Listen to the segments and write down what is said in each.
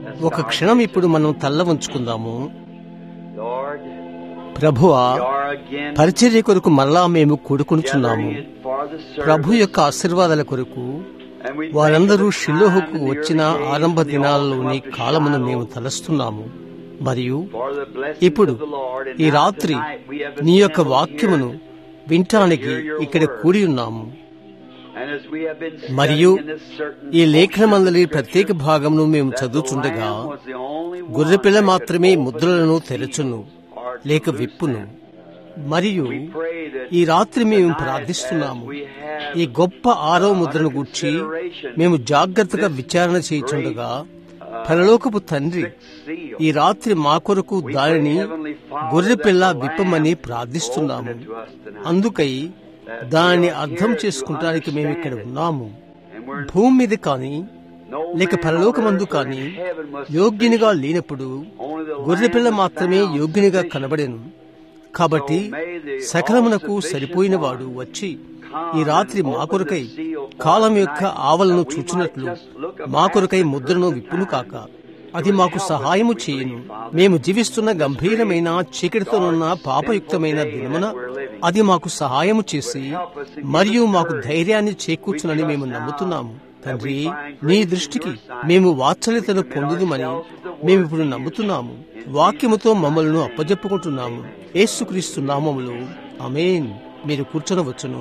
ఒక క్షణం ఇప్పుడు మనం తల్ల వంచుకుందాము Lord, ప్రభువా we are again పరిచర్య కొరకు మరలా మేము కూడుకుంటున్నాము gathering it for the service. ప్రభు యొక్క ఆశీర్వాదాల కొరకు And we వారందరూ thank you for the షిల్లోహుకు time in the వచ్చిన early days ఆరంభ when the దినాల్లోని altar of కాలమును Shiloh మేము తలస్తున్నాము మరియు for the blessings ఇప్పుడు of the Lord. And ఈ now రాత్రి tonight we have నీ యొక్క assembled వాక్యమును here. వినటానికి ఇక్కడ కూడి ఉన్నాము And as we have been మరియు studying in this certain ఈ లేఖనమందలి portion of ప్రత్యేక Scripture, భాగమును మేము that the చదువుచుండగా Lamb was the only one గొర్రెపిల్ల that could మాత్రమే open ముద్రలను the తెరచును seal or to లేక loose విప్పును them. మరియు We pray that ఈ రాత్రి మేము tonight ప్రార్థిస్తున్నాము as we have ఈ గొప్ప ఆరో ముద్రను గూర్చి మేము జాగ్రత్తగా విచారణ చేయుచుండగా పరలోకపు తండ్రి seal, ఈ రాత్రి మా కొరకు we దానిని pray, Heavenly Father, గొర్రెపిల్ల that the విప్పమని Lamb ప్రార్థిస్తున్నాము open it to us tonight. అందుకై దానిని అర్థం చేసుకుంటానికి మేము ఇక్కడ ఉన్నాము భూమి మీద కానీ లేక పరలోకమందు కానీ యోగ్యునిగా లేనప్పుడు గొర్రెపిల్ల మాత్రమే యోగ్యునిగా కనబడెను కాబట్టి సకలమునకు సరిపోయిన వాడు వచ్చి ఈ రాత్రి మా కొరకై కాలం యొక్క ఆవలను చూచున్నట్లు మా కొరకై ముద్రను విప్పును కాక అది మాకు సహాయము చేయును మేము జీవిస్తున్న గంభీరమైన చీకటితోనున్న పాపయుక్తమైన దినమున అది మాకు సహాయము చేసి మరియు మాకు ధైర్యాన్ని చేకూర్చునని మేము నమ్ముతున్నాము తండ్రి నీ దృష్టికి మేము వాత్సల్యతను పొందుదుమని మేము ఇప్పుడు నమ్ముతున్నాము వాక్యముతో మమ్మల్ని అప్పజెప్పుకుంటున్నాము యేసుక్రీస్తు నామములో అమేన్ మీరు కూర్చొనవచ్చును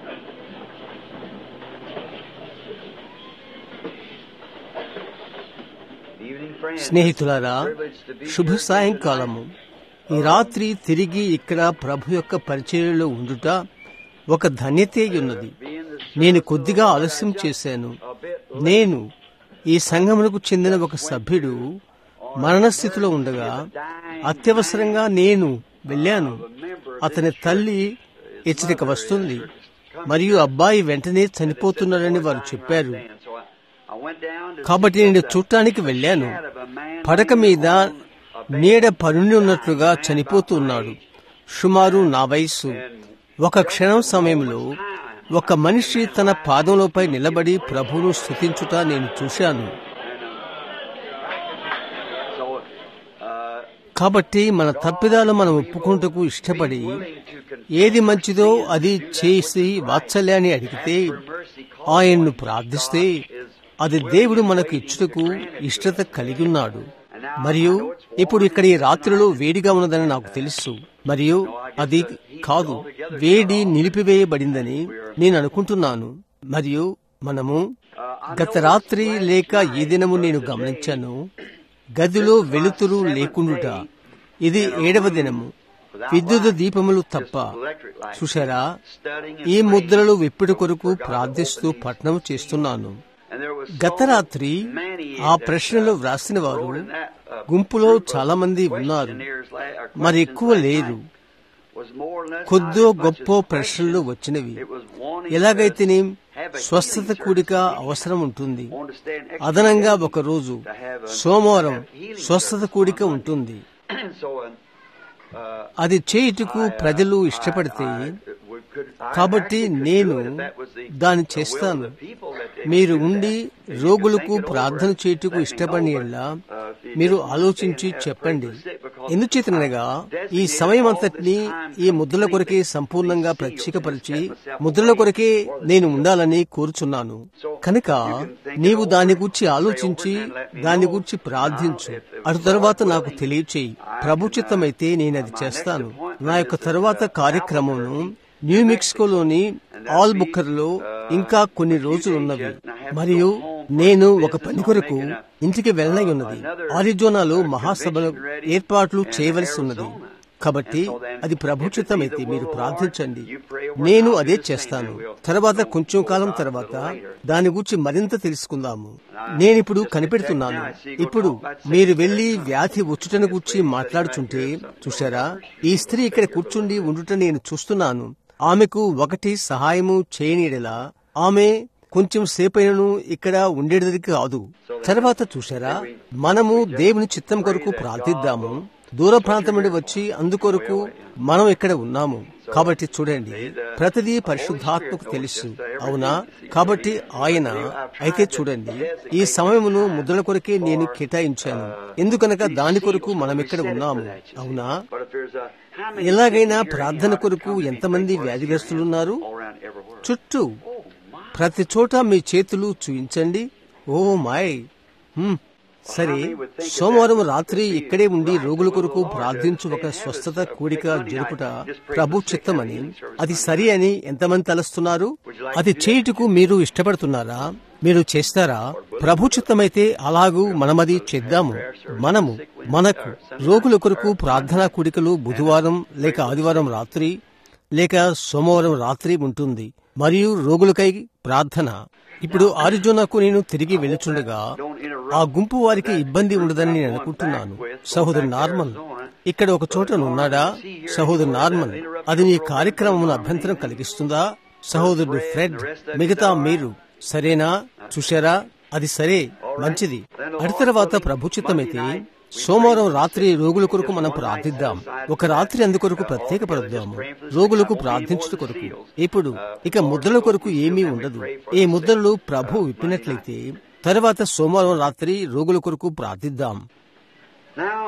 Evening, friends. స్నేహితులారా Privileged to be శుభ here సాయంకాలము ఈ రాత్రి తిరిగి ఇక్కడ ప్రభు యొక్క పరిచర్యలో ఉండుట ఒక ధన్యతే ఉన్నది Being the నేను కొద్దిగా ఆలస్యం చేశాను a bit నేను ఈ సంఘమునకు చెందిన ఒక సభ్యుడు మరణస్థితిలో ఉండగా అత్యవసరంగా నేను వెళ్ళాను అతని తల్లి హెచ్చరిక వస్తుంది మరియు అబ్బాయి వెంటనే చనిపోతున్నాడని వారు చెప్పారు and so I, I went down to కాబట్టి నేను చూడటానికి వెళ్ళాను of a man పడక మీద నీడ పరుండి ఉన్నట్లుగా చనిపోతున్నాడు సుమారు నా వయస్సు ఒక క్షణం సమయంలో ఒక మనిషి తన పాదములపై నిలబడి ప్రభువును స్థుతించుట నేను చూశాను so uh, కాబట్టి మన తప్పిదాలు మనం ఒప్పుకుంటకు ఇష్టపడి willing to confess ఏది మంచిదో అది చేసి వాత్సల్యాన్ని అడిగితే ఆయన్ను ప్రార్థిస్తే అది దేవుడు మనకు ఇచ్చుటకు ఇష్టత కలిగి ఉన్నాడు మరియు ఇప్పుడు ఇక్కడ ఈ రాత్రిలో వేడిగా ఉన్నదని నాకు తెలుసు మరియు అది కాదు వేడి నిలిపివేయబడిందని నేను అనుకుంటున్నాను మరియు మనము గత రాత్రి లేక ఈ దినము నేను గమనించాను గదిలో వెలుతురు లేకుండుట ఇది ఏడవ దినము విద్యుత్ దీపములు తప్ప చూశారా studying ఈ ముద్రలు విప్పిడి కొరకు ప్రార్థిస్తూ పట్నం చేస్తున్నాను and there was గత రాత్రి ఆ ప్రశ్నలు వ్రాసిన వారు గుంపులో చాలా మంది ఉన్నారు మరి ఎక్కువ లేరు కొద్దో గొప్ప ప్రశ్నలు వచ్చినవి ఎలాగైతేనే స్వస్థత కూడిక అవసరం ఉంటుంది అదనంగా ఒక రోజు సోమవారం స్వస్థత కూడిక ఉంటుంది అది చేయుటకు ప్రజలు ఇష్టపడితే కాబట్టి నేను దాన్ని చేస్తాను మీరు ఉండి రోగులకు ప్రార్థన చేయుటకు ఇష్టపడిన యెడల మీరు ఆలోచించి చెప్పండి ఎందుచేతనగా ఈ సమయం అంతటిని ఈ ముద్రల కొరకే సంపూర్ణంగా ప్రత్యేకపరిచి ముద్రల కొరకే నేను ఉండాలని కోరుచున్నాను కనుక నీవు దాని గురించి ఆలోచించి దాని గురించి ప్రార్థించు అటు తర్వాత నాకు తెలియచేయి ప్రభుచిత్తమైతే నేను అది చేస్తాను నా యొక్క తరువాత కార్యక్రమంను న్యూ మెక్సికోలోని ఆల్ బుక్కర్లో ఇంకా కొన్ని రోజులు ఉన్నవి మరియు నేను ఒక పని కొరకు ఇంటికి వెళ్ళనై ఉన్నది ఆరిజోనాలో మహాసభలు ఏర్పాట్లు చేయవలసి ఉన్నది కాబట్టి అది ప్రభుచితమైతే మీరు ప్రార్థించండి నేను అదే చేస్తాను తర్వాత కొంచెం కాలం తర్వాత దాని గురించి మరింత తెలుసుకుందాము నేనిప్పుడు కనిపెడుతున్నాను ఇప్పుడు మీరు వెళ్లి వ్యాధి వచ్చుటను గురించి మాట్లాడుచుంటే చూశారా ఈ స్త్రీ ఇక్కడ కూర్చుండి ఉండుట నేను చూస్తున్నాను ఆమెకు ఒకటి సహాయము చేయనీడలా ఆమె కొంచెం సేపైనను ఇక్కడ ఉండేది కాదు తర్వాత చూశారా మనము దేవుని చిత్తం కొరకు ప్రార్థిద్దాము దూర ప్రాంతం నుండి వచ్చి అందుకొరకు మనం ఇక్కడ ఉన్నాము కాబట్టి చూడండి ప్రతిదీ పరిశుద్ధాత్మకు తెలుసు అవునా కాబట్టి ఆయన అయితే చూడండి ఈ సమయమును ముద్రల కొరకే నేను కేటాయించాను ఎందుకనగా దాని కొరకు మనం ఇక్కడ ఉన్నాము అవునా But if there's a how many ఎలాగైనా sitting here ప్రార్థన now కొరకు come in ఎంతమంది for a వ్యాధిగ్రస్తులున్నారు all around everywhere. చుట్టూ Oh my. ప్రతి చోట మీ చేతులు చూయించండి ఓ మాయ్ హ్మ్. సరే సోమవారం రాత్రి ఇక్కడే ఉండి రోగుల కొరకు ప్రార్థించు ఒక స్వస్థత కూడిక జరుపుట ప్రభు చిత్తమని అది సరి అని ఎంతమంది తలస్తున్నారు అది చేయుటకు మీరు ఇష్టపడుతున్నారా మీరు చేస్తారా ప్రభు చిత్తమైతే అలాగూ మనమది చేద్దాము మనము మనకు రోగుల కొరకు ప్రార్థనా కూడికలు బుధవారం లేక ఆదివారం రాత్రి లేక సోమవారం రాత్రి ఉంటుంది మరియు రోగులకై ప్రార్థన ఇప్పుడు ఆరిజోనాకు నేను తిరిగి వెళుచుండగా ఆ గుంపు వారికి ఇబ్బంది ఉండదని నేను అనుకుంటున్నాను సహోదరు నార్మల్ ఇక్కడ ఒక చోట ఉన్నాడా సహోదరు నార్మల్ అది నీ కార్యక్రమం అభ్యంతరం కలిగిస్తుందా సహోదరుడు ఫ్రెడ్ మిగతా మీరు సరేనా చూశారా అది సరే మంచిది అడి తర్వాత ప్రభుచిత్తమైతే సోమవారం రాత్రి రోగుల కొరకు మనం ప్రార్థిద్దాం ఒక రాత్రి అందుకొరకు ప్రత్యేకపడదాము రోగులకు ప్రార్థించుట కొరకు ఇప్పుడు ఇక ముద్రల కొరకు ఏమీ ఉండదు ఈ ముద్రలు ప్రభు విప్పినట్లయితే తర్వాత సోమవారం రాత్రి రోగుల కొరకు ప్రార్థిద్దాం Now,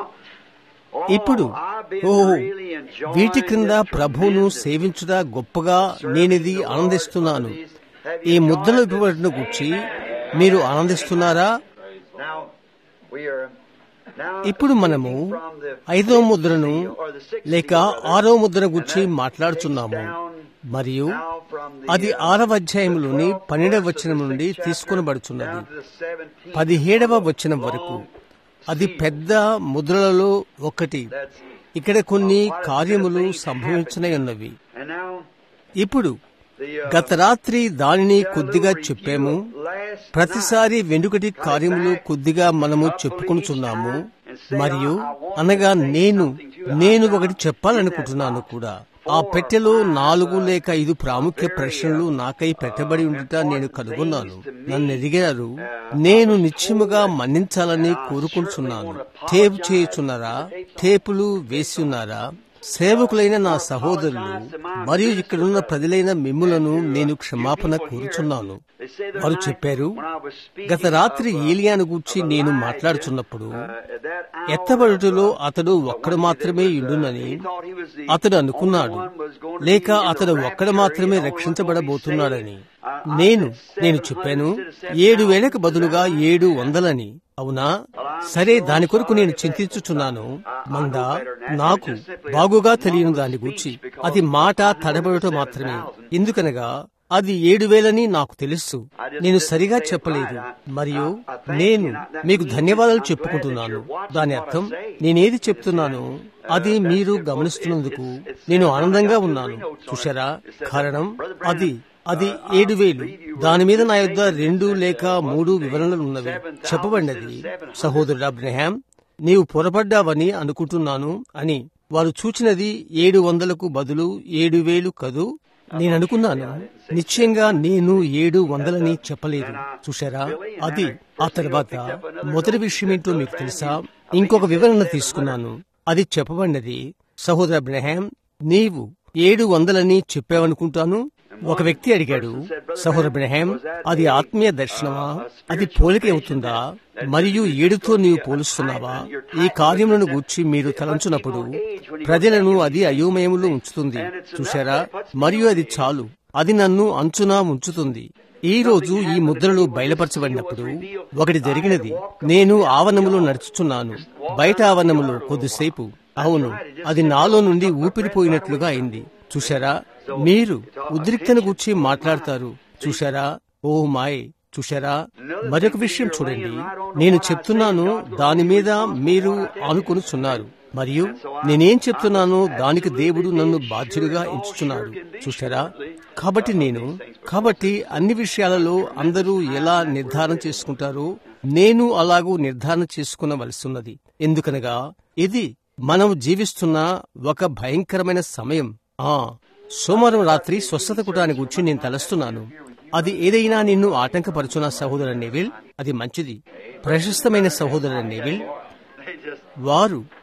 oh, ఇప్పుడు I've been oh really enjoying వీటి క్రింద this ప్రభువును tremendous సేవించుట గొప్పగా నేనిది ఆనందిస్తున్నాను ఈ ముద్రలు ఇవ్వబడిన గుర్చి మీరు ఆనందిస్తున్నారా Now, we are now ఇప్పుడు మనము speaking from the ఐదో ముద్రను or the sixth లేక seal, ఆరో ముద్ర గురించి and that మాట్లాడుచున్నాము takes down మరియు now from the, అది uh, ఆరవ అధ్యాయములోని the 12th పన్నెండవ verse of వచనం the నుండి sixth chapter తీసుకొనబడుచున్నది down to the 17th పదిహేడవ వచనం వరకు అది పెద్ద ముద్రలలో ఒకటి That's, ఇక్కడ కొన్ని కార్యములు సంభవించనై ఉన్నవి and now ఇప్పుడు the, uh, గత రాత్రి దానిని కొద్దిగా చెప్పాము last ప్రతిసారి వెనుకటి కార్యములు కొద్దిగా మనము చెప్పుకొనుచున్నాము మరియు అనగా నేను నేను ఒకటి చెప్పాలనుకుంటున్నాను కూడా ఆ పెట్టెలో నాలుగు లేక ఐదు ప్రాముఖ్య ప్రశ్నలు నాకై పెట్టబడి ఉండుట నేను కనుగొన్నాను నన్ను ఎదిగారు నేను నిశ్చయముగా మన్నించాలని కోరుకుంటున్నాను టేపు చేయుచున్నారా టేపులు వేసి ఉన్నారా సేవకులైన నా సహోదరులు మరియు ఇక్కడున్న ప్రజలైన మిమ్ములను నేను క్షమాపణ కోరుచున్నాను They say that వారు night చెప్పారు when I was speaking గత రాత్రి of, uh, ఏలియాను గూర్చి of నేను Elijah, మాట్లాడుచున్నప్పుడు uh, that hour ఎత్తబడుటలో of, uh, అతడు the ఒక్కడు one మాత్రమే that was, uh, ఇండునని he thought he was the అతడు only అనుకున్నాడు one was going to లేక be in the అతడు ఒక్కడు rapture, మాత్రమే he only one రక్షించబడబోతున్నాడని going to be saved. I- I నేను said నేను 700 చెప్పాను instead of ఏడు 7,000. వేలకు బదులుగా ఏడు వందలని అవునా సరే దాని కొరకు నేను చింతించుచున్నాను మందా నాకు బాగుగా తెలియని దాని గురించి అది మాట తడబడటం మాత్రమే ఎందుకనగా అది ఏడు వేలని నాకు తెలుసు నేను సరిగా చెప్పలేదు మరియు నేను మీకు ధన్యవాదాలు చెప్పుకుంటున్నాను దాని అర్థం నేనేది చెప్తున్నానో అది మీరు గమనిస్తున్నందుకు నేను ఆనందంగా ఉన్నాను చూశారా కారణం అది అది ఏడు వేలు దాని మీద నా యొద్ద రెండు లేక మూడు వివరణలు ఉన్నవి చెప్పబడినది సహోదరుడు అబ్రహాం నీవు పొరపడ్డావని అనుకుంటున్నాను అని వారు చూచినది ఏడు వందలకు బదులు ఏడు వేలు కదూ నేను అనుకున్నాను నిశ్చయంగా నేను ఏడు వందలని చెప్పలేదు చూశారా అది ఆ తర్వాత మొదటి విషయం ఏంటో మీకు తెలుసా ఇంకొక వివరణ తీసుకున్నాను అది చెప్పబడినది సహోదర అబ్రహాం నీవు ఏడు వందలని చెప్పావనుకుంటాను ఒక వ్యక్తి అడిగాడు సహోదర అబ్రహాం అది ఆత్మీయ దర్శనమా అది పోలిక అవుతుందా మరియు ఏడుతో నీవు పోలుస్తున్నావా ఈ కార్యములను గూర్చి మీరు తలంచున్నప్పుడు ప్రజలను అది అయోమయములో ఉంచుతుంది చూశారా మరియు అది చాలు అది నన్ను అంచునా ఉంచుతుంది ఈ రోజు ఈ ముద్రలు బయలుపరచబడినప్పుడు ఒకటి జరిగినది నేను ఆవరణములో నడుచుచున్నాను బయట ఆవరణములో కొద్దిసేపు అవును అది నాలో నుండి ఊపిరిపోయినట్లుగా అయింది చూశారా మీరు ఉద్రిక్తను గురించి మాట్లాడతారు చూశారా ఓ మాయ్ చూశారా మరొక విషయం చూడండి నేను చెప్తున్నాను దాని మీద మీరు ఆనుకొనుచున్నారు మరియు నేనేం చెప్తున్నానో దానికి దేవుడు నన్ను బాధ్యుడిగా ఎంచుచున్నాడు చూశారా కాబట్టి నేను కాబట్టి అన్ని విషయాలలో అందరూ ఎలా నిర్ధారణ చేసుకుంటారో నేను అలాగూ నిర్ధారణ చేసుకునవలసిన్నది ఎందుకనగా ఇది మనం జీవిస్తున్న ఒక భయంకరమైన సమయం ఆ సోమవారం రాత్రి స్వస్థత కుటాన్ని గురించి నేను తలస్తున్నాను అది ఏదైనా నిన్ను ఆటంకపరచున సహోదర నెవిల్ అది మంచిది ప్రశస్తమైన సహోదర నెవిల్ They just వారు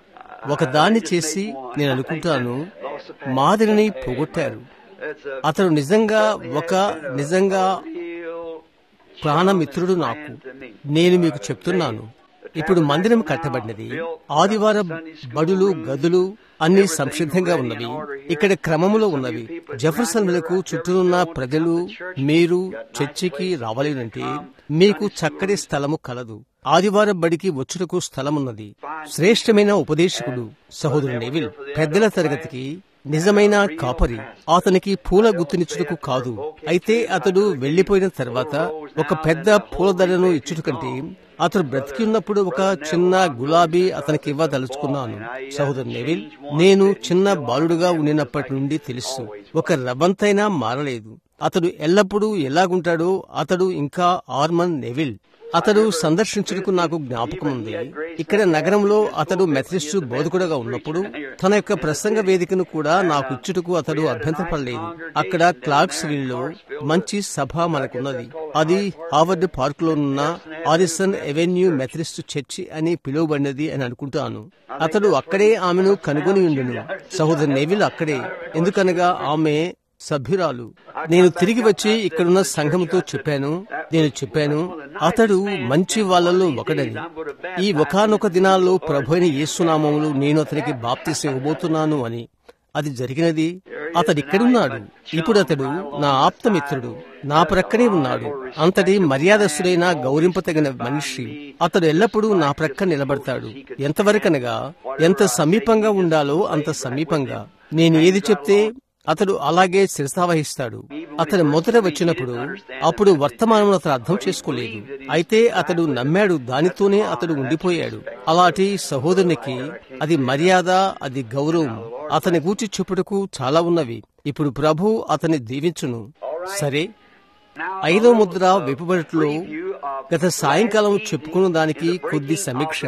ఒకదాన్ని చేసి నేను అనుకుంటాను మాదిరిని పోగొట్టారు అతడు నిజంగా ఒక నిజంగా ప్రాణమిత్రుడు నాకు నేను మీకు చెప్తున్నాను ఇప్పుడు మందిరం కట్టబడినది ఆదివారం బడులు గదులు అన్ని సంసిద్ధంగా ఉన్నవి ఇక్కడ క్రమములో ఉన్నవి జెఫర్సన్లకు చుట్టూనున్న ప్రజలు మీరు చర్చికి రావాలంటే మీకు చక్కటి స్థలము కలదు ఆదివారం బడికి వచ్చుటకు స్థలమున్నది శ్రేష్టమైన ఉపదేశకుడు సహోదరు నెవిల్ పెద్దల తరగతికి నిజమైన కాపరి అతనికి పూల గుర్తునిచ్చుటకు కాదు అయితే అతడు వెళ్లిపోయిన తర్వాత ఒక పెద్ద పూలదండను ఇచ్చుట కంటే అతడు బ్రతికి ఉన్నప్పుడు ఒక చిన్న గులాబీ అతనికి ఇవ్వదలుచుకున్నాను సహోదరు నెవిల్ నేను చిన్న బాలుడుగా ఉండినప్పటి నుండి తెలుసు ఒక రవ్వంతైనా మారలేదు అతడు ఎల్లప్పుడూ ఎలాగుంటాడో అతడు ఇంకా ఆర్మన్ నెవిల్ అతడు సందర్శించుటకు నాకు జ్ఞాపకం ఉంది ఇక్కడ నగరంలో అతడు మెథడిస్టు బోధకుడుగా ఉన్నప్పుడు తన యొక్క ప్రసంగ వేదికను కూడా నాకు ఇచ్చుటకు అతడు అభ్యంతరపడలేదు అక్కడ క్లార్క్స్ విల్లో మంచి సభ మనకున్నది అది హావర్డ్ పార్క్ లో ఉన్న ఆరిసన్ ఎవెన్యూ మెథడిస్ట్ చర్చి అని పిలువబడినది అని అనుకుంటాను అతడు అక్కడే ఆమెను కనుగొని ఉండును సహోదరు నెవిల్ అక్కడే ఎందుకనగా ఆమె సభ్యురాలు నేను తిరిగి వచ్చి ఇక్కడున్న సంఘంతో చెప్పాను నేను చెప్పాను అతడు మంచి వాళ్ళలో ఒకడని ఈ ఒకనొక దినాల్లో ప్రభు అయిన యేసునామములు నేను అతనికి బాప్తిసి ఇవ్వబోతున్నాను అని అది జరిగినది అతడు ఇక్కడున్నాడు ఇప్పుడు అతడు నా ఆప్తమిత్రుడు నా ప్రక్కనే ఉన్నాడు అంతటి మర్యాదస్తుడైన గౌరింపతగిన మనిషి అతడు ఎల్లప్పుడూ నా ప్రక్క నిలబడతాడు ఎంతవరకనగా ఎంత సమీపంగా ఉండాలో అంత సమీపంగా నేను ఏది చెప్తే అతడు అలాగే శిరసావహిస్తాడు అతడు మొదట వచ్చినప్పుడు అప్పుడు వర్తమానం అతను అర్థం చేసుకోలేదు అయితే అతడు నమ్మాడు దానితోనే అతడు ఉండిపోయాడు అలాంటి సహోదరునికి అది మర్యాద అది గౌరవం అతని గూర్చి చెప్పుటకు చాలా ఉన్నవి ఇప్పుడు ప్రభు అతని దీవించును సరే ఐదో ముద్ర విప్పబడిలో గత సాయంకాలం చెప్పుకున్న దానికి కొద్ది సమీక్ష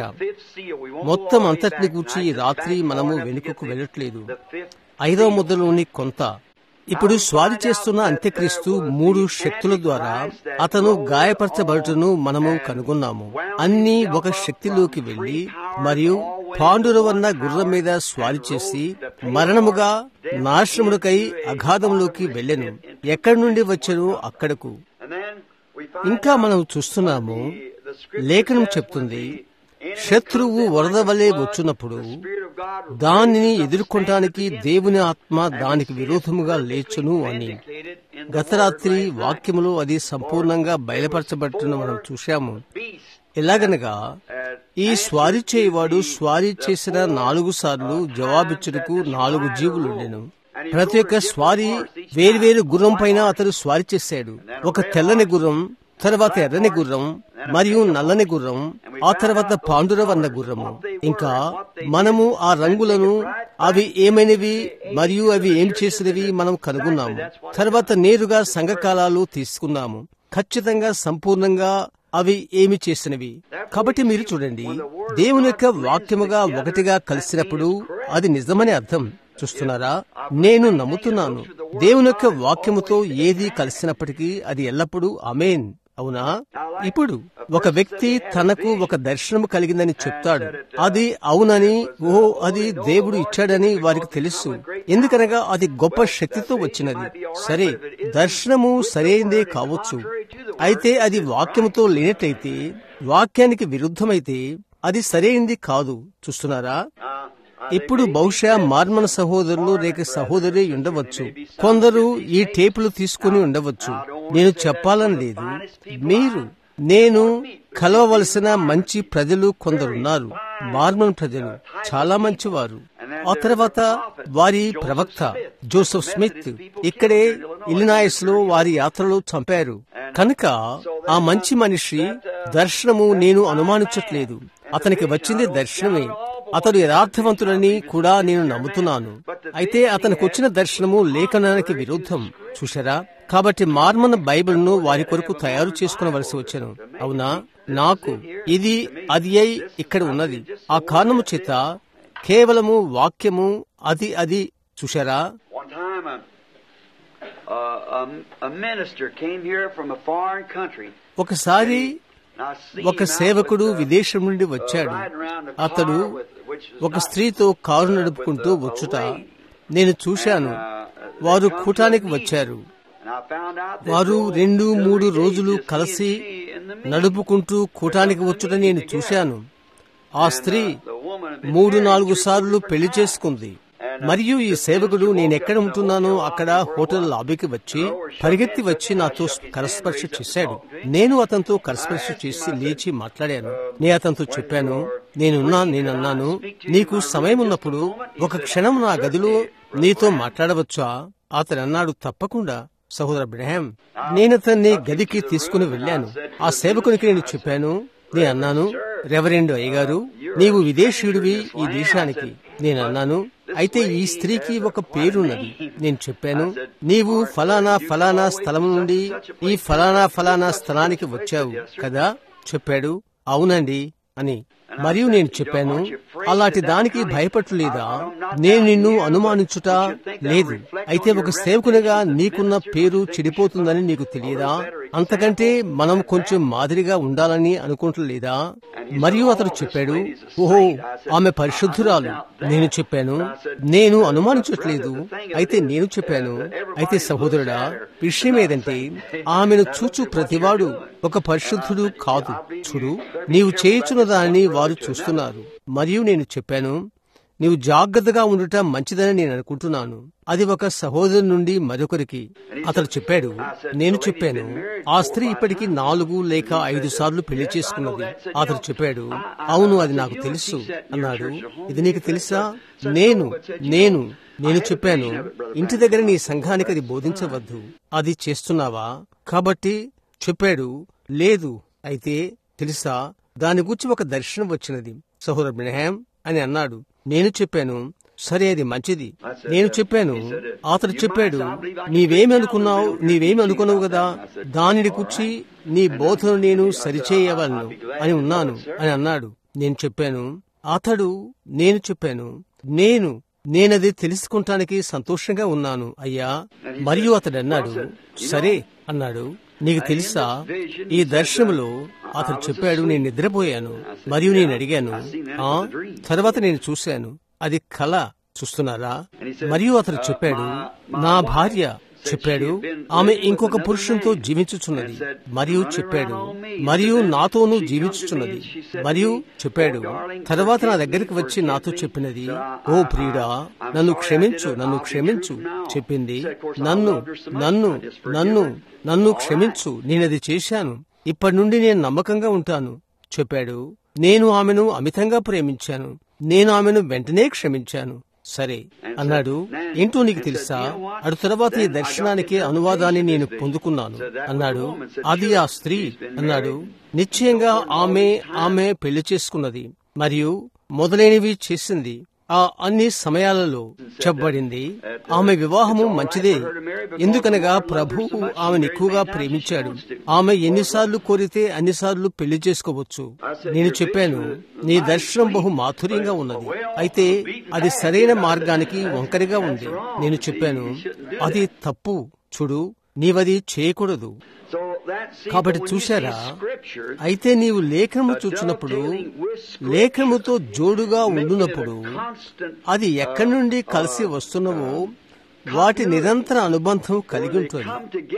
మొత్తం అంతటిని గూర్చి ఈ రాత్రి మనము వెనుకకు వెళ్ళట్లేదు ఐదవ ముద్రలోని కొంత ఇప్పుడు స్వారి చేస్తున్న అంత్యక్రీస్తు మూడు శక్తుల ద్వారా అతను గాయపరచబడుటను మనము కనుగొన్నాము అన్ని ఒక శక్తిలోకి వెళ్లి మరియు పాండురవన్న గుర్రం మీద స్వారి చేసి మరణముగా నాశనములకై అగాధంలోకి వెళ్ళెను ఎక్కడి నుండి వచ్చానో అక్కడకు ఇంకా మనం చూస్తున్నాము లేఖనం చెప్తుంది శత్రువు వరద వలె వచ్చినప్పుడు దానిని ఎదుర్కొనటానికి దేవుని ఆత్మ దానికి విరోధముగా లేచును అని గత రాత్రి వాక్యములో అది సంపూర్ణంగా బయలుపరచబడుతున్న మనం చూశాము ఎలాగనగా ఈ స్వారీ చేయవాడు స్వారీ చేసిన నాలుగు సార్లు జవాబిచ్చుటకు నాలుగు జీవులుండెను ప్రతి ఒక్క స్వారీ వేర్వేరు గుర్రం పైన అతడు స్వారీ చేశాడు ఒక తెల్లని గుర్రం తర్వాత ఎర్రని గుర్రం మరియు నల్లని గుర్రం ఆ తర్వాత పాండురవర్ణ గుర్రము ఇంకా మనము ఆ రంగులను అవి ఏమైనవి మరియు అవి ఏం చేసినవి మనం కనుగొన్నాము తర్వాత నేరుగా సంఘకాలాలు తీసుకున్నాము ఖచ్చితంగా సంపూర్ణంగా అవి ఏమి చేసినవి కాబట్టి మీరు చూడండి దేవుని యొక్క వాక్యముగా ఒకటిగా కలిసినప్పుడు అది నిజమని అర్థం చూస్తున్నారా నేను నమ్ముతున్నాను దేవుని యొక్క వాక్యముతో ఏది కలిసినప్పటికీ అది ఎల్లప్పుడూ అమేన్ అవునా ఇప్పుడు ఒక వ్యక్తి తనకు ఒక దర్శనము కలిగిందని చెప్తాడు అది అవునని ఓ అది దేవుడు ఇచ్చాడని వారికి తెలుసు ఎందుకనగా అది గొప్ప శక్తితో వచ్చినది సరే దర్శనము సరైనదే కావచ్చు అయితే అది వాక్యముతో లేనట్లయితే వాక్యానికి విరుద్ధమైతే అది సరైనది కాదు చూస్తున్నారా ఇప్పుడు బహుశా మార్మన సహోదరులు లేక సహోదరి ఉండవచ్చు కొందరు ఈ టేపులు తీసుకుని ఉండవచ్చు నేను చెప్పాలని లేదు మీరు నేను కలవవలసిన మంచి ప్రజలు కొందరున్నారు మార్మన్ ప్రజలు చాలా మంచివారు ఆ తర్వాత వారి ప్రవక్త జోసెఫ్ స్మిత్ ఇక్కడే ఇలినాయస్ లో వారి యాత్రలో చంపారు కనుక ఆ మంచి మనిషి దర్శనము నేను అనుమానించట్లేదు అతనికి వచ్చింది దర్శనమే అతడు యథార్థవంతుడని కూడా నేను నమ్ముతున్నాను అయితే అతనికి వచ్చిన దర్శనము లేఖనానికి విరుద్ధం చూశారా కాబట్టి మార్మన్ బైబిల్ ను వారి కొరకు తయారు చేసుకునవలసి వచ్చాను అవునా నాకు ఇది అది అయి ఇక్కడ ఉన్నది ఆ కారణము చేత కేవలము వాక్యము అది అది చూశారా One time, a, a, a, a minister came here from a foreign country. ఒకసారి ఒక సేవకుడు విదేశం నుండి వచ్చాడు అతడు ఒక స్త్రీతో కారు నడుపుకుంటూ వచ్చుట నేను చూశాను వారు కూటానికి వచ్చారు వారు రెండు మూడు రోజులు కలిసి నడుపుకుంటూ కూటానికి వచ్చుట నేను చూశాను ఆ స్త్రీ మూడు నాలుగు సార్లు పెళ్లి చేసుకుంది మరియు ఈ సేవకుడు నేనెక్కడ ఉంటున్నానో అక్కడ హోటల్ లాబీకి వచ్చి పరిగెత్తి వచ్చి నాతో కరస్పర్శ చేశాడు నేను అతనితో కరస్పర్శ చేసి లేచి మాట్లాడాను నేను అతనితో చెప్పాను నేనున్నా నేనన్నాను నీకు సమయం ఉన్నప్పుడు ఒక క్షణం నా గదిలో నీతో మాట్లాడవచ్చా అతను అన్నాడు తప్పకుండా సహోదర బ్రహాం నేను అతన్ని గదికి తీసుకుని వెళ్ళాను ఆ సేవకునికి నేను చెప్పాను నేను అన్నాను రెవరెండ్ అయ్యగారు నీవు విదేశీయుడివి ఈ దేశానికి నేను అన్నాను అయితే ఈ స్త్రీకి ఒక పేరున్నది నేను చెప్పాను నీవు ఫలానా ఫలానా స్థలం నుండి ఈ ఫలానా ఫలానా స్థలానికి వచ్చావు కదా చెప్పాడు అవునండి అని మరియు నేను చెప్పాను అలాంటి దానికి భయపడలేదా నేను నిన్ను అనుమానించుట లేదు అయితే ఒక సేవకునిగా నీకున్న పేరు చెడిపోతుందని నీకు తెలియదా అంతకంటే మనం కొంచెం మాదిరిగా ఉండాలని అనుకుంటలేదా మరియు అతడు చెప్పాడు ఓహో ఆమె పరిశుద్ధురాలు నేను చెప్పాను నేను అనుమానించట్లేదు అయితే నేను చెప్పాను అయితే సహోదరుడా విషయం ఏదంటే ఆమెను చూచు ప్రతివాడు ఒక పరిశుద్ధుడు కాదు చూడు నీవు చేయుచున్న దానిని వారు చూస్తున్నారు మరియు నేను చెప్పాను నీవు జాగ్రత్తగా ఉండటం మంచిదని నేను అనుకుంటున్నాను అది ఒక సహోదరు నుండి మరొకరికి అతడు చెప్పాడు నేను చెప్పాను ఆ స్త్రీ ఇప్పటికి నాలుగు లేక ఐదు సార్లు పెళ్లి చేసుకున్నది అతడు చెప్పాడు అవును అది నాకు తెలుసు అన్నాడు ఇది నీకు తెలుసా నేను నేను నేను చెప్పాను ఇంటి దగ్గర నీ సంఘానికి అది బోధించవద్దు అది చేస్తున్నావా కాబట్టి చెప్పాడు లేదు అయితే తెలుసా దాని గురించి ఒక దర్శనం వచ్చినది సహోదరు బ్రహాం అని అన్నాడు నేను చెప్పాను సరే అది మంచిది నేను చెప్పాను అతడు చెప్పాడు నీవేమి అనుకున్నావు నీవేమి అనుకున్నావు కదా దానిని కూర్చి నీ బోధను నేను సరిచేయవలను అని ఉన్నాను అని అన్నాడు నేను చెప్పాను అతడు నేను చెప్పాను నేను నేనది తెలుసుకుంటానికి సంతోషంగా ఉన్నాను అయ్యా మరియు అతడు అన్నాడు సరే అన్నాడు నీకు తెలుసా ఈ దర్శనములో అతడు చెప్పాడు నేను నిద్రపోయాను మరియు నేను అడిగాను ఆ తర్వాత నేను చూశాను అది కళ చూస్తున్నారా మరియు అతడు చెప్పాడు నా భార్య చెప్పాడు ఆమె ఇంకొక పురుషునితో జీవించుచున్నది మరియు చెప్పాడు మరియు నాతోనూ జీవించుచున్నది మరియు చెప్పాడు తర్వాత నా దగ్గరికి వచ్చి నాతో చెప్పినది ఓ ప్రియుడా నన్ను క్షమించు నన్ను క్షమించు చెప్పింది నన్ను నన్ను నన్ను నన్ను క్షమించు నేనది చేశాను ఇప్పటి నుండి నేను నమ్మకంగా ఉంటాను చెప్పాడు నేను ఆమెను అమితంగా ప్రేమించాను నేను ఆమెను వెంటనే క్షమించాను సరే అన్నాడు ఏంటో నీకు తెలుసా అటు తర్వాత ఈ దర్శనానికి అనువాదాన్ని నేను పొందుకున్నాను అన్నాడు అది ఆ స్త్రీ అన్నాడు నిశ్చయంగా ఆమె ఆమె పెళ్లి చేసుకున్నది మరియు మొదలైనవి చేసింది ఆ అన్ని సమయాలలో చెప్పబడింది ఆమె వివాహము మంచిదే ఎందుకనగా ప్రభువు ఆమెను ఎక్కువగా ప్రేమించాడు ఆమె ఎన్నిసార్లు కోరితే అన్నిసార్లు పెళ్లి చేసుకోవచ్చు నేను చెప్పాను నీ దర్శనం బహు మాధుర్యంగా ఉన్నది అయితే అది సరైన మార్గానికి వంకరిగా ఉంది నేను చెప్పాను అది తప్పు చూడు నీవది చేయకూడదు కాబట్టి చూశారా అయితే నీవు లేఖనము చూచినప్పుడు లేఖనముతో జోడుగా ఉండునప్పుడు అది ఎక్కడి నుండి కలిసి వస్తున్నవో వాటి నిరంతర అనుబంధం కలిగి ఉంటుంది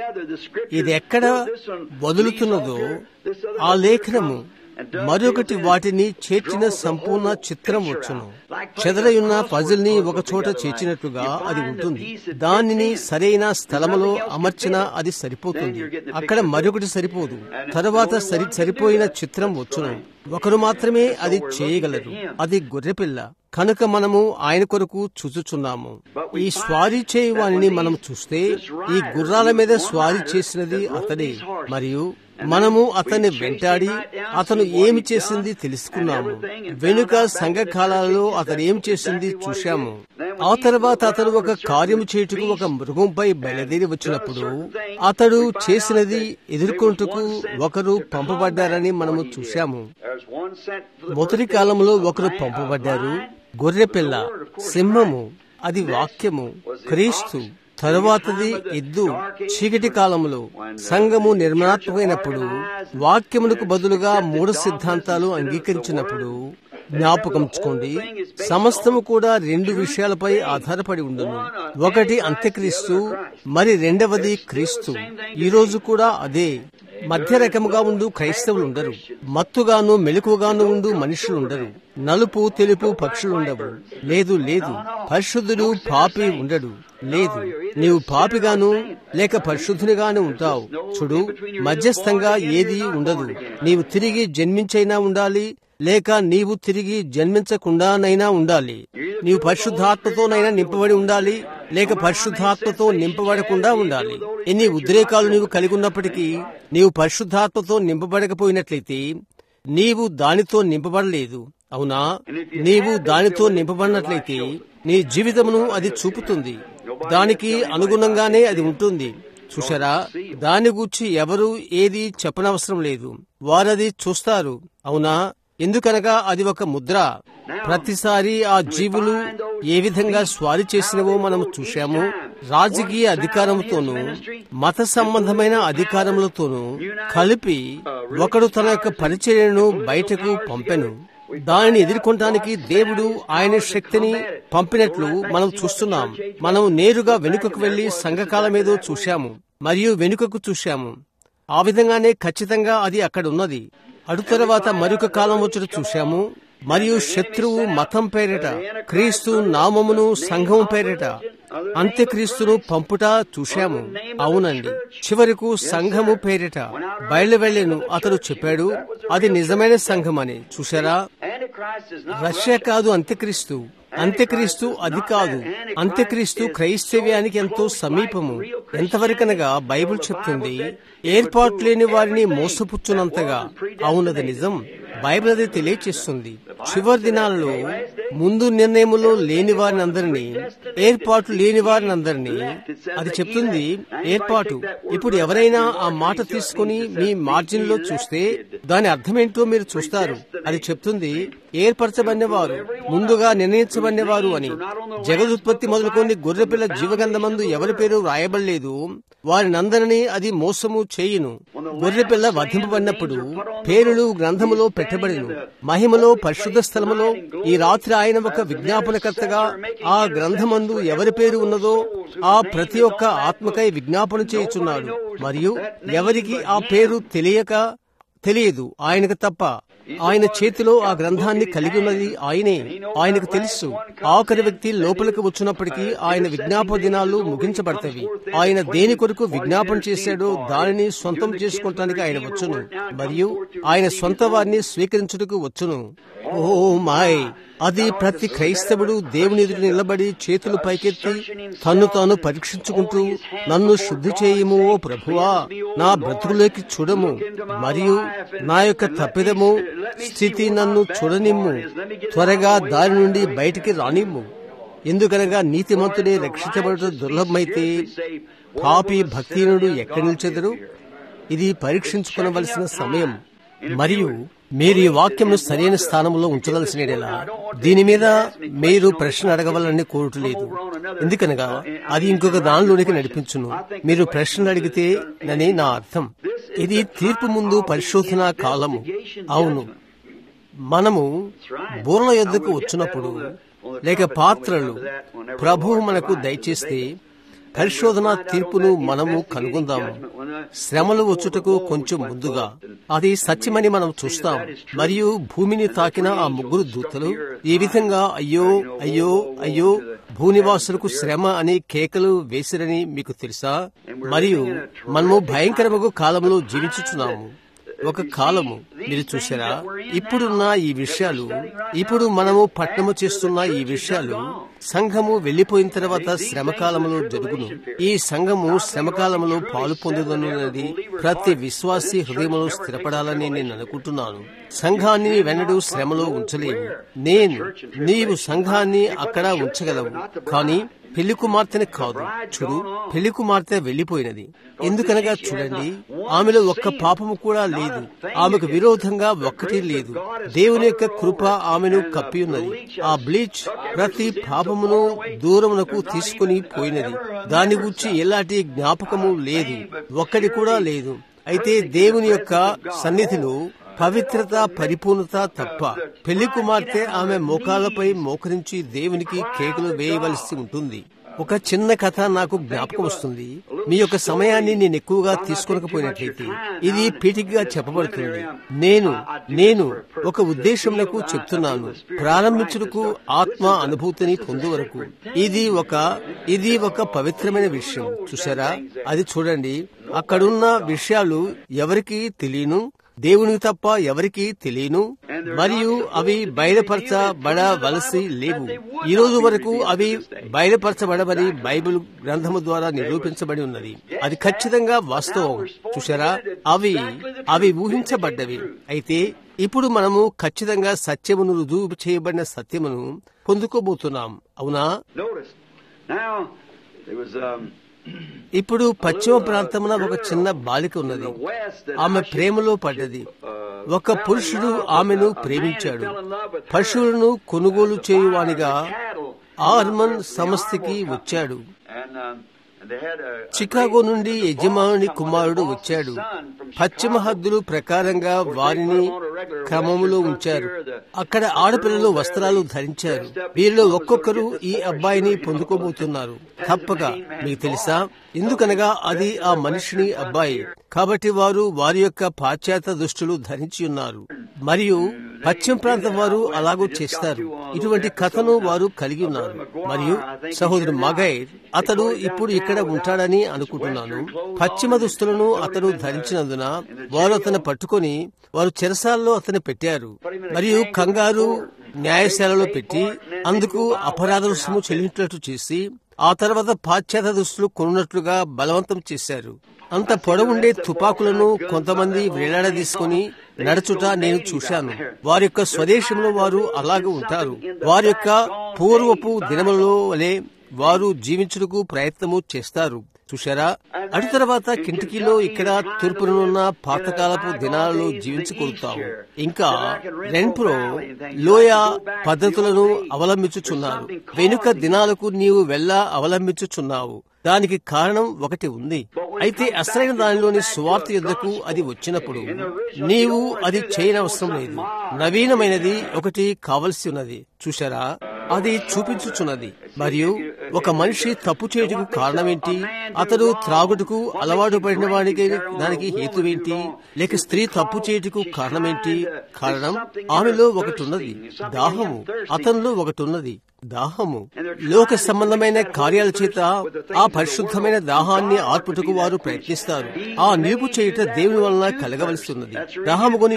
ఇది ఎక్కడ వదులుతున్నదో ఆ లేఖనము మరొకటి వాటిని చేర్చిన సంపూర్ణ చిత్రం వచ్చును చెదరయున్న పజిల్ ని ఒక చోట చేర్చినట్లుగా అది ఉంటుంది దానిని సరైన స్థలములో అమర్చిన అది సరిపోతుంది అక్కడ మరొకటి సరిపోదు తరువాత సరి సరిపోయిన చిత్రం వచ్చును ఒకరు మాత్రమే అది చేయగలరు అది గొర్రెపిల్ల కనుక మనము ఆయన కొరకు చూచుచున్నాము ఈ స్వారీ చేయవాణిని మనం చూస్తే ఈ గుర్రాల మీద స్వారీ చేసినది అతడే మరియు మనము అతన్ని వెంటాడి అతను ఏమి చేసింది తెలుసుకున్నాము వెనుక సంఘకాలాలలో అతను ఏం చేసింది చూశాము ఆ తర్వాత అతడు ఒక కార్యము చేయుటకు ఒక మృగంపై బయలుదేరి వచ్చినప్పుడు అతడు చేసినది ఎదుర్కొంటకు ఒకరు పంపబడ్డారని మనము చూశాము మొదటి కాలంలో ఒకరు పంపబడ్డారు గొర్రెపిల్ల సింహము అది వాక్యము క్రీస్తు తరువాతది ఎద్దు చీకటి కాలములో సంఘము నిర్మాణాత్మకమైనప్పుడు వాక్యమునకు బదులుగా మూఢ సిద్ధాంతాలు అంగీకరించినప్పుడు జ్ఞాపకంచుకోండి సమస్తము కూడా రెండు విషయాలపై ఆధారపడి ఉండును ఒకటి అంత్యక్రీస్తు మరి రెండవది క్రీస్తు ఈ రోజు కూడా అదే మధ్య రకముగా ఉండు క్రైస్తవులు ఉండరు మత్తుగాను మెలకుగాను ఉండు మనుషులు ఉండరు నలుపు తెలుపు పక్షులు ఉండవు లేదు లేదు పరిశుద్ధుడు పాపి ఉండడు లేదు నీవు పాపిగాను లేక పరిశుద్ధునిగాను ఉంటావు చూడు మధ్యస్థంగా ఏది ఉండదు నీవు తిరిగి జన్మించైనా ఉండాలి లేక నీవు తిరిగి జన్మించకుండానైనా ఉండాలి నీవు పరిశుద్ధాత్మతోనైనా నింపబడి ఉండాలి లేక పరిశుద్ధాత్మతో నింపబడకుండా ఉండాలి ఎన్ని ఉద్రేకాలు నీవు కలిగి ఉన్నప్పటికీ నీవు పరిశుద్ధాత్మతో నింపబడకపోయినట్లయితే నీవు దానితో నింపబడలేదు అవునా నీవు దానితో నింపబడినట్లయితే నీ జీవితమును అది చూపుతుంది దానికి అనుగుణంగానే అది ఉంటుంది చూసారా దాని గూర్చి ఎవరు ఏది చెప్పనవసరం లేదు వారది చూస్తారు అవునా ఎందుకనగా అది ఒక ముద్ర ప్రతిసారి ఆ జీవులు ఏ విధంగా స్వారీ చేసినవో మనం చూశాము రాజకీయ అధికారంతోనూ మత సంబంధమైన అధికారములతోనూ కలిపి ఒకడు తన యొక్క పరిచర్యను బయటకు పంపెను దానిని ఎదుర్కొనడానికి దేవుడు ఆయన శక్తిని పంపినట్లు మనం చూస్తున్నాం మనం నేరుగా వెనుకకు వెళ్లి సంఘకాలం ఏదో చూశాము మరియు వెనుకకు చూశాము ఆ విధంగానే ఖచ్చితంగా అది అక్కడ ఉన్నది అడు తర్వాత మరొక కాలం వచ్చుట చూశాము మరియు శత్రువు మతం పేరిట క్రీస్తు నామమును సంఘం పేరిట అంత్యక్రీస్తును పంపుట చూశాము అవునండి చివరకు సంఘము పేరిట బయలు వెళ్ళెను అతడు చెప్పాడు అది నిజమైన సంఘం అని చూశారా రష్యా కాదు అంత్యక్రీస్తు అంత్యక్రీస్తు అది కాదు అంత్యక్రీస్తు క్రైస్తవ్యానికి ఎంతో సమీపము ఎంతవరకనగా బైబిల్ చెప్తుంది ఏర్పాటు లేని వారిని మోసపుచ్చునంతగా అవునది నిజం బైబిల్ అది తెలియచేస్తుంది చివరి దినాలలో ముందు నిర్ణయములో లేని వారిని అందరినీ ఏర్పాటు లేని వారిని అందరినీ అది చెప్తుంది ఏర్పాటు ఇప్పుడు ఎవరైనా ఆ మాట తీసుకుని మీ మార్జిన్ లో చూస్తే దాని అర్థమేంటో మీరు చూస్తారు అది చెప్తుంది ఏర్పరచబడిన వారు ముందుగా నిర్ణయించబడిన వారు అని జగదుత్పత్తి మొదలుకొని గొర్రెపిల్ల జీవగంధమందు ఎవరి పేరు రాయబడలేదు వారినందరినీ అది మోసము చేయును గొర్రెపిల్ల వధింపబడినప్పుడు పేరులు గ్రంథములో పెట్టబడిను మహిమలో పరిశుద్ధ స్థలములో ఈ రాత్రి ఆయన ఒక విజ్ఞాపనకర్తగా ఆ గ్రంథమందు ఎవరి పేరు ఉన్నదో ఆ ప్రతి ఒక్క ఆత్మకై విజ్ఞాపన చేయుచున్నాడు మరియు ఎవరికి ఆ పేరు తెలియక తెలియదు ఆయనకు తప్ప ఆయన చేతిలో ఆ గ్రంథాన్ని కలిగి ఉన్నది ఆయనే ఆయనకు తెలుసు ఆఖరి వ్యక్తి లోపలికి వచ్చినప్పటికీ ఆయన విజ్ఞాపన దినాలు ముగించబడతాయి ఆయన దేని కొరకు విజ్ఞాపన చేశాడో దానిని సొంతం చేసుకుంటానికి ఆయన వచ్చును మరియు ఆయన సొంత వారిని స్వీకరించుటకు వచ్చును ఓ మాయ్ అది ప్రతి క్రైస్తవుడు దేవుని ఎదురు నిలబడి చేతులు పైకెత్తి తన్ను తాను పరీక్షించుకుంటూ నన్ను శుద్ధి చేయము ఓ ప్రభువా నా బ్రతుకులోకి చూడము మరియు నా యొక్క తప్పిదము స్థితి నన్ను చూడనిమ్ము త్వరగా దారి నుండి బయటికి రానిమ్ము ఎందుకనగా నీతిమంతుడే రక్షించబడటం దుర్లభమైతే పాపి భక్తిహీనుడు ఎక్కడి నిలిచెదరు ఇది పరీక్షించుకునవలసిన సమయం మరియు మీరు ఈ వాక్యంను సరైన స్థానంలో ఉంచవలసిన దీని మీద మీరు ప్రశ్న అడగవాలని కోరట్లేదు ఎందుకనగా అది ఇంకొక దానిలోనికి నడిపించును మీరు ప్రశ్నలు అడిగితే అని నా అర్థం ఇది తీర్పు ముందు పరిశోధన కాలము అవును మనము బూర్ల యొద్దకు వచ్చినప్పుడు లేక పాత్రలు ప్రభువు మనకు దయచేస్తే పరిశోధన తీర్పును మనము కనుగొందాము శ్రమలు వచ్చుటకు కొంచెం ముందుగా అది సత్యమని మనం చూస్తాం మరియు భూమిని తాకిన ఆ ముగ్గురు దూతలు ఈ విధంగా అయ్యో అయ్యో అయ్యో భూనివాసులకు శ్రమ అని కేకలు వేసిరని మీకు తెలుసా మరియు మనము భయంకరమగు కాలంలో జీవించుచున్నాము ఒక కాలము మీరు చూసారా ఇప్పుడున్న ఈ విషయాలు ఇప్పుడు మనము పట్టణము చేస్తున్న ఈ విషయాలు సంఘము వెళ్లిపోయిన తర్వాత శ్రమకాలంలో జరుగును ఈ సంఘము శ్రమకాలంలో పాలు పొందుదనున్నది ప్రతి విశ్వాసి హృదయంలో స్థిరపడాలని నేను అనుకుంటున్నాను సంఘాన్ని వెనడు శ్రమలో ఉంచలేవు నేను నీవు సంఘాన్ని అక్కడ ఉంచగలవు కానీ పెళ్లి కుమార్తెని కాదు చూడు పెళ్లి కుమార్తె వెళ్లిపోయినది ఎందుకనగా చూడండి ఆమెలో ఒక్క పాపము కూడా లేదు ఆమెకు విరోధంగా ఒక్కటి లేదు దేవుని యొక్క కృప ఆమెను కప్పి ఉన్నది ఆ బ్లీచ్ ప్రతి పాపము జ్ఞాపకమును దూరమునకు తీసుకుని పోయినది దాని గురించి ఎలాంటి జ్ఞాపకము లేదు ఒక్కడి కూడా లేదు అయితే దేవుని యొక్క సన్నిధిలో పవిత్రత పరిపూర్ణత తప్ప పెళ్లి కుమార్తె ఆమె మోకాలపై మోకరించి దేవునికి కేకులు వేయవలసి ఉంటుంది ఒక చిన్న కథ నాకు జ్ఞాపకం వస్తుంది మీ యొక్క సమయాన్ని నేను ఎక్కువగా తీసుకొనకపోయినట్లయితే ఇది పీఠికగా చెప్పబడుతుంది నేను నేను ఒక ఉద్దేశంలకు చెప్తున్నాను ప్రారంభించుటకు ఆత్మ అనుభూతిని పొందు వరకు ఇది ఒక ఇది ఒక పవిత్రమైన విషయం చూసారా అది చూడండి అక్కడున్న విషయాలు ఎవరికి తెలియను దేవునికి తప్ప ఎవరికి తెలియను మరియు అవి బయలుపరచబడవలసి లేవు ఈ రోజు వరకు అవి బయలుపరచబడమని బైబిల్ గ్రంథము ద్వారా నిరూపించబడి ఉన్నది అది ఖచ్చితంగా వాస్తవం చూసారా అవి అవి ఊహించబడ్డవి అయితే ఇప్పుడు మనము ఖచ్చితంగా సత్యమును రుజువు చేయబడిన సత్యమును పొందుకోబోతున్నాం అవునా Notice. Now, there was, um, ఇప్పుడు పశ్చిమ ప్రాంతమున ఒక చిన్న బాలిక ఉన్నది in the West that ఆమె I should- ప్రేమలో పడ్డది uh, ఒక పురుషుడు ఆమెను ప్రేమించాడు పశువులను కొనుగోలు చేయువానిగా ఆర్మన్ సంస్థకి వచ్చాడు And, um, and they had a- a Chicago great- నుండి the యజమానుని boss- కుమారుడు someone వచ్చాడు boss's son from పశ్చిమ Chicago. హద్దులు ప్రకారంగా వారిని క్రమములో ఉంచారు అక్కడ ఆడపిల్లలు వస్త్రాలు ధరించారు వీరిలో ఒక్కొక్కరు ఈ అబ్బాయిని పొందుకోబోతున్నారు తప్పక మీకు తెలుసా ఎందుకనగా అది ఆ మనిషిని అబ్బాయి కాబట్టి వారు వారి యొక్క పాశ్చాత్య దుస్తులు ధరించి ఉన్నారు మరియు పశ్చిమ ప్రాంతం వారు అలాగూ చేస్తారు ఇటువంటి కథను వారు కలిగి ఉన్నారు మరియు సహోదరు మగైర్ అతడు ఇప్పుడు ఇక్కడ ఉంటాడని అనుకుంటున్నాను పశ్చిమ దుస్తులను అతడు ధరించినందున వారు అతను పట్టుకొని వారు చెరసాల్లో అతను పెట్టారు మరియు కంగారు న్యాయశాలలో పెట్టి అందుకు అపరాధ రుసుము చెల్లించినట్లు చేసి ఆ తర్వాత పాశ్చాత్య దుస్తులు కొనున్నట్లుగా బలవంతం చేశారు అంత పొడవుండే తుపాకులను కొంతమంది వేలాడదీసుకుని నడుచుట నేను చూశాను వారి యొక్క స్వదేశంలో వారు అలాగే ఉంటారు వారి యొక్క పూర్వపు దినములలో వలె వారు జీవించుటకు ప్రయత్నము చేస్తారు చూశారా అటు తర్వాత కింటికీలో ఇక్కడ తూర్పునున్న పాతకాలపు దినాలలో జీవించగలుగుతావు ఇంకా రెన్ప్రో లోయ పద్ధతులను అవలంబించుచున్నారు వెనుక దినాలకు నీవు వెళ్ళ అవలంబించుచున్నావు దానికి కారణం ఒకటి ఉంది అయితే అసలైన దానిలోని సువార్త యుద్ధకు అది వచ్చినప్పుడు నీవు అది చేయనవసరం లేదు నవీనమైనది ఒకటి కావలసి ఉన్నది చూశారా అది చూపించుచున్నది మరియు ఒక మనిషి తప్పు చేయుటకు కారణమేంటి అతడు త్రాగుటకు అలవాటు పడిన వాడికి దానికి హేతువేంటి లేక స్త్రీ తప్పు చేయుటకు కారణమేంటి కారణం ఆమెలో ఒకటి ఉన్నది దాహము అతనిలో ఒకటి ఉన్నది దాహము లోక సంబంధమైన కార్యాల చేత ఆ పరిశుద్ధమైన దాహాన్ని ఆర్పుటకు వారు ప్రయత్నిస్తారు ఆ నిలుపు చేయుట దేవుని వలన కలగవలసి ఉన్నది దాహము కొని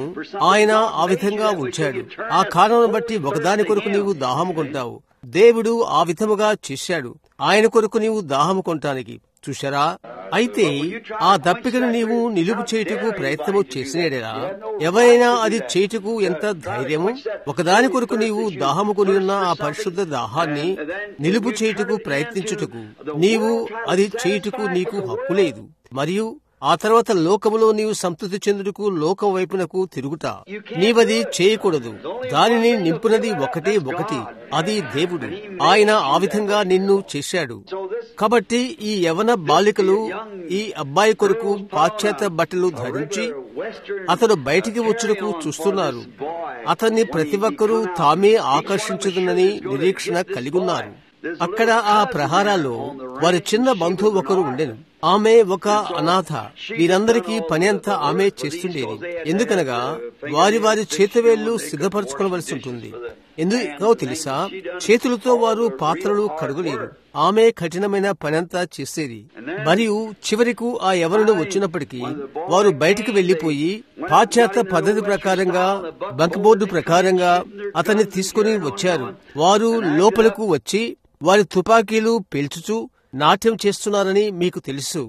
ఆయన ఆ విధంగా ఉంచాడు ఆ కారణం బట్టి ఒకదాని కొరకు నీవు దాహము కొంటావు దేవుడు ఆ విధముగా చేశాడు ఆయన కొరకు నీవు దాహము కొంటానికి చూశారా అయితే ఆ దప్పికను నీవు నిలుపు చేయుటకు ప్రయత్నము చేసినడేరా ఎవరైనా అది చేయుటకు ఎంత ధైర్యము ఒకదాని కొరకు నీవు దాహము కొని ఉన్న ఆ పరిశుద్ధ దాహాన్ని నిలుపు చేయుటకు ప్రయత్నించుటకు నీవు అది చేయుటకు నీకు హక్కు లేదు మరియు ఆ తర్వాత లోకములో నీవు సంతృప్తి చెందుటకు లోకం వైపునకు తిరుగుట నీవది చేయకూడదు దానిని నింపునది ఒకటే ఒకటి అది దేవుడు ఆయన ఆ విధంగా నిన్ను చేశాడు కాబట్టి ఈ యవన బాలికలు ఈ అబ్బాయి కొరకు పాశ్చాత్య బట్టలు ధరించి అతడు బయటికి వచ్చుటకు చూస్తున్నారు అతన్ని ప్రతి ఒక్కరూ తామే ఆకర్షించదునని నిరీక్షణ కలిగున్నారు అక్కడ ఆ ప్రహారాల్లో వారి చిన్న బంధువు ఒకరు ఉండెను ఆమె ఒక అనాథ వీరందరికీ పని అంతా ఆమె చేస్తుండేది ఎందుకనగా వారి వారి చేతివేళ్లు సిద్ధపరచుకోవలసి ఉంటుంది ఎందుకో తెలుసా చేతులతో వారు పాత్రలు కడుగులేరు ఆమె కఠినమైన పనంతా చేసేది మరియు చివరకు ఆ ఎవరును వచ్చినప్పటికీ వారు బయటికి వెళ్లిపోయి పాశ్చాత్య పద్ధతి ప్రకారంగా బంక్ బోర్డు ప్రకారంగా అతన్ని తీసుకుని వచ్చారు వారు లోపలకు వచ్చి వారి తుపాకీలు పేల్చుచూ నాట్యం చేస్తున్నారని మీకు తెలుసు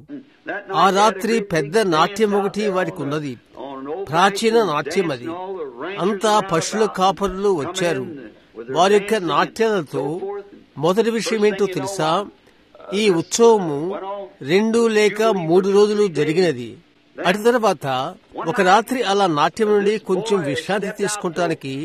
ఆ రాత్రి పెద్ద నాట్యం ఒకటి వారికి ఉన్నది ప్రాచీన నాట్యం అది అంతా పశువుల కాపరులు వచ్చారు వారి యొక్క నాట్యాలతో మొదటి విషయం ఏంటో తెలుసా ఈ ఉత్సవము రెండు లేక మూడు రోజులు జరిగినది అటు తర్వాత ఒక రాత్రి అలా నాట్యం నుండి కొంచెం విశ్రాంతి తీసుకుంటానికి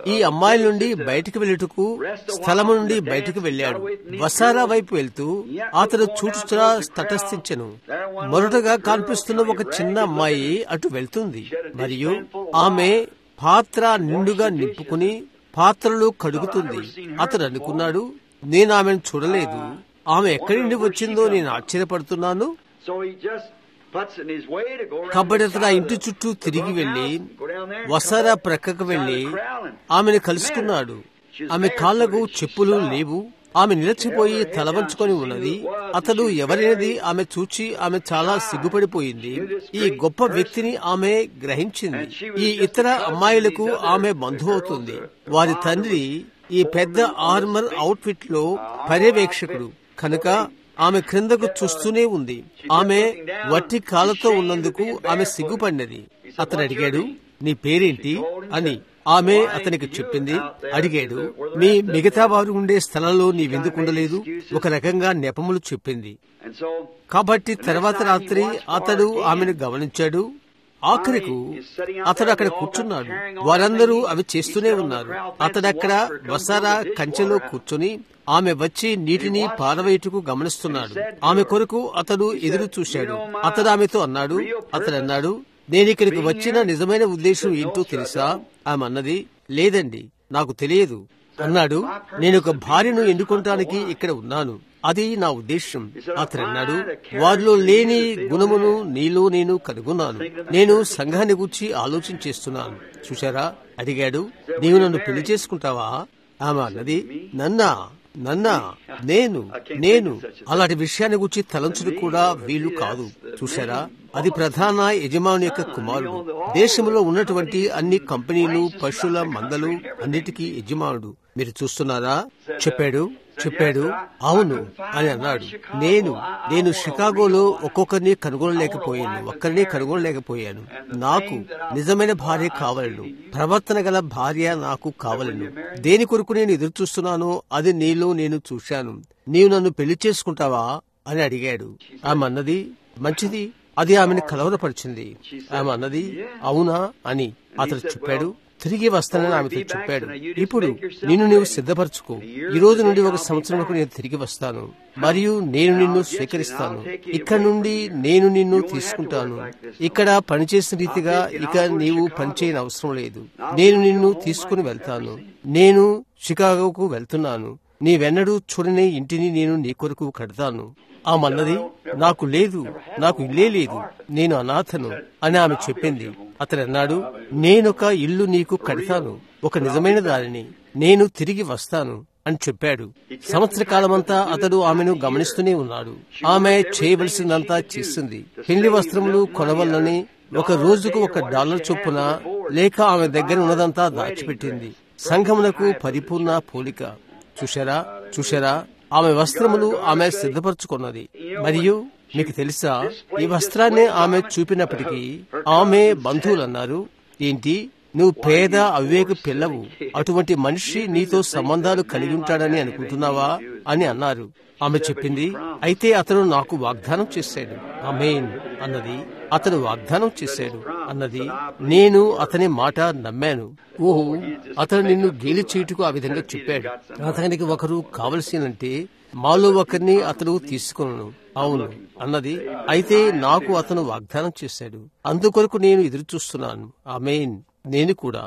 ఈ అమ్మాయి నుండి బయటికి వెళ్ళుటకు స్థలము నుండి బయటికి వెళ్ళాడు వసారా వైపు వెళ్తూ అతడు చూచుచా తటస్థించెను మొదటగా కనిపిస్తున్న ఒక చిన్న అమ్మాయి అటు వెళ్తుంది మరియు ఆమె పాత్ర నిండుగా నింపుకుని పాత్రలు కడుగుతుంది అతడు అనుకున్నాడు నేను ఆమెను చూడలేదు ఆమె ఎక్కడి నుండి వచ్చిందో నేను ఆశ్చర్యపడుతున్నాను So he just puts in his way to go around కాబట్టి the అతను ఆ side of ఇంటి the- చుట్టూ the తిరిగి bunk వెళ్లి house, go down there and వసారా come up ప్రక్కకు beside వెళ్లి the corral and ఆమెను met కలుసుకున్నాడు her. ఆమె She's కాళ్లకు barefooted, she's చెప్పులు stopped. లేవు ఆమె నిలచిపోయి తల వంచుకొని ఉన్నది అతడు ఎవరైనది ఆమె చూచి ఆమె చాలా సిగ్గుపడిపోయింది ఈ గొప్ప వ్యక్తిని ఆమె గ్రహించింది ఈ ఇతర అమ్మాయిలకు ఆమె బంధువు అవుతుంది వారి తండ్రి ఈ పెద్ద ఆర్మర్ అవుట్ఫిట్ లో పర్యవేక్షకుడు కనుక ఆమె క్రిందకు చూస్తూనే ఉంది ఆమె వట్టి కాళ్ళతో ఉన్నందుకు ఆమె సిగ్గుపడినది అతను అడిగాడు నీ పేరేంటి అని ఆమె అతనికి చెప్పింది అడిగాడు మీ మిగతా వారు ఉండే స్థలంలో నీవెందుకుండలేదు ఒక రకంగా నెపములు చెప్పింది And so కాబట్టి తర్వాత రాత్రి అతడు ఆమెను గమనించాడు ఆఖరికు అతడు అక్కడ కూర్చున్నాడు వారందరూ అవి చేస్తూనే ఉన్నారు అతడు అక్కడ వసారా కంచెలో కూర్చుని ఆమె వచ్చి నీటిని పారవేయుటకు గమనిస్తున్నాడు ఆమె కొరకు అతడు ఎదురు చూశాడు అతడు ఆమెతో అన్నాడు అతడు అన్నాడు నేను ఇక్కడికి వచ్చిన నిజమైన ఉద్దేశం ఏంటో తెలుసా ఆమె అన్నది లేదండి నాకు తెలియదు అన్నాడు నేను ఒక భార్యను ఎన్నుకోవటానికి ఇక్కడ ఉన్నాను అది నా ఉద్దేశం అతను అన్నాడు వారిలో లేని గుణమును నీలో నేను కనుగొన్నాను నేను సంఘాన్ని గురించి ఆలోచన చేస్తున్నాను చూశారా అడిగాడు నీవు నన్ను పెళ్లి చేసుకుంటావా ఆమె అన్నది నన్నా నన్నా నేను నేను అలాంటి విషయాన్ని గురించి తలంచుడు కూడా వీలు కాదు చూశారా అది ప్రధాన యజమాని యొక్క కుమారుడు దేశంలో ఉన్నటువంటి అన్ని కంపెనీలు పశువుల మందలు అన్నిటికీ యజమానుడు మీరు చూస్తున్నారా చెప్పాడు చెప్పాడు అవును అని అన్నాడు నేను నేను షికాగోలో ఒక్కొక్కరిని కనుగొనలేకపోయాను ఒక్కరిని కనుగొనలేకపోయాను నాకు నిజమైన భార్య కావలను ప్రవర్తన గల భార్య నాకు కావలను దేని కొరకు నేను ఎదురు చూస్తున్నానో అది నీలో నేను చూశాను నీవు నన్ను పెళ్లి చేసుకుంటావా అని అడిగాడు ఆమె అన్నది మంచిది అది ఆమెను కలవరపరిచింది ఆమె అన్నది అవునా అని అతడు చెప్పాడు తిరిగి వస్తానని ఆమెతో చెప్పాడు ఇప్పుడు నిన్ను నీవు సిద్ధపరచుకో ఈ రోజు నుండి ఒక సంవత్సరం వరకు నేను తిరిగి వస్తాను మరియు నేను నిన్ను స్వీకరిస్తాను ఇక్కడ నుండి నేను నిన్ను తీసుకుంటాను ఇక్కడ పనిచేసిన రీతిగా ఇక నీవు పనిచేయని అవసరం లేదు నేను నిన్ను తీసుకుని వెళ్తాను నేను షికాగోకు వెళ్తున్నాను నీవెన్నడూ చూడని ఇంటిని నేను నీ కొరకు కడతాను ఆమన్నది నాకు లేదు నాకు ఇల్లే లేదు నేను అనాథను అని ఆమె చెప్పింది అతడు అన్నాడు నేనొక ఇల్లు నీకు కడతాను ఒక నిజమైన దానిని నేను తిరిగి వస్తాను అని చెప్పాడు సంవత్సర కాలమంతా అతడు ఆమెను గమనిస్తూనే ఉన్నాడు ఆమె చేయవలసిందంతా చేసింది పెళ్లి వస్త్రములు కొనవల్లని ఒక రోజుకు ఒక డాలర్ చొప్పున లేక ఆమె దగ్గర ఉన్నదంతా దాచిపెట్టింది సంఘమునకు పరిపూర్ణ పోలిక చూశారా చూశారా ఆమె వస్త్రములు ఆమె సిద్ధపరచుకున్నది మరియు మీకు తెలుసా ఈ వస్త్రాన్ని ఆమె చూపినప్పటికీ ఆమె బంధువులు అన్నారు ఏంటి నువ్వు పేద అవివేక పిల్లవు అటువంటి మనిషి నీతో సంబంధాలు కలిగి ఉంటాడని అనుకుంటున్నావా అని అన్నారు ఆమె చెప్పింది అయితే అతను నాకు వాగ్దానం చేశాడు అమేన్ అన్నది అతను వాగ్దానం చేశాడు అన్నది నేను అతని మాట నమ్మాను ఓహో అతను నిన్ను గేలి చేయుటకు ఆ విధంగా చెప్పాడు అతనికి ఒకరు కావలసినంటే మాలో ఒకరిని అతను తీసుకున్నాను అవును అన్నది అయితే నాకు అతను వాగ్దానం చేశాడు అందుకొరకు నేను ఎదురు చూస్తున్నాను ఆమెన్ నేను కూడా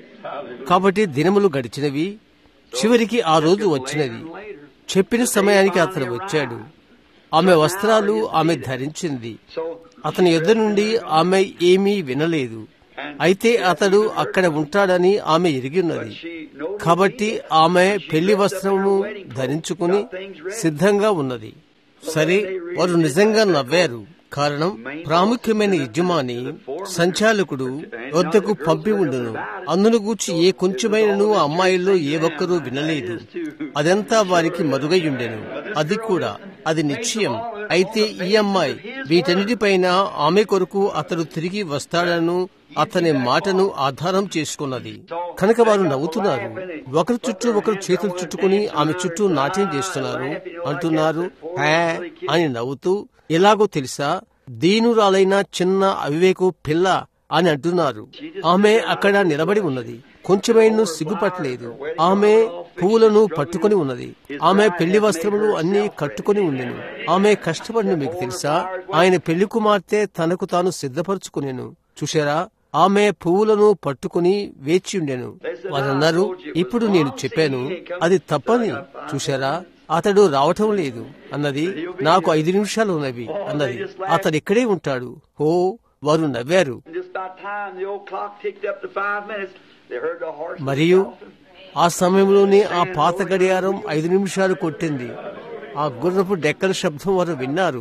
కాబట్టి దినములు గడిచినవి చివరికి ఆ రోజు వచ్చినది చెప్పిన సమయానికి అతను వచ్చాడు ఆమె వస్త్రాలు ఆమె ధరించింది అతని యుద్ధ నుండి ఆమె ఏమీ వినలేదు అయితే అతడు అక్కడ ఉంటాడని ఆమె ఎరిగి ఉన్నది కాబట్టి ఆమె పెళ్లి వస్త్రము ధరించుకుని సిద్ధంగా ఉన్నది సరే వారు నిజంగా నవ్వారు కారణం ప్రాముఖ్యమైన యజమాని సంచాలకుడు వద్దకు పంపి ఉండును అందును గూర్చి ఏ కొంచెమైనను ఆ అమ్మాయిల్లో ఏ ఒక్కరూ వినలేదు అదంతా వారికి మరుగయ్యుండెను అది కూడా అది నిశ్చయం అయితే ఈ అమ్మాయి వీటన్నిటిపైన ఆమె కొరకు అతడు తిరిగి వస్తాడను అతని మాటను ఆధారం చేసుకున్నది కనుక వారు నవ్వుతున్నారు ఒకరి చుట్టూ ఒకరు చేతులు చుట్టుకుని ఆమె చుట్టూ నాట్యం చేస్తున్నారు అంటున్నారు హే అని నవ్వుతూ ఎలాగో తెలుసా దీనురాలైన చిన్న అవివేకు పిల్ల అని అంటున్నారు ఆమె అక్కడ నిలబడి ఉన్నది కొంచెమైనా సిగ్గుపట్టలేదు ఆమె పువ్వులను పట్టుకొని ఉన్నది ఆమె పెళ్లి వస్త్రములు అన్ని కట్టుకొని ఉండెను ఆమె కష్టపడిన మీకు తెలుసా ఆయన పెళ్లి కుమార్తె తనకు తాను సిద్ధపరచుకునేను చూశారా ఆమె పువ్వులను పట్టుకుని వేచి ఉండెను వారన్నారు ఇప్పుడు నేను చెప్పాను అది తప్పని చూశారా అతడు రావటం లేదు అన్నది నాకు ఐదు నిమిషాలు ఉన్నవి అన్నది అతడు ఇక్కడే ఉంటాడు ఓ వారు నవ్వారు Just about time the old clock ticked up to five minutes, they heard the horse. మరియు ఆ సమయంలోనే ఆ పాత గడియారం ఐదు నిమిషాలు కొట్టింది ఆ గుర్రపు డెక్కల శబ్దం వారు విన్నారు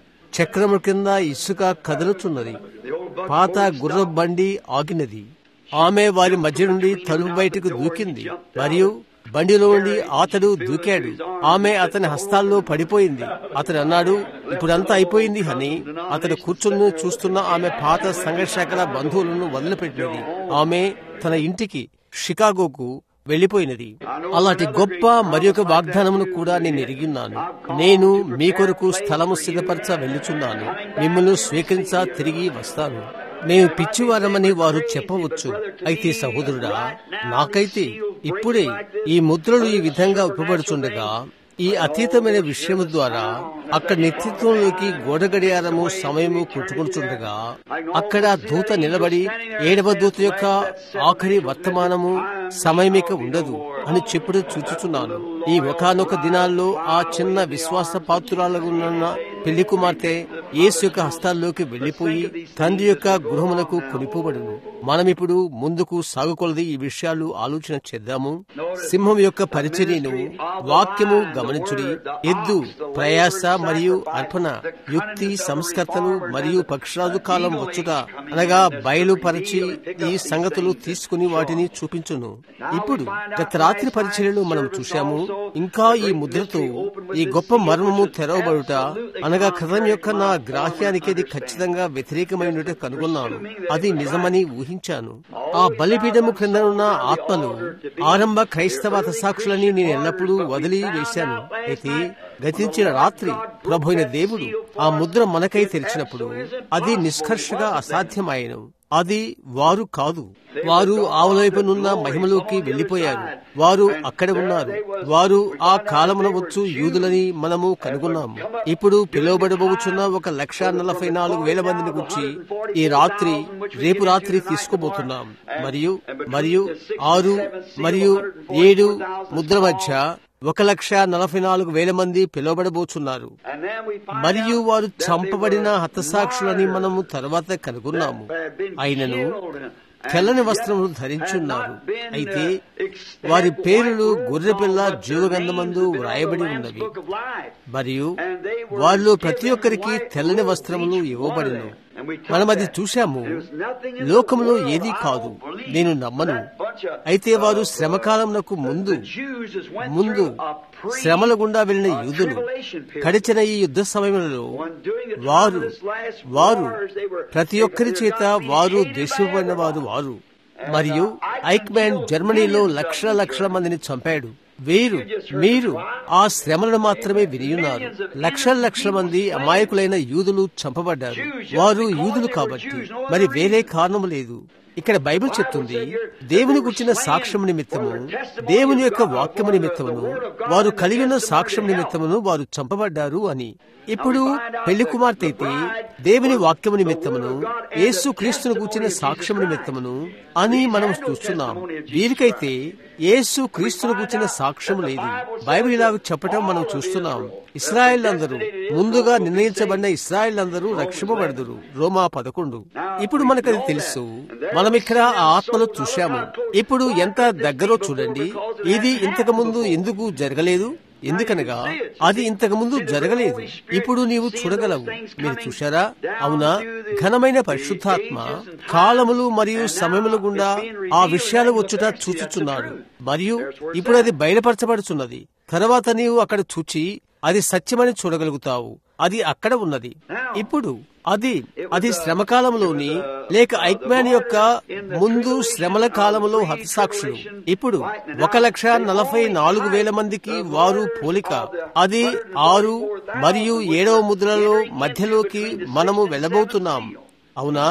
చక్రము కింద ఇసుక కదులుతున్నది పాత గుర్ర బండి ఆగినది ఆమె వారి మధ్య నుండి తలుపు బయటకు దూకింది మరియు బండిలో నుండి అతడు దూకాడు ఆమె అతని హస్తాల్లో పడిపోయింది అతడు అన్నాడు ఇప్పుడంతా అయిపోయింది అని అతడు కూర్చుని చూస్తున్న ఆమె పాత సంఘర్షకల బంధువులను వదిలిపెట్టినది ఆమె తన ఇంటికి షికాగోకు వెళ్లిపోయినది అలాంటి గొప్ప మరి ఒక వాగ్దానమును కూడా నేను ఎరిగిన్నాను నేను మీ కొరకు స్థలము సిద్ధపరచ వెళ్ళుచున్నాను మిమ్మల్ని స్వీకరించ తిరిగి వస్తాను మేము పిచ్చివారమని వారు చెప్పవచ్చు అయితే సహోదరుడా నాకైతే ఇప్పుడే ఈ ముద్రలు ఈ విధంగా ఉపబడుచుండగా ఈ అతీతమైన విషయము ద్వారా అక్కడ నెతృత్వంలోకి గోడ గడియారము సమయము కొట్టుకుంటుండగా అక్కడ దూత నిలబడి ఏడవ దూత యొక్క ఆఖరి వర్తమానము సమయమిక ఉండదు అని చెప్పుడు చూచుచున్నాను ఈ ఒకనొక దినాల్లో ఆ చిన్న విశ్వాస పాత్రురాలగున్న పెళ్లి కుమార్తె యేసు యొక్క హస్తాల్లోకి వెళ్లిపోయి తండ్రి యొక్క గృహమునకు కొనిపోబడును మనమిప్పుడు ముందుకు సాగుకొలది ఈ విషయాలు ఆలోచన చేద్దాము సింహం యొక్క పరిచర్యను వాక్యము గమనించుడి ఎద్దు ప్రయాస మరియు అర్పణ యుక్తి సంస్కర్తలు మరియు పక్షరాజు కాలం వచ్చుట అనగా బయలుపరిచి ఈ సంగతులు తీసుకుని వాటిని చూపించును ఇప్పుడు గత రాత్రి పరిచర్యలో మనం చూశాము ఇంకా ఈ ముద్రతో ఈ గొప్ప మర్మము తెరవబడుట అనగా కథం యొక్క నా గ్రాహ్యానికి అది ఖచ్చితంగా వ్యతిరేకమైనట్టు కనుగొన్నాను అది నిజమని ఊహించాను ఆ బలిపీఠము క్రింద ఉన్న ఆత్మలు ఆరంభ క్రైస్తవ సాక్షులని నేను ఎల్లప్పుడూ వదిలి వేశాను అయితే గతించిన రాత్రి ప్రభు అయిన దేవుడు ఆ ముద్ర మనకై తెరిచినప్పుడు అది నిష్కర్షగా అసాధ్యమాయను అది వారు కాదు వారు ఆవులైపునున్న మహిమలోకి వెళ్లిపోయారు వారు అక్కడ ఉన్నారు వారు ఆ కాలమున వచ్చు యూదులని మనము కనుగొన్నాము ఇప్పుడు పిలువబడబోచున్న ఒక లక్ష నలభై నాలుగు వేల మందిని గురించి ఈ రాత్రి రేపు రాత్రి తీసుకోబోతున్నాం మరియు మరియు ఆరు మరియు ఏడు ముద్ర మధ్య ఒక లక్ష నలభై నాలుగు వేల మంది పిలువబడబోచున్నారు And then we find మరియు out వారు that they చంపబడిన were హతసాక్షులని martyrs మనము తర్వాత కనుగొన్నాము that had been అయినను killed and తెల్లని yet వస్త్రములు had ధరించున్నారు not been, అయితే uh, extant వారి పేరులు white robes గొర్రెపిల్ల on, but their జీవగంధమందు names had been on the వ్రాయబడి Lamb's ఉన్నవి Book of Life. మరియు And they were వారిలో given ప్రతి ఒక్కరికి white తెల్లని robes, వస్త్రములు each ఇవ్వబడిను one of them. And we took మనం అది that. చూశాము There was nothing in the లోకములో world ఏదీ I కాదు don't believe నేను నమ్మను that bunch of, అయితే వారు uh, శ్రమకాలమునకు the- ముందు the Jews has went ముందు through a pre- శ్రమల గుండా వెళ్లిన uh, యూదులు tribulation period. గడిచిన ఈ యుద్ధ సమయంలో When during the time వారు of this last వారు wars, they were- ప్రతి they- ఒక్కరి they were చేత not being వారు hated by దేశపడిన వారు everybody. వారు మరియు ఐక్మ్యాన్ జర్మనీలో లక్షల లక్షల మందిని చంపాడు వీరు మీరు ఆ శ్రమలను మాత్రమే వినియున్నారు లక్షల లక్షల మంది అమాయకులైన యూదులు చంపబడ్డారు వారు యూదులు కాబట్టి మరి వేరే కారణం లేదు ఇక్కడ బైబిల్ చెప్తుంది దేవుని గుర్చిన సాక్ష్యం నిమిత్తము దేవుని యొక్క వాక్యము నిమిత్తమును వారు కలిగిన సాక్ష్యం నిమిత్తమును వారు చంపబడ్డారు అని ఇప్పుడు పెళ్లి కుమార్తె అయితే దేవుని వాక్యము నిమిత్తమును యేసు క్రీస్తును కూర్చిన సాక్ష్యం నిమిత్తమును అని మనం చూస్తున్నాం వీరికైతే యేసు క్రీస్తును కూర్చిన సాక్ష్యం లేదు బైబిల్ ఇలా చెప్పటం మనం చూస్తున్నాం ఇస్రాయేల్ అందరూ ముందుగా నిర్ణయించబడిన ఇస్రాయేల్ అందరూ రక్షింపబడదురు రోమా పదకొండు ఇప్పుడు మనకది తెలుసు మనం ఇక్కడ ఆ ఆత్మను చూశాము ఇప్పుడు ఎంత దగ్గరో చూడండి ఇది ఇంతకు ముందు ఎందుకు జరగలేదు ఎందుకనగా అది ఇంతకు ముందు జరగలేదు ఇప్పుడు నీవు చూడగలవు మీరు చూశారా అవునా ఘనమైన పరిశుద్ధాత్మ కాలములు మరియు సమయముల గుండా ఆ విషయాలు వచ్చుట చూచుచున్నాడు మరియు ఇప్పుడు అది బయలుపరచబడుచున్నది తర్వాత నీవు అక్కడ చూచి అది సత్యమని చూడగలుగుతావు అది అక్కడ ఉన్నది ఇప్పుడు అది అది శ్రమకాలంలోని లేక ఐక్మ్యాన్ యొక్క ముందు శ్రమల కాలములో హతసాక్షులు ఇప్పుడు ఒక లక్ష నలభై నాలుగు వేల మందికి వారు పోలిక అది ఆరు మరియు ఏడవ ముద్రలో మధ్యలోకి మనము వెళ్ళబోతున్నాం అవునా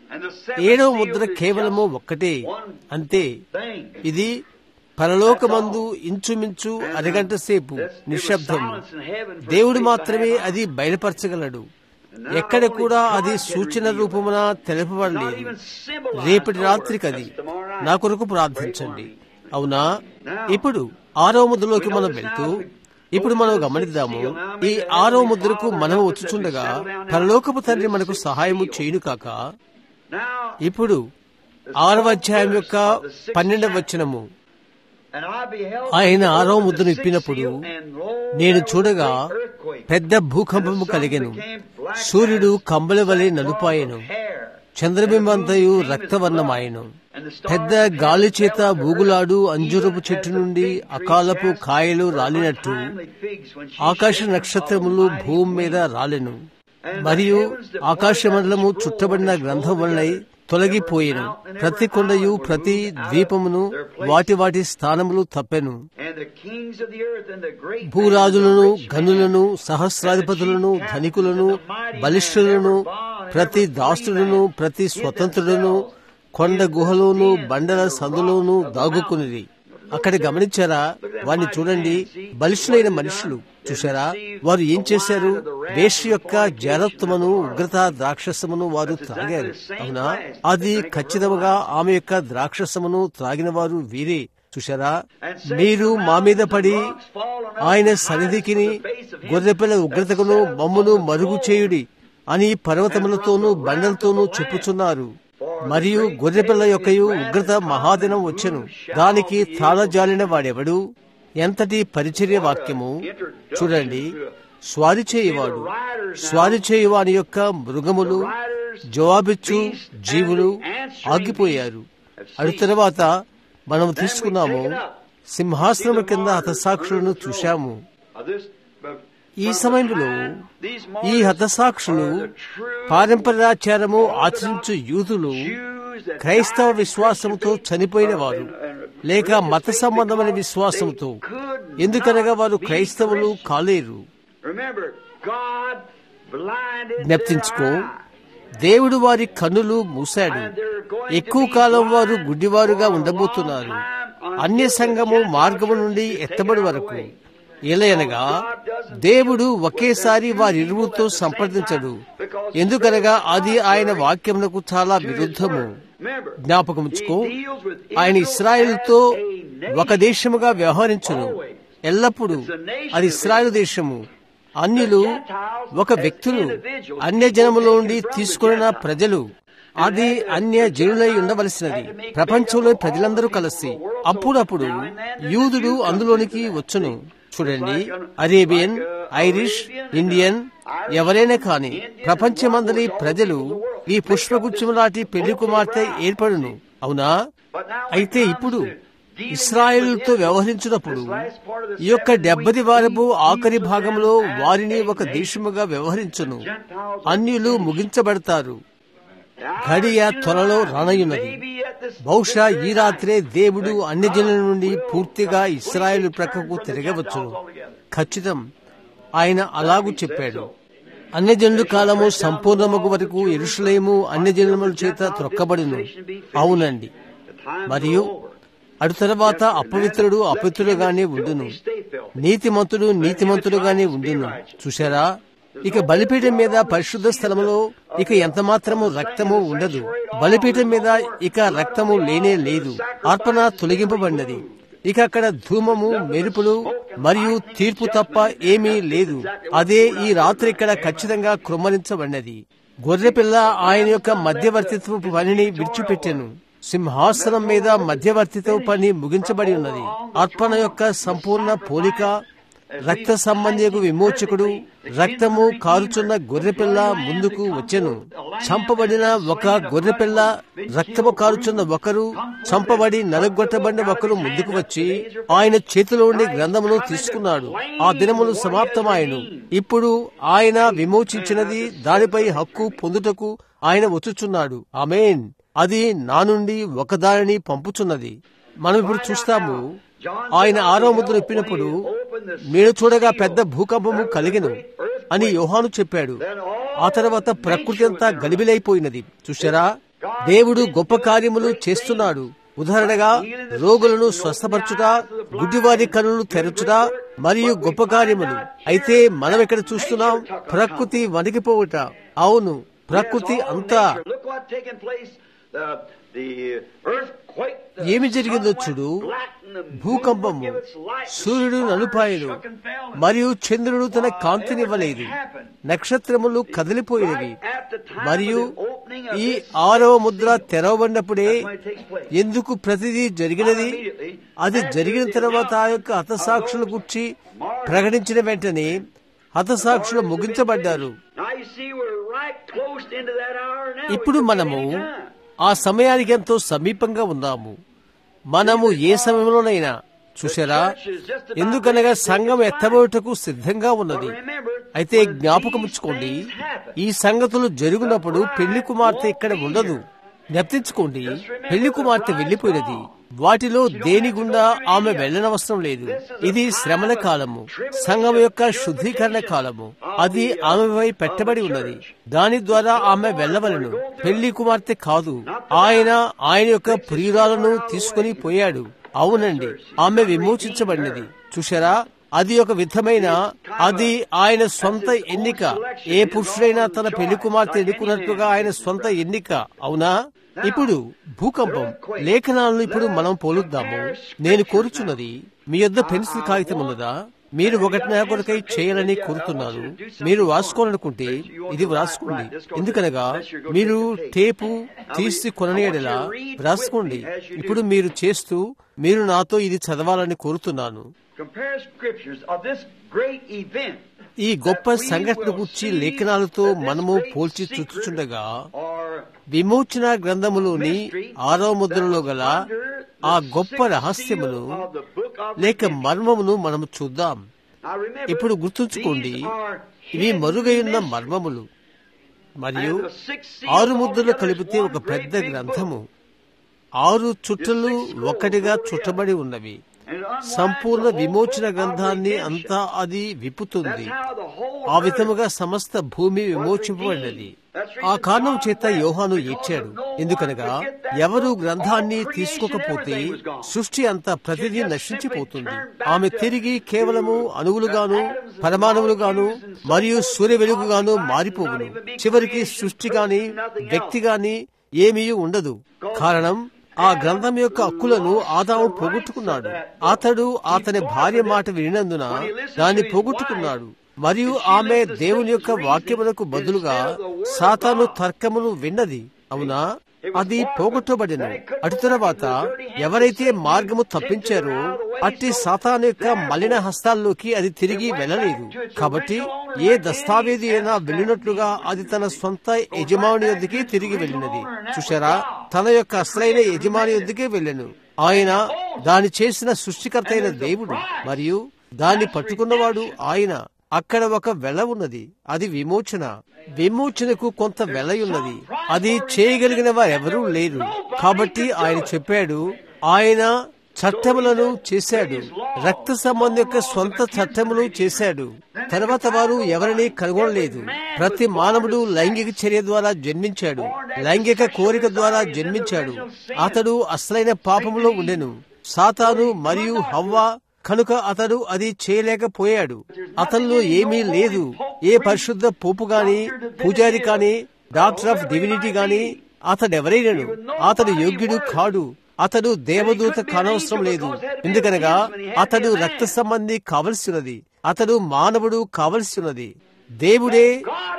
And the seventh ఏడవ seal ముద్ర is కేవలము just ఒక్కటే one అంతే thing. ఇది పరలోకమందు ఇంచుమించు అరగంట సేపు This- it was నిశ్శబ్దం silence in heaven for దేవుడు six and a మాత్రమే half అది బయలుపరచగలడు And now ఎక్కడ only కూడా God అది can సూచన reveal it. రూపమున Not తెలుపబడలేదు even symbolized రేపటి over రాత్రికి అది us tomorrow night. నా కొరకు ప్రార్థించండి Pray for me. అవునా ఇప్పుడు ఆరో ముద్రలోకి మనం వెళ్తూ ఇప్పుడు మనం గమనిద్దాము ఈ ఆరో ముద్రకు మనం వచ్చుచుండగా పరలోకపు తండ్రి మనకు సహాయము చేయును కాక Now, ఇప్పుడు ఆరవ అధ్యాయం యొక్క పన్నెండవ వచనము and I beheld ఆయన the ఆరో fourth ముద్రను and the ఇప్పినప్పుడు sixth seal, and lo, నేను there was చూడగా a great earthquake. పెద్ద భూకంపము కలిగెను సూర్యుడు కంబల వలె నలుపాయెను చంద్రబింబంతయు రక్తవర్ణమాయెను పెద్ద గాలి చేత ఊగులాడు అంజురపు చెట్టు నుండి అకాలపు కాయలు రాలినట్టు ఆకాశ నక్షత్రములు భూమి మీద రాలెను మరియు ఆకాశ మండలము చుట్టబడిన గ్రంథం వలనై తొలగిపోయెను ప్రతి కొండయు ప్రతి ద్వీపమును వాటి వాటి స్థానములు తప్పెను భూరాజులను గనులను సహస్రాధిపతులను ధనికులను బలిష్ఠులను ప్రతి దాసులను ప్రతి స్వతంత్రులను కొండ గుహలోను బండల సందులోను దాగుకునిది అక్కడ గమనించారా వారిని చూడండి బలిష్ఠులైన మనుషులు చూశారా వారు ఏం చేశారు వేష యొక్క జారత్వమును ఉగ్రత ద్రాక్షసమును వారు త్రాగారు అవునా అది ఖచ్చితంగా ఆమె యొక్క ద్రాక్షసమును త్రాగిన వారు వీరే చూశారా మీరు మా మీద పడి ఆయన సన్నిధికిని గొర్రెపిల్ల ఉగ్రతకును మమ్మును మరుగు చేయుడి అని పర్వతములతోనూ బండలతోనూ చెప్పుచున్నారు మరియు గొర్రెపిల్ల యొక్కయు ఉగ్రత మహాదినం వచ్చెను దానికి తాళజాలిన వాడెవడు ఎంతటి పరిచర్య వాక్యము చూడండి స్వారి చేయువాడు స్వారి చేయువాని యొక్క మృగములు జవాబిచ్చు జీవులు ఆగిపోయారు అటు తర్వాత మనం తీసుకున్నాము సింహాసనం కింద హతసాక్షులను చూశాము ఈ సమయంలో ఈ హతసాక్షులు పారంపర్యాచారము ఆచరించు యూదులు క్రైస్తవ విశ్వాసంతో చనిపోయిన వారు లేక మత సంబంధమైన విశ్వాసంతో ఎందుకనగా వారు క్రైస్తవులు కాలేరు జ్ఞప్తించుకో దేవుడు వారి కన్నులు మూశాడు ఎక్కువ కాలం వారు గుడ్డివారుగా ఉండబోతున్నారు అన్య సంఘము మార్గము నుండి ఎత్తబడి వరకు ఎలయనగా దేవుడు ఒకేసారి వారిరువుతో సంప్రదించడు ఎందుకనగా అది ఆయన వాక్యమునకు చాలా విరుద్ధము జ్ఞాపకముంచుకో ఆయన ఇస్రాయేల్తో ఒక దేశముగా వ్యవహరించును ఎల్లప్పుడూ అది ఇస్రాయేల్ దేశము అన్యులు ఒక వ్యక్తులు అన్య జనములో నుండి తీసుకున్న ప్రజలు అది అన్య జనులై ఉండవలసినది ప్రపంచంలో ప్రజలందరూ కలిసి అప్పుడప్పుడు యూదుడు అందులోనికి వచ్చును చూడండి అరేబియన్ ఐరిష్ ఇండియన్ ఎవరైనా కాని ప్రపంచమందరి ప్రజలు ఈ పుష్పగుచ్చం లాంటి పెళ్లి కుమార్తె ఏర్పడును అవునా అయితే ఇప్పుడు ఇస్రాయేలుతో వ్యవహరించినప్పుడు ఈ యొక్క డెబ్బది వారపు ఆఖరి భాగంలో వారిని ఒక దేశముగా వ్యవహరించును అన్యులు ముగించబడతారు ఘడియ త్వరలో రానయున్నది బహుశా ఈ రాత్రే దేవుడు అన్ని జనుల నుండి పూర్తిగా ఇస్రాయేల్ ప్రక్కకు తిరగవచ్చును ఖచ్చితం ఆయన అలాగూ చెప్పాడు అన్య జనుల కాలము సంపూర్ణమగు వరకు ఎరుషులేము అన్య జనుల చేత త్రొక్కబడిను అవునండి మరియు అటు తర్వాత అపవిత్రుడు అపవిత్రుడుగానే ఉండును నీతిమంతుడు నీతిమంతుడుగానే ఉండును చూశారా ఇక బలిపీఠం మీద పరిశుద్ధ స్థలములో ఇక ఎంత మాత్రము రక్తము ఉండదు బలిపీఠం మీద ఇక రక్తము లేనే లేదు అర్పణ తొలగింపబడినది ఇక అక్కడ ధూమము మెరుపులు మరియు తీర్పు తప్ప ఏమీ లేదు అదే ఈ రాత్రి ఇక్కడ ఖచ్చితంగా కృమ్మరించబడినది గొర్రెపిల్ల ఆయన యొక్క మధ్యవర్తిత్వపు పనిని విడిచిపెట్టాను సింహాసనం మీద మధ్యవర్తితో పని ముగించబడి ఉన్నది అర్పణ యొక్క సంపూర్ణ పోలిక రక్త సంబంధికు విమోచకుడు రక్తము కారుచున్న గొర్రెపిల్ల ముందుకు వచ్చెను చంపబడిన ఒక గొర్రెపిల్ల రక్తము కారుచున్న ఒకరు చంపబడి నలగొట్టబడిన ఒకరు ముందుకు వచ్చి ఆయన చేతిలో ఉండి గ్రంథమును తీసుకున్నాడు ఆ దినములు సమాప్తమాయను ఇప్పుడు ఆయన విమోచించినది దానిపై హక్కు పొందుటకు ఆయన వచ్చుచున్నాడు ఆమెన్ అది నా నుండి ఒకదానిని పంపుచున్నది మనం ఇప్పుడు చూస్తాము ఆయన ఆరో ముద్ర ఇప్పినప్పుడు నేను చూడగా పెద్ద భూకంపము కలిగెను అని యోహాను చెప్పాడు ఆ తర్వాత ప్రకృతి అంతా గలిబిలైపోయినది చూశారా దేవుడు గొప్ప కార్యములు చేస్తున్నాడు ఉదాహరణగా రోగులను స్వస్థపరచుట గుడ్డివారి కనులు తెరచుట మరియు గొప్ప కార్యములు అయితే మనం ఇక్కడ చూస్తున్నాం ప్రకృతి వణికిపోవుట అవును ప్రకృతి అంతా Look what taken place. The, the earthquake. The ఏమి జరిగిందో sun went చూడు black and the moon భూకంపము would give its light. The సూర్యుడు stars నలుపాయను shook and fell. మరియు చంద్రుడు తన కాంతినివ్వలేదు నక్షత్రములు కదిలిపోయినవి Right at the time మరియు of the opening of ఈ this ఆరవ ముద్ర తెరవబడినప్పుడే That's when it takes place. ఎందుకు ప్రతిదీ జరిగినది అది జరిగిన తర్వాత ఆ యొక్క హతసాక్షుల గుర్చి ప్రకటించిన వెంటనే హతసాక్షులు ముగించబడ్డారు Now you see we're right close into that hour now. ఇప్పుడు We could మనము be any time. ఆ సమయానికి ఎంతో సమీపంగా ఉన్నాము మనము ఏ సమయంలోనైనా చూసారా ఎందుకనగా సంఘం ఎత్తబోటకు సిద్ధంగా ఉన్నది అయితే జ్ఞాపకముచ్చుకోండి ఈ సంగతులు జరుగునప్పుడు పెళ్లి కుమార్తె ఇక్కడ ఉండదు జ్ఞప్తించుకోండి పెళ్లి కుమార్తె వెళ్లిపోయినది వాటిలో దేని గుండా ఆమె వెళ్ళనవసరం లేదు ఇది శ్రమల కాలము సంఘం యొక్క శుద్ధీకరణ కాలము అది ఆమెపై పెట్టబడి ఉన్నది దాని ద్వారా ఆమె వెళ్ళవలను పెళ్లి కుమార్తె కాదు ఆయన ఆయన యొక్క ప్రియురాలను తీసుకుని పోయాడు అవునండి ఆమె విమోచించబడినది చూశారా అది ఒక విధమైన అది ఆయన సొంత ఎన్నిక ఏ పురుషుడైనా తన పెళ్లి కుమార్తె ఎన్నుకున్నట్లుగా ఆయన సొంత ఎన్నిక అవునా ఇప్పుడు భూకంపం లేఖనాలను ఇప్పుడు మనం పోలుద్దాము నేను కోరుచున్నది మీ యొద్ద పెన్సిల్ కాగితం ఉన్నదా మీరు ఒకటి నా కొరకై చేయాలని కోరుతున్నాను మీరు రాసుకోవాలనుకుంటే ఇది వ్రాసుకోండి ఎందుకనగా మీరు టేపు తీసి కొననేడలా వ్రాసుకోండి ఇప్పుడు మీరు చేస్తూ మీరు నాతో ఇది చదవాలని కోరుతున్నాను Compare scriptures of this great event. ఈ గొప్ప సంఘటన గురించి లేఖనాలతో మనము పోల్చి చూచుచుండగా Or విమోచన గ్రంథములోని ఆరవ ముద్రలో గల ఆ గొప్ప రహస్యమును లేక మర్మమును మనము చూద్దాం ఇప్పుడు గుర్తుంచుకోండి ఇవి మరుగైన మర్మములు మరియు ఆరు ముద్రలు కలిపితే ఒక పెద్ద గ్రంథము ఆరు చుట్టలు ఒక్కటిగా చుట్టబడి ఉన్నవి సంపూర్ణ విమోచన గ్రంథాన్ని అంతా అది విప్పుతుంది ఆ విధముగా సమస్త భూమి విమోచింపబడినది ఆ కారణం చేత యోహాను ఏడ్చాడు ఎందుకనగా ఎవరు గ్రంథాన్ని తీసుకోకపోతే సృష్టి అంతా ప్రతిదీ నశించిపోతుంది ఆమె తిరిగి కేవలము అణువులుగాను పరమాణువులుగాను మరియు సూర్య వెలుగుగాను మారిపోవును చివరికి సృష్టి గాని వ్యక్తి గాని ఏమీ ఉండదు కారణం ఆ గ్రంథం యొక్క హక్కులను ఆదాము పోగొట్టుకున్నాడు అతడు అతని భార్య మాట వినినందున దాన్ని పోగొట్టుకున్నాడు మరియు ఆమె దేవుని యొక్క వాక్యములకు బదులుగా సాతాను తర్కమును విన్నది అవునా అది పోగొట్టబడిను అటు తర్వాత ఎవరైతే మార్గము తప్పించారో అట్టి సాతాను యొక్క మలిన హస్తాల్లోకి అది తిరిగి వెళ్ళలేదు కాబట్టి ఏ దస్తావేది అయినా వెళ్ళినట్లుగా అది తన సొంత యజమాని యొద్దకి తిరిగి వెళ్ళినది చూశారా తన యొక్క అసలైన యజమాని యొద్దకే వెళ్ళను ఆయన దాని చేసిన సృష్టికర్త అయిన దేవుడు మరియు దాన్ని పట్టుకున్నవాడు ఆయన అక్కడ ఒక వెల ఉన్నది అది విమోచన విమోచనకు కొంత వెలయున్నది అది చేయగలిగిన వారెవరూ లేరు కాబట్టి ఆయన చెప్పాడు ఆయన చట్టములను చేశాడు రక్త సంబంధం యొక్క సొంత చట్టములు చేశాడు తర్వాత వారు ఎవరిని కనుగొనలేదు ప్రతి మానవుడు లైంగిక చర్య ద్వారా జన్మించాడు లైంగిక కోరిక ద్వారా జన్మించాడు అతడు అసలైన పాపములో ఉండెను సాతాను మరియు హవ్వ కనుక అతడు అది చేయలేకపోయాడు అతనిలో ఏమీ లేదు ఏ పరిశుద్ధ పోపు గాని పూజారి కాని డాక్టర్ ఆఫ్ డివినిటీ గాని అతడెవరైనను అతడు యోగ్యుడు కాడు అతడు దేవదూత కానవసరం లేదు ఎందుకనగా అతడు రక్త సంబంధి కావలసినది అతడు మానవుడు కావలసినది దేవుడే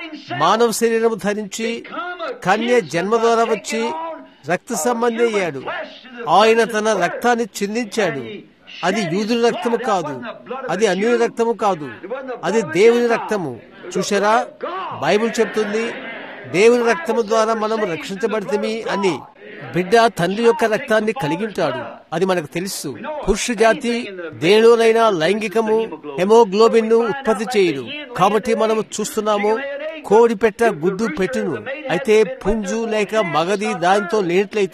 మానవ శరీరము ధరించి కన్య జన్మ ద్వారా వచ్చి రక్త సంబంధి అయ్యాడు ఆయన తన రక్తాన్ని చిందించాడు అది యూదుల రక్తము కాదు అది అన్యుల రక్తము కాదు అది దేవుని రక్తము చూసారా బైబిల్ చెప్తుంది దేవుని రక్తము ద్వారా మనం రక్షించబడితేమి అని బిడ్డ తండ్రి యొక్క రక్తాన్ని కలిగి ఉంటాడు అది మనకు తెలుసు పురుష జాతి దేనిలోనైనా లైంగికము హెమోగ్లోబిన్ ను ఉత్పత్తి చేయడు కాబట్టి మనము చూస్తున్నాము కోడి పెట్ట గుడ్డు పెట్టును అయితే పుంజు లేక మగది దానితో లేనట్లయితే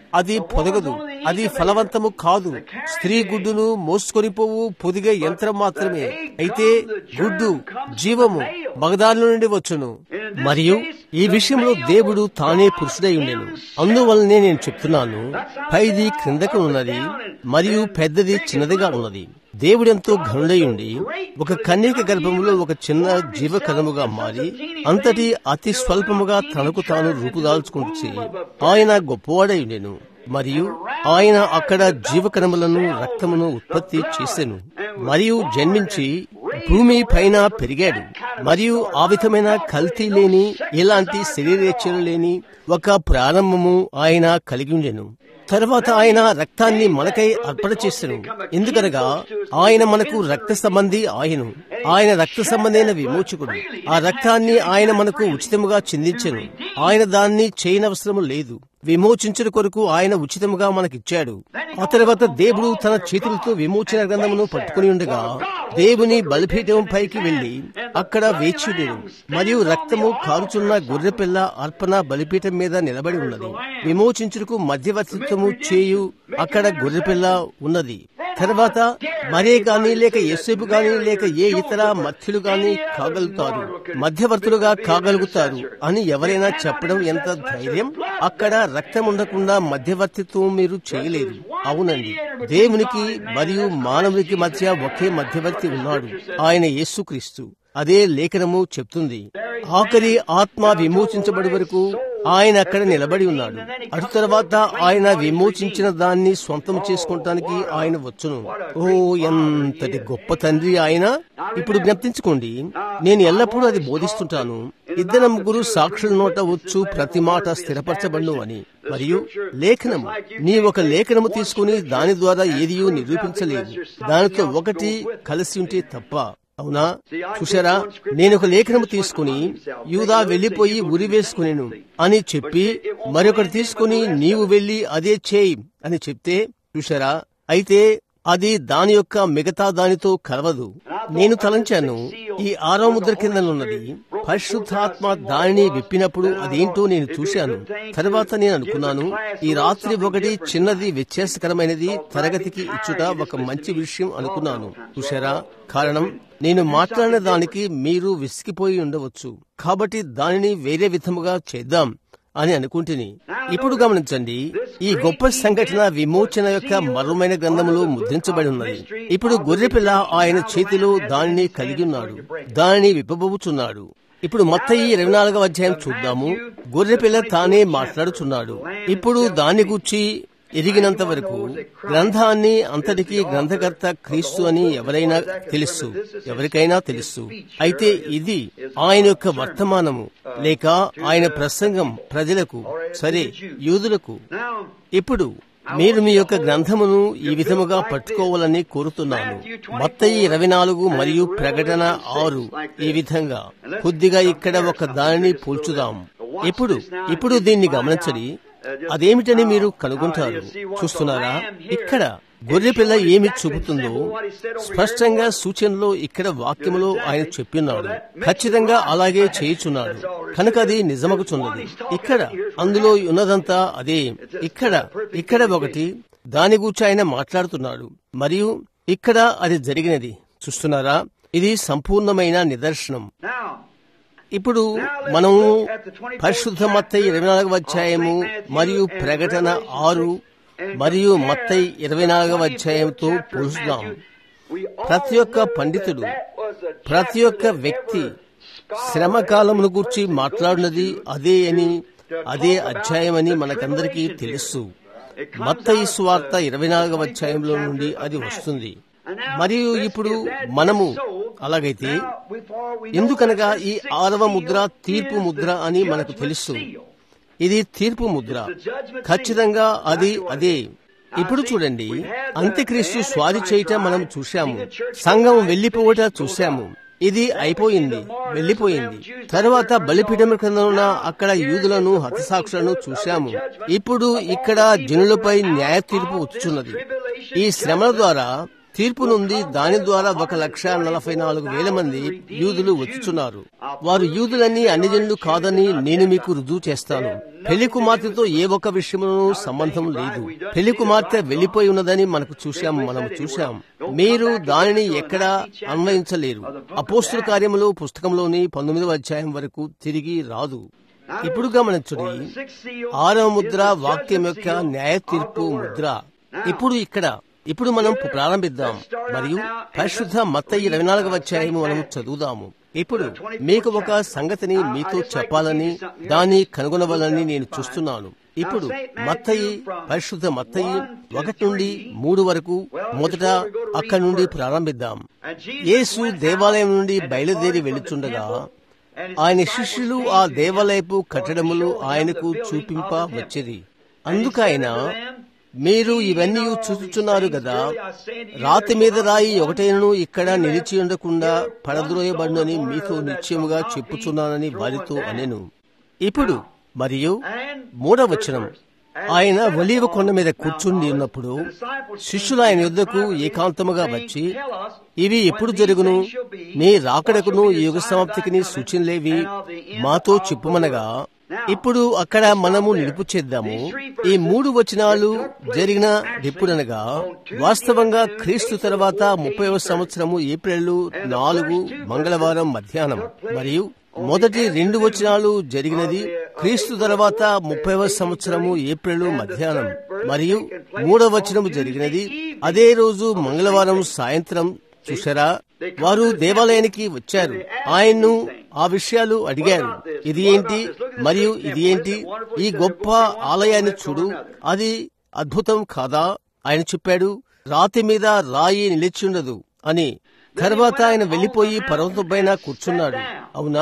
అది పొదగదు అది ఫలవంతము కాదు స్త్రీ గుడ్డును మోసుకొని పోవు పొదిగే యంత్రం మాత్రమే అయితే గుడ్డు జీవము మగదారుల నుండి వచ్చును మరియు ఈ విషయంలో దేవుడు తానే పురుషుడై ఉండెను అందువల్లనే నేను చెప్తున్నాను పైది క్రిందకు ఉన్నది మరియు పెద్దది చిన్నదిగా ఉన్నది దేవుడెంతో ఘనుడై ఉండి ఒక కన్యక గర్భములో ఒక చిన్న జీవకణముగా మారి అంతటి అతి స్వల్పముగా తనకు తాను రూపుదాల్చుకుంటూ ఆయన గొప్పవాడై ఉండెను మరియు ఆయన అక్కడ జీవకణములను రక్తమును ఉత్పత్తి చేసెను మరియు జన్మించి భూమి పైన పెరిగాడు మరియు ఆ విధమైన కల్తీ లేని ఎలాంటి శరీరేచ్ఛలు లేని ఒక ప్రారంభము ఆయన కలిగి ఉండెను తర్వాత ఆయన రక్తాన్ని మనకై అర్పణ చేసెను ఎందుకనగా ఆయన మనకు రక్త సంబంధి ఆయను ఆయన రక్త సంబంధైన విమోచకుడు ఆ రక్తాన్ని ఆయన మనకు ఉచితముగా చిందించెను ఆయన దాన్ని చేయనవసరము లేదు విమోచించిన కొరకు ఆయన ఉచితముగా మనకిచ్చాడు ఆ తర్వాత దేవుడు తన చేతులతో విమోచన గ్రంథమును పట్టుకుని ఉండగా దేవుని బలిపీఠం పైకి వెళ్లి అక్కడ వేచిడేను మరియు రక్తము కారుచున్న గొర్రెపిల్ల అర్పణ బలిపీఠం మీద నిలబడి ఉన్నది విమోచించుటకు మధ్యవర్తిత్వము చేయు అక్కడ గొర్రెపిల్ల ఉన్నది తర్వాత మరే గాని లేక యేసేపు గాని లేక ఏ ఇతర మధ్యులు గాని కాగలుగుతారు మధ్యవర్తులుగా కాగలుగుతారు అని ఎవరైనా చెప్పడం ఎంత ధైర్యం అక్కడ రక్తం ఉండకుండా మధ్యవర్తిత్వం మీరు చేయలేరు అవునండి దేవునికి మరియు మానవునికి మధ్య ఒకే మధ్యవర్తి ఉన్నాడు ఆయన యేసుక్రీస్తు అదే లేఖనము చెప్తుంది ఆఖరి ఆత్మ విమోచించబడి వరకు ఆయన అక్కడ నిలబడి ఉన్నాడు అటు తర్వాత ఆయన విమోచించిన దాన్ని సొంతం చేసుకుంటానికి ఆయన వచ్చును ఓ ఎంతటి గొప్ప తండ్రి ఆయన ఇప్పుడు జ్ఞప్తించుకోండి నేను ఎల్లప్పుడూ అది బోధిస్తుంటాను ఇద్దరు ముగ్గురు సాక్షుల నోట వచ్చు ప్రతి మాట స్థిరపరచబడును అని మరియు లేఖనము నీ ఒక లేఖనము తీసుకుని దాని ద్వారా ఏదియూ నిరూపించలేదు దానితో ఒకటి కలిసి ఉంటే తప్ప అవునా చూసారా నేను ఒక లేఖనము తీసుకుని యూదా వెళ్లిపోయి ఉరి వేసుకునేను అని చెప్పి మరొకటి తీసుకుని నీవు వెళ్లి అదే చేయి అని చెప్తే చూసారా అయితే అది దాని యొక్క మిగతా దానితో కలవదు నేను తలంచాను ఈ ఆరో ముద్ర కిందనున్నది పరిశుద్ధాత్మ దానిని విప్పినప్పుడు అదేంటో నేను చూశాను తర్వాత నేను అనుకున్నాను ఈ రాత్రి ఒకటి చిన్నది వ్యత్యాసకరమైనది తరగతికి ఇచ్చుట ఒక మంచి విషయం అనుకున్నాను చూశారా కారణం నేను మాట్లాడిన దానికి మీరు విసిగిపోయి ఉండవచ్చు కాబట్టి దానిని వేరే విధముగా చేద్దాం అని అనుకుంటుని ఇప్పుడు గమనించండి ఈ గొప్ప సంఘటన విమోచన యొక్క మరుమైన గ్రంథములో ముద్రించబడి ఉన్నది ఇప్పుడు గొర్రెపిల్ల ఆయన చేతిలో దానిని కలిగి ఉన్నాడు దానిని విప్పబోచున్నాడు ఇప్పుడు మొత్తం ఇరవై నాలుగవ అధ్యాయం చూద్దాము గొర్రెపిల్ల తానే మాట్లాడుచున్నాడు ఇప్పుడు దాని గురించి ఎరిగినంత వరకు గ్రంథాన్ని అంతటికీ గ్రంథకర్త క్రీస్తు అని ఎవరైనా తెలుసు ఎవరికైనా తెలుసు అయితే ఇది ఆయన యొక్క వర్తమానము లేక ఆయన ప్రసంగం ప్రజలకు సరే యూదులకు ఇప్పుడు మీరు మీ యొక్క గ్రంథమును ఈ విధముగా పట్టుకోవాలని కోరుతున్నాను మత్తయి ఇరవై నాలుగు మరియు ప్రకటన ఆరు ఈ విధంగా కొద్దిగా ఇక్కడ ఒక దానిని పోల్చుదాం ఇప్పుడు ఇప్పుడు దీన్ని గమనించడి అదేమిటని మీరు కనుగొంటారు చూస్తున్నారా ఇక్కడ గొర్రెపిల్ల ఏమి చూపుతుందో స్పష్టంగా సూచనలో ఇక్కడ వాక్యములో ఆయన చెప్పినాడు ఖచ్చితంగా అలాగే చేయుచున్నాడు కనుక అది నిజమగుచున్నది ఇక్కడ అందులో ఉన్నదంతా అదే ఇక్కడ ఇక్కడ ఒకటి దాని గురించి ఆయన మాట్లాడుతున్నాడు మరియు ఇక్కడ అది జరిగినది చూస్తున్నారా ఇది సంపూర్ణమైన నిదర్శనం ఇప్పుడు మనము పరిశుద్ధ మత్తయి ఇరవై నాలుగవ అధ్యాయము మరియు ప్రకటన ఆరు మరియు మత్తయి ఇరవై నాలుగవ అధ్యాయంతో పోల్చుదాం ప్రతి ఒక్క పండితుడు ప్రతి ఒక్క వ్యక్తి శ్రమకాలమును గురించి మాట్లాడినది అదే అని అదే అధ్యాయమని మనకందరికీ తెలుసు మత్తయి స్వార్త ఇరవై నాలుగవ అధ్యాయంలో నుండి అది వస్తుంది మరియు ఇప్పుడు మనము అలాగైతే ఎందుకనగా ఈ ఆరవ ముద్ర తీర్పు ముద్ర అని మనకు తెలుసు ఇది తీర్పు ముద్ర ఖచ్చితంగా అది అదే ఇప్పుడు చూడండి అంత్యక్రీస్తు స్వాది చేయటం మనం చూశాము సంఘం వెళ్లిపోవట చూశాము ఇది అయిపోయింది వెళ్లిపోయింది తరువాత బలిపీఠం కింద ఉన్న అక్కడ యూదులను హతసాక్షులను చూశాము ఇప్పుడు ఇక్కడ జనులపై న్యాయ తీర్పు వచ్చుచున్నది ఈ శ్రమల ద్వారా తీర్పు నుండి దాని ద్వారా ఒక లక్ష నలభై నాలుగు వేల మంది యూదులు వచ్చుచున్నారు వారు యూదులని అన్ని జనులు కాదని నేను మీకు రుజువు చేస్తాను పెళ్లి కుమార్తెతో ఏ ఒక్క విషయంలోనూ సంబంధం లేదు పెళ్లి కుమార్తె వెళ్లిపోయి ఉన్నదని మనకు చూశాం మనం చూశాం మీరు దానిని ఎక్కడా అన్వయించలేరు అపోస్తుల కార్యములు పుస్తకంలోని పంతొమ్మిదవ అధ్యాయం వరకు తిరిగి రాదు ఇప్పుడు గమనించుడి ఆరవ ముద్ర వాక్యం యొక్క న్యాయ తీర్పు ముద్ర ఇప్పుడు ఇక్కడ ఇప్పుడు మనం ప్రారంభిద్దాం మరియు పరిశుద్ధ మత్తయి ఇరవై నాలుగవ అధ్యాయము మనం చదువుదాము ఇప్పుడు మీకు ఒక సంగతిని మీతో చెప్పాలని దాన్ని కనుగొనవాలని నేను చూస్తున్నాను ఇప్పుడు మత్తయి పరిశుద్ధ మత్తయి ఒకటి నుండి మూడు వరకు మొదట అక్కడి నుండి ప్రారంభిద్దాం యేసు దేవాలయం నుండి బయలుదేరి వెళుచుండగా ఆయన శిష్యులు ఆ దేవాలయపు కట్టడములు ఆయనకు చూపింప వచ్చిరి అందుకైన మీరు ఇవన్నీ చూచుచున్నారు కదా రాతి మీద రాయి ఒకటైనను ఇక్కడ నిలిచి ఉండకుండా పడద్రోయబడినని మీతో నిశ్చయముగా చెప్పుచున్నానని వారితో అనెను ఇప్పుడు మరియు మూడవచనం ఆయన ఒలీవ కొండ మీద కూర్చుండి ఉన్నప్పుడు శిష్యులు ఆయన యుద్ధకు ఏకాంతముగా వచ్చి ఇవి ఎప్పుడు జరుగును నీ రాకడకును ఈ యుగ సమాప్తికి సూచనలేవి మాతో చెప్పుమనగా ఇప్పుడు అక్కడ మనము నిలుపు చేద్దాము ఈ మూడు వచనాలు జరిగిన ఎప్పుడనగా వాస్తవంగా క్రీస్తు తర్వాత ముప్పైవ సంవత్సరము ఏప్రిల్ నాలుగు మంగళవారం మధ్యాహ్నం మరియు మొదటి రెండు వచనాలు జరిగినది క్రీస్తు తర్వాత ముప్పైవ సంవత్సరము ఏప్రిల్ మధ్యాహ్నం మరియు మూడవ వచనము జరిగినది అదే రోజు మంగళవారం సాయంత్రం చూసారా వారు దేవాలయానికి వచ్చారు ఆయన్ను ఆ విషయాలు అడిగారు ఇది ఏంటి మరియు ఇది ఏంటి ఈ గొప్ప ఆలయాన్ని చూడు అది అద్భుతం కాదా ఆయన చెప్పాడు రాతి మీద రాయి నిలిచిండదు అని తర్వాత ఆయన వెళ్లిపోయి పర్వతం పైన కూర్చున్నాడు అవునా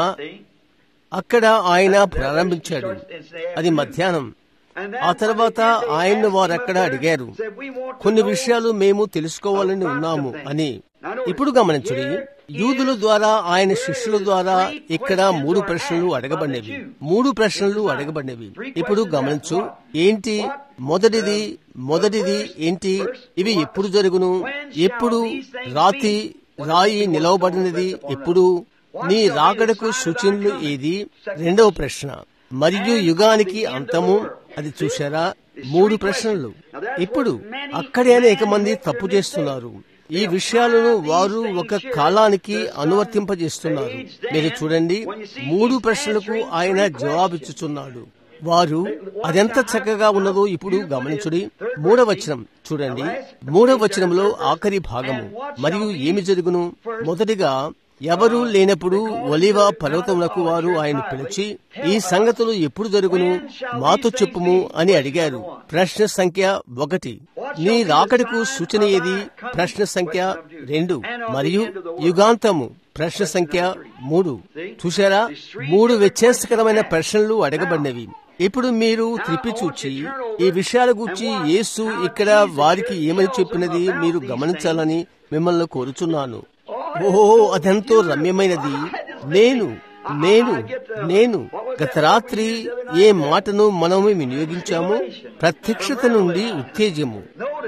అక్కడ ఆయన ప్రారంభించాడు అది మధ్యాహ్నం ఆ తర్వాత ఆయన్ను వారక్కడ అడిగారు కొన్ని విషయాలు మేము తెలుసుకోవాలని ఉన్నాము అని ఇప్పుడు గమనించండి యూదుల ద్వారా ఆయన శిష్యుల ద్వారా ఇక్కడ మూడు ప్రశ్నలు అడగబడినవి మూడు ప్రశ్నలు అడగబడినవి ఇప్పుడు గమనించు ఏంటి మొదటిది మొదటిది ఏంటి ఇవి ఎప్పుడు జరుగును ఎప్పుడు రాతి రాయి నిలవబడినది ఎప్పుడు నీ రాకడకు సూచనలు ఏది రెండవ ప్రశ్న మరియు యుగానికి అంతము అది చూశారా మూడు ప్రశ్నలు ఇప్పుడు అక్కడే అనేక మంది తప్పు చేస్తున్నారు ఈ విషయాలను వారు ఒక కాలానికి అనువర్తింపజేస్తున్నారు మీరు చూడండి మూడు ప్రశ్నలకు ఆయన జవాబిచ్చుచున్నాడు వారు అదెంత చక్కగా ఉన్నదో ఇప్పుడు గమనించుడి మూడవచనం చూడండి మూడవచనంలో ఆఖరి భాగము మరియు ఏమి జరుగును మొదటిగా ఎవరూ లేనప్పుడు ఒలివ పర్వతములకు వారు ఆయన పిలిచి ఈ సంగతులు ఎప్పుడు జరుగును మాతో చెప్పుము అని అడిగారు ప్రశ్న సంఖ్య ఒకటి నీ రాకడకు సూచన ఏది ప్రశ్న సంఖ్య రెండు మరియు యుగాంతము ప్రశ్న సంఖ్య మూడు చూశారా మూడు వ్యత్యాసకరమైన ప్రశ్నలు అడగబడినవి ఇప్పుడు మీరు త్రిప్పి చూచి ఈ విషయాల గురించి యేసు ఇక్కడ వారికి ఏమని చెప్పినది మీరు గమనించాలని మిమ్మల్ని కోరుచున్నాను ఓహో అదెంతో రమ్యమైనది నేను నేను నేను గత రాత్రి ఏ మాటను మనము వినియోగించాము ప్రత్యక్షత నుండి ఉత్తేజము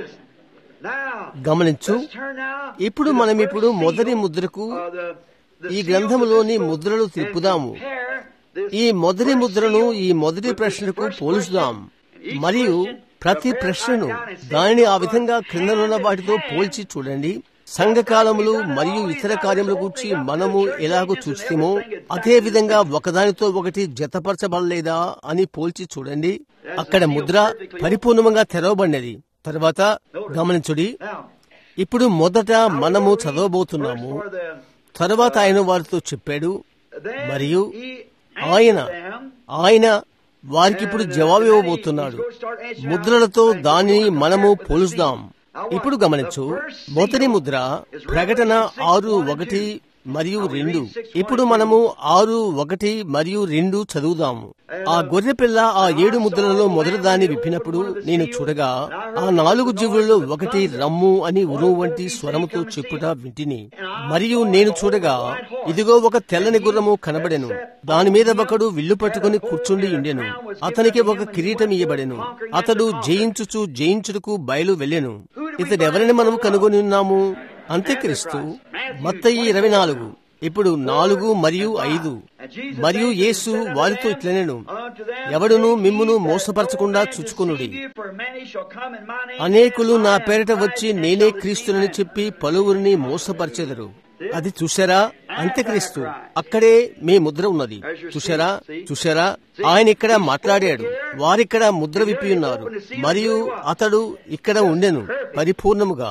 గమనించు ఇప్పుడు మనం ఇప్పుడు మొదటి ముద్రకు ఈ గ్రంథములోని ముద్రలు తిప్పుదాము ఈ మొదటి ముద్రను ఈ మొదటి ప్రశ్నకు పోల్చుదాం మరియు ప్రతి ప్రశ్నను దానిని ఆ విధంగా క్రిందనున్న వాటితో పోల్చి చూడండి సంఘకాలములు మరియు ఇతర కార్యముల గురించి మనము ఎలాగో చూస్తామో అదే విధంగా ఒకదానితో ఒకటి జతపరచబడలేదా అని పోల్చి చూడండి అక్కడ ముద్ర పరిపూర్ణంగా తెరవబడినది తర్వాత గమనించుడి ఇప్పుడు మొదట మనము చదవబోతున్నాము తర్వాత ఆయన వారితో చెప్పాడు మరియు ఆయన ఆయన వారికి ఇప్పుడు జవాబు ఇవ్వబోతున్నాడు ముద్రలతో దానిని మనము పోలుస్తాం ఇప్పుడు గమనించు మొదటి ముద్ర ప్రకటన ఆరు ఒకటి మరియు రెండు ఇప్పుడు మనము ఆరు ఒకటి మరియు రెండు చదువుదాము ఆ గొర్రె పిల్ల ఆ ఏడు ముద్రలలో మొదటి దాన్ని విప్పినప్పుడు నేను చూడగా ఆ నాలుగు జీవులలో ఒకటి రమ్ము అని ఉరువు వంటి స్వరముతో చెప్పుట వింటిని మరియు నేను చూడగా ఇదిగో ఒక తెల్లని గుర్రము కనబడెను దాని మీద ఒకడు విల్లు పట్టుకుని కూర్చుండి ఉండెను అతనికి ఒక కిరీటం ఇయ్యబడెను అతడు జయించుచు జయించుటకు బయలు వెళ్ళెను ఇతడు ఎవరిని మనం కనుగొని ఉన్నాము అంత్యక్రీస్తు మత్తయి ఇరవై నాలుగు ఇప్పుడు నాలుగు మరియు ఐదు మరియు యేసు వారితో ఇట్లనెను ఎవడును మిమ్మును మోసపరచకుండా చూచుకునుడి అనేకులు నా పేరిట వచ్చి నేనే క్రీస్తునని చెప్పి పలువురిని మోసపరచెదరు అది చూశారా అంత్యక్రీస్తు అక్కడే మీ ముద్ర ఉన్నది చూశారా చూశారా ఆయన ఇక్కడ మాట్లాడాడు వారిక్కడ ముద్ర విప్పి ఉన్నారు మరియు అతడు ఇక్కడ ఉండెను పరిపూర్ణముగా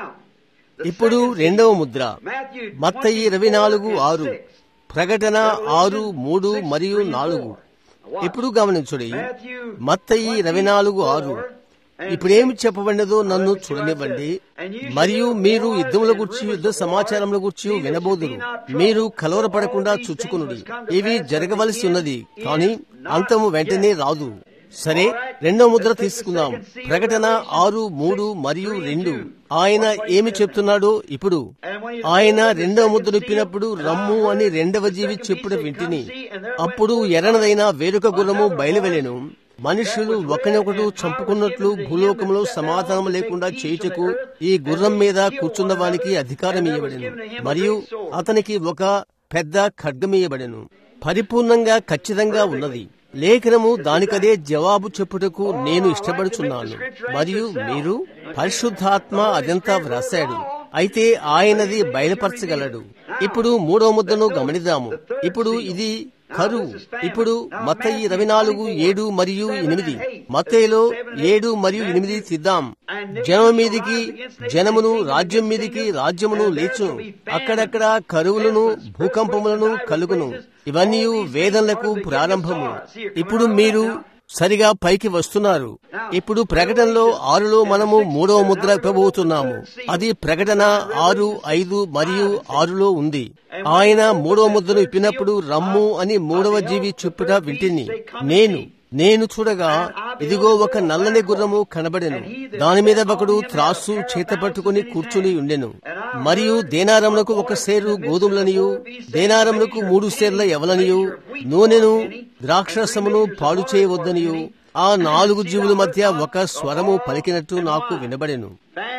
ఇప్పుడు రెండవ ముద్ర మత్తయి ఇరవై నాలుగు ఆరు ప్రకటన ఆరు మూడు మరియు నాలుగు ఇప్పుడు గమనించుడి మత్తయి ఇరవై నాలుగు ఆరు ఇప్పుడేమి చెప్పబడినదో నన్ను చూడనివ్వండి మరియు మీరు యుద్ధముల గురించి యుద్ధ సమాచారముల గురించి వినబోదురు మీరు కలవరపడకుండా చూచుకునుడి ఇవి జరగవలసి ఉన్నది కానీ అంతము వెంటనే రాదు సరే రెండో ముద్ర తీసుకుందాం ప్రకటన ఆరు మూడు మరియు రెండు ఆయన ఏమి చెప్తున్నాడో ఇప్పుడు ఆయన రెండవ ముద్ర ఇప్పినప్పుడు రమ్ము అని రెండవ జీవి చెప్పుడు వింటిని అప్పుడు ఎర్రనదైన వేరొక గుర్రము బయలువెళ్ళెను మనుషులు ఒకనొకడు చంపుకున్నట్లు భూలోకంలో సమాధానం లేకుండా చేయుటకు ఈ గుర్రం మీద కూర్చున్న వానికి అధికారం ఇవ్వబడెను మరియు అతనికి ఒక పెద్ద ఖడ్గమియబడెను పరిపూర్ణంగా ఖచ్చితంగా ఉన్నది లేఖనము దానికదే జవాబు చెప్పుటకు నేను ఇష్టపడుచున్నాను మరియు మీరు పరిశుద్ధాత్మ అదంతా వ్రాశాడు అయితే ఆయనది బయలుపరచగలడు ఇప్పుడు మూడో ముద్దను గమనిద్దాము ఇప్పుడు ఇది కరువు ఇప్పుడు మత్తయి ఇరవై నాలుగు ఏడు మరియు ఎనిమిది మత్తయిలో ఏడు మరియు ఎనిమిది తీద్దాం జనం మీదికి జనమును రాజ్యం మీదికి రాజ్యమును లేచును అక్కడక్కడ కరువులను భూకంపములను కలుగును ఇవన్నీ వేదనలకు ప్రారంభము ఇప్పుడు మీరు సరిగా పైకి వస్తున్నారు ఇప్పుడు ప్రకటనలో ఆరులో మనము మూడవ ముద్ర ఇవ్వబోతున్నాము అది ప్రకటన ఆరు ఐదు మరియు ఆరులో ఉంది ఆయన మూడవ ముద్రను ఇప్పినప్పుడు రమ్ము అని మూడవ జీవి చెప్పుట వింటిని నేను నేను చూడగా ఇదిగో ఒక నల్లని గుర్రము కనబడెను దాని మీద ఒకడు త్రాసు చేత పట్టుకుని కూర్చుని ఉండెను మరియు దేనారములకు ఒక సేరు గోధుమలనియు దేనారములకు మూడు సేర్ల ఎవలనియు నూనెను ద్రాక్షరసమును పాడు చేయవద్దనియు ఆ నాలుగు జీవుల మధ్య ఒక స్వరము పలికినట్టు నాకు వినబడెను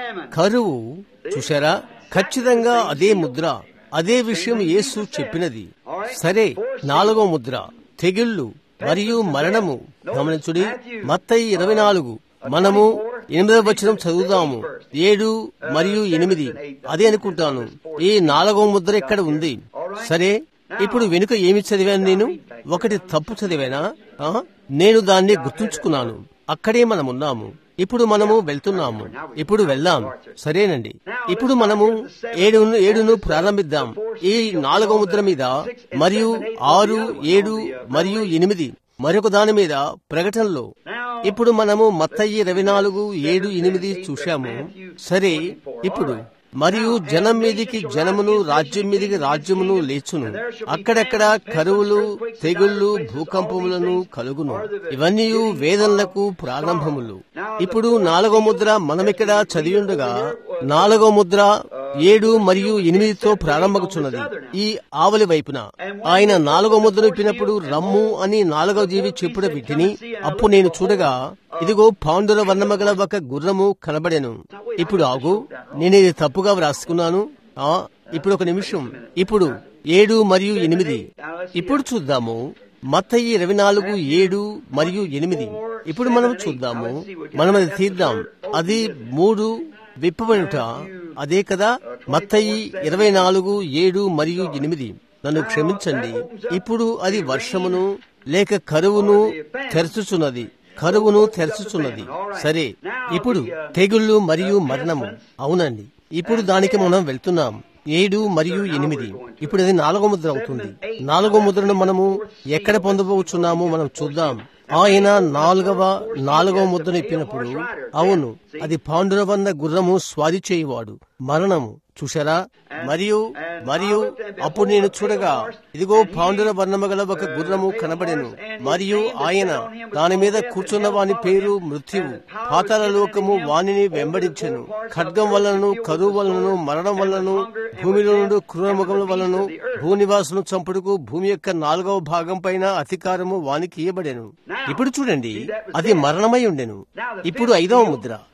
కరువు చూశారా ఖచ్చితంగా అదే ముద్ర అదే విషయం యేసు చెప్పినది సరే నాలుగో ముద్ర తెగిళ్ళు మరియు మరణము గమనించుడి మత్తయి ఇరవై నాలుగు మనము ఎనిమిదవ వచనం చదువుదాము ఏడు మరియు ఎనిమిది అదే అనుకుంటాను ఈ నాలుగవ ముద్ర ఇక్కడ ఉంది సరే ఇప్పుడు వెనుక ఏమి చదివాను నేను ఒకటి తప్పు చదివానా ఆ? నేను దాన్ని గుర్తుంచుకున్నాను అక్కడే మనం ఉన్నాము ఇప్పుడు మనము వెళ్తున్నాము ఇప్పుడు వెళ్దాం సరేనండి ఇప్పుడు మనము ఏడును ఏడును ప్రారంభిద్దాం ఈ నాలుగో ముద్ర మీద మరియు ఆరు ఏడు మరియు ఎనిమిది మరొక దాని మీద ప్రకటనలో ఇప్పుడు మనము మత్తయ్యి ఇరవై నాలుగు ఏడు ఎనిమిది చూశాము సరే ఇప్పుడు మరియు జనం మీదికి జనమును రాజ్యం మీదికి రాజ్యమును లేచును అక్కడక్కడ కరువులు తెగుళ్ళు భూకంపములను కలుగును ఇవన్నీ వేదనలకు ప్రారంభములు ఇప్పుడు నాలుగో ముద్ర మనమిక్కడ చదివిండగా నాలుగో ముద్ర ఏడు మరియు ఎనిమిదితో ప్రారంభకుచున్నది ఈ ఆవలి వైపున ఆయన నాలుగో ముద్ర ఇప్పినప్పుడు రమ్ము అని నాలుగో జీవి చెప్పుడ విట్టిని అప్పుడు నేను చూడగా ఇదిగో పాండుర వర్ణమగల ఒక గుర్రము కనబడెను ఇప్పుడు ఆగు నేను ఇది తప్పుగా వ్రాసుకున్నాను ఆ ఇప్పుడు ఒక నిమిషం ఇప్పుడు ఏడు మరియు ఎనిమిది ఇప్పుడు చూద్దాము మత్తయి ఇరవై నాలుగు ఏడు మరియు ఎనిమిది ఇప్పుడు మనం చూద్దాము మనం అది తీద్దాం అది మూడు విప్పబడుట అదే కదా మత్తయి ఇరవై నాలుగు ఏడు మరియు ఎనిమిది నన్ను క్షమించండి ఇప్పుడు అది వర్షమును లేక కరువును తెరచుచున్నది కరువును తెరచుచున్నది సరే ఇప్పుడు తెగుళ్ళు మరియు మరణము అవునండి ఇప్పుడు దానికి మనం వెళ్తున్నాం ఏడు మరియు ఎనిమిది ఇప్పుడు అది నాలుగో ముద్ర అవుతుంది నాలుగో ముద్రను మనము ఎక్కడ పొందబోచున్నామో మనం చూద్దాం ఆయన నాలుగవ నాలుగవ ముద్రను ఇప్పినప్పుడు అవును అది పాండురవన్న గుర్రము స్వాది చేయువాడు మరణము చూశారా మరియు మరియు అప్పుడు నేను చూడగా ఇదిగో పాండుర వర్ణము గల ఒక గుర్రము కనబడెను మరియు ఆయన దాని మీద కూర్చున్న వాని పేరు మృత్యువు పాతాల లోకము వానిని వెంబడించెను ఖడ్గం వలనను కరువు వలనను మరణం వలనను భూమిలో నుండి క్రూరముఖముల వలన భూనివాసులను చంపుడుకు భూమి యొక్క నాలుగవ భాగం పైన అధికారము వానికి ఇయ్యబడెను ఇప్పుడు చూడండి అది మరణమై ఉండెను ఇప్పుడు ఐదవ ముద్ర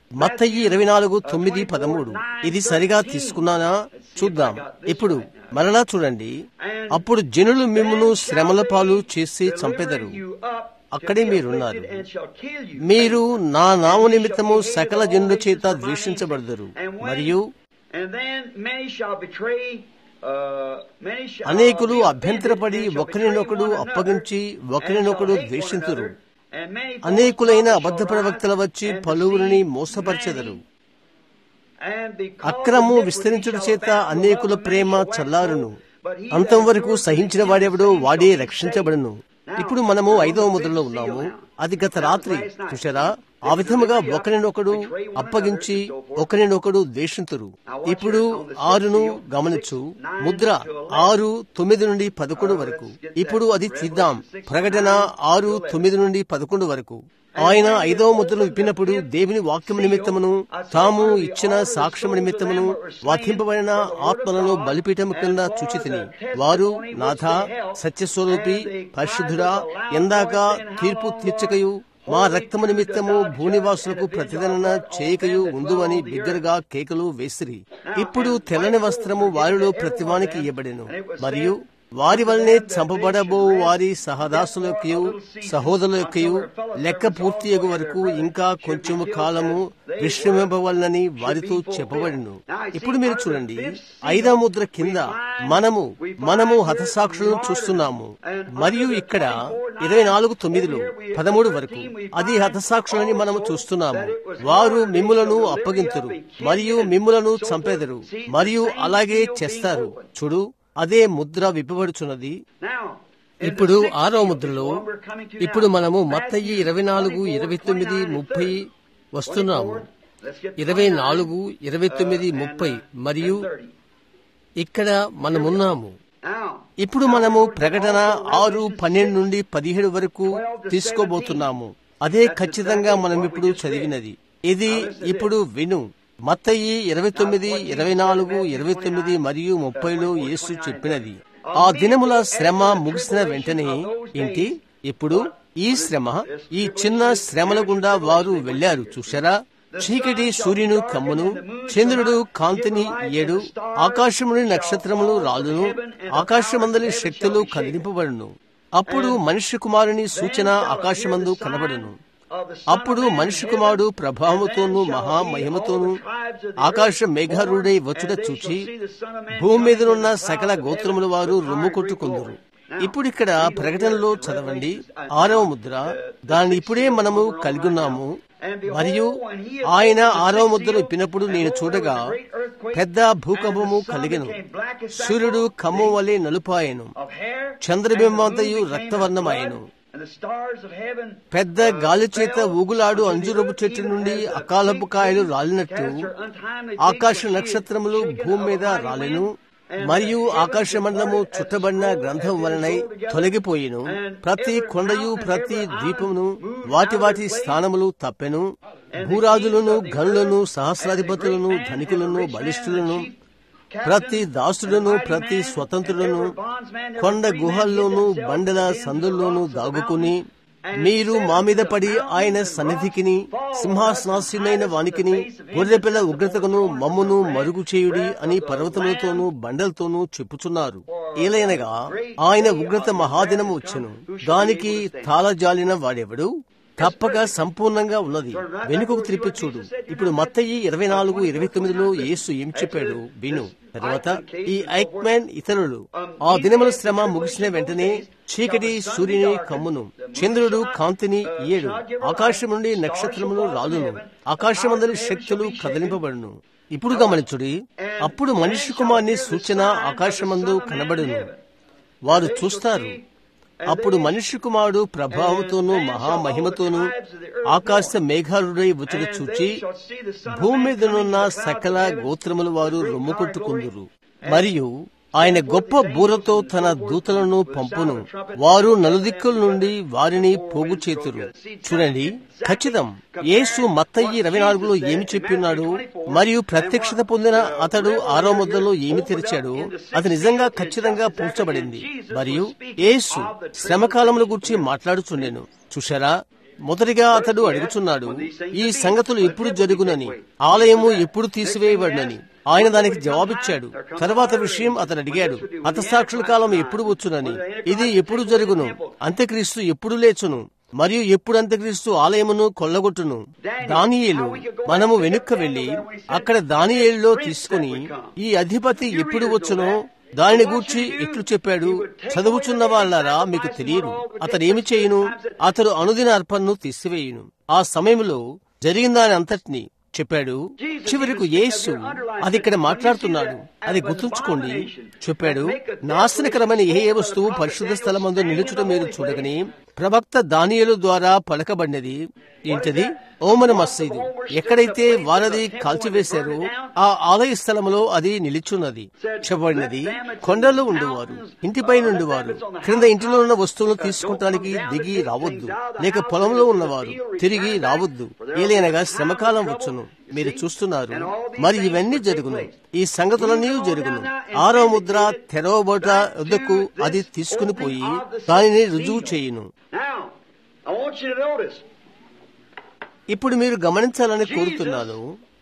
మత్తయి ఇరవై నాలుగు తొమ్మిది పదమూడు ఇది సరిగా తీసుకున్నానా చూద్దాం ఇప్పుడు మరలా చూడండి అప్పుడు జనులు మిమ్మును శ్రమల పాలు చేసి చంపెదరు అక్కడే మీరున్నారు మీరు నా నామ నిమిత్తము సకల జనుల చేత ద్వేషించబడదరు మరియు అనేకులు అభ్యంతరపడి ఒకరినొకడు అప్పగించి ఒకరినొకడు ద్వేషింతురు అనేకులైన అబద్ధ ప్రవక్తల వచ్చి పలువురిని మోసపరచెదరు అక్రము విస్తరించుట చేత అనేకుల ప్రేమ చల్లారును అంతం వరకు సహించిన వాడెవడో వాడే రక్షించబడును ఇప్పుడు మనము ఐదవ ముద్రలో ఉన్నాము అది గత రాత్రి చూసారా ఆ విధముగా ఒకరినొకడు అప్పగించి ఒకరినొకడు ద్వేషింతురు ఇప్పుడు ఆరును గమనించు ముద్ర ఆరు తొమ్మిది నుండి పదకొండు వరకు ఇప్పుడు అది తీద్దాం ప్రకటన ఆరు తొమ్మిది నుండి పదకొండు వరకు ఆయన ఐదవ ముద్రను విప్పినప్పుడు దేవుని వాక్యము నిమిత్తమును తాము ఇచ్చిన సాక్ష్యము నిమిత్తమును వధింపబడిన ఆత్మలను బలిపీఠము కింద చుచితిని వారు నాథ సత్యస్వరూపి పరిశుద్ధుడా ఎందాక తీర్పు తీర్చకయు మా రక్తము నిమిత్తము భూనివాసులకు ప్రతిదన చేయకయు ఉందువని బిగ్గరగా కేకలు వేసిరి ఇప్పుడు తెల్లని వస్త్రము వారిలో ప్రతివానికి ఇయ్యబడెను మరియు వారి వల్లనే చంపబడబో వారి సహదాసులకయు సహోదరులకయు లెక్క పూర్తి అగు వరకు ఇంకా కొంచెము కాలము విశ్రమింపవలనని వారితో చెప్పబడిను ఇప్పుడు మీరు చూడండి ఐదవ ముద్ర కింద మనము మనము హతసాక్షులను చూస్తున్నాము మరియు ఇక్కడ ఇరవై నాలుగు తొమ్మిదిలో పదమూడు వరకు అది హతసాక్షులని మనము చూస్తున్నాము వారు మిమ్ములను అప్పగింతురు మరియు మిమ్ములను చంపెదరు మరియు అలాగే చేస్తారు చూడు అదే ముద్ర విప్పబడుచున్నది ఇప్పుడు ఆరో ముద్రలో ఇప్పుడు మనము మత్తయ్యి ఇరవై నాలుగు ఇరవై తొమ్మిది ముప్పై వస్తున్నాము ఇరవై నాలుగు ఇరవై తొమ్మిది ముప్పై మరియు ఇక్కడ మనమున్నాము ఇప్పుడు మనము ప్రకటన ఆరు పన్నెండు నుండి పదిహేడు వరకు తీసుకోబోతున్నాము అదే ఖచ్చితంగా మనం ఇప్పుడు చదివినది ఇది ఇప్పుడు విను మత్తయి ఇరవై తొమ్మిది ఇరవై నాలుగు ఇరవై తొమ్మిది మరియు ముప్పైలో యేసు చెప్పినది ఆ దినముల శ్రమ ముగిసిన వెంటనే ఏంటి ఇప్పుడు ఈ శ్రమ ఈ చిన్న శ్రమల గుండా వారు వెళ్లారు చూశారా చీకటి సూర్యును కమ్మును చంద్రుడు కాంతిని ఏడు ఆకాశముని నక్షత్రములు రాలును ఆకాశమందలి శక్తులు కదిలింపబడును అప్పుడు మనిషి కుమారుని సూచన ఆకాశమందు కనబడును అప్పుడు మనిషి కుమారుడు ప్రభావముతోనూ మహామహిమతోనూ ఆకాశ మేఘారుడై వచ్చుట చూచి భూమి మీదనున్న సకల గోత్రముల వారు రొమ్ము కొట్టుకుందరు ఇప్పుడు ఇక్కడ ప్రకటనలో చదవండి ఆరవ ముద్ర దాన్ని ఇప్పుడే మనము కలిగున్నాము మరియు ఆయన ఆరవ ముద్ర ఇప్పినప్పుడు నేను చూడగా పెద్ద భూకంపము కలిగెను సూర్యుడు కమ్ము వలె నలుపాయను చంద్రబింబంతయు రక్తవర్ణమాయను పెద్ద గాలి చేత ఊగులాడు అంజురపు చెట్టు నుండి అకాలపు కాయలు రాలినట్టు ఆకాశ నక్షత్రములు భూమి మీద రాలెను మరియు ఆకాశమండలము చుట్టబడిన గ్రంథం వలనై తొలగిపోయిను ప్రతి కొండయు ప్రతి ద్వీపమును వాటి వాటి స్థానములు తప్పెను భూరాజులను గనులను సహస్రాధిపతులను ధనికులను బలిష్ఠులను ప్రతి దాసుడును ప్రతి స్వతంత్రులను కొండ గుహల్లోనూ బండల సందుల్లోనూ దాగుకుని మీరు మా మీద పడి ఆయన సన్నిధికిని సింహాసనాశీనైన వానికిని గొర్రెపిల్ల ఉగ్రతకును మమ్మును మరుగు చేయుడి అని పర్వతములతోనూ బండలతోనూ చెప్పుచున్నారు ఏలైనగా ఆయన ఉగ్రత మహాదినము వచ్చెను దానికి తాళజాలిన వాడెవడు తప్పక సంపూర్ణంగా ఉన్నది వెనుకకు త్రిప్పి చూడు ఇప్పుడు మత్తయి ఇరవై నాలుగు ఇరవై తొమ్మిదిలో యేసు ఏం చెప్పాడు విను తర్వాత ఈ ఐక్మెన్ ఇతరులు ఆ దినముల శ్రమ ముగిసిన వెంటనే చీకటి సూర్యుని కమ్మును చంద్రుడు కాంతిని ఇయ్యడు ఆకాశం నుండి నక్షత్రములు రాలును ఆకాశమందరి శక్తులు కదిలింపబడును ఇప్పుడు గమనించుడి అప్పుడు మనిషి కుమార్ని సూచన ఆకాశమందు కనబడును వారు చూస్తారు అప్పుడు మనిషి కుమారుడు ప్రభావంతోనూ మహామహిమతోనూ ఆకాశ మేఘారుడై వచ్చుట చూచి భూమి మీదనున్న సకల గోత్రముల వారు రొమ్ము కొట్టుకుందురు మరియు ఆయన గొప్ప బూరతో తన దూతలను పంపును వారు నలుదిక్కుల నుండి వారిని పోగు చేతురు చూడండి ఖచ్చితం యేసు మత్తయ్యి ఇరవై నాలుగులో ఏమి చెప్పిన్నాడు మరియు ప్రత్యక్షత పొందిన అతడు ఆరో ముద్దలో ఏమి తెరిచాడు అది నిజంగా ఖచ్చితంగా పూడ్చబడింది మరియు యేసు శ్రమకాలముల గురించి మాట్లాడుచుండెను చూశారా మొదటిగా అతడు అడుగుచున్నాడు ఈ సంగతులు ఎప్పుడు జరుగునని ఆలయము ఎప్పుడు తీసివేయబడినని ఆయన దానికి జవాబిచ్చాడు తర్వాత విషయం అతను అడిగాడు హతసాక్షుల కాలం ఎప్పుడు వచ్చునని ఇది ఎప్పుడు జరుగును అంత్యక్రీస్తు ఎప్పుడు లేచును మరియు ఎప్పుడు అంత్యక్రీస్తు ఆలయమును కొల్లగొట్టును దానియేలు మనము వెనుక్క వెళ్లి అక్కడ దానియేలులో తీసుకుని ఈ అధిపతి ఎప్పుడు వచ్చునో దానిని గూర్చి ఎట్లు చెప్పాడు చదువుచున్న వాళ్ళారా మీకు తెలియదు అతడు ఏమి చేయును అతడు అనుదిన అర్పణను తీసివేయును ఆ సమయంలో జరిగిన దాని అంతటిని చెప్పాడు చివరకు యేసు అది ఇక్కడ మాట్లాడుతున్నాడు అది గుర్తుంచుకోండి చెప్పాడు నాశనకరమైన ఏ ఏ వస్తువు పరిశుద్ధ స్థలమందు నిలుచుట మీరు చూడగని ప్రవక్త దానియలు ద్వారా పలకబడినది ఏంటది ఓమన మస్సీదు ఎక్కడైతే వారది కాల్చివేశారో ఆ ఆలయ స్థలంలో అది నిలిచున్నది చెప్పబడినది కొండల్లో ఉండేవారు ఇంటిపై నుండివారు క్రింద ఇంటిలో ఉన్న వస్తువులను తీసుకుంటానికి దిగి రావద్దు లేక పొలంలో ఉన్నవారు తిరిగి రావద్దు ఏలైనగా శ్రమకాలం వచ్చును మీరు చూస్తున్నారు మరి ఇవన్నీ జరుగును ఈ సంగతులన్నీ జరుగును ఆరో ముద్ర తెరవబోట వద్దకు అది తీసుకుని పోయి దానిని రుజువు చేయును Now, I want you to notice. ఇప్పుడు మీరు గమనించాలని కోరుతున్నాను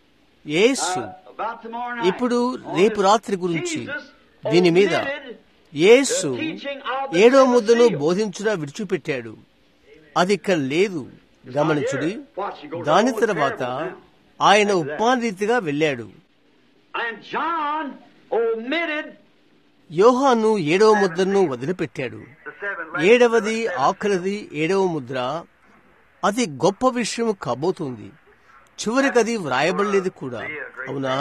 యేసు uh, about tomorrow night. ఇప్పుడు రేపు రాత్రి గురించి Jesus దీని మీద omitted యేసు ఏడో ముద్దను బోధించుట విడిచిపెట్టాడు అది ఇక్కడ లేదు గమనించుడి దాని తర్వాత ఆయన ఉపానరీతిగా వెళ్ళాడు And John omitted యోహాను ఏడవ ముద్రను వదిలిపెట్టాడు the seven ఏడవది ఆఖరిది ఏడవ ముద్ర అది గొప్ప విషయం కాబోతుంది చివరికి అది వ్రాయబడలేదు కూడా అవునా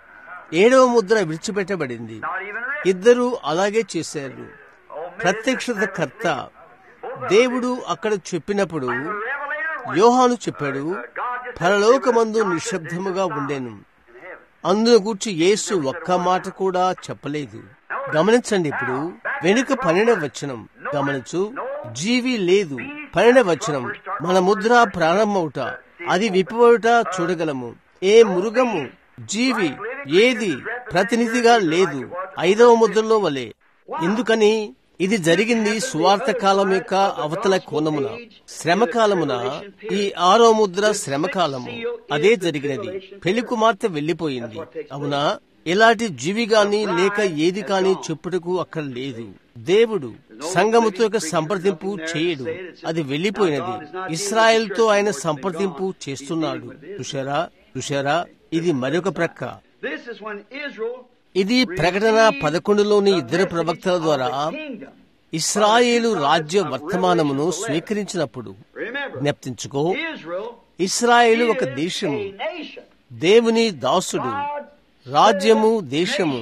ఏడవ ముద్ర విడిచిపెట్టబడింది not even written. ఇద్దరు అలాగే చేశారు ప్రత్యక్షత కర్త దేవుడు అక్కడ చెప్పినప్పుడు Revelator యోహాను చెప్పాడు పరలోకమందు నిశ్శబ్దముగా ఉండేను అందును గూర్చి యేసు ఒక్క మాట కూడా చెప్పలేదు గమనించండి ఇప్పుడు వెనుక పన్నెండవ వచనం గమనించు జీవి లేదు పన్నెండవ వచనం మన ముద్ర ప్రారంభమవుట అది విప్పబడుట చూడగలము ఏ మృగము జీవి ఏది ప్రతినిధిగా లేదు ఐదవ ముద్రలో వలె ఎందుకని ఇది జరిగింది సువార్త కాలం యొక్క అవతల కోణమున శ్రమ కాలమున ఈ ఆరో ముద్ర శ్రమ కాలము అదే జరిగినది పెళ్లి కుమార్తె వెళ్లిపోయింది అవునా ఎలాంటి జీవి గాని లేక ఏది కాని చెప్పుటకు అక్కడ లేదు దేవుడు సంఘముతో యొక్క సంప్రదింపు చేయడు అది వెళ్లిపోయినది ఇస్రాయెల్ తో ఆయన సంప్రదింపు చేస్తున్నాడు తుషారా తుషారా ఇది మరొక ప్రక్క This is when Israel ఇది ప్రకటన పదకొండులోని ఇద్దరు ప్రవక్తల ద్వారా kingdom. ఇస్రాయేలు రాజ్య వర్తమానమును స్వీకరించినప్పుడు Remember, జ్ఞప్తించుకో Israel ఇస్రాయేలు ఒక is దేశము a nation. దేవుని దాసుడు God రాజ్యము దేశము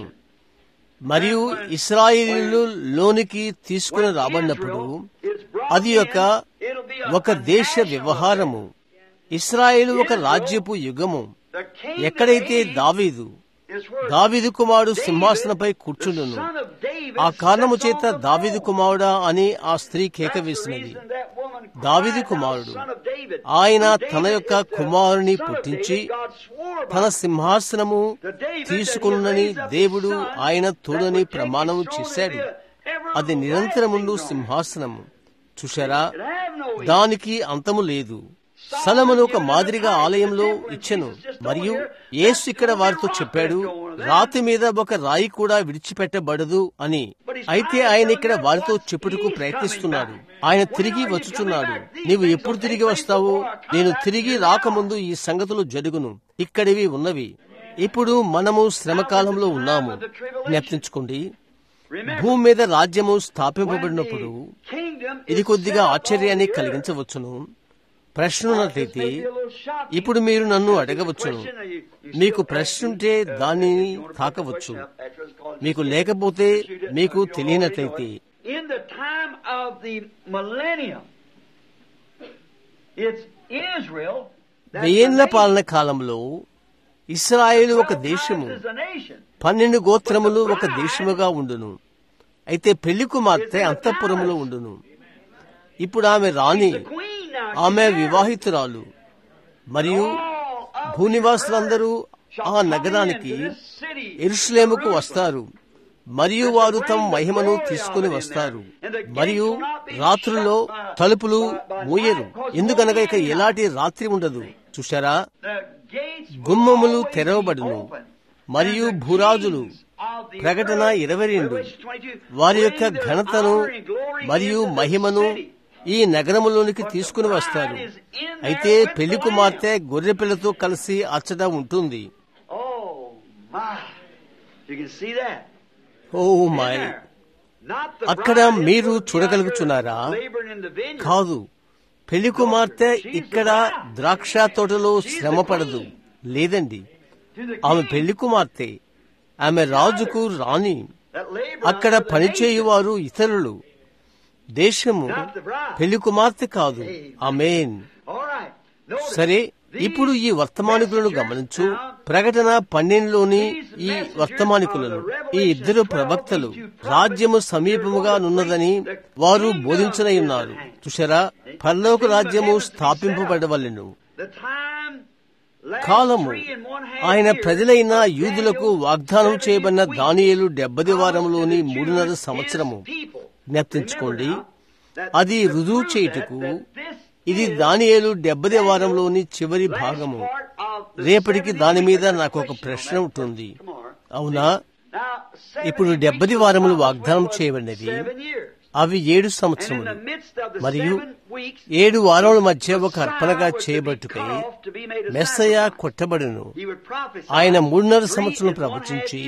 మరియు ఇస్రాయేలు లోనికి తీసుకుని రాబడినప్పుడు అది ఒక ఒక దేశ వ్యవహారము ఇస్రాయేలు ఒక రాజ్యపు యుగము ఎక్కడైతే దావీదు దావీదు కుమారుడు సింహాసనపై కూర్చుండును ఆ కారణము చేత దావీదు కుమారుడా అని ఆ స్త్రీ కేక వేసినది దావీదు కుమారుడు ఆయన తన యొక్క కుమారుని పుట్టించి తన సింహాసనము తీసుకున్నని దేవుడు ఆయన తోడని ప్రమాణము చేశాడు అది నిరంతరముండు సింహాసనము చూశారా దానికి అంతము లేదు సలమును ఒక మాదిరిగా ఆలయంలో ఇచ్చెను మరియు యేసు ఇక్కడ వారితో చెప్పాడు రాతి మీద ఒక రాయి కూడా విడిచిపెట్టబడదు అని అయితే ఆయన ఇక్కడ వారితో చెప్పుటకు ప్రయత్నిస్తున్నాడు ఆయన తిరిగి వచ్చుచున్నాడు నీవు ఎప్పుడు తిరిగి వస్తావు నేను తిరిగి రాకముందు ఈ సంగతులు జరుగును ఇక్కడివి ఉన్నవి ఇప్పుడు మనము శ్రమకాలంలో ఉన్నాము జ్ఞప్తించుకోండి భూమి మీద రాజ్యము స్థాపింపబడినప్పుడు ఇది కొద్దిగా ఆశ్చర్యాన్ని కలిగించవచ్చును ప్రశ్న ఉన్నట్లయితే ఇప్పుడు మీరు నన్ను అడగవచ్చును మీకు ప్రశ్న ఉంటే దానిని తాకవచ్చు మీకు లేకపోతే మీకు తెలియనట్లయితే In the time of the millennium, it's Israel that's వెయ్యేండ్ల the పాలన కాలంలో ఇస్రాయేలు ఒక nation. దేశము Is a nation. పన్నెండు గోత్రములు ఒక దేశముగా ఉండును అయితే పెళ్లి కుమార్తె అంతఃపురములో ఉండును ఇప్పుడు ఆమె రాణి The queen now. ఆమె she's married. వివాహితురాలు మరియు All of భూనివాసులందరూ the earth ఆ shall come నగరానికి into this city, ఎరుషులేముకు Jerusalem. వస్తారు మరియు వారు తమ మహిమను తీసుకుని వస్తారు మరియు రాత్రుల్లో తలుపులు మూయరు ఎందుకనగా ఇక ఎలాంటి రాత్రి ఉండదు చూశారా గుమ్మములు తెరవబడును మరియు భూరాజులు ప్రకటన ఇరవై రెండు వారి యొక్క ఘనతను మరియు మహిమను ఈ నగరములోనికి తీసుకుని వస్తారు అయితే పెళ్లి కుమార్తె గొర్రె పిల్లతో కలిసి అచ్చట ఉంటుంది ఓ మై అక్కడ మీరు చూడగలుగుతున్నారా కాదు పెళ్లి కుమార్తె ఇక్కడ ద్రాక్ష తోటలో శ్రమ పడదు లేదండి ఆమె పెళ్లి కుమార్తె ఆమె రాజుకు రాణి అక్కడ పనిచేయువారు ఇతరులు దేశము పెళ్లి కుమార్తె కాదు ఆమెన్ సరే ఇప్పుడు ఈ వర్తమానికులను గమనించు ప్రకటన పన్నెండులోని ఈ వర్తమానికులను ఈ ఇద్దరు ప్రవక్తలు రాజ్యము సమీపముగా నున్నదని వారు బోధించనై ఉన్నారు చూసారా పరలోక రాజ్యము స్థాపింపబడవలెను కాలము ఆయన ప్రజలైన యూదులకు వాగ్దానం చేయబడిన దానియేలు డెబ్బది వారంలోని మూడున్నర సంవత్సరము జ్ఞప్తించుకోండి అది రుజువు చేయుటకు ఇది దానియేలు డెబ్బది వారంలోని చివరి భాగము రేపటికి దాని మీద నాకు ఒక ప్రశ్న ఉంటుంది అవునా ఇప్పుడు డెబ్బది వారములు వాగ్దానం చేయబడినది అవి ఏడు సంవత్సరములు మరియు ఏడు వారముల మధ్య ఒక అర్పణగా చేయబట్టుకై మెస్సయ కొట్టబడును ఆయన మూడున్నర సంవత్సరం ప్రవచించి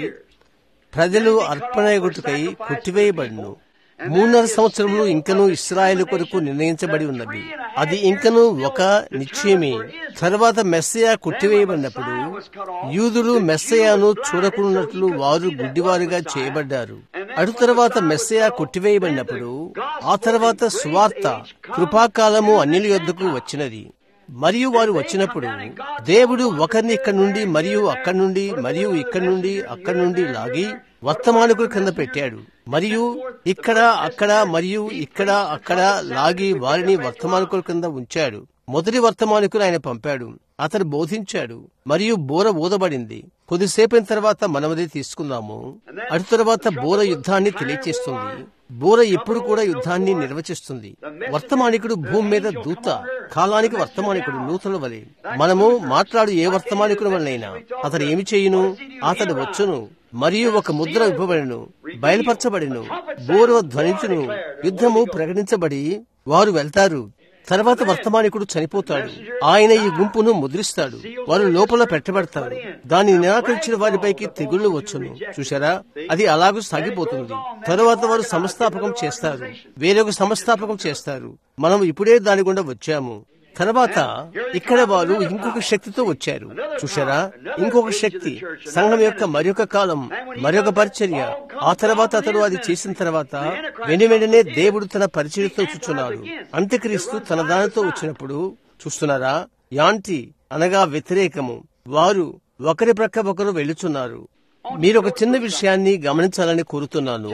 ప్రజలు అర్పణ గుట్టుకై కొట్టివేయబడును మూడున్నర సంవత్సరములు ఇంకనూ ఇస్రాయేల్ కొరకు నిర్ణయించబడి ఉన్నది అది ఇంకనూ ఒక నిశ్చయమే తర్వాత మెస్సయ కొట్టివేయబడినప్పుడు యూదులు మెస్సయాను చూడకున్నట్లు వారు గుడ్డివారుగా చేయబడ్డారు అటు తర్వాత మెస్సయ కొట్టివేయబడినప్పుడు ఆ తర్వాత సువార్త కృపాకాలము అన్నిల యొద్దకు వచ్చినది మరియు వారు వచ్చినప్పుడు దేవుడు ఒకరిని ఇక్కడ నుండి మరియు అక్కడి నుండి మరియు ఇక్కడ నుండి అక్కడి నుండి లాగి వర్తమానికుల కింద పెట్టాడు మరియు ఇక్కడ అక్కడ మరియు ఇక్కడ అక్కడ లాగి వారిని వర్తమానికుల కింద ఉంచాడు మొదటి వర్తమానికులు ఆయన పంపాడు అతడు బోధించాడు మరియు బోర ఊదబడింది కొద్దిసేపైన తర్వాత మనమది తీసుకుందాము అటు తర్వాత బోర యుద్ధాన్ని తెలియచేస్తుంది బోర ఎప్పుడు కూడా యుద్ధాన్ని నిర్వచిస్తుంది వర్తమానికుడు భూమి మీద దూత కాలానికి వర్తమానికుడు నూతన వలె మనము మాట్లాడు ఏ వర్తమానికుడు వలనైనా అతడు ఏమి చేయును అతడు వచ్చును మరియు ఒక ముద్ర ఇవ్వబడిను బయలుపరచబడిను బోరు ధ్వనించును యుద్ధము ప్రకటించబడి వారు వెళ్తారు తర్వాత వర్తమానికుడు చనిపోతాడు ఆయన ఈ గుంపును ముద్రిస్తాడు వారు లోపల పెట్టబడతారు దాన్ని నిరాకరించిన వారిపైకి తెగుళ్లు వచ్చును చూసారా అది అలాగూ సాగిపోతుంది తరువాత వారు సంస్థాపకం చేస్తారు వేరొక సంస్థాపకం చేస్తారు మనం ఇప్పుడే దాని గుండా వచ్చాము తర్వాత ఇక్కడ వారు ఇంకొక శక్తితో వచ్చారు చూసారా ఇంకొక శక్తి సంఘం యొక్క మరొక కాలం మరొక పరిచర్య ఆ తర్వాత అతడు అది చేసిన తర్వాత వెను వెంటనే దేవుడు తన పరిచర్యతో చూచున్నాడు అంత్యక్రీస్తు తన దానితో వచ్చినప్పుడు చూస్తున్నారా యాంటి అనగా వ్యతిరేకము వారు ఒకరి ప్రక్క ఒకరు వెళుచున్నారు మీరు ఒక చిన్న విషయాన్ని గమనించాలని కోరుతున్నాను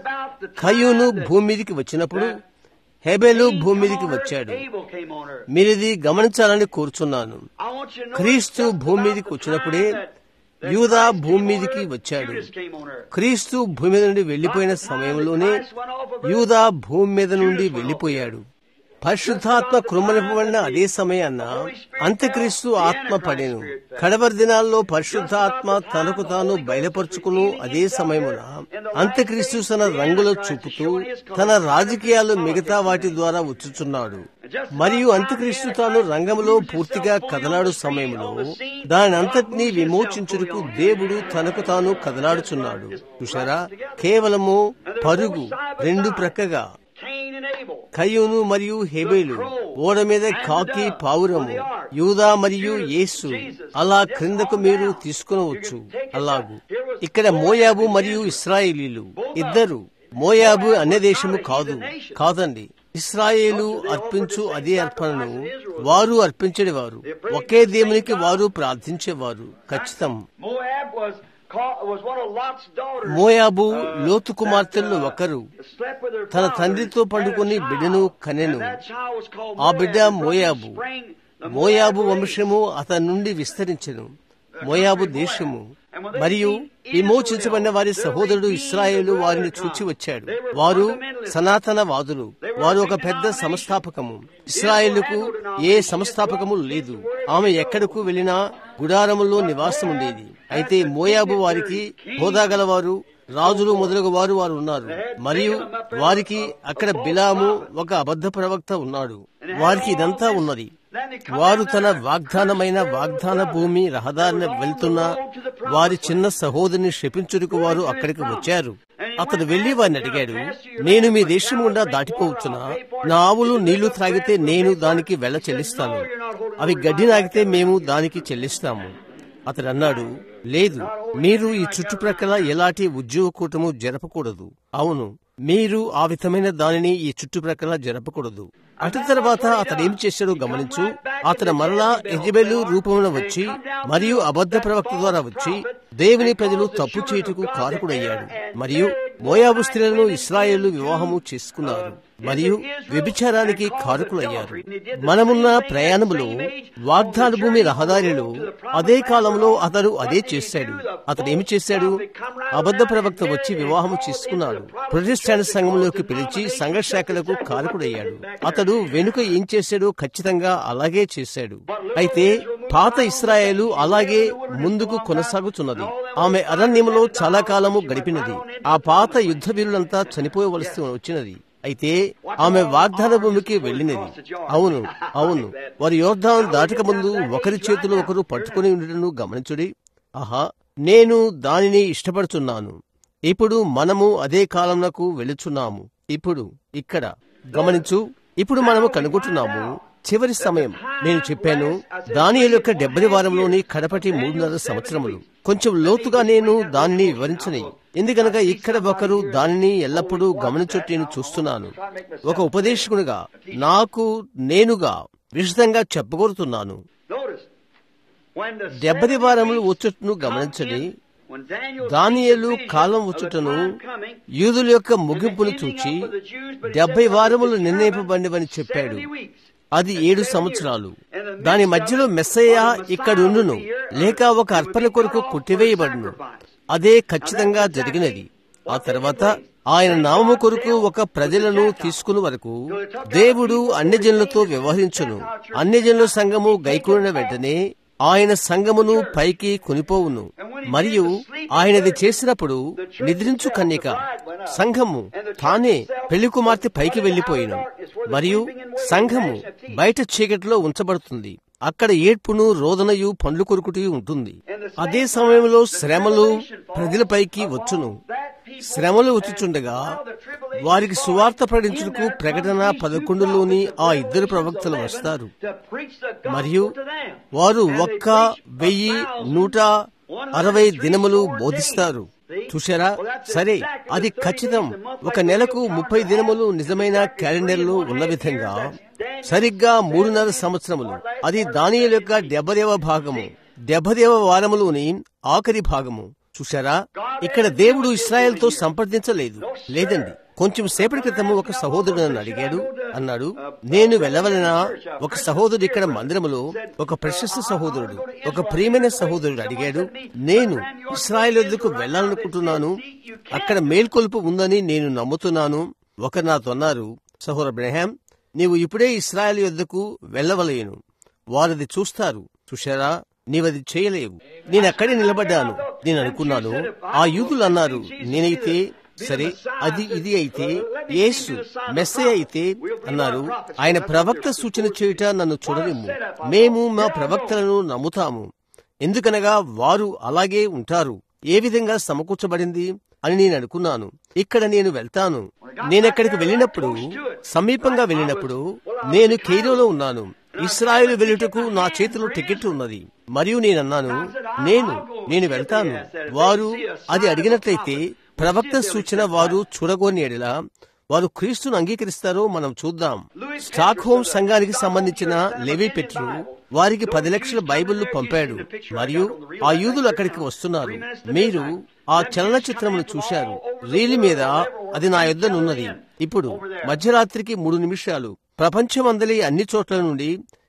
కయ్యూను భూమి మీదికి వచ్చినప్పుడు హెబెలు భూమి మీదికి వచ్చాడు మీరిది గమనించాలని కోరుచున్నాను క్రీస్తు భూమి మీదకి వచ్చినప్పుడే యూదా భూమి మీదకి వచ్చాడు క్రీస్తు భూమి మీద నుండి వెళ్లిపోయిన సమయంలోనే యూదా భూమి మీద నుండి వెళ్లిపోయాడు పరిశుద్ధాత్మ కృమలిపబడిన అదే సమయాన్న అంత్యక్రీస్తు ఆత్మ పడెను కడవరి దినాల్లో పరిశుద్ధాత్మ తనకు తాను బయలుపరుచుకును అదే సమయమున అంత్యక్రీస్తు తన రంగులో చూపుతూ తన రాజకీయాలు మిగతా వాటి ద్వారా వచ్చుచున్నాడు మరియు అంత్యక్రీస్తు తాను రంగంలో పూర్తిగా కదలాడు సమయంలో దాని అంతటినీ విమోచించుటకు దేవుడు తనకు తాను కదలాడుచున్నాడు చూసారా కేవలము పరుగు రెండు ప్రక్కగా కయ్యూను మరియు హెబేలు ఓడ మీద కాకి పావురము యూదా మరియు యేసు అలా క్రిందకు మీరు తీసుకునవచ్చు అలాగు ఇక్కడ మోయాబు మరియు ఇస్రాయేలీలు ఇద్దరు మోయాబు అన్య దేశము కాదు కాదండి ఇస్రాయేలు అర్పించు అదే అర్పణను వారు అర్పించేవారు ఒకే దేవునికి వారు ప్రార్థించేవారు ఖచ్చితం మోయాబు లోతు కుమార్తెల్లో ఒకరు తన తండ్రితో పండుకొని బిడ్డను కనెను ఆ బిడ్డ మోయాబు మోయాబు వంశము అతని నుండి విస్తరించెను మోయాబు దేశము మరియు విమోచించబడిన వారి సహోదరుడు ఇస్రాయేలు వారిని చూచి వచ్చాడు వారు సనాతన వాదులు వారు ఒక పెద్ద సంస్థాపకము ఇస్రాయేలుకు ఏ సంస్థాపకము లేదు ఆమె ఎక్కడకు వెళ్లినా గుడారములో నివాసం ఉండేది అయితే మోయాబు వారికి హోదా గలవారు రాజులు మొదలగు వారు వారు ఉన్నారు మరియు వారికి అక్కడ బిలాము ఒక అబద్ధ ప్రవక్త ఉన్నాడు వారికి ఇదంతా ఉన్నది వారు తన వాగ్దానమైన వాగ్దాన భూమి రహదారిన వెళ్తున్న వారి చిన్న సహోదరిని శపించుటకు వారు అక్కడికి వచ్చారు అతడు వెళ్లి వారిని అడిగాడు నేను మీ దేశం గుండా దాటిపోవచ్చునా నా ఆవులు నీళ్లు త్రాగితే నేను దానికి వెళ్ల చెల్లిస్తాను అవి గడ్డి నాగితే మేము దానికి చెల్లిస్తాము అతడు అన్నాడు లేదు మీరు ఈ చుట్టుప్రక్కల ఎలాంటి ఉద్యోగ కూటము జరపకూడదు అవును మీరు ఆ విధమైన దానిని ఈ చుట్టుప్రక్కల జరపకూడదు అటు తర్వాత అతడు ఏం చేశాడో గమనించు అతడు మరలా ఎజబెలు రూపంలో వచ్చి మరియు అబద్ధ ప్రవక్త ద్వారా వచ్చి దేవుని ప్రజలు తప్పు చేయుటకు కారకుడయ్యాడు మరియు మోయాబు స్త్రీలను ఇస్రాయేళ్లు వివాహము చేసుకున్నారు మరియు వ్యభిచారానికి కారకులయ్యారు మనమున్న ప్రయాణములో వాగ్దాన భూమి రహదారిలో అదే కాలంలో అతడు అదే చేశాడు అతడు ఏమి చేశాడు అబద్ధ ప్రవక్త వచ్చి వివాహము చేసుకున్నాడు ప్రొటెస్టాంట్ సంఘంలోకి పిలిచి సంఘ శాఖలకు కారకుడయ్యాడు అతడు వెనుక ఏం చేశాడో ఖచ్చితంగా అలాగే చేశాడు అయితే పాత ఇస్రాయేలు అలాగే ముందుకు కొనసాగుతున్నది ఆమె అరణ్యములో చాలా కాలము గడిపినది ఆ పాత యుద్ధ వీరులంతా చనిపోవలసి వచ్చినది అయితే ఆమె వాగ్దాన భూమికి వెళ్ళినది అవును అవును వారి యోర్ధాను దాటక ముందు ఒకరి చేతిలో ఒకరు పట్టుకుని ఉండటను గమనించుడి ఆహా నేను దానిని ఇష్టపడుతున్నాను ఇప్పుడు మనము అదే కాలంలో వెళుచున్నాము ఇప్పుడు ఇక్కడ గమనించు ఇప్పుడు మనము కనుగొంటున్నాము చివరి సమయం నేను చెప్పాను దాని యొక్క డెబ్బై వారంలోని కడపటి మూడున్నర సంవత్సరములు కొంచెం లోతుగా నేను దానిని వివరించని ఎందుకనగా ఇక్కడ ఒకరు దానిని ఎల్లప్పుడూ గమనించుట నేను చూస్తున్నాను ఒక ఉపదేశకునిగా నాకు నేనుగా విశదంగా చెప్పగోరుతున్నాను డెబ్బది వారములు వచ్చుటను గమనించని దానియలు కాలం వచ్చుటను యూదుల యొక్క ముగింపును చూచి డెబ్బై వారములు నిర్ణయింపబడినవని చెప్పాడు అది ఏడు సంవత్సరాలు దాని మధ్యలో మెస్సయ్య ఇక్కడుండును లేక ఒక అర్పణ కొరకు కొట్టివేయబడును అదే ఖచ్చితంగా జరిగినది ఆ తర్వాత ఆయన నామము కొరకు ఒక ప్రజలను తీసుకుని వరకు దేవుడు అన్ని జనులతో వ్యవహరించును అన్ని జనుల సంఘము గైకూడిన వెంటనే ఆయన సంఘమును పైకి కొనిపోవును మరియు ఆయనది చేసినప్పుడు నిద్రించు కన్యక సంఘము తానే పెళ్లి కుమార్తె పైకి వెళ్లిపోయిను మరియు సంఘము బయట చీకటిలో ఉంచబడుతుంది అక్కడ ఏడ్పును రోదనయు పండ్లు కొరుకుటి ఉంటుంది అదే సమయంలో శ్రమలు ప్రజలపైకి వచ్చును శ్రమలు వచ్చుచుండగా వారికి సువార్త ప్రకటించుటకు ప్రకటన పదకొండులోని ఆ ఇద్దరు ప్రవక్తలు వస్తారు మరియు వారు ఒక్క వెయ్యి నూట అరవై దినములు బోధిస్తారు చూశారా సరే అది ఖచ్చితం ఒక నెలకు ముప్పై దినములు నిజమైన క్యాలెండర్లో ఉన్న విధంగా సరిగ్గా మూడున్నర సంవత్సరములు అది దానియుల యొక్క డెబ్బదేవ భాగము డెబ్బదేవ వారములోని ఆఖరి భాగము చూశారా ఇక్కడ దేవుడు ఇస్రాయల్తో సంప్రదించలేదు లేదండి కొంచెం సేపటి క్రితము ఒక సహోదరుడు నన్ను అడిగాడు అన్నాడు నేను వెళ్ళవలనా ఒక సహోదరుడు ఇక్కడ మందిరములో ఒక ప్రశస్త సహోదరుడు ఒక ప్రియమైన సహోదరుడు అడిగాడు నేను ఇస్రాయల్ వద్దకు వెళ్ళాలనుకుంటున్నాను అక్కడ మేల్కొల్పు ఉందని నేను నమ్ముతున్నాను ఒకరు నాతో అన్నారు సహోదరు బ్రహాం నీవు ఇప్పుడే ఇస్రాయల్ యొద్దకు వెళ్ళవలేను వారది చూస్తారు చూశారా నీవది చేయలేవు నేను అక్కడే నిలబడ్డాను నేను అనుకున్నాను ఆ యూదులు అన్నారు నేనైతే సరే అది ఇది అయితే యేసు మెస్సే అయితే అన్నారు ఆయన ప్రవక్త సూచన చేయుట నన్ను చూడలేము మేము మా ప్రవక్తలను నమ్ముతాము ఎందుకనగా వారు అలాగే ఉంటారు ఏ విధంగా సమకూర్చబడింది అని నేను అనుకున్నాను ఇక్కడ నేను వెళ్తాను నేనెక్కడికి వెళ్ళినప్పుడు సమీపంగా వెళ్ళినప్పుడు నేను కెయిరోలో ఉన్నాను ఇస్రాయేల్ వెళ్ళుటకు నా చేతిలో టికెట్ ఉన్నది మరియు నేనన్నాను నేను నేను వెళ్తాను వారు అది అడిగినట్లయితే ప్రవక్త సూచన వారు చూడగోని ఎడలా వారు క్రీస్తును అంగీకరిస్తారో మనం చూద్దాం స్టాక్ హోమ్ సంఘానికి సంబంధించిన లెవీ పెట్రు వారికి పది లక్షల బైబిళ్లు పంపాడు మరియు ఆ యూదులు అక్కడికి వస్తున్నారు మీరు ఆ చలనచిత్రమును చూశారు రీలి మీద అది నా యొద్దనున్నది ఇప్పుడు మధ్యరాత్రికి మూడు నిమిషాలు ప్రపంచమందలి అన్ని చోట్ల నుండి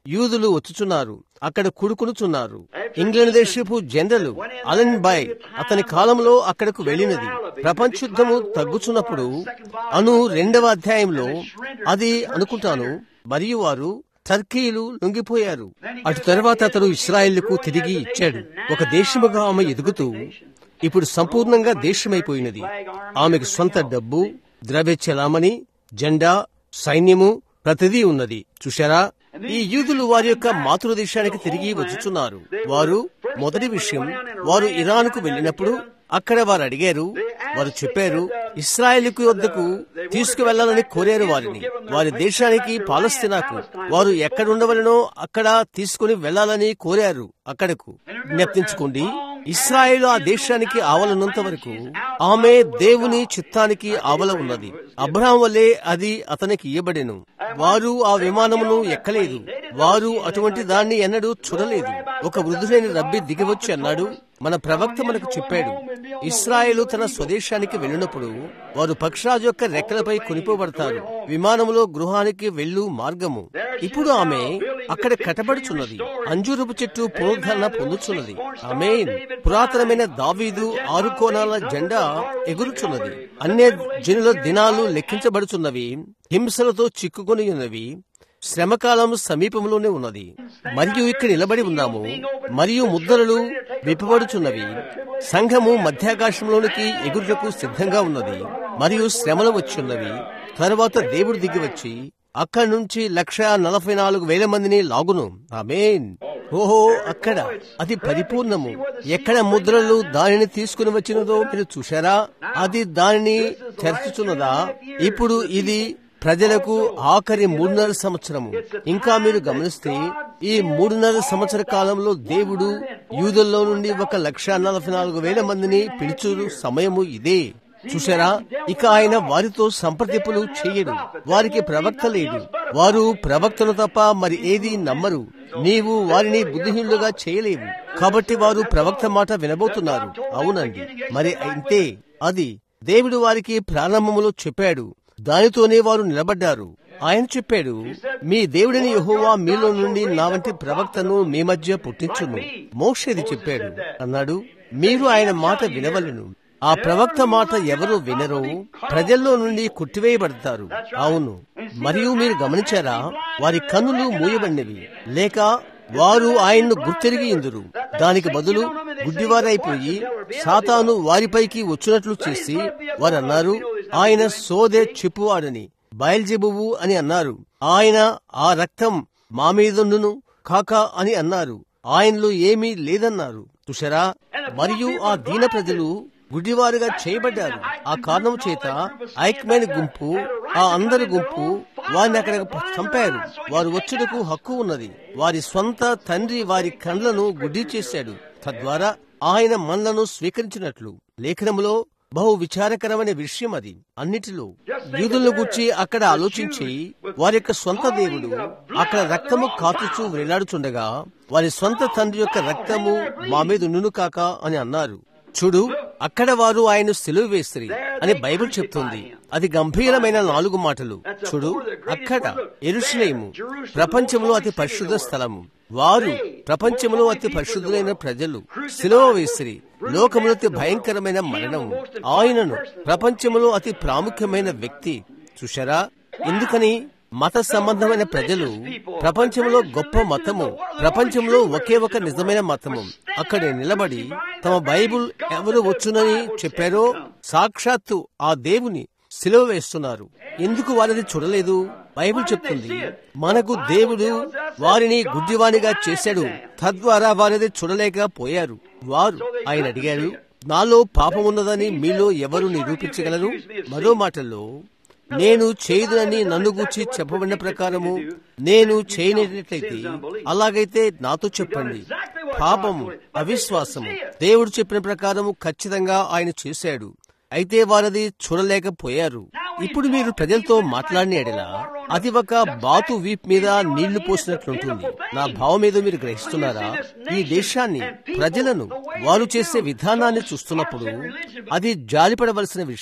యూదులు వచ్చుచున్నారు అక్కడ కుడుకునుచున్నారు ఇంగ్లాండ్ దేశపు జనరల్ అలెన్ బాయ్ అతని కాలంలో అక్కడకు వెళ్ళినది ప్రపంచయుద్ధము తగ్గుచున్నప్పుడు అను రెండవ అధ్యాయంలో అది అనుకుంటాను మరియు వారు టర్కీలు లొంగిపోయారు అటు తర్వాత అతడు ఇస్రాయేళ్లకు తిరిగి ఇచ్చాడు ఒక దేశముగా ఆమె ఎదుగుతూ ఇప్పుడు సంపూర్ణంగా దేశమైపోయినది ఆమెకు సొంత డబ్బు ద్రవ్య చలామణి జెండా సైన్యము ప్రతిదీ ఉన్నది చూశారా ఈ యూదులు వారి యొక్క మాతృదేశానికి తిరిగి వచ్చుచున్నారు వారు మొదటి విషయం వారు ఇరాన్కు వెళ్ళినప్పుడు అక్కడ వారు అడిగారు వారు చెప్పారు ఇస్రాయేల్కు వద్దకు తీసుకువెళ్లాలని కోరారు వారిని వారి దేశానికి పాలస్తీనాకు వారు ఎక్కడుండవలనో అక్కడ తీసుకుని వెళ్లాలని కోరారు అక్కడకు జ్ఞప్తించుకోండి ఇస్రాయేల్ ఆ దేశానికి ఆవలనంత వరకు ఆమె దేవుని చిత్తానికి ఆవల ఉన్నది అబ్రహాం వల్లే అది అతనికి ఇయ్యబడెను వారు ఆ విమానమును ఎక్కలేదు వారు అటువంటి దాన్ని ఎన్నడూ చూడలేదు ఒక వృద్ధుడైన రబ్బి దిగివచ్చి అన్నాడు మన ప్రవక్త మనకు చెప్పాడు ఇస్రాయేలు తన స్వదేశానికి వెళ్ళినప్పుడు వారు పక్షరాజు యొక్క రెక్కలపై కొనిపోబడతారు విమానములో గృహానికి వెళ్ళు మార్గము ఇప్పుడు ఆమె అక్కడ కట్టబడుచున్నది అంజూరపు చెట్టు పునరుద్ధరణ పొందుచున్నది ఆమె పురాతనమైన దావీదు ఆరు కోణాల జెండా ఎగురుచున్నది అన్య జనుల దినాలు లెక్కించబడుచున్నవి హింసలతో చిక్కుకొని ఉన్నవి శ్రమకాలం సమీపంలోనే ఉన్నది మరియు ఇక్కడ నిలబడి ఉన్నాము మరియు ముద్రలు విప్పబడుచున్నవి సంఘము మధ్యాకాశంలోనికి ఎగురుటకు సిద్ధంగా ఉన్నది మరియు శ్రమలు వచ్చున్నవి తరువాత దేవుడు దిగి వచ్చి అక్కడి నుంచి లక్ష నలభై నాలుగు వేల మందిని లాగును ఆమెన్ ఓహో అక్కడ అది పరిపూర్ణము ఎక్కడ ముద్రలు దానిని తీసుకుని వచ్చినదో మీరు చూశారా అది దానిని తెరచుచున్నదా ఇప్పుడు ఇది ప్రజలకు ఆఖరి మూడున్నర సంవత్సరము ఇంకా మీరు గమనిస్తే ఈ మూడున్నర సంవత్సర కాలంలో దేవుడు యూదుల్లో నుండి ఒక లక్ష నలభై నాలుగు వేల మందిని పిలుచు సమయము ఇదే చూసారా ఇక ఆయన వారితో సంప్రదింపులు చేయడు వారికి ప్రవక్త లేడు వారు ప్రవక్తను తప్ప మరి ఏది నమ్మరు నీవు వారిని బుద్ధిహీనులుగా చేయలేవు కాబట్టి వారు ప్రవక్త మాట వినబోతున్నారు అవునండి మరి అయితే అది దేవుడు వారికి ప్రారంభములో చెప్పాడు దానితోనే వారు నిలబడ్డారు ఆయన చెప్పాడు మీ దేవుడిని యహోవా మీలో నుండి నా వంటి ప్రవక్తను మీ మధ్య పుట్టించును మోక్షేది చెప్పాడు అన్నాడు మీరు ఆయన మాట వినవలను ఆ ప్రవక్త మాట ఎవరు వినరో ప్రజల్లో నుండి కొట్టివేయబడతారు అవును మరియు మీరు గమనించారా వారి కన్నులు మూయబడినవి లేక వారు ఆయన్ను గుర్తెరిగి ఇందురు దానికి బదులు గుడ్డివారైపోయి సాతాను వారిపైకి వచ్చినట్లు చేసి వారు అన్నారు ఆయన సోదే చెప్పువాడని బయల్జెబువు అని అన్నారు ఆయన ఆ రక్తం మా మీదుండును కాక అని అన్నారు ఆయనలో ఏమీ లేదన్నారు తుషరా మరియు ఆ దీన ప్రజలు గుడ్డివారుగా చేయబడ్డారు ఆ కారణం చేత ఐక్యమైన గుంపు ఆ అందరి గుంపు వారిని అక్కడ చంపారు వారు వచ్చుటకు హక్కు ఉన్నది వారి స్వంత తండ్రి వారి కండ్లను గుడ్డి చేశాడు తద్వారా ఆయన మనలను స్వీకరించినట్లు లేఖనములో బహు విచారకరమైన విషయం అది అన్నిటిలో యూదులను గుర్చి అక్కడ ఆలోచించి వారి యొక్క సొంత దేవుడు అక్కడ రక్తము కాచుచూ వేలాడుచుండగా వారి సొంత తండ్రి యొక్క రక్తము మా మీద ఉండును కాక అని అన్నారు చూడు అక్కడ వారు ఆయన సెలువు వేసిరి అని బైబిల్ చెప్తుంది అది గంభీరమైన నాలుగు మాటలు చూడు అక్కడ ఎరుషులేము ప్రపంచంలో అతి పరిశుద్ధ స్థలము వారు ప్రపంచంలో అతి పరిశుద్ధులైన ప్రజలు సిలువ వేసిరి లోకములో అతి భయంకరమైన మరణం ఆయనను ప్రపంచంలో అతి ప్రాముఖ్యమైన వ్యక్తి చూశారా ఎందుకని మత సంబంధమైన ప్రజలు ప్రపంచంలో గొప్ప మతము ప్రపంచంలో ఒకే ఒక నిజమైన మతము అక్కడ నిలబడి తమ బైబుల్ ఎవరు వచ్చునని చెప్పారో సాక్షాత్తు ఆ దేవుని సిలువ వేస్తున్నారు ఎందుకు వారిని చూడలేదు బైబిల్ చెప్తుంది మనకు దేవుడు వారిని గుడ్డివానిగా చేశాడు తద్వారా వారిని చూడలేకపోయారు వారు ఆయన అడిగారు నాలో పాపం ఉన్నదని మీలో ఎవరు నిరూపించగలరు మరో మాటల్లో నేను చేయదునని నన్ను గూర్చి చెప్పబడిన ప్రకారము నేను చేయనట్లయితే అలాగైతే నాతో చెప్పండి పాపము అవిశ్వాసము దేవుడు చెప్పిన ప్రకారము ఖచ్చితంగా ఆయన చేశాడు అయితే వారది చూడలేకపోయారు ఇప్పుడు మీరు ప్రజలతో మాట్లాడిన ఎడలా అది ఒక బాతు వీప్ మీద నీళ్లు పోసినట్లుంటుంది నా భావం మీద మీరు గ్రహిస్తున్నారా ఈ దేశాన్ని ప్రజలను వారు చేసే విధానాన్ని చూస్తున్నప్పుడు అది జాలిపడవలసిన విషయం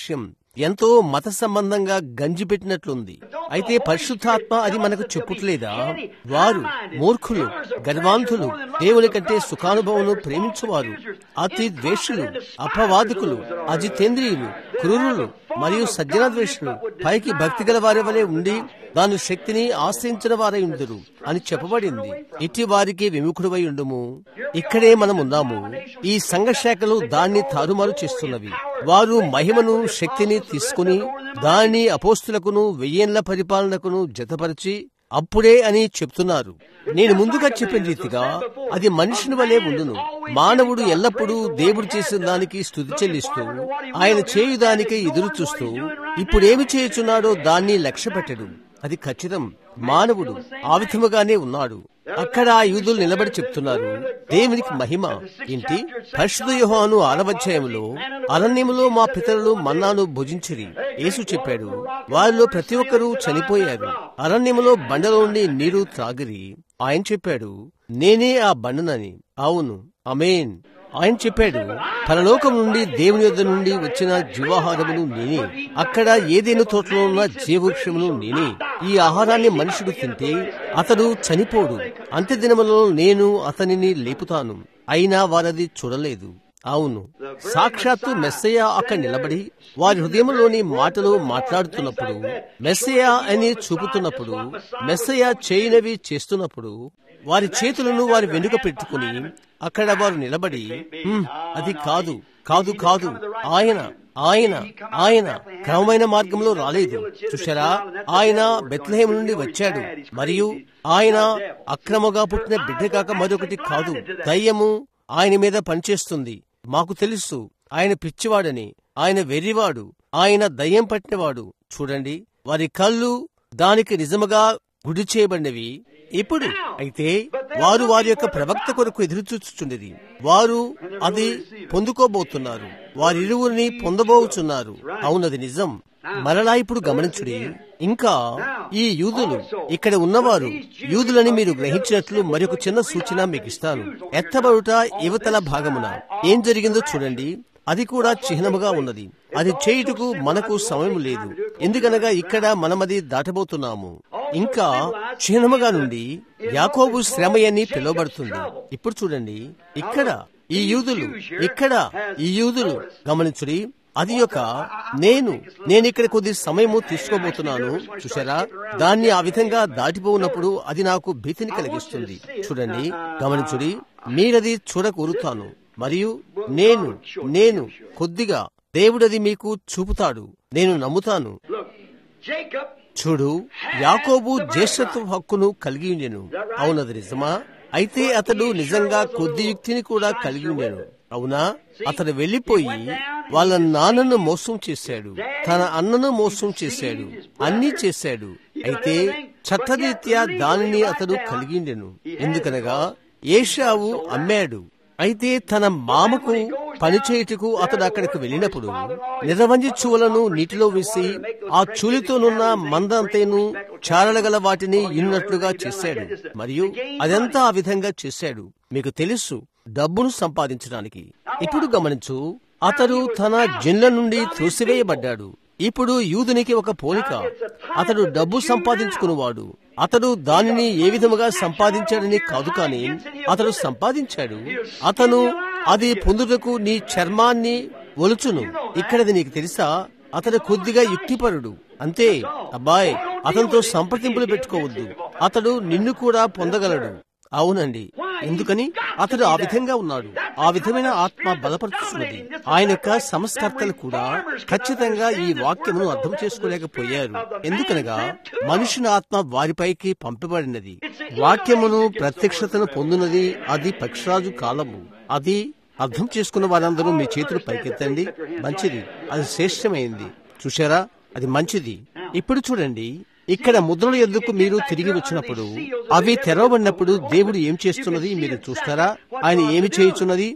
ఎంతో మత సంబంధంగా గంజి పెట్టినట్లుంది అయితే పరిశుద్ధాత్మ అది మనకు చెప్పుట్లేదా వారు మూర్ఖులు గర్వాంధులు దేవుని కంటే సుఖానుభవం ప్రేమించువారు అతి ద్వేషులు అపవాదికులు అజితేంద్రియులు క్రూరులు మరియు సజ్జన ద్వేషులు పైకి భక్తి గల వారి వలె ఉండి దాని శక్తిని ఆశ్రయించిన వారై ఉందరు అని చెప్పబడింది ఇట్టి వారికి విముఖుడువై ఉండుము ఇక్కడే మనం ఉన్నాము ఈ సంఘ శాఖలు దాన్ని తారుమారు చేస్తున్నవి వారు మహిమను శక్తిని తీసుకుని దాన్ని అపోస్తులకును వెయ్యేండ్ల పరిపాలనకును జతపరిచి అప్పుడే అని చెప్తున్నారు నేను ముందుగా చెప్పిన రీతిగా అది మనుషుని వలె ఉండును మానవుడు ఎల్లప్పుడూ దేవుడు చేసిన దానికి స్థుతి చెల్లిస్తూ ఆయన చేయుదానికి ఎదురు చూస్తూ ఇప్పుడేమి చేయుచున్నాడో దాన్ని లక్ష్య పెట్టడు అది ఖచ్చితం మానవుడు ఆ విధముగానే ఉన్నాడు అక్కడ ఆ యూదులు నిలబడి చెప్తున్నారు దేవునికి మహిమ ఏంటి పరిశుద్ధ యోహాను ఆరవధ్యాయంలో అరణ్యములో మా పితరులు మన్నాను భుజించిరి యేసు చెప్పాడు వారిలో ప్రతి ఒక్కరూ చనిపోయారు అరణ్యములో బండలోని నీరు త్రాగిరి ఆయన చెప్పాడు నేనే ఆ బండనని అవును అమేన్ ఆయన చెప్పాడు పరలోకం నుండి దేవుని యొద్ద నుండి వచ్చిన జీవాహారమును నేనే అక్కడ ఏదేను తోటలో ఉన్న జీవవృక్షమును నేనే ఈ ఆహారాన్ని మనుషుడు తింటే అతడు చనిపోడు అంత్య దినములలో నేను అతనిని లేపుతాను అయినా వారది చూడలేదు అవును సాక్షాత్తు మెస్సయ్య అక్కడ నిలబడి వారి హృదయంలోని మాటలు మాట్లాడుతున్నప్పుడు మెస్సయ్య అని చూపుతున్నప్పుడు మెస్సయ్య చేయనవి చేస్తున్నప్పుడు వారి చేతులను వారి వెనుక పెట్టుకుని అక్కడ వారు నిలబడి "హ్మ్, అది కాదు కాదు కాదు ఆయన ఆయన ఆయన క్రమమైన మార్గంలో రాలేదు చూశారా ఆయన బెత్లహేం నుండి వచ్చాడు మరియు ఆయన అక్రమగా పుట్టిన బిడ్డ కాక మరొకటి కాదు దయ్యము ఆయన మీద పనిచేస్తుంది మాకు తెలుసు ఆయన పిచ్చివాడని ఆయన వెర్రివాడు ఆయన దయ్యం పట్టినవాడు చూడండి వారి కళ్ళు దానికి నిజముగా గుడి చేయబడినవి ఇప్పుడు అయితే వారు వారి యొక్క ప్రవక్త కొరకు ఎదురు చూచుచుండేది వారు అది పొందుకోబోతున్నారు వారిరువురిని పొందబోచున్నారు అవునది నిజం మరలా ఇప్పుడు గమనించుడి ఇంకా ఈ యూదులు ఇక్కడ ఉన్నవారు యూదులని మీరు గ్రహించినట్లు మరొక చిన్న సూచన మీకు ఇస్తాను ఎత్తబడుట యువతల భాగమున ఏం జరిగిందో చూడండి అది కూడా చిహ్నముగా ఉన్నది అది చేయుటకు మనకు సమయం లేదు ఎందుకనగా ఇక్కడ మనమది దాటబోతున్నాము ఇంకా చిహ్నముగా నుండి యాకోబు శ్రమయని పిలువబడుతుంది ఇప్పుడు చూడండి ఇక్కడ ఈ యూదులు ఇక్కడ ఈ యూదులు గమనించుడి అది యొక్క నేను నేను ఇక్కడ కొద్ది సమయము తీసుకోబోతున్నాను చూసారా దాన్ని ఆ విధంగా దాటిపోయినప్పుడు అది నాకు భీతిని కలిగిస్తుంది చూడండి గమనించుడి మీరది చూడకూరుతాను మరియు నేను నేను కొద్దిగా దేవుడది మీకు చూపుతాడు నేను నమ్ముతాను Look, Jacob చూడు యాకోబు జ్యేష్ఠత్వ హక్కును కలిగి ఉండెను అవునది నిజమా అయితే అతడు నిజంగా కొద్ది యుక్తిని కూడా కలిగి ఉండెను అవునా అతడు వెళ్లిపోయి వాళ్ళ నాన్నను మోసం చేశాడు తన అన్నను మోసం చేశాడు అన్నీ చేశాడు అయితే చట్టరీత్యా దానిని అతడు కలిగి ఉండెను ఎందుకనగా ఏషావు అమ్మాడు అయితే తన మామకు పనిచేయుటకు అతడు అక్కడికి వెళ్ళినప్పుడు నిరవంజి చువలను నీటిలో వేసి ఆ చూలితోనున్న మందంతేను చారలగల వాటిని ఇన్నట్లుగా చేశాడు మరియు అదంతా ఆ విధంగా చేశాడు మీకు తెలుసు డబ్బును సంపాదించడానికి ఇప్పుడు గమనించు అతడు తన జిన్ల నుండి త్రోసివేయబడ్డాడు ఇప్పుడు యూదునికి ఒక పోలిక అతడు డబ్బు సంపాదించుకునేవాడు అతడు దానిని ఏ విధముగా సంపాదించాడని కాదు కాని అతడు సంపాదించాడు అతను అది పొందుటకు నీ చర్మాన్ని ఒలుచును ఇక్కడది నీకు తెలుసా అతడు కొద్దిగా యుక్తిపరుడు అంతే అబ్బాయ్ అతనితో సంప్రదింపులు పెట్టుకోవద్దు అతడు నిన్ను కూడా పొందగలడు అవునండి ఎందుకని అతడు ఆ విధంగా ఉన్నాడు ఆ విధమైన ఆత్మ బలపరుచున్నది ఆయన యొక్క సంస్కర్తలు కూడా ఖచ్చితంగా ఈ వాక్యమును అర్థం చేసుకోలేకపోయారు ఎందుకనగా మనుషుని ఆత్మ వారిపైకి పంపబడినది వాక్యమును ప్రత్యక్షతను పొందినది అది పక్షరాజు కాలము అది అర్థం చేసుకున్న వారందరూ మీ చేతులు పైకెత్తండి మంచిది అది శ్రేష్టమైంది చూశారా అది మంచిది ఇప్పుడు చూడండి ఇక్కడ ముద్రల ఎందుకు మీరు తిరిగి వచ్చినప్పుడు అవి తెరవబడినప్పుడు దేవుడు ఏం చేస్తున్నది మీరు చూస్తారా ఆయన ఏమి చేయుచున్నది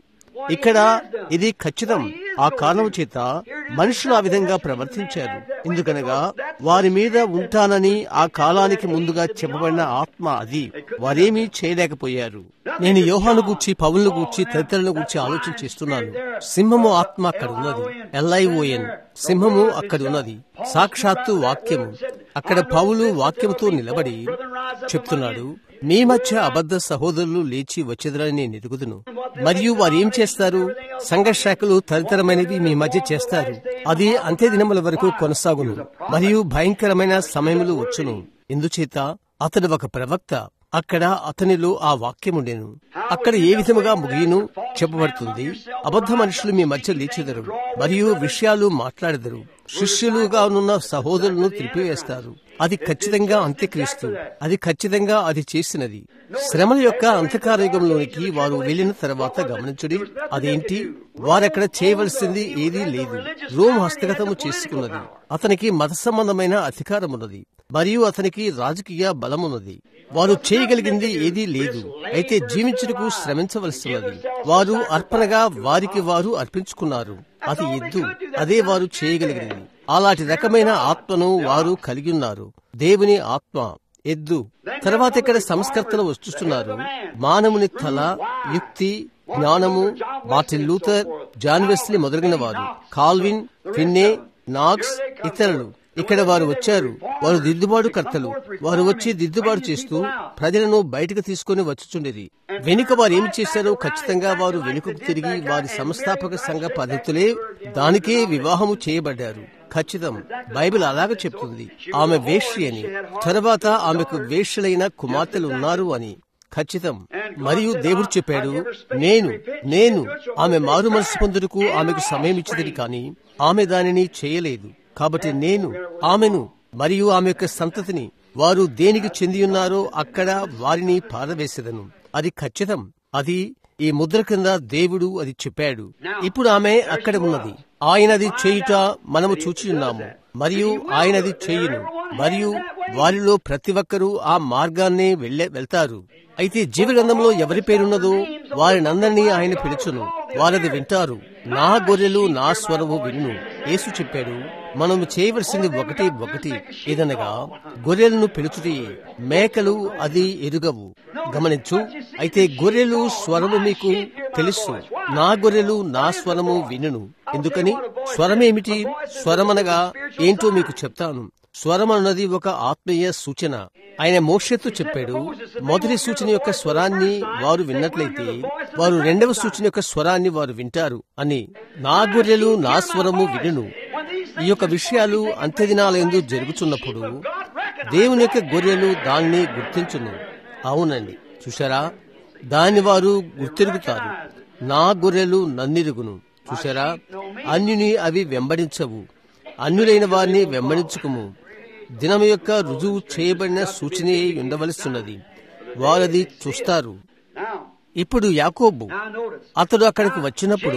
ఇక్కడ ఇది ఖచ్చితం ఆ కారణం చేత మనుషులు ఆ విధంగా ప్రవర్తించారు ఎందుకనగా వారి మీద ఉంటానని ఆ కాలానికి ముందుగా చెప్పబడిన ఆత్మ అది వారేమీ చేయలేకపోయారు నేను యోహాను గూర్చి పౌలను గూర్చి తదితరులను గూర్చి ఆలోచన చేస్తున్నాను సింహము ఆత్మ అక్కడ ఉన్నది ఎల్ఐఓఎన్ సింహము అక్కడ ఉన్నది సాక్షాత్తు వాక్యము అక్కడ పౌలు వాక్యముతో నిలబడి చెప్తున్నాడు మీ మధ్య అబద్ధ సహోదరులు లేచి వచ్చేదరని నేను ఎరుగుదును మరియు వారు ఏం చేస్తారు సంఘశాఖలు తదితరమైనవి మీ మధ్య చేస్తారు అది అంత్య దినముల వరకు కొనసాగును మరియు భయంకరమైన సమయములు వచ్చును ఎందుచేత అతడు ఒక ప్రవక్త అక్కడ అతనిలో ఆ వాక్యముండెను అక్కడ ఏ విధముగా ముగియును చెప్పబడుతుంది అబద్ధ మనుషులు మీ మధ్య లేచెదరు మరియు విషయాలు మాట్లాడెదరు శిష్యులుగా ఉన్న సహోదరులను త్రిపివేస్తారు అది ఖచ్చితంగా అంత్యక్రీస్తు అది ఖచ్చితంగా అది చేసినది శ్రమల యొక్క అంధకార యుగంలోనికి వారు వెళ్లిన తర్వాత గమనించుడి అదేంటి వారక్కడ చేయవలసింది ఏదీ లేదు రోమ్ హస్తగతము చేసుకున్నది అతనికి మత సంబంధమైన అధికారం ఉన్నది మరియు అతనికి రాజకీయ బలమున్నది వారు చేయగలిగింది ఏదీ లేదు అయితే జీవించుటకు శ్రమించవలసినది వారు అర్పణగా వారికి వారు అర్పించుకున్నారు అది ఎద్దు అదే వారు చేయగలిగినది అలాంటి రకమైన ఆత్మను వారు కలిగి ఉన్నారు దేవుని ఆత్మ ఎద్దు తర్వాత ఇక్కడ సంస్కర్తలు వస్తున్నారు మానవుని తల యుక్తి జ్ఞానము మార్టిన్ లూథర్ జాన్ వెస్లీ మొదలగిన వారు కాల్విన్ ఫిన్నే నాక్స్ ఇతరులు ఇక్కడ వారు వచ్చారు వారు దిద్దుబాటు కర్తలు వారు వచ్చి దిద్దుబాటు చేస్తూ ప్రజలను బయటకు తీసుకుని వచ్చుచుండేది వెనుక వారు ఏమి చేశారో ఖచ్చితంగా వారు వెనుకకు తిరిగి వారి సంస్థాపక సంఘ పద్ధతులే దానికే వివాహము చేయబడ్డారు ఖచ్చితం బైబిల్ అలాగే చెప్తుంది ఆమె వేష్య అని తర్వాత ఆమెకు వేష్యులైన కుమార్తెలు ఉన్నారు అని ఖచ్చితం మరియు దేవుడు చెప్పాడు నేను నేను ఆమె మారు మనసు పొందుటకు ఆమెకు సమయం ఇచ్చినది కాని ఆమె దానిని చేయలేదు కాబట్టి నేను ఆమెను మరియు ఆమె యొక్క సంతతిని వారు దేనికి చెంది ఉన్నారో అక్కడ వారిని పారవేసేదను అది ఖచ్చితం అది ఈ ముద్ర కింద దేవుడు అది చెప్పాడు ఇప్పుడు ఆమె అక్కడ ఉన్నది ఆయనది చేయుట మనము చూచి ఉన్నాము మరియు ఆయనది చేయును మరియు వారిలో ప్రతి ఒక్కరూ ఆ మార్గాన్నే వెళ్ళే వెళ్తారు అయితే జీవగ్రంథంలో ఎవరి పేరున్నదో వారినందరినీ ఆయన పిలుచును వారది వింటారు నా గొర్రెలు నా స్వరము విను యేసు చెప్పాడు మనము చేయవలసింది ఒకటి ఒకటి ఏదనగా గొర్రెలను పిలుచుటే మేకలు అది ఎరుగవు గమనించు అయితే గొర్రెలు స్వరము మీకు తెలుసు నా గొర్రెలు నా స్వరము వినును ఎందుకని స్వరమేమిటి స్వరమనగా ఏంటో మీకు చెప్తాను స్వరం అన్నది ఒక ఆత్మీయ సూచన ఆయన మోషత్తు చెప్పాడు మొదటి సూచన యొక్క స్వరాన్ని వారు విన్నట్లయితే వారు రెండవ సూచన యొక్క స్వరాన్ని వారు వింటారు అని నా గొర్రెలు నా స్వరము వినును ఈ యొక్క విషయాలు అంత్యదినాలందు జరుగుతున్నప్పుడు దేవుని యొక్క గొర్రెలు దాన్ని గుర్తించును అవునండి చూశారా దాన్ని వారు గుర్తిరుగుతారు నా గొర్రెలు నన్నిరుగును చూశారా అన్యుని అవి వెంబడించవు అన్యులైన వారిని వెంబడించుకుము దినం యొక్క రుజువు చేయబడిన సూచనే ఉండవలసిన్నది వారది చూస్తారు ఇప్పుడు యాకోబు అతడు అక్కడికి వచ్చినప్పుడు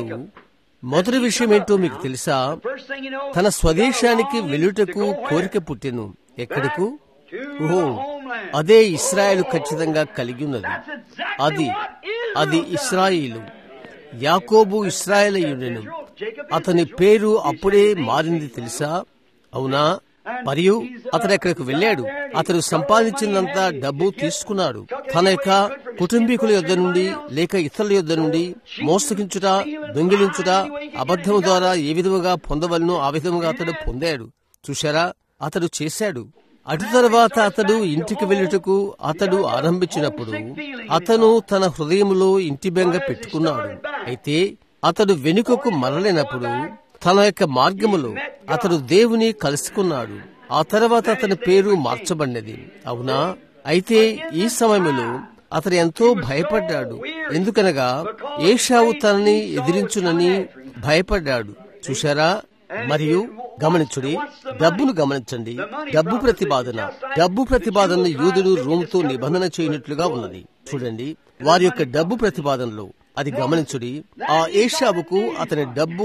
మొదటి విషయం ఏంటో మీకు తెలుసా తన స్వదేశానికి వెలుటకు కోరిక పుట్టెను ఎక్కడకు ఓహో అదే ఇస్రాయేల్ ఖచ్చితంగా కలిగి ఉన్నది అది అది ఇస్రాయిలు యాకోబు ఇస్రాయేలయుడెను అతని పేరు అప్పుడే మారింది తెలుసా అవునా మరియు అతను ఎక్కడికి వెళ్ళాడు అతడు సంపాదించినంత డబ్బు తీసుకున్నాడు తన యొక్క కుటుంబీకుల యొద్ద నుండి లేక ఇతరుల యొద్ద నుండి మోసగించుట దొంగిలించుట అబద్ధం ద్వారా ఏ విధముగా పొందవలనో ఆ విధముగా అతడు పొందాడు చూశారా అతడు చేశాడు అటు తర్వాత అతడు ఇంటికి వెళ్ళుటకు అతడు ఆరంభించినప్పుడు అతను తన హృదయంలో ఇంటి బెంగ పెట్టుకున్నాడు అయితే అతడు వెనుకకు మరలినప్పుడు తన యొక్క మార్గములో అతడు దేవుని కలుసుకున్నాడు ఆ తర్వాత అతని పేరు మార్చబడినది అవునా అయితే ఈ సమయంలో అతడు ఎంతో భయపడ్డాడు ఎందుకనగా ఏషావు తనని ఎదిరించునని భయపడ్డాడు చూశారా మరియు గమనించుడి డబ్బును గమనించండి డబ్బు ప్రతిపాదన డబ్బు ప్రతిపాదన యూదుడు రోమ్తో నిబంధన చేయనట్లుగా ఉన్నది చూడండి వారి యొక్క డబ్బు ప్రతిపాదనలో అది గమనించుడి ఆ ఏషావుకు అతని డబ్బు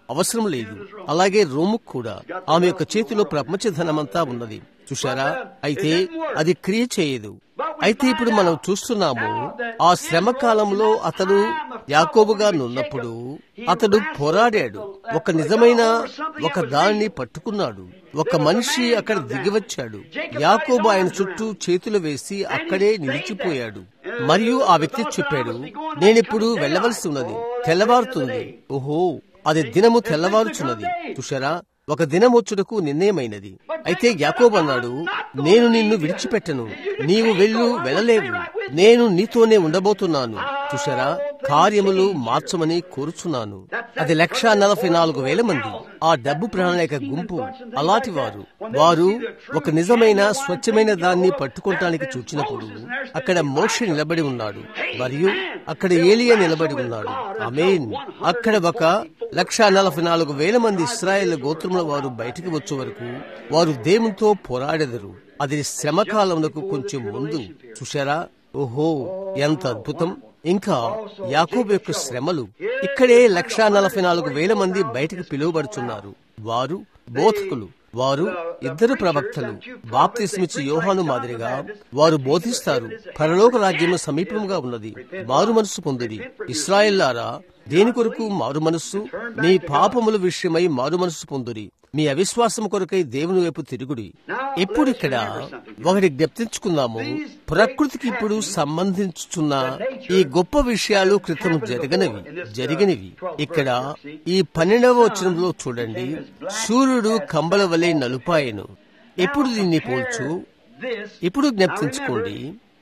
అవసరం లేదు అలాగే రోముకు కూడా ఆమె యొక్క చేతిలో ప్రపంచధనమంతా ఉన్నది చూశారా అయితే అది క్రియ చేయదు అయితే ఇప్పుడు మనం చూస్తున్నాము ఆ శ్రమ కాలంలో అతడు యాకోబుగా నున్నప్పుడు అతడు పోరాడాడు ఒక నిజమైన ఒక దానిని పట్టుకున్నాడు ఒక మనిషి అక్కడ దిగివచ్చాడు యాకోబు ఆయన చుట్టూ చేతులు వేసి అక్కడే నిలిచిపోయాడు మరియు ఆ వ్యక్తి చెప్పాడు నేనిప్పుడు వెళ్ళవలసి ఉన్నది తెల్లవారుతుంది ఓహో అది దినము తెల్లవారుచున్నది చూశారా ఒక దినమొచ్చుటకు నిర్ణయమైనది అయితే యాకోబు అన్నాడు నేను నిన్ను విడిచిపెట్టను నీవు వెళ్ళు వెళ్ళలేవు నేను నీతోనే ఉండబోతున్నాను చూశారా కార్యములు మార్చమని కోరుచున్నాను అది లక్ష నలభై నాలుగు వేల మంది ఆ డబ్బు ప్రణాళిక గుంపు అలాంటి వారు వారు ఒక నిజమైన స్వచ్ఛమైన దాన్ని పట్టుకోవటానికి చూచినప్పుడు అక్కడ మోక్ష నిలబడి ఉన్నాడు మరియు అక్కడ ఏలియా నిలబడి ఉన్నాడు ఆమెన్ అక్కడ ఒక లక్ష నలభై నాలుగు వేల మంది ఇస్రాయేల్ గోత్రముల వారు బయటికి వచ్చే వరకు వారు దేవునితో పోరాడెదరు అది శ్రమకాలమునకు కొంచెం ముందు చూశారా ఓహో ఎంత అద్భుతం ఇంకా యాకోబు యొక్క శ్రమలు ఇక్కడే లక్షా నలభై నాలుగు వేల మంది బయటికి పిలువబడుచున్నారు వారు బోధకులు వారు ఇద్దరు ప్రవక్తలు బాప్తిస్మిచ్చి యోహాను మాదిరిగా వారు బోధిస్తారు పరలోక రాజ్యము సమీపంగా ఉన్నది మారు మనస్సు పొందిది ఇస్రాయిల్లారా దేని కొరకు మారు మనస్సు మీ పాపముల విషయమై మారు మనస్సు పొందురి మీ అవిశ్వాసం కొరకై దేవుని వైపు తిరుగుడి ఇప్పుడు ఇక్కడ ఒకటి జ్ఞప్తించుకుందాము ప్రకృతికి ఇప్పుడు సంబంధించుచున్న ఈ గొప్ప విషయాలు క్రితం జరగనివి జరిగినవి ఇక్కడ ఈ పన్నెండవ వచనంలో చూడండి సూర్యుడు కంబల వలె నలుపాయను ఎప్పుడు దీన్ని పోల్చు ఇప్పుడు జ్ఞప్తించుకోండి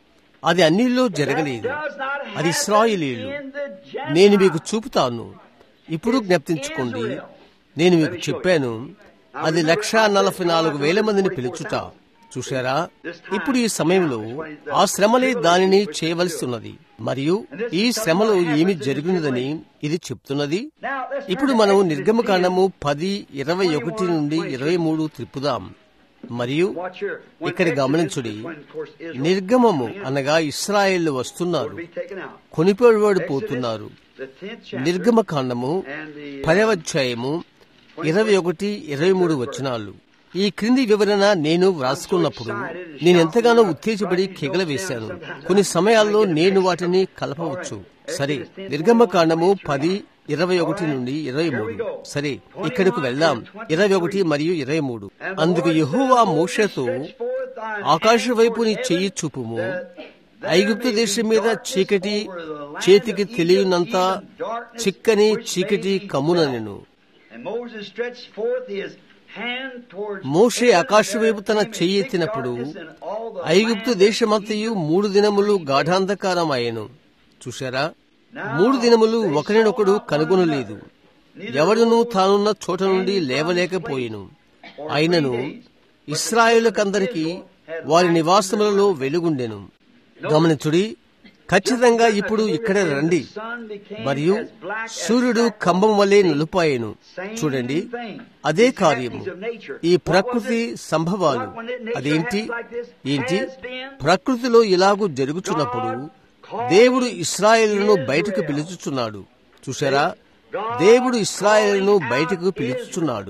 అది అన్నిలో జరగలేదు అది ఇస్రాయిలీలు నేను మీకు చూపుతాను ఇప్పుడు జ్ఞప్తించుకోండి నేను మీకు చెప్పాను అది లక్షా నలభై నాలుగు వేల మందిని పిలుచుట చూశారా ఇప్పుడు ఈ సమయంలో ఆ శ్రమలే దానిని చేయవలసి ఉన్నది మరియు ఈ శ్రమలో ఏమి జరిగినదని ఇది చెప్తున్నది ఇప్పుడు మనం నిర్గమకాండము పది ఇరవై ఒకటి నుండి ఇరవై మూడు త్రిప్పుదాం మరియు ఇక్కడ గమనించుడి నిర్గమము అనగా ఇస్రాయేళ్లు వస్తున్నారు కొనిపోవాడు పోతున్నారు నిర్గమకాండము పదవధ్యాయము ఇరవై ఒకటి ఇరవై మూడు వచనాలు ఈ క్రింది వివరణ నేను వ్రాసుకున్నప్పుడు నేనెంతగానో ఉత్తేజపడి కెగల వేశాను కొన్ని సమయాల్లో నేను వాటిని కలపవచ్చు సరే నిర్గమకాండము పది ఇరవై ఒకటి నుండి ఇరవై మూడు సరే ఇక్కడకు వెళ్దాం ఇరవై ఒకటి మరియు ఇరవై మూడు అందుకు యహోవా మోషతో ఆకాశ వైపు నీ చెయ్యి చూపుము ఐగుప్తు దేశం మీద చీకటి చేతికి తెలియనంత చిక్కని చీకటి కమ్మునెను మోషే ఆకాశ వైపు తన చెయ్యి ఎత్తినప్పుడు ఐగుప్తు దేశమంతయు మూడు దినములు గాఢాంధకారం అయ్యను చూశారా మూడు దినములు ఒకరినొకడు కనుగొనలేదు ఎవడును తానున్న చోట నుండి లేవలేకపోయిను అయినను ఇస్రాయేలుకందరికీ వారి నివాసములలో వెలుగుండెను గమనించుడి ఖచ్చితంగా ఇప్పుడు ఇక్కడ రండి మరియు సూర్యుడు కంబం వలె నిలుపాయను చూడండి అదే కార్యము ఈ ప్రకృతి సంభవాలు అదేంటి ఏంటి ప్రకృతిలో ఇలాగూ జరుగుతున్నప్పుడు దేవుడు ఇస్రాయేళ్లను బయటకు పిలుచుచున్నాడు చూసారా దేవుడు ఇస్రాయేళ్లను బయటకు పిలుచుచున్నాడు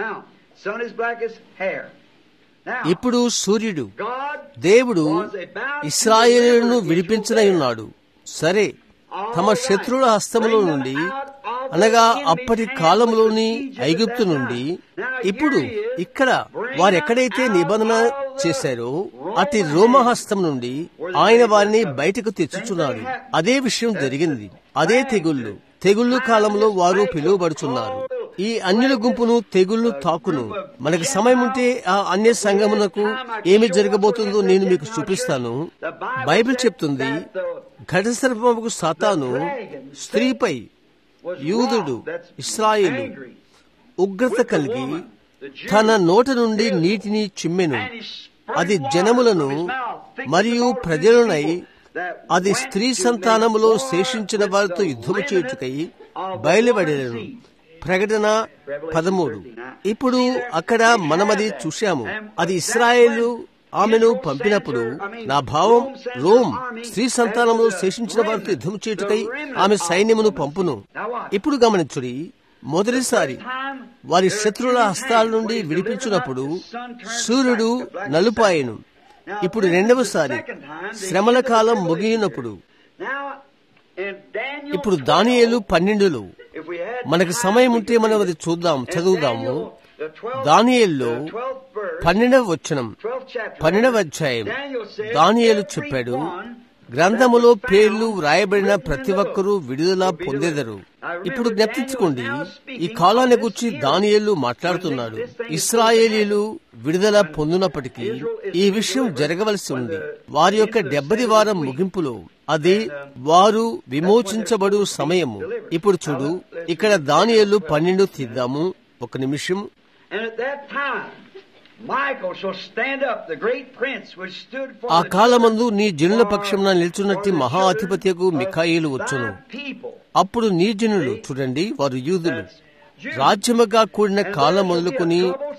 ఇప్పుడు సూర్యుడు దేవుడు ఇస్రాయేలును విడిపించనై ఉన్నాడు సరే తమ శత్రువుల హస్తములో నుండి అనగా అప్పటి కాలంలోని ఐగుప్తు నుండి ఇప్పుడు ఇక్కడ వారెక్కడైతే నిబంధన చేశారో అతి రోమహస్తం నుండి ఆయన వారిని బయటకు తెచ్చుచున్నాడు అదే విషయం జరిగింది అదే తెగుళ్ళు తెగుళ్ళు కాలంలో వారు పిలువబడుచున్నారు ఈ అన్యుల గుంపును తెగుళ్లు తాకును మనకు సమయం ఉంటే ఆ అన్య సంగమునకు ఏమి జరగబోతుందో నేను మీకు చూపిస్తాను బైబిల్ చెప్తుంది ఘటసర్పముకు సాతాను స్త్రీపై యూదుడు ఇస్రాయేలు ఉగ్రత కలిగి తన నోట నుండి నీటిని చిమ్మెను అది జనములను మరియు ప్రజలనై అది స్త్రీ సంతానములో శేషించిన వారితో యుద్ధము చేయుటకై బయలుపడేను ప్రకటన పదమూడు ఇప్పుడు అక్కడ మనమది చూశాము అది ఇస్రాయేలు ఆమెను పంపినప్పుడు నా భావం రోమ్ స్త్రీ సంతానంలో శేషించిన వారితో యుద్ధం చేయుటకై ఆమె సైన్యమును పంపును ఇప్పుడు గమనించుడి మొదటిసారి వారి శత్రువుల హస్తాల నుండి విడిపించినప్పుడు సూర్యుడు నలుపాయను ఇప్పుడు రెండవసారి శ్రమల కాలం ముగియినప్పుడు ఇప్పుడు దానియేలు పన్నెండులో మనకు సమయం ఉంటే మనం అది చూద్దాం చదువుదాము దానియేల్లో పన్నెండవ వచనం పన్నెండవ అధ్యాయం దానియేలు చెప్పాడు గ్రంథములో పేర్లు వ్రాయబడిన ప్రతి ఒక్కరూ విడుదల పొందేదరు ఇప్పుడు జ్ఞప్తించుకోండి ఈ కాలాన్ని గురించి దానియేలు మాట్లాడుతున్నాడు ఇస్రాయేలీలు విడుదల పొందినప్పటికీ ఈ విషయం జరగవలసి ఉంది వారి యొక్క డెబ్బది వారం ముగింపులో అది వారు విమోచించబడు సమయము ఇప్పుడు చూడు ఇక్కడ దానియేలు పన్నెండు తీద్దాము ఒక నిమిషం And at that time, Michael shall stand up, the great prince which stood for ఆ the కాలమందు నీ జనుల పక్షమున నిల్చున్నట్టి మహా అధిపత్యకు మిఖాయిలు వచ్చును people. అప్పుడు నీ జనులు చూడండి వారు యూదులు రాజ్యముగా కూడిన కాలం మొదలుకొని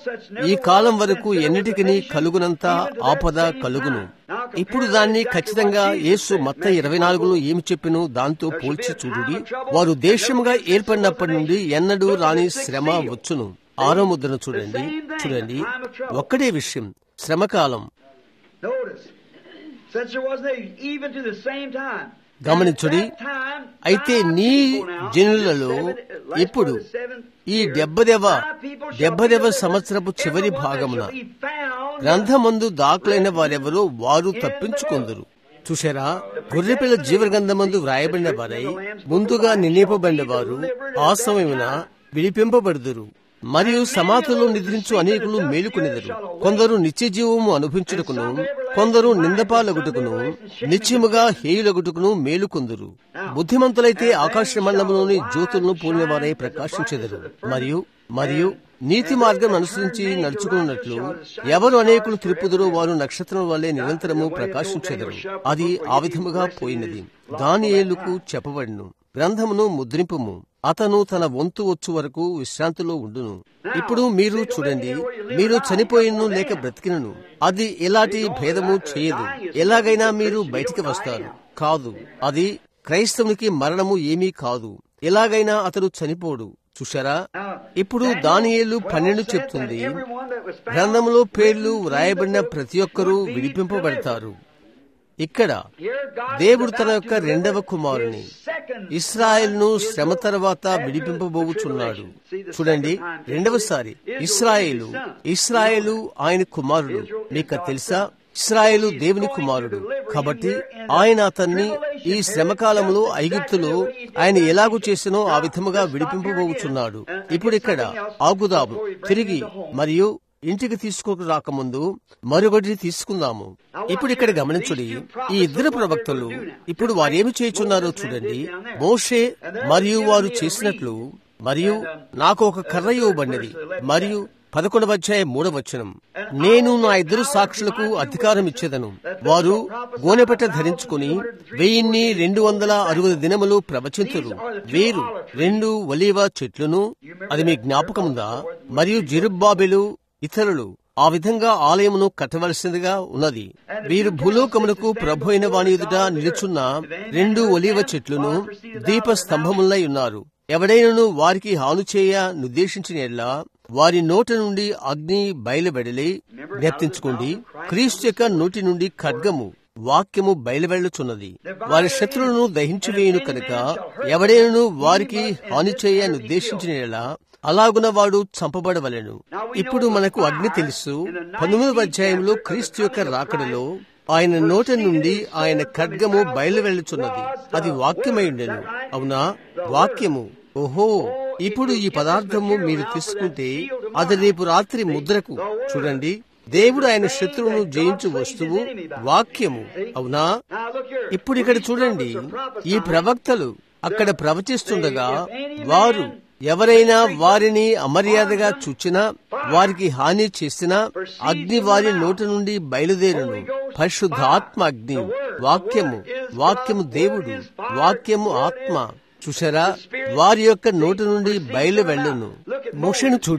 ఈ కాలం వరకు ఎన్నిటికి కలుగునంత ఆపద కలుగును ఇప్పుడు దాన్ని ఖచ్చితంగా యేసు మత్త ఇరవై నాలుగులో ఏమి చెప్పిను దాంతో పోల్చి చూడుడి వారు దేశముగా ఏర్పడినప్పటి నుండి ఎన్నడూ రాని శ్రమ వచ్చును ఆరో ముద్రను చూడండి చూడండి ఒక్కడే విషయం శ్రమకాలం Notice, since there wasn't a- even to the same time. గమనించుడి At that time, అయితే thy నీ people now, జనులలో seven- last ఇప్పుడు part of the seventh ఈ year, డెబ్బదెవ thy people shall డెబ్బదెవ be delivered, సంవత్సరపు చివరి everyone that భాగమున shall be found గ్రంథమందు దాఖలైన వారెవరో వారు తప్పించుకొందరు చూశారా గొర్రెపిల్ల జీవగ్రంథమందు వ్రాయబడిన వారై ముందుగా నిందింపబడిన వారు ఆ సమయమున విడిపింపబడుదురు మరియు సమాధిలో నిద్రించు అనేకులు మేలుకొనిదరు కొందరు నిత్య జీవము అనుభవించుటకును కొందరు నిందపాలగుటకును నిత్యముగా హేయులగుటకును మేలుకొందురు బుద్ధిమంతులైతే ఆకాశ మండలంలోని జ్యోతులను పూర్ణ వారై ప్రకాశించెదరు మరియు మరియు నీతి మార్గం అనుసరించి నడుచుకున్నట్లు ఎవరు అనేకులు త్రిప్పుదురో వారు నక్షత్రం వల్లే నిరంతరము ప్రకాశించెదరు అది ఆ విధముగా పోయినది దాని ఏలుకు చెప్పబడిను గ్రంథమును ముద్రింపుము అతను తన వంతు వచ్చు వరకు విశ్రాంతిలో ఉండును ఇప్పుడు మీరు చూడండి మీరు చనిపోయిను లేక బ్రతికినను అది ఎలాంటి భేదము చేయదు ఎలాగైనా మీరు బయటికి వస్తారు కాదు అది క్రైస్తవునికి మరణము ఏమీ కాదు ఎలాగైనా అతడు చనిపోడు చూశారా ఇప్పుడు దానియేలు పన్నెండు చెప్తుంది గ్రంథములో పేర్లు వ్రాయబడిన ప్రతి ఒక్కరూ విడిపింపబడతారు ఇక్కడ దేవుడు తన యొక్క రెండవ కుమారుని ఇస్రాయెల్ను శ్రమ తర్వాత విడిపింపబోచున్నాడు చూడండి రెండవసారి ఇస్రాయేలు ఇస్రాయేలు ఆయన కుమారుడు మీకు తెలుసా ఇస్రాయేలు దేవుని కుమారుడు కాబట్టి ఆయన అతన్ని ఈ శ్రమకాలంలో ఐగుప్తులో ఆయన ఎలాగూ చేసినో ఆ విధముగా విడిపింపబోచున్నాడు ఇప్పుడు ఇక్కడ ఆగుదాము తిరిగి మరియు ఇంటికి తీసుకోక రాకముందు మరొకటి తీసుకుందాము ఇప్పుడు ఇక్కడ గమనించుడి ఈ ఇద్దరు ప్రవక్తలు ఇప్పుడు వారేమి చేయుచున్నారో చూడండి మోషే మరియు వారు చేసినట్లు మరియు నాకు ఒక కర్ర ఇవ్వబడినది మరియు పదకొండవ అధ్యాయం మూడవ వచనం నేను నా ఇద్దరు సాక్షులకు అధికారం ఇచ్చేదను వారు గోనెపట్ట ధరించుకుని వెయ్యిన్ని రెండు వందల అరవై దినములు ప్రవచింతురు వీరు రెండు ఒలీవ చెట్లును అది మీ జ్ఞాపకముందా మరియు జిరుబ్బాబెలు ఇతరులు ఆ విధంగా ఆలయమును కట్టవలసిందిగా ఉన్నది వీరు భూలోకమునకు ప్రభు అయిన వాని ఎదుట నిలుచున్న రెండు ఒలీవ చెట్లును దీప స్తంభములై ఉన్నారు ఎవడైనను వారికి హాను చేయ నిర్దేశించిన ఎడ్లా వారి నోట నుండి అగ్ని బయలువెడలి జ్ఞప్తించుకోండి క్రీస్తు యొక్క నోటి నుండి ఖడ్గము వాక్యము బయలువెళ్లుచున్నది వారి శత్రులను దహించి వేయును కనుక ఎవడైనను వారికి హాని చేయ నిర్దేశించిన ఎడలా అలాగున వాడు చంపబడవలెను ఇప్పుడు మనకు అగ్ని తెలుసు పంతొమ్మిదవ అధ్యాయంలో క్రీస్తు యొక్క రాకడలో ఆయన నోట నుండి ఆయన ఖడ్గము బయలువెళ్ళుచున్నది అది వాక్యమైండెను అవునా వాక్యము ఓహో ఇప్పుడు ఈ పదార్థము మీరు తీసుకుంటే అది రేపు రాత్రి ముద్రకు చూడండి దేవుడు ఆయన శత్రువును జయించు వస్తువు వాక్యము అవునా ఇప్పుడు ఇక్కడ చూడండి ఈ ప్రవక్తలు అక్కడ ప్రవచిస్తుండగా వారు ఎవరైనా వారిని అమర్యాదగా చూచినా వారికి హాని చేసినా అగ్ని వారి నోటి నుండి బయలుదేరును పరిశుద్ధాత్మ అగ్ని వాక్యము వాక్యము దేవుడు వాక్యము ఆత్మ చూసారా వారి యొక్క నోటి నుండి బయలు వెళ్ళును మోషను చూడు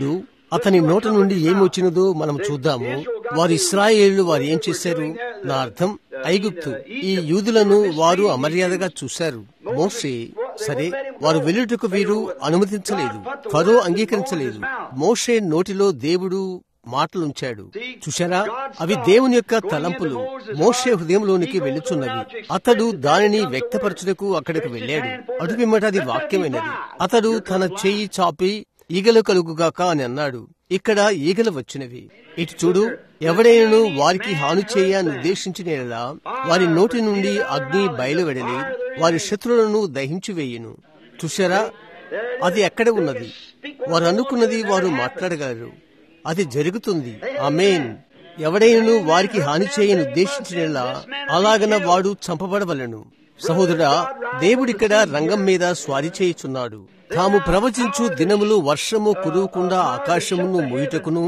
అతని నోట నుండి ఏమి వచ్చినదో మనం చూద్దాము వారు ఇస్రాయేళ్లు వారు ఏం చేశారు నా అర్థం ఐగుప్తు ఈ యూదులను వారు అమర్యాదగా చూశారు మోసే సరే వారు వెలుటకు వీరు అనుమతించలేదు ఫరో అంగీకరించలేదు మోషే నోటిలో దేవుడు మాటలుంచాడు చూశారా అవి దేవుని యొక్క తలంపులు మోషే హృదయంలోనికి వెళ్ళుచున్నవి అతడు దానిని వ్యక్తపరచుటకు అక్కడికి వెళ్ళాడు అటుపిమ్మట అది వాక్యమైనది అతడు తన చెయ్యి చాపి ఈగలు కలుగుగాక అని అన్నాడు ఇక్కడ ఈగలు వచ్చినవి ఇటు చూడు ఎవడైనను వారికి హాని చేయ నిర్దేశించిన వారి నోటి నుండి అగ్ని బయలువెడలి వారి శత్రువులను దహించి వేయును చూశారా అది ఎక్కడ ఉన్నది వారు అనుకున్నది వారు మాట్లాడగలరు అది జరుగుతుంది అమేన్ ఎవడైనను వారికి హాని చేయని ఉద్దేశించిన అలాగన వాడు చంపబడవలను సహోదరా దేవుడిక్కడ రంగం మీద స్వారీ చేయుచున్నాడు తాము ప్రవచించు దినములు వర్షము కురువకుండా ఆకాశమును మూయుటకును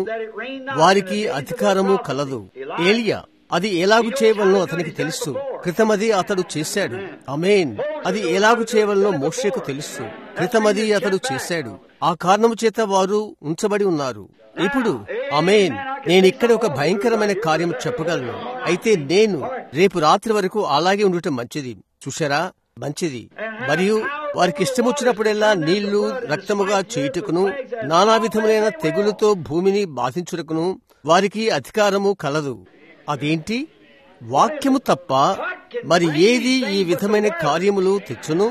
వారికి అధికారము కలదు ఏలియా అది ఎలాగు చేయవలనో అతనికి తెలుసు క్రితమది అతడు చేశాడు అమేన్ అది ఎలాగు చేయవలనో మోషేకు తెలుసు క్రితమది అతడు చేశాడు ఆ కారణము చేత వారు ఉంచబడి ఉన్నారు ఇప్పుడు అమేన్ నేను ఇక్కడ ఒక భయంకరమైన కార్యం చెప్పగలను అయితే నేను రేపు రాత్రి వరకు అలాగే ఉండటం మంచిది చూశారా మంచిది మరియు వారికి ఇష్టమొచ్చినప్పుడెల్లా నీళ్లు రక్తముగా చేయుటకును నానా విధములైన తెగులతో భూమిని బాధించుటకును వారికి అధికారము కలదు అదేంటి వాక్యము తప్ప మరి ఏది ఈ విధమైన కార్యములు తెచ్చును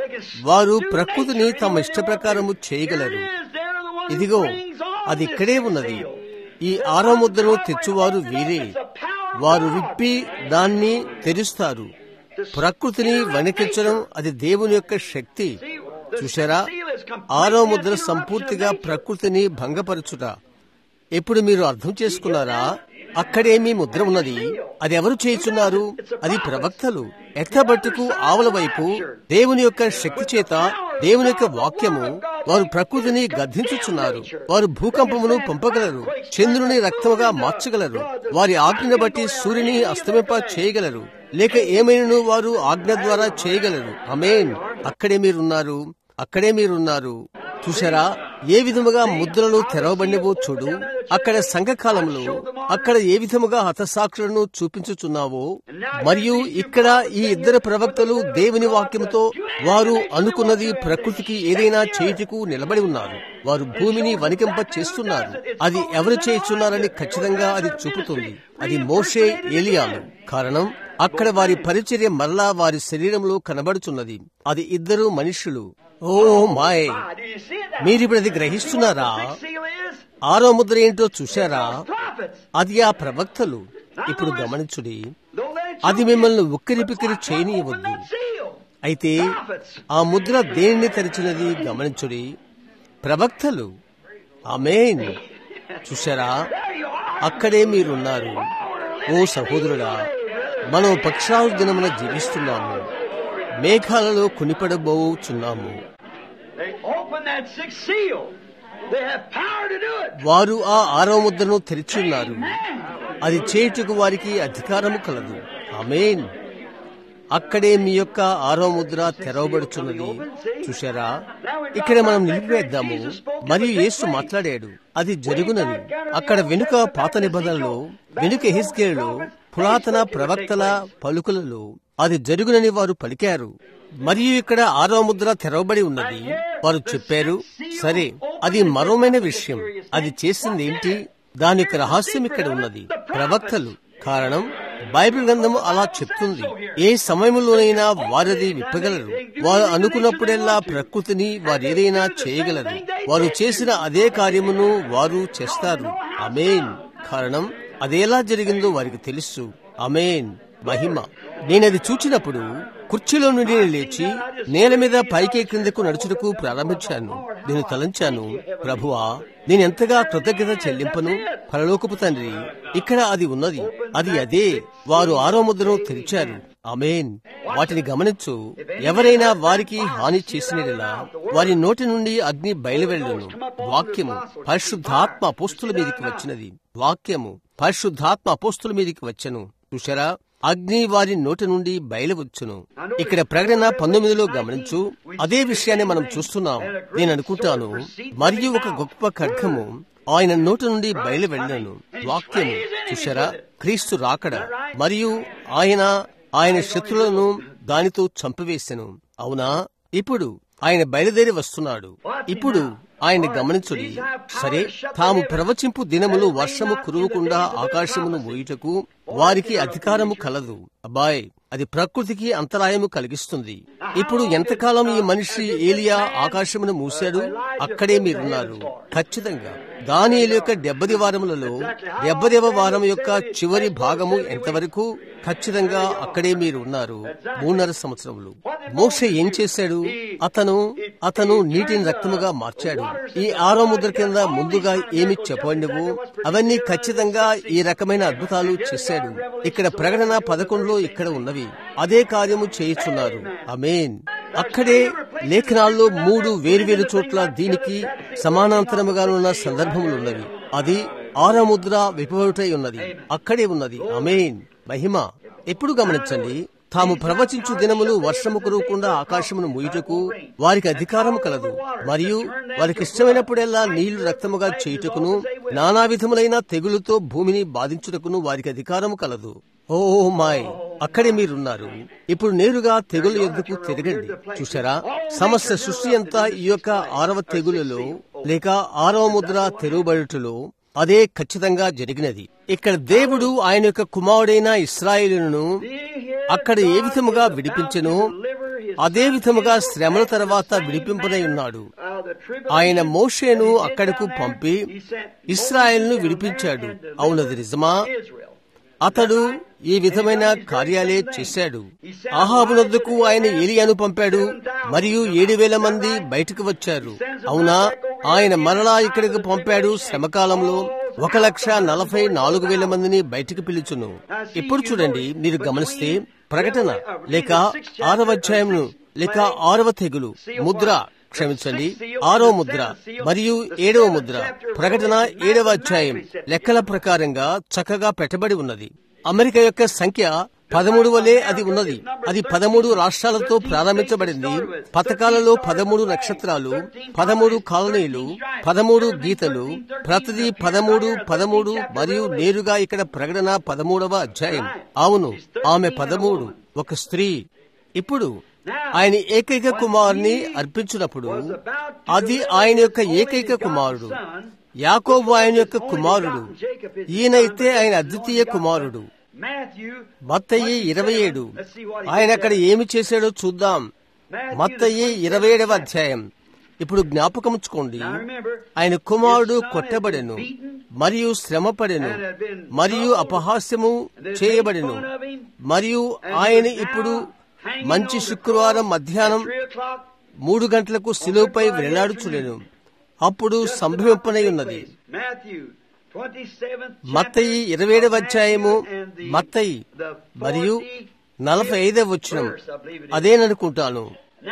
వారు ప్రకృతిని తమ ఇష్ట ప్రకారము చేయగలరు ఇదిగో అది ఇక్కడే ఉన్నది ఈ ఆరో ముద్రను తెచ్చువారు వీరే వారు విప్పి దాన్ని తెరుస్తారు ప్రకృతిని వణికించడం అది దేవుని యొక్క శక్తి చూశారా ఆరో ముద్ర సంపూర్తిగా ప్రకృతిని భంగపరచుట ఎప్పుడు మీరు అర్థం చేసుకున్నారా అక్కడే మీ ముద్ర ఉన్నది అది ఎవరు చేయుచున్నారు అది ప్రవక్తలు ఎక్కబట్టుకు ఆవుల వైపు దేవుని యొక్క శక్తి చేత దేవుని యొక్క వాక్యము వారు ప్రకృతిని గద్దించుచున్నారు వారు భూకంపమును పంపగలరు చంద్రుని రక్తముగా మార్చగలరు వారి ఆజ్ఞను బట్టి సూర్యుని అస్తమింప చేయగలరు లేక ఏమైనను వారు ఆజ్ఞ ద్వారా చేయగలరు అమేన్ అక్కడే మీరున్నారు అక్కడే మీరున్నారు చూసారా ఏ విధముగా ముద్రలు తెరవబడినవో చూడు అక్కడ సంఘకాలంలో అక్కడ ఏ విధముగా హతసాక్షులను చూపించుచున్నావో మరియు ఇక్కడ ఈ ఇద్దరు ప్రవక్తలు దేవుని వాక్యంతో వారు అనుకున్నది ప్రకృతికి ఏదైనా చేయుటకు నిలబడి ఉన్నారు వారు భూమిని వణికింప చేస్తున్నారు అది ఎవరు చేయుచున్నారని ఖచ్చితంగా అది చూపుతుంది అది మోషే ఏలియాలు కారణం అక్కడ వారి పరిచర్య మరలా వారి శరీరంలో కనబడుచున్నది అది ఇద్దరు మనుషులు ఓ మాయ్ మీరిప్పుడు అది గ్రహిస్తున్నారా ఆరో ముద్ర ఏంటో చూశారా అది ఆ ప్రవక్తలు ఇప్పుడు గమనించుడి అది మిమ్మల్ని ఉక్కిరి పిక్కిరి చేయనీయవద్దు అయితే ఆ ముద్ర దేనిని తెరిచినది గమనించుడి ప్రవక్తలు ఆమెన్ చూశారా అక్కడే మీరున్నారు ఓ సహోదరుడా మనం పక్షాల దినమున జీవిస్తున్నాము మేఘాలలో కొనిపడబోచున్నాము వారు ఆ ఆరవ ముద్రను తెరిచున్నారు అది చేయుటకు వారికి అధికారము కలదు ఆమెన్ అక్కడే మీ యొక్క ఆరో ముద్ర తెరవబడుచున్నది చూశారా ఇక్కడ మనం నిలిపివేద్దాము మరియు యేసు మాట్లాడాడు అది జరుగునని అక్కడ వెనుక పాత నిబంధనలో వెనుక హిస్కేలో పురాతన ప్రవక్తల పలుకులలో అది జరుగునని వారు పలికారు మరియు ఇక్కడ ఆరో ముద్ర తెరవబడి ఉన్నది వారు చెప్పారు సరే అది మరోమైన విషయం అది చేసింది ఏంటి దాని యొక్క రహస్యం ఇక్కడ ఉన్నది ప్రవక్తలు కారణం బైబిల్ గ్రంథము అలా చెప్తుంది ఏ సమయంలోనైనా వారిది విప్పగలరు వారు అనుకున్నప్పుడెల్లా ప్రకృతిని వారు ఏదైనా చేయగలరు వారు చేసిన అదే కార్యమును వారు చేస్తారు అమేన్ కారణం అదేలా జరిగిందో వారికి తెలుసు అమేన్ మహిమ నేనది చూచినప్పుడు కుర్చీలో నుండి లేచి నేల మీద పైకి క్రిందకు నడుచుటకు ప్రారంభించాను నేను తలంచాను ప్రభువా నేనెంతగా కృతజ్ఞత చెల్లింపను పరలోకపు తండ్రి ఇక్కడ అది ఉన్నది అది అదే వారు ఆరో ముద్రను తెరిచారు అమేన్ వాటిని గమనించు ఎవరైనా వారికి హాని చేసినలా వారి నోటి నుండి అగ్ని బయలువెళ్ళను వాక్యము పరిశుద్ధాత్మ అపోస్తుల మీదకి వచ్చినది వాక్యము పరిశుద్ధాత్మ అపోస్తుల మీదకి వచ్చను చూశారా అగ్ని వారి నోటి నుండి బయలువచ్చును ఇక్కడ ప్రకటన పంతొమ్మిదిలో గమనించు అదే విషయాన్ని మనం చూస్తున్నాం నేను అనుకుంటాను మరియు ఒక గొప్ప ఖడ్గము ఆయన నోటి నుండి బయలు వెళ్ళను వాక్యము చూశారా క్రీస్తు రాకడ మరియు ఆయన ఆయన శత్రులను దానితో చంపివేశను అవునా ఇప్పుడు ఆయన బయలుదేరి వస్తున్నాడు ఇప్పుడు ఆయన గమనించుడి సరే తాము ప్రవచింపు దినములు వర్షము కురువకుండా ఆకాశమును మోయుటకు వారికి అధికారము కలదు అబ్బాయ్ అది ప్రకృతికి అంతరాయము కలిగిస్తుంది ఇప్పుడు ఎంతకాలం ఈ మనిషి ఏలియా ఆకాశమును మూశాడు అక్కడే మీరున్నారు ఖచ్చితంగా దానియేలు యొక్క డెబ్బది వారములలో డెబ్బదేవ వారం యొక్క చివరి భాగము ఎంతవరకు ఖచ్చితంగా అక్కడే మీరు ఉన్నారు మూడున్నర సంవత్సరములు మోషే ఏం చేశాడు అతను అతను నీటిని రక్తముగా మార్చాడు ఈ ఆరో ముద్ర కింద ముందుగా ఏమి చెప్పండివు అవన్నీ ఖచ్చితంగా ఈ రకమైన అద్భుతాలు చేశాడు ఇక్కడ ప్రకటన పదకొండులో ఇక్కడ ఉన్నవి అదే కార్యము చేయుచున్నారు అమేన్ అక్కడే లేఖనాల్లో మూడు వేరువేరు చోట్ల దీనికి సమానాంతరముగా ఉన్న సందర్భములు ఉన్నవి అది ఆరో ముద్ర విపవటై ఉన్నది అక్కడే ఉన్నది అమేన్ మహిమ ఎప్పుడు గమనించండి తాము ప్రవచించు దినములు వర్షము కురవకుండా ఆకాశమును ముయ్యుటకు వారికి అధికారము కలదు మరియు వారికి ఇష్టమైనప్పుడెల్లా నీళ్లు రక్తముగా చేయుటకును నానా విధములైన తెగులుతో భూమిని బాధించుటకును వారికి అధికారము కలదు ఓ మాయ్ అక్కడే మీరున్నారు ఇప్పుడు నేరుగా తెగులు ఎందుకు తిరగండి చూసారా సమస్త సృష్టి అంతా ఈ యొక్క ఆరవ తెగులలో లేక ఆరవ ముద్ర తెరువబడుటలో అదే ఖచ్చితంగా జరిగినది ఇక్కడ దేవుడు ఆయన యొక్క కుమారుడైన ఇస్రాయేలును అక్కడ ఏ విధముగా విడిపించెను అదే విధముగా శ్రమల తర్వాత విడిపింపనై ఉన్నాడు ఆయన మోషేను అక్కడకు పంపి ఇస్రాయేల్ను విడిపించాడు అవునది నిజమా అతడు ఈ విధమైన కార్యాలే చేశాడు ఆహాబునొద్దకు ఆయన ఏలియాను పంపాడు మరియు ఏడు వేల మంది బయటకు వచ్చారు అవునా ఆయన మరలా ఇక్కడికి పంపాడు శ్రమకాలంలో ఒక లక్ష నలభై నాలుగు వేల మందిని బయటికి పిలుచును ఇప్పుడు చూడండి మీరు గమనిస్తే ప్రకటన లేక ఆరవ అధ్యాయంను లేక ఆరవ తెగులు ముద్ర క్షమించండి ఆరో ముద్ర మరియు ఏడవ ముద్ర ప్రకటన ఏడవ అధ్యాయం లెక్కల ప్రకారంగా చక్కగా పెట్టబడి ఉన్నది అమెరికా యొక్క సంఖ్య పదమూడు వలె అది ఉన్నది అది పదమూడు రాష్ట్రాలతో ప్రారంభించబడింది పథకాలలో పదమూడు నక్షత్రాలు పదమూడు కాలనీలు పదమూడు గీతలు ప్రతిదీ పదమూడు పదమూడు మరియు నేరుగా ఇక్కడ ప్రకటన పదమూడవ అధ్యాయం అవును ఆమె పదమూడు ఒక స్త్రీ ఇప్పుడు ఆయన ఏకైక కుమారుని అర్పించినప్పుడు అది ఆయన యొక్క ఏకైక కుమారుడు యాకోబు ఆయన యొక్క కుమారుడు ఈయనైతే ఆయన అద్వితీయ కుమారుడు మత్తయ్యి ఇరవై ఏడు ఆయన అక్కడ ఏమి చేశాడో చూద్దాం మత్తయ్యి ఇరవై ఏడవ అధ్యాయం ఇప్పుడు జ్ఞాపకముచ్చుకోండి ఆయన కుమారుడు కొట్టబడెను మరియు శ్రమపడెను మరియు అపహాస్యము చేయబడెను మరియు ఆయన ఇప్పుడు మంచి శుక్రవారం మధ్యాహ్నం మూడు గంటలకు శిలువపై వేలాడుచులేను అప్పుడు సంభవింపనై ఉన్నది మత్తయి ఇరవై ఏడవ అధ్యాయము మత్తయి మరియు నలభై ఐదవ వచ్చిన అదేననుకుంటాను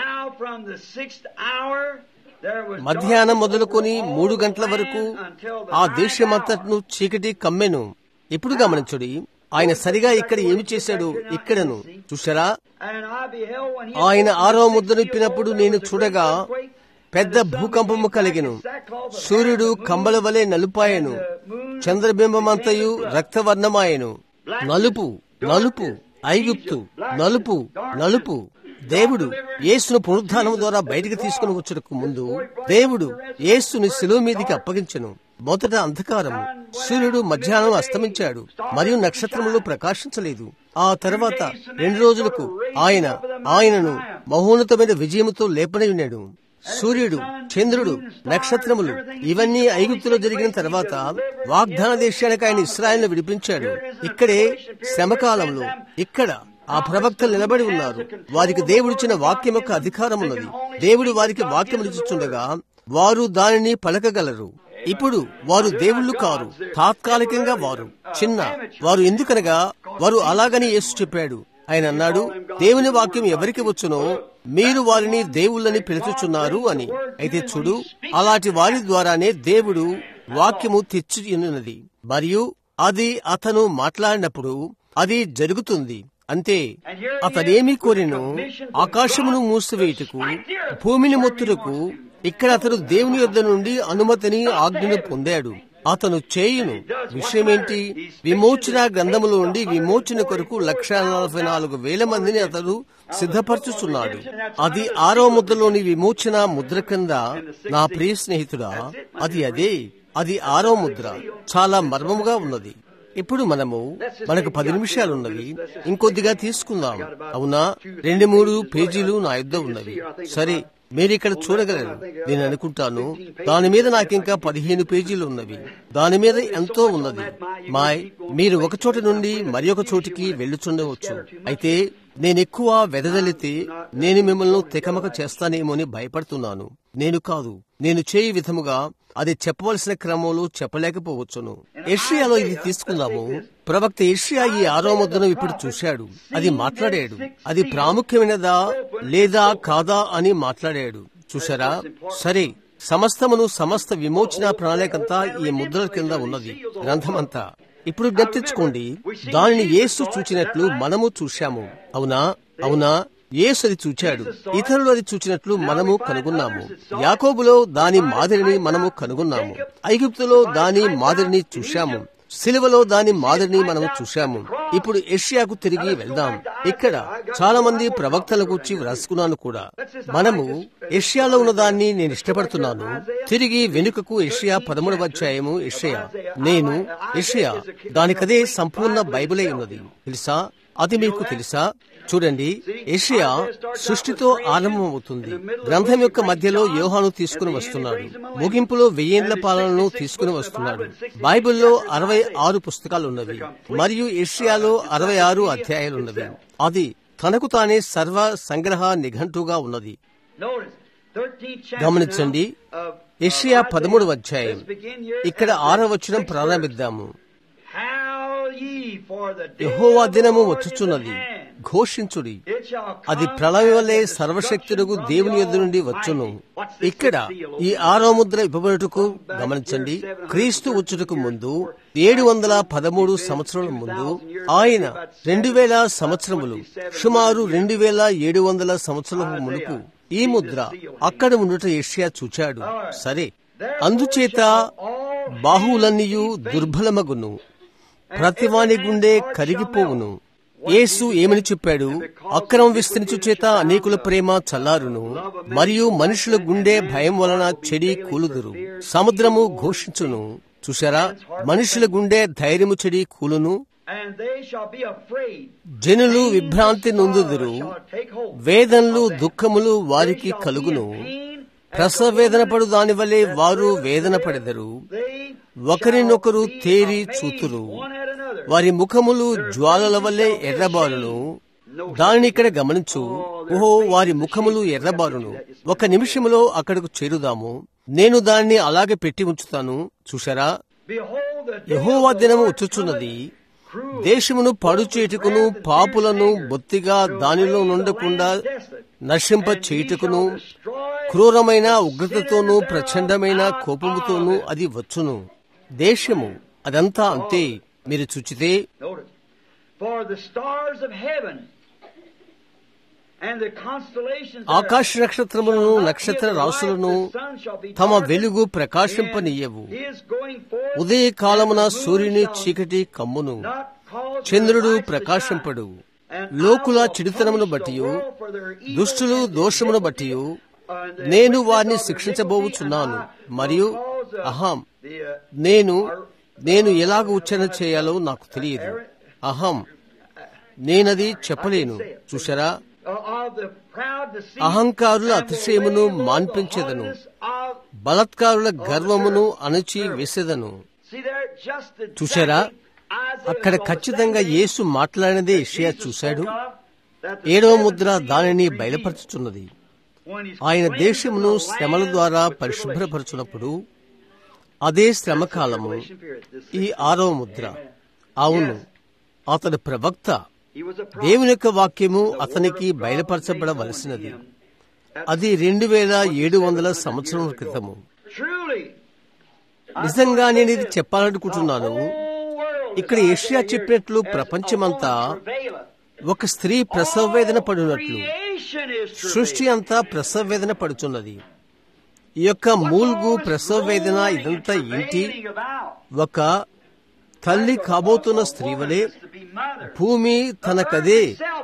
మధ్యాహ్నం మొదలుకొని మూడు గంటల వరకు ఆ దేశమంతట్ను చీకటి కమ్మెను ఇప్పుడు గమనించుడి ఆయన సరిగా ఇక్కడ ఏమి చేశాడు ఇక్కడను చూసారా ఆయన ఆరో ముద్దనిప్పినప్పుడు నేను చూడగా పెద్ద భూకంపము కలిగెను సూర్యుడు కంబల వలె నలుపాయను చంద్రబింబమంతయు రక్తవర్ణమాయను నలుపు నలుపు ఐగుప్తు నలుపు నలుపు దేవుడు యేసును పునరుద్ధానం ద్వారా బయటికి తీసుకుని వచ్చటకు ముందు దేవుడు యేసుని శిలువ మీదికి అప్పగించను మొదట అంధకారము సూర్యుడు మధ్యాహ్నం అస్తమించాడు మరియు నక్షత్రములు ప్రకాశించలేదు ఆ తర్వాత రెండు రోజులకు ఆయన ఆయనను మహోన్నతమైన విజయముతో లేపనయున్నాడు సూర్యుడు చంద్రుడు నక్షత్రములు ఇవన్నీ ఐగుప్తులో జరిగిన తర్వాత వాగ్దాన దేశానికి ఆయన ఇస్రాయల్ను విడిపించాడు ఇక్కడే శ్రమకాలంలో ఇక్కడ ఆ ప్రవక్తలు నిలబడి ఉన్నారు వారికి దేవుడిచ్చిన వాక్యం యొక్క అధికారం ఉన్నది దేవుడు వారికి వాక్యం ఇచ్చుచుండగా వారు దానిని పలకగలరు ఇప్పుడు వారు దేవుళ్ళు కారు తాత్కాలికంగా వారు చిన్న వారు ఎందుకనగా వారు అలాగని యేసు చెప్పాడు ఆయన అన్నాడు దేవుని వాక్యం ఎవరికి వచ్చునో మీరు వారిని దేవుళ్ళని పిలుచుచున్నారు అని అయితే చూడు అలాంటి వారి ద్వారానే దేవుడు వాక్యము తెచ్చి ఉన్నది మరియు అది అతను మాట్లాడినప్పుడు అది జరుగుతుంది అంతే అతనేమి కోరిను ఆకాశమును మూసివేయుటకు భూమిని మొత్తుటకు ఇక్కడ అతడు దేవుని యొద్ద నుండి అనుమతిని ఆజ్ఞను పొందాడు అతను చేయును విషయమేంటి విమోచన గ్రంథములో ఉండి విమోచన కొరకు లక్ష నలభై నాలుగు వేల మందిని అతడు సిద్ధపరచుచున్నాడు అది ఆరో ముద్రలోని విమోచన ముద్ర క్రింద నా ప్రియ స్నేహితుడా అది అదే అది ఆరో ముద్ర చాలా మర్మముగా ఉన్నది ఇప్పుడు మనము మనకు పది నిమిషాలు ఉన్నవి ఇంకొద్దిగా తీసుకుందాం అవునా రెండు మూడు పేజీలు నా యుద్ధ ఉన్నవి సరే మీరు ఇక్కడ చూడగలరు నేను అనుకుంటాను దాని మీద నాకింకా పదిహేను పేజీలు ఉన్నవి దాని మీద ఎంతో ఉన్నది మాయ్ మీరు ఒక చోట నుండి మరి ఒక చోటికి వెళ్ళుచుండవచ్చు అయితే నేను ఎక్కువ వెదజల్లితే నేను మిమ్మల్ని తికమక చేస్తానేమో అని భయపడుతున్నాను నేను కాదు నేను చేయి విధముగా అది చెప్పవలసిన క్రమంలో చెప్పలేకపోవచ్చును ఏషియాలో ఇది తీసుకుందాము ప్రవక్త ఏషియా ఈ ఆరో ముద్దను ఇప్పుడు చూశాడు అది మాట్లాడాడు అది ప్రాముఖ్యమైనదా లేదా కాదా అని మాట్లాడాడు చూశారా సరే సమస్తమును సమస్త విమోచన ప్రణాళికంతా ఈ ముద్రల కింద ఉన్నది గ్రంథమంతా ఇప్పుడు జ్ఞప్తించుకోండి దానిని యేసు చూచినట్లు మనము చూశాము అవునా అవునా యేసు అది చూచాడు ఇతరులు అది చూచినట్లు మనము కనుగొన్నాము యాకోబులో దాని మాదిరిని మనము కనుగొన్నాము ఐగుప్తులో దాని మాదిరిని చూశాము సిలువలో దాని మాదిరిని మనము చూశాము ఇప్పుడు ఏషియాకు తిరిగి వెళ్దాం ఇక్కడ చాలా మంది ప్రవక్తల గురించి వ్రాసుకున్నాను కూడా మనము ఏషియాలో ఉన్న దాన్ని నేను ఇష్టపడుతున్నాను తిరిగి వెనుకకు ఏషియా పదమూడవ అధ్యాయము ఏషియా నేను ఏషియా దానికదే సంపూర్ణ బైబిలే ఉన్నది తెలుసా అది మీకు తెలుసా చూడండి ఏషియా సృష్టితో ఆరంభమవుతుంది గ్రంథం యొక్క మధ్యలో యోహాను తీసుకుని వస్తున్నాడు ముగింపులో వెయ్యేండ్ల పాలనను తీసుకుని వస్తున్నాడు బైబిల్లో అరవై ఆరు పుస్తకాలున్నవి మరియు ఏషియాలో అరవై ఆరు అధ్యాయాలున్నవి అది తనకు తానే సర్వ సంగ్రహ నిఘంటుగా ఉన్నది గమనించండి ఏషియా పదమూడు అధ్యాయం ఇక్కడ ఆరో వచనం ప్రారంభిద్దాము యహోవా దినము వచ్చుచున్నది ఘోషించుడి అది ప్రళయం వల్లే సర్వశక్తులకు దేవుని యొద్ద నుండి వచ్చును ఇక్కడ ఈ ఆరో ముద్ర ఇవ్వబడుటకు గమనించండి క్రీస్తు వచ్చుటకు ముందు ఏడు వందల పదమూడు సంవత్సరాల ముందు ఆయన రెండు వేల సంవత్సరములు సుమారు రెండు వేల ఏడు వందల సంవత్సరాల మునుపు ఈ ముద్ర అక్కడ ఉండుట ఏషియా చూచాడు సరే అందుచేత బాహువులన్నీయు దుర్బలమగును ప్రతివాని గుండె కరిగిపోవును యేసు ఏమని చెప్పాడు అక్రమం విస్తరించు చేత అనేకుల ప్రేమ చల్లారును మరియు మనుషుల గుండె భయం వలన చెడి కూలుదురు సముద్రము ఘోషించును చూశారా మనుషుల గుండె ధైర్యము చెడి కూలును జనులు విభ్రాంతి నొందుదురు వేదనలు దుఃఖములు వారికి కలుగును ప్రసవ వేదన పడు దాని వల్లే వారు వేదన పడెదరు ఒకరినొకరు తేరి చూతురు వారి ముఖములు జ్వాలల వల్లే ఎర్రబారును దానిని ఇక్కడ గమనించు ఓహో వారి ముఖములు ఎర్రబారును ఒక నిమిషములో అక్కడకు చేరుదాము నేను దాన్ని అలాగే పెట్టి ఉంచుతాను చూశారా యహోవా దినము వచ్చుచున్నది దేశమును పాడు చేయుటకును పాపులను బొత్తిగా దానిలో నుండకుండా నశింప చేయుటకును క్రూరమైన ఉగ్రతతోనూ ప్రచండమైన కోపముతోనూ అది వచ్చును దేశము అదంతా అంతే మీరు చూచితే ఆకాశ నక్షత్రములను నక్షత్ర రాసులను తమ వెలుగు ప్రకాశింపనీయవు ఉదయకాలమున సూర్యుని చీకటి కమ్మును చంద్రుడు ప్రకాశింపడు లోకుల చిడితనమును బట్టి దుష్టులు దోషమును బట్టి నేను వారిని శిక్షించబోచున్నాను మరియు అహం నేను నేను ఎలాగ ఉచ్చారణ చేయాలో నాకు తెలియదు అహం నేనది చెప్పలేను చూసారా అహంకారుల అతిశయమును మాన్పించెదను బలత్కారుల గర్వమును అణచి వేసేదను చూశారా అక్కడ ఖచ్చితంగా యేసు మాట్లాడినదే ఇషయా చూశాడు ఏడవ ముద్ర దానిని బయలుపరచుచున్నది ఆయన దేశమును శ్రమల ద్వారా పరిశుభ్రపరచునప్పుడు అదే శ్రమ కాలము ఈ ఆరవ ముద్ర అవును అతడు ప్రవక్త దేవుని యొక్క వాక్యము అతనికి బయలుపరచబడవలసినది అది రెండు వేల ఏడు వందల సంవత్సరముల క్రితము నిజంగా నేను ఇది చెప్పాలనుకుంటున్నాను ఇక్కడ ఏషియా చెప్పినట్లు ప్రపంచమంతా ఒక స్త్రీ ప్రసవ వేదన పడినట్లు సృష్టి అంతా ప్రసవ వేదన పడుచున్నది ఈ యొక్క మూల్గు ప్రసవ వేదన ఇదంతా ఏంటి ఒక తల్లి కాబోతున్న స్త్రీ వలె భూమి తనకదే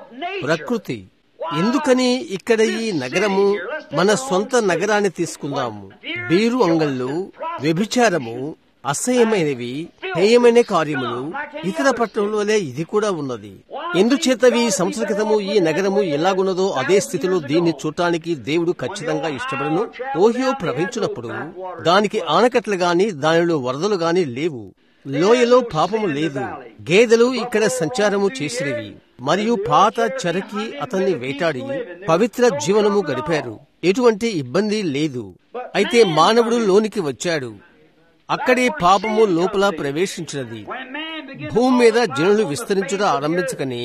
ప్రకృతి ఎందుకని ఇక్కడ ఈ నగరము మన సొంత నగరాన్ని తీసుకుందాము బీరు అంగళ్ళు వ్యభిచారము అసహ్యమైనవి హేయమైన కార్యములు ఇతర పట్టణంలోనే ఇది కూడా ఉన్నది ఎందుచేతవి సంవత్సర క్రితము ఈ నగరము ఎలాగున్నదో అదే స్థితిలో దీన్ని చూడటానికి దేవుడు ఖచ్చితంగా ఇష్టపడను ఓహియో ప్రవహించినప్పుడు దానికి ఆనకట్లు గాని దానిలో వరదలు గాని లేవు లోయలో పాపము లేదు గేదెలు ఇక్కడ సంచారము చేసినవి మరియు పాత చెరకి అతన్ని వేటాడి పవిత్ర జీవనము గడిపారు ఎటువంటి ఇబ్బంది లేదు అయితే మానవుడు లోనికి వచ్చాడు అక్కడే పాపము లోపల ప్రవేశించినది భూమి మీద జనులు విస్తరించుట ఆరంభించకని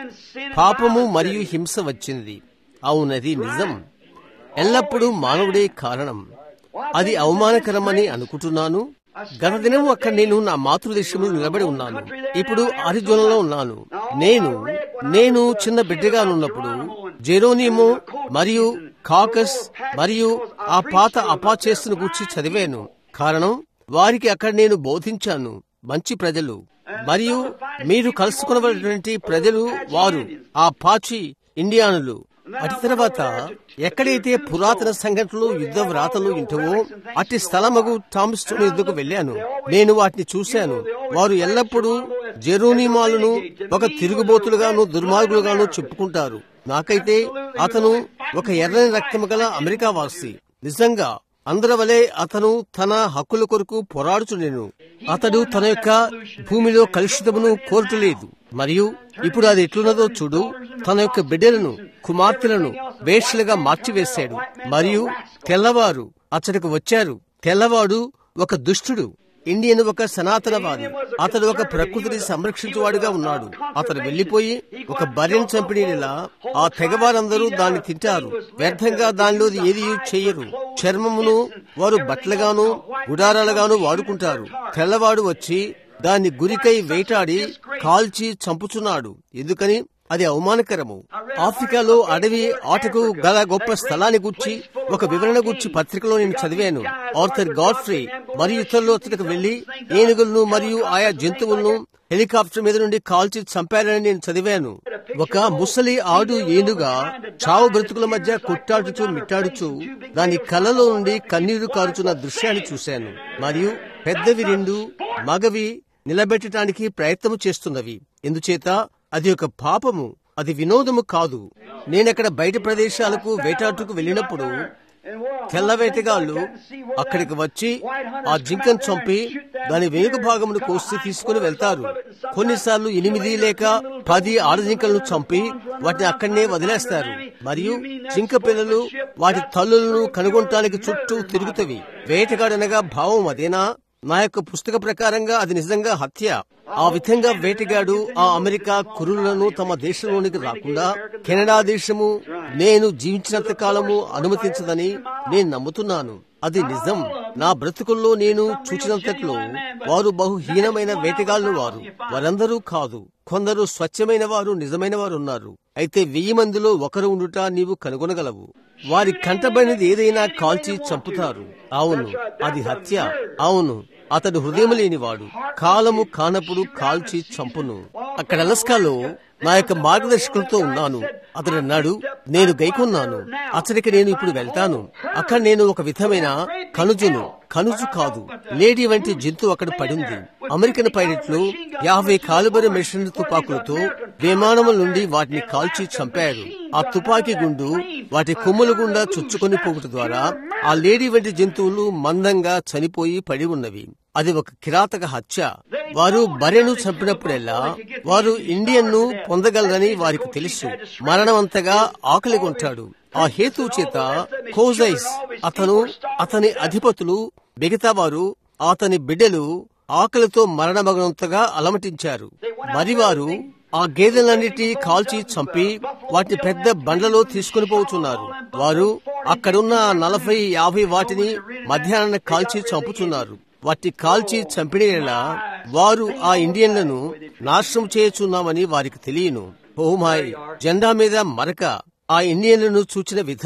పాపము మరియు హింస వచ్చింది అవునది నిజం ఎల్లప్పుడూ మానవుడే కారణం అది అవమానకరమని అనుకుంటున్నాను గత దినం అక్కడ నేను నా మాతృదేశంలో నిలబడి ఉన్నాను ఇప్పుడు అరిజోనలో ఉన్నాను నేను నేను చిన్న బిడ్డగా ఉన్నప్పుడు జెరోనిమో మరియు కాకస్ మరియు ఆ పాత అపాచేస్తును గూర్చి చదివాను కారణం వారికి అక్కడ నేను బోధించాను మంచి ప్రజలు మరియు మీరు కలుసుకున్నటువంటి ప్రజలు వారు ఆ పాచి ఇండియానులు అటు తర్వాత ఎక్కడైతే పురాతన సంఘటనలు యుద్ధ వ్రాతలు ఇంటవో అట్టి స్థలమగు టామ్స్టోన్ యుద్ధకు వెళ్ళాను నేను వాటిని చూశాను వారు ఎల్లప్పుడూ జెరూనిమాలను ఒక తిరుగుబోతులుగాను దుర్మార్గులుగాను చెప్పుకుంటారు నాకైతే అతను ఒక ఎర్రని రక్తము గల అమెరికా వాసి నిజంగా అందరి వలె అతను తన హక్కుల కొరకు పోరాడుచుండెను అతడు తన యొక్క భూమిలో కలుషితమును కోరటలేదు మరియు ఇప్పుడు అది ఎట్లున్నదో చూడు తన యొక్క బిడ్డలను కుమార్తెలను వేష్లుగా మార్చివేశాడు మరియు తెల్లవారు అతడికి వచ్చారు తెల్లవాడు ఒక దుష్టుడు ఇండియన్ ఒక సనాతనవాది అతడు ఒక ప్రకృతిని సంరక్షించువాడుగా ఉన్నాడు అతడు వెళ్లిపోయి ఒక బర్రెను చంపినలా ఆ తెగవారందరూ దాన్ని తింటారు వ్యర్థంగా దానిలో ఏది చేయరు చర్మమును వారు బట్టలుగాను గుడారాలుగాను వాడుకుంటారు తెల్లవాడు వచ్చి దాన్ని గురికై వేటాడి కాల్చి చంపుచున్నాడు ఎందుకని అది అవమానకరము ఆఫ్రికాలో అడవి ఆటకు గల గొప్ప స్థలాన్ని గుర్చి ఒక వివరణ గుర్చి పత్రికలో నేను చదివాను ఆర్థర్ గాడ్ఫ్రీ మరియు ఇతరులు అతడికి వెళ్లి ఏనుగులను మరియు ఆయా జంతువులను హెలికాప్టర్ మీద నుండి కాల్చి చంపారని నేను చదివాను ఒక ముసలి ఆడు ఏనుగా చావు బ్రతుకుల మధ్య కొట్టాడుచు మిట్టాడుచు దాని కళ్ళలో నుండి కన్నీరు కారుచున్న దృశ్యాన్ని చూశాను మరియు పెద్దవి రెండు మగవి నిలబెట్టడానికి ప్రయత్నం చేస్తున్నవి ఎందుచేత అది ఒక పాపము అది వినోదము కాదు నేనక్కడ బయట ప్రదేశాలకు వేటాటుకు వెళ్ళినప్పుడు తెల్ల వేటగాళ్లు అక్కడికి వచ్చి ఆ జింకను చంపి దాని వెనుక భాగమును కోసి తీసుకుని వెళ్తారు కొన్నిసార్లు ఎనిమిది లేక పది ఆడ జింకలను చంపి వాటిని అక్కడనే వదిలేస్తారు మరియు జింక పిల్లలు వాటి తల్లులను కనుగొనటానికి చుట్టూ తిరుగుతవి వేటగాడనగా భావం అదేనా నా యొక్క పుస్తక ప్రకారంగా అది నిజంగా హత్య ఆ విధంగా వేటగాడు ఆ అమెరికా కురులను తమ దేశంలోనికి రాకుండా కెనడా దేశము నేను జీవించినంత కాలము అనుమతించదని నేను నమ్ముతున్నాను అది నిజం నా బ్రతుకుల్లో నేను చూచినంతట్లో వారు బహుహీనమైన వేటగాళ్ళు వారు వారందరూ కాదు కొందరు స్వచ్ఛమైన వారు నిజమైన వారు ఉన్నారు అయితే వెయ్యి మందిలో ఒకరు ఉండుట నీవు కనుగొనగలవు వారి కంటబడినది ఏదైనా కాల్చి చంపుతారు అవును అది హత్య అవును అతడు హృదయం లేనివాడు కాలము కానప్పుడు కాల్చి చంపును అక్కడ అలస్కాలో నా యొక్క మార్గదర్శకులతో ఉన్నాను అతడు అన్నాడు నేను గైకొన్నాను అతడికి నేను ఇప్పుడు వెళ్తాను అక్కడ నేను ఒక విధమైన కనుజును కనుజు కాదు లేడీ వంటి జంతువు అక్కడ పడింది అమెరికన్ పైలట్లు యాభై కాలుబరి మెషిన్ తుపాకులతో విమానముల నుండి వాటిని కాల్చి చంపారు ఆ తుపాకీ గుండు వాటి కొమ్ముల గుండా చొచ్చుకొని పోగుట ద్వారా ఆ లేడీ వంటి జంతువులు మందంగా చనిపోయి పడి ఉన్నవి అది ఒక కిరాతక హత్య వారు బరెను చంపినప్పుడెల్లా వారు ఇండియన్ను పొందగలరని వారికి తెలుసు మరణమంతగా ఆకలి కొంటాడు ఆ హేతు చేత కోజైస్ అతను అతని అధిపతులు మిగతా వారు అతని బిడ్డలు ఆకలితో మరణమగనంతగా అలమటించారు మరి వారు ఆ గేదెలన్నిటి కాల్చి చంపి వాటిని పెద్ద బండ్లలో తీసుకుని పోతున్నారు వారు అక్కడున్న నలభై యాభై వాటిని మధ్యాహ్నం కాల్చి చంపుతున్నారు వాటి కాల్చి చంపినలా వారు ఆ ఇండియన్లను నాశనం చేయుచున్నామని వారికి తెలియను ఓ మాయ్ జెండా మీద మరక ఆ ఇండియన్లను చూచిన విధము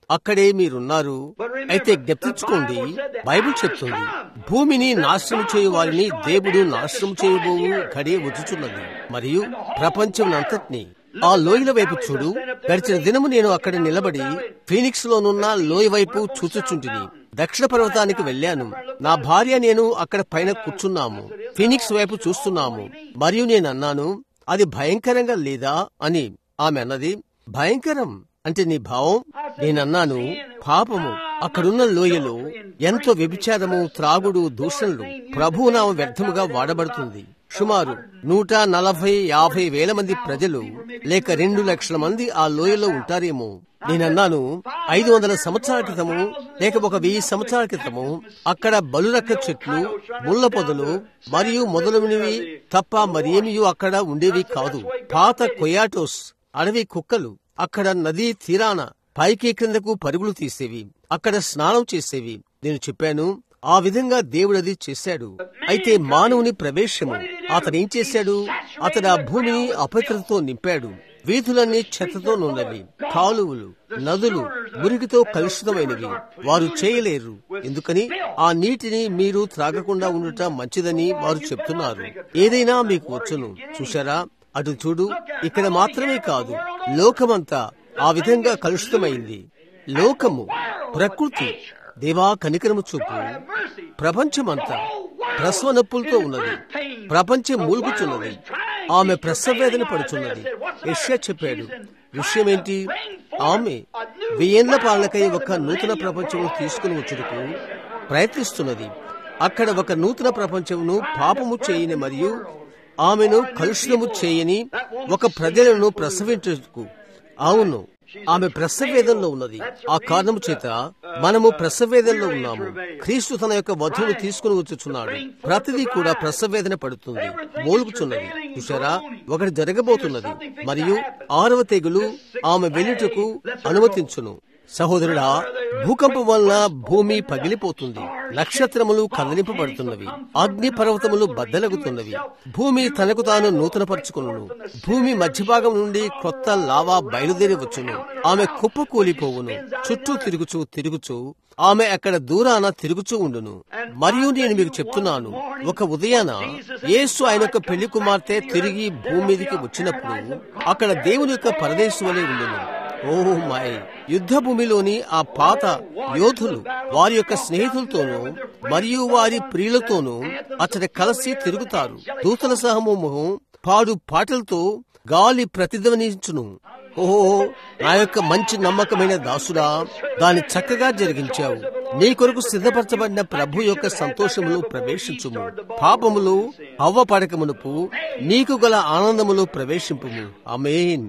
అక్కడే మీరున్నారు అయితే జ్ఞప్తించుకోండి బైబిల్ చెప్తుంది భూమిని నాశనం చేయు వారిని దేవుడు నాశనం చేయబోవు గడియ వచ్చుచున్నది మరియు ప్రపంచం అంతటిని ఆ లోయల వైపు చూడు గడిచిన దినము నేను అక్కడ నిలబడి ఫీనిక్స్ లోనున్న లోయ వైపు చూచుచుంటిని దక్షిణ పర్వతానికి వెళ్ళాను నా భార్య నేను అక్కడ పైన కూర్చున్నాము ఫీనిక్స్ వైపు చూస్తున్నాము మరియు నేను అన్నాను అది భయంకరంగా లేదా అని ఆమె అన్నది భయంకరం అంటే నీ భావం నేనన్నాను పాపము అక్కడున్న లోయలో ఎంతో వ్యభిచారము త్రాగుడు దూషణలు ప్రభునామ వ్యర్థముగా వాడబడుతుంది సుమారు నూట నలభై యాభై వేల మంది ప్రజలు లేక రెండు లక్షల మంది ఆ లోయలో ఉంటారేమో నేనన్నాను ఐదు వందల సంవత్సరాల క్రితము లేక ఒక వెయ్యి సంవత్సరాల క్రితము అక్కడ బలురక్క చెట్లు ముళ్ళ పొదలు మరియు మొదలైనవి తప్ప మరేమీ అక్కడ ఉండేవి కాదు పాత కొయాటోస్ అడవి కుక్కలు అక్కడ నదీ తీరాన పైకి క్రిందకు పరుగులు తీసేవి అక్కడ స్నానం చేసేవి నేను చెప్పాను ఆ విధంగా దేవుడది చేశాడు అయితే మానవుని ప్రవేశము అతనేం చేశాడు అతడు ఆ భూమిని అపవిత్రతతో నింపాడు వీధులన్నీ చెత్తతో నున్నవి కాలువలు నదులు మురికితో కలుషితమైనవి వారు చేయలేరు ఎందుకని ఆ నీటిని మీరు త్రాగకుండా ఉండటం మంచిదని వారు చెప్తున్నారు ఏదైనా మీకు వచ్చును చూశారా అటు చూడు ఇక్కడ మాత్రమే కాదు లోకమంతా ఆ విధంగా కలుషితమైంది లోకము ప్రకృతి దేవా కనికరము చూపు ప్రపంచమంతా ప్రసవ నొప్పులతో ఉన్నది ప్రపంచం మూలుగుచున్నది ఆమె ప్రసవేదన పడుచున్నది యష్యా చెప్పాడు విషయమేంటి ఆమె వెయ్యేళ్ల పాలనకై ఒక నూతన ప్రపంచం తీసుకుని వచ్చుటకు ప్రయత్నిస్తున్నది అక్కడ ఒక నూతన ప్రపంచమును పాపము చేయని మరియు ఆమెను కలుషితము చేయని ఒక ప్రజలను ప్రసవించుటకు అవును ఆమె ప్రసవేదంలో ఉన్నది ఆ కారణము చేత మనము ప్రసవేదంలో ఉన్నాము క్రీస్తు తన యొక్క వధువును తీసుకుని వచ్చుచున్నాడు ప్రతిదీ కూడా ప్రసవేదన పడుతుంది మోలుగుచున్నది చూసారా ఒకటి జరగబోతున్నది మరియు ఆరవ తెగులు ఆమె వెలుటకు అనుమతించును సహోదరుడా భూకంపం వలన భూమి పగిలిపోతుంది నక్షత్రములు కదిలింపబడుతున్నవి అగ్ని పర్వతములు బద్దలగుతున్నవి భూమి తనకు తాను నూతనపరుచుకును భూమి మధ్యభాగం నుండి కొత్త లావా బయలుదేరి వచ్చును ఆమె కుప్ప కూలిపోవును చుట్టూ తిరుగుచూ తిరుగుచూ ఆమె అక్కడ దూరాన తిరుగుచూ ఉండును మరియు నేను మీకు చెప్తున్నాను ఒక ఉదయాన యేసు ఆయన యొక్క పెళ్లి కుమార్తె తిరిగి భూమి మీదకి వచ్చినప్పుడు అక్కడ దేవుని యొక్క పరదేశం వలె ఉండును ఓ మై యుద్ధ భూమిలోని ఆ పాత యోధులు వారి యొక్క స్నేహితులతోనూ మరియు వారి ప్రియులతోనూ అతడి కలిసి తిరుగుతారు దూతల సహమూహం పాడు పాటలతో గాలి ప్రతిధ్వనించును ఓహో నా యొక్క మంచి నమ్మకమైన దాసుడా దాన్ని చక్కగా జరిగించావు నీ కొరకు సిద్ధపరచబడిన ప్రభు యొక్క సంతోషములు ప్రవేశించుము పాపములు అవ్వ పడకమునుపు నీకు గల ఆనందములు ప్రవేశింపుము అమేన్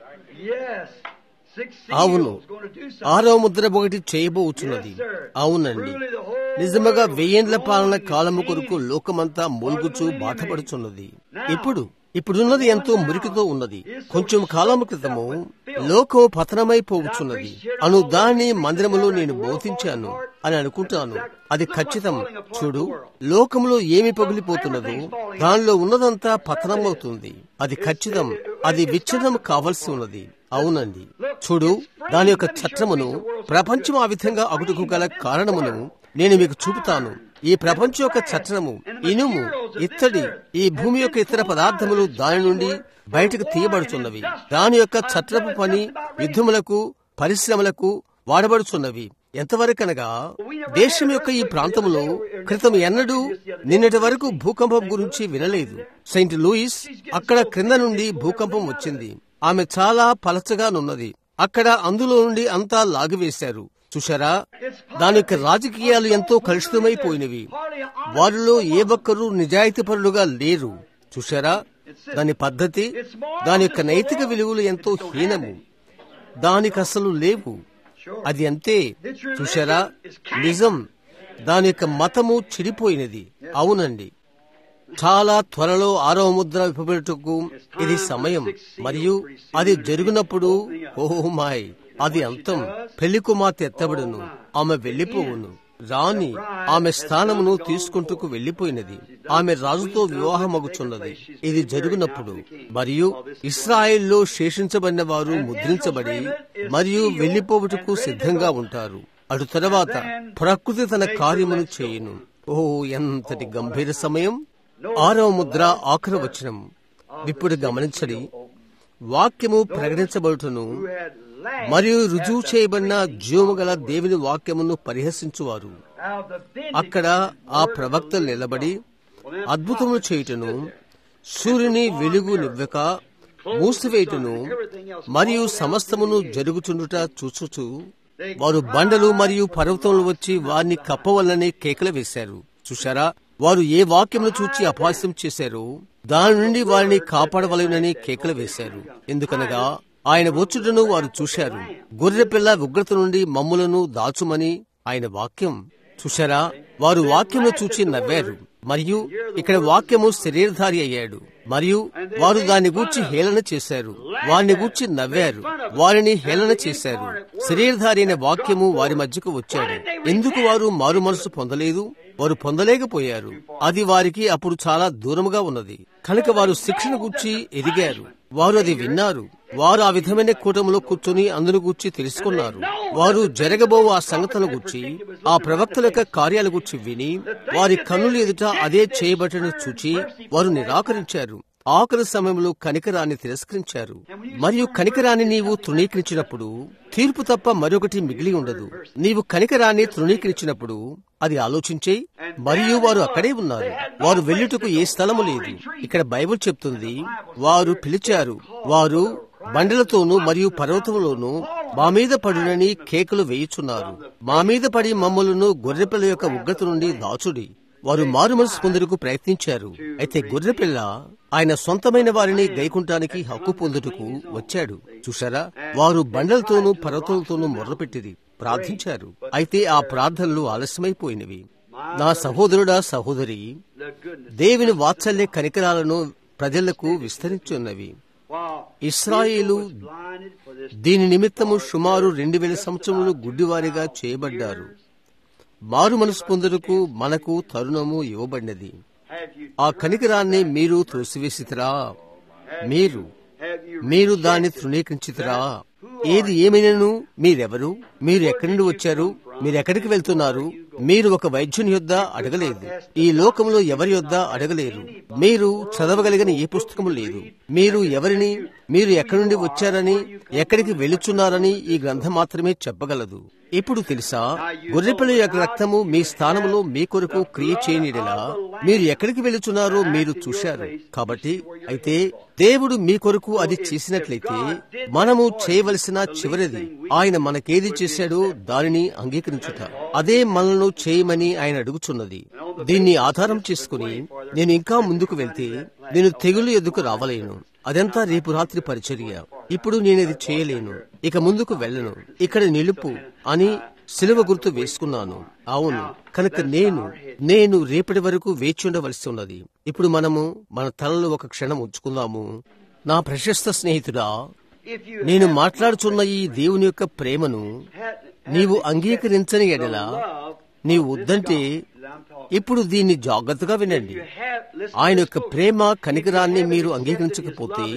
అవును ఆరో ముద్ర ఒకటి చేయబోచున్నది అవునండి నిజముగా వెయ్యేండ్ల పాలన కాలము కొరకు లోకమంతా మూలుగుచూ బాధపడుచున్నది ఇప్పుడు ఇప్పుడున్నది ఎంతో మురికితో ఉన్నది కొంచెం కాలము క్రితము లోకం పతనమైపోవచ్చున్నది అను దాన్ని మందిరములో నేను బోధించాను అని అనుకుంటాను అది ఖచ్చితం చూడు లోకములో ఏమి పగిలిపోతున్నదో దానిలో ఉన్నదంతా పతనమవుతుంది అది ఖచ్చితం అది విచ్ఛిన్నం కావలసి ఉన్నది అవునండి చూడు దాని యొక్క చట్టమును ప్రపంచం ఆ విధంగా అగుటకు గల కారణమును నేను మీకు చూపుతాను ఈ ప్రపంచం యొక్క చట్టము ఇనుము ఇత్తడి ఈ భూమి యొక్క ఇతర పదార్థములు దాని నుండి బయటకు తీయబడుచున్నవి దాని యొక్క చట్టపు పని యుద్ధములకు పరిశ్రమలకు వాడబడుచున్నవి ఎంతవరకనగా దేశం యొక్క ఈ ప్రాంతంలో క్రితం ఎన్నడూ నిన్నటి వరకు భూకంపం గురించి వినలేదు సెయింట్ లూయిస్ అక్కడ క్రింద నుండి భూకంపం వచ్చింది ఆమె చాలా పలచగానున్నది అక్కడ అందులో నుండి అంతా లాగివేశారు చూశారా దాని యొక్క రాజకీయాలు ఎంతో కలుషితమైపోయినవి వారిలో ఏ ఒక్కరూ నిజాయితీపరులుగా లేరు చూశారా దాని పద్ధతి దాని యొక్క నైతిక విలువలు ఎంతో హీనము దానికి అసలు లేవు అది అంతే చూశారా నిజం దాని యొక్క మతము చెడిపోయినది అవునండి చాలా త్వరలో ఆరవ ముద్ర విప్పబడుటకు ఇది సమయం మరియు అది జరిగినప్పుడు ఓహో మాయ్ అది అంతం పెళ్లి కుమార్తె ఎత్తబడును ఆమె వెళ్లిపోవును రాణి ఆమె స్థానమును తీసుకుంటూ వెళ్లిపోయినది ఆమె రాజుతో వివాహమగుచున్నది ఇది జరుగునప్పుడు మరియు ఇస్రాయేల్లో శేషించబడిన వారు ముద్రించబడి మరియు వెళ్లిపోవుటకు సిద్ధంగా ఉంటారు అటు తర్వాత ప్రకృతి తన కార్యమును చేయును ఓ ఎంతటి గంభీర సమయం ఆరవ ముద్ర ఆఖరి వచనం ఇప్పుడు గమనించడి వాక్యము ప్రకటించబడుటను మరియు రుజువు చేయబడిన జీవము గల దేవుని వాక్యమును పరిహసించువారు అక్కడ ఆ ప్రవక్తలు నిలబడి అద్భుతములు చేయుటను సూర్యుని వెలుగు నివ్వక మూసివేయుటను మరియు సమస్తమును జరుగుచుండుట చూచుచు వారు బండలు మరియు పర్వతములు వచ్చి వారిని కప్పవల్లని కేకలు వేశారు చూశారా వారు ఏ వాక్యమును చూచి అపహాస్యం చేశారో దాని నుండి వారిని కాపాడవలనని కేకలు వేశారు ఎందుకనగా ఆయన వచ్చుటను వారు చూశారు గొర్రెపిల్ల ఉగ్రత నుండి మమ్ములను దాచుమని ఆయన వాక్యం చూశారా వారు వాక్యమును చూచి నవ్వారు మరియు ఇక్కడ వాక్యము శరీరధారి అయ్యాడు మరియు వారు దాని గూర్చి హేళన చేశారు వారిని గూర్చి నవ్వారు వారిని హేళన చేశారు శరీరధారి అయిన వాక్యము వారి మధ్యకు వచ్చాడు ఎందుకు వారు మారు మనసు పొందలేదు వారు పొందలేకపోయారు అది వారికి అప్పుడు చాలా దూరముగా ఉన్నది కనుక వారు శిక్షణ గుర్చి ఎదిగారు వారు అది విన్నారు వారు ఆ విధమైన కూటములో కూర్చొని అందును గూర్చి తెలుసుకున్నారు వారు జరగబో ఆ సంగతుల గుర్చి ఆ ప్రవక్తల యొక్క కార్యాల గుర్చి విని వారి కన్నుల ఎదుట అదే చేయబట్టను చూచి వారు నిరాకరించారు ఆఖరి సమయంలో కనికరాన్ని తిరస్కరించారు మరియు కనికరాన్ని నీవు తృణీకరించినప్పుడు తీర్పు తప్ప మరొకటి మిగిలి ఉండదు నీవు కనికరాన్ని తృణీకరించినప్పుడు అది ఆలోచించే మరియు వారు అక్కడే ఉన్నారు వారు వెళ్ళుటకు ఏ స్థలము లేదు ఇక్కడ బైబిల్ చెప్తుంది వారు పిలిచారు వారు బండలతోనూ మరియు పర్వతములోనూ మా మీద పడునని కేకలు వేయుచున్నారు మా మీద పడి మమ్మలను గొర్రెపిల్ల యొక్క ఉగ్రత నుండి దాచుడి వారు మారు మనసు పొందుటకు ప్రయత్నించారు అయితే గొర్రెపిల్ల ఆయన సొంతమైన వారిని గైకుంటానికి హక్కు పొందుటకు వచ్చాడు చూశారా వారు బండలతోనూ పర్వతాలతోనూ మొర్రపెట్టిరి ప్రార్థించారు అయితే ఆ ప్రార్థనలు ఆలస్యమైపోయినవి నా సహోదరుడా సహోదరి దేవుని వాత్సల్య కనికరాలను ప్రజలకు విస్తరించున్నవి ఇస్రాయేలు దీని నిమిత్తము సుమారు రెండు వేల సంవత్సరములు గుడ్డివారిగా చేయబడ్డారు మారు మనసు పొందుటకు మనకు తరుణము ఇవ్వబడినది ఆ కనికరాన్ని మీరు త్రోసివేసితరా మీరు మీరు దాన్ని తృణీకరించితరా ఏది ఏమైనాను మీరెవరు మీరు ఎక్కడి నుండి వచ్చారు మీరు ఎక్కడికి వెళ్తున్నారు మీరు ఒక వైద్యుని యొద్ద అడగలేదు ఈ లోకంలో ఎవరి యొద్ద అడగలేరు మీరు చదవగలిగిన ఏ పుస్తకము లేదు మీరు ఎవరిని మీరు ఎక్కడి నుండి వచ్చారని ఎక్కడికి వెళుచున్నారని ఈ గ్రంథం మాత్రమే చెప్పగలదు ఇప్పుడు తెలుసా గొర్రెపిల్ల యొక్క రక్తము మీ స్థానంలో మీ కొరకు క్రియ చేయనిడలా మీరు ఎక్కడికి వెళుచున్నారో మీరు చూశారు కాబట్టి అయితే దేవుడు మీ కొరకు అది చేసినట్లయితే మనము చేయవలసిన చివరిది ఆయన మనకేది చేశాడో దానిని అంగీకరించుట అదే మనలను చేయమని ఆయన అడుగుచున్నది దీన్ని ఆధారం చేసుకుని నేను ఇంకా ముందుకు వెళ్తే నేను తెగులు ఎదుకు రావలేను అదంతా రేపు రాత్రి పరిచర్య ఇప్పుడు నేనది చేయలేను ఇక ముందుకు వెళ్ళను ఇక్కడ నిలుపు అని సిలువ గుర్తు వేసుకున్నాను అవును కనుక నేను నేను రేపటి వరకు వేచి ఉండవలసి ఉన్నది ఇప్పుడు మనము మన తలలో ఒక క్షణం ఉంచుకుందాము నా ప్రశస్త స్నేహితుడా నేను మాట్లాడుచున్న ఈ దేవుని యొక్క ప్రేమను నీవు అంగీకరించని ఎడల నీవు వద్దంటే ఇప్పుడు దీన్ని జాగ్రత్తగా వినండి ఆయన యొక్క ప్రేమ కనికరాన్ని మీరు అంగీకరించకపోతే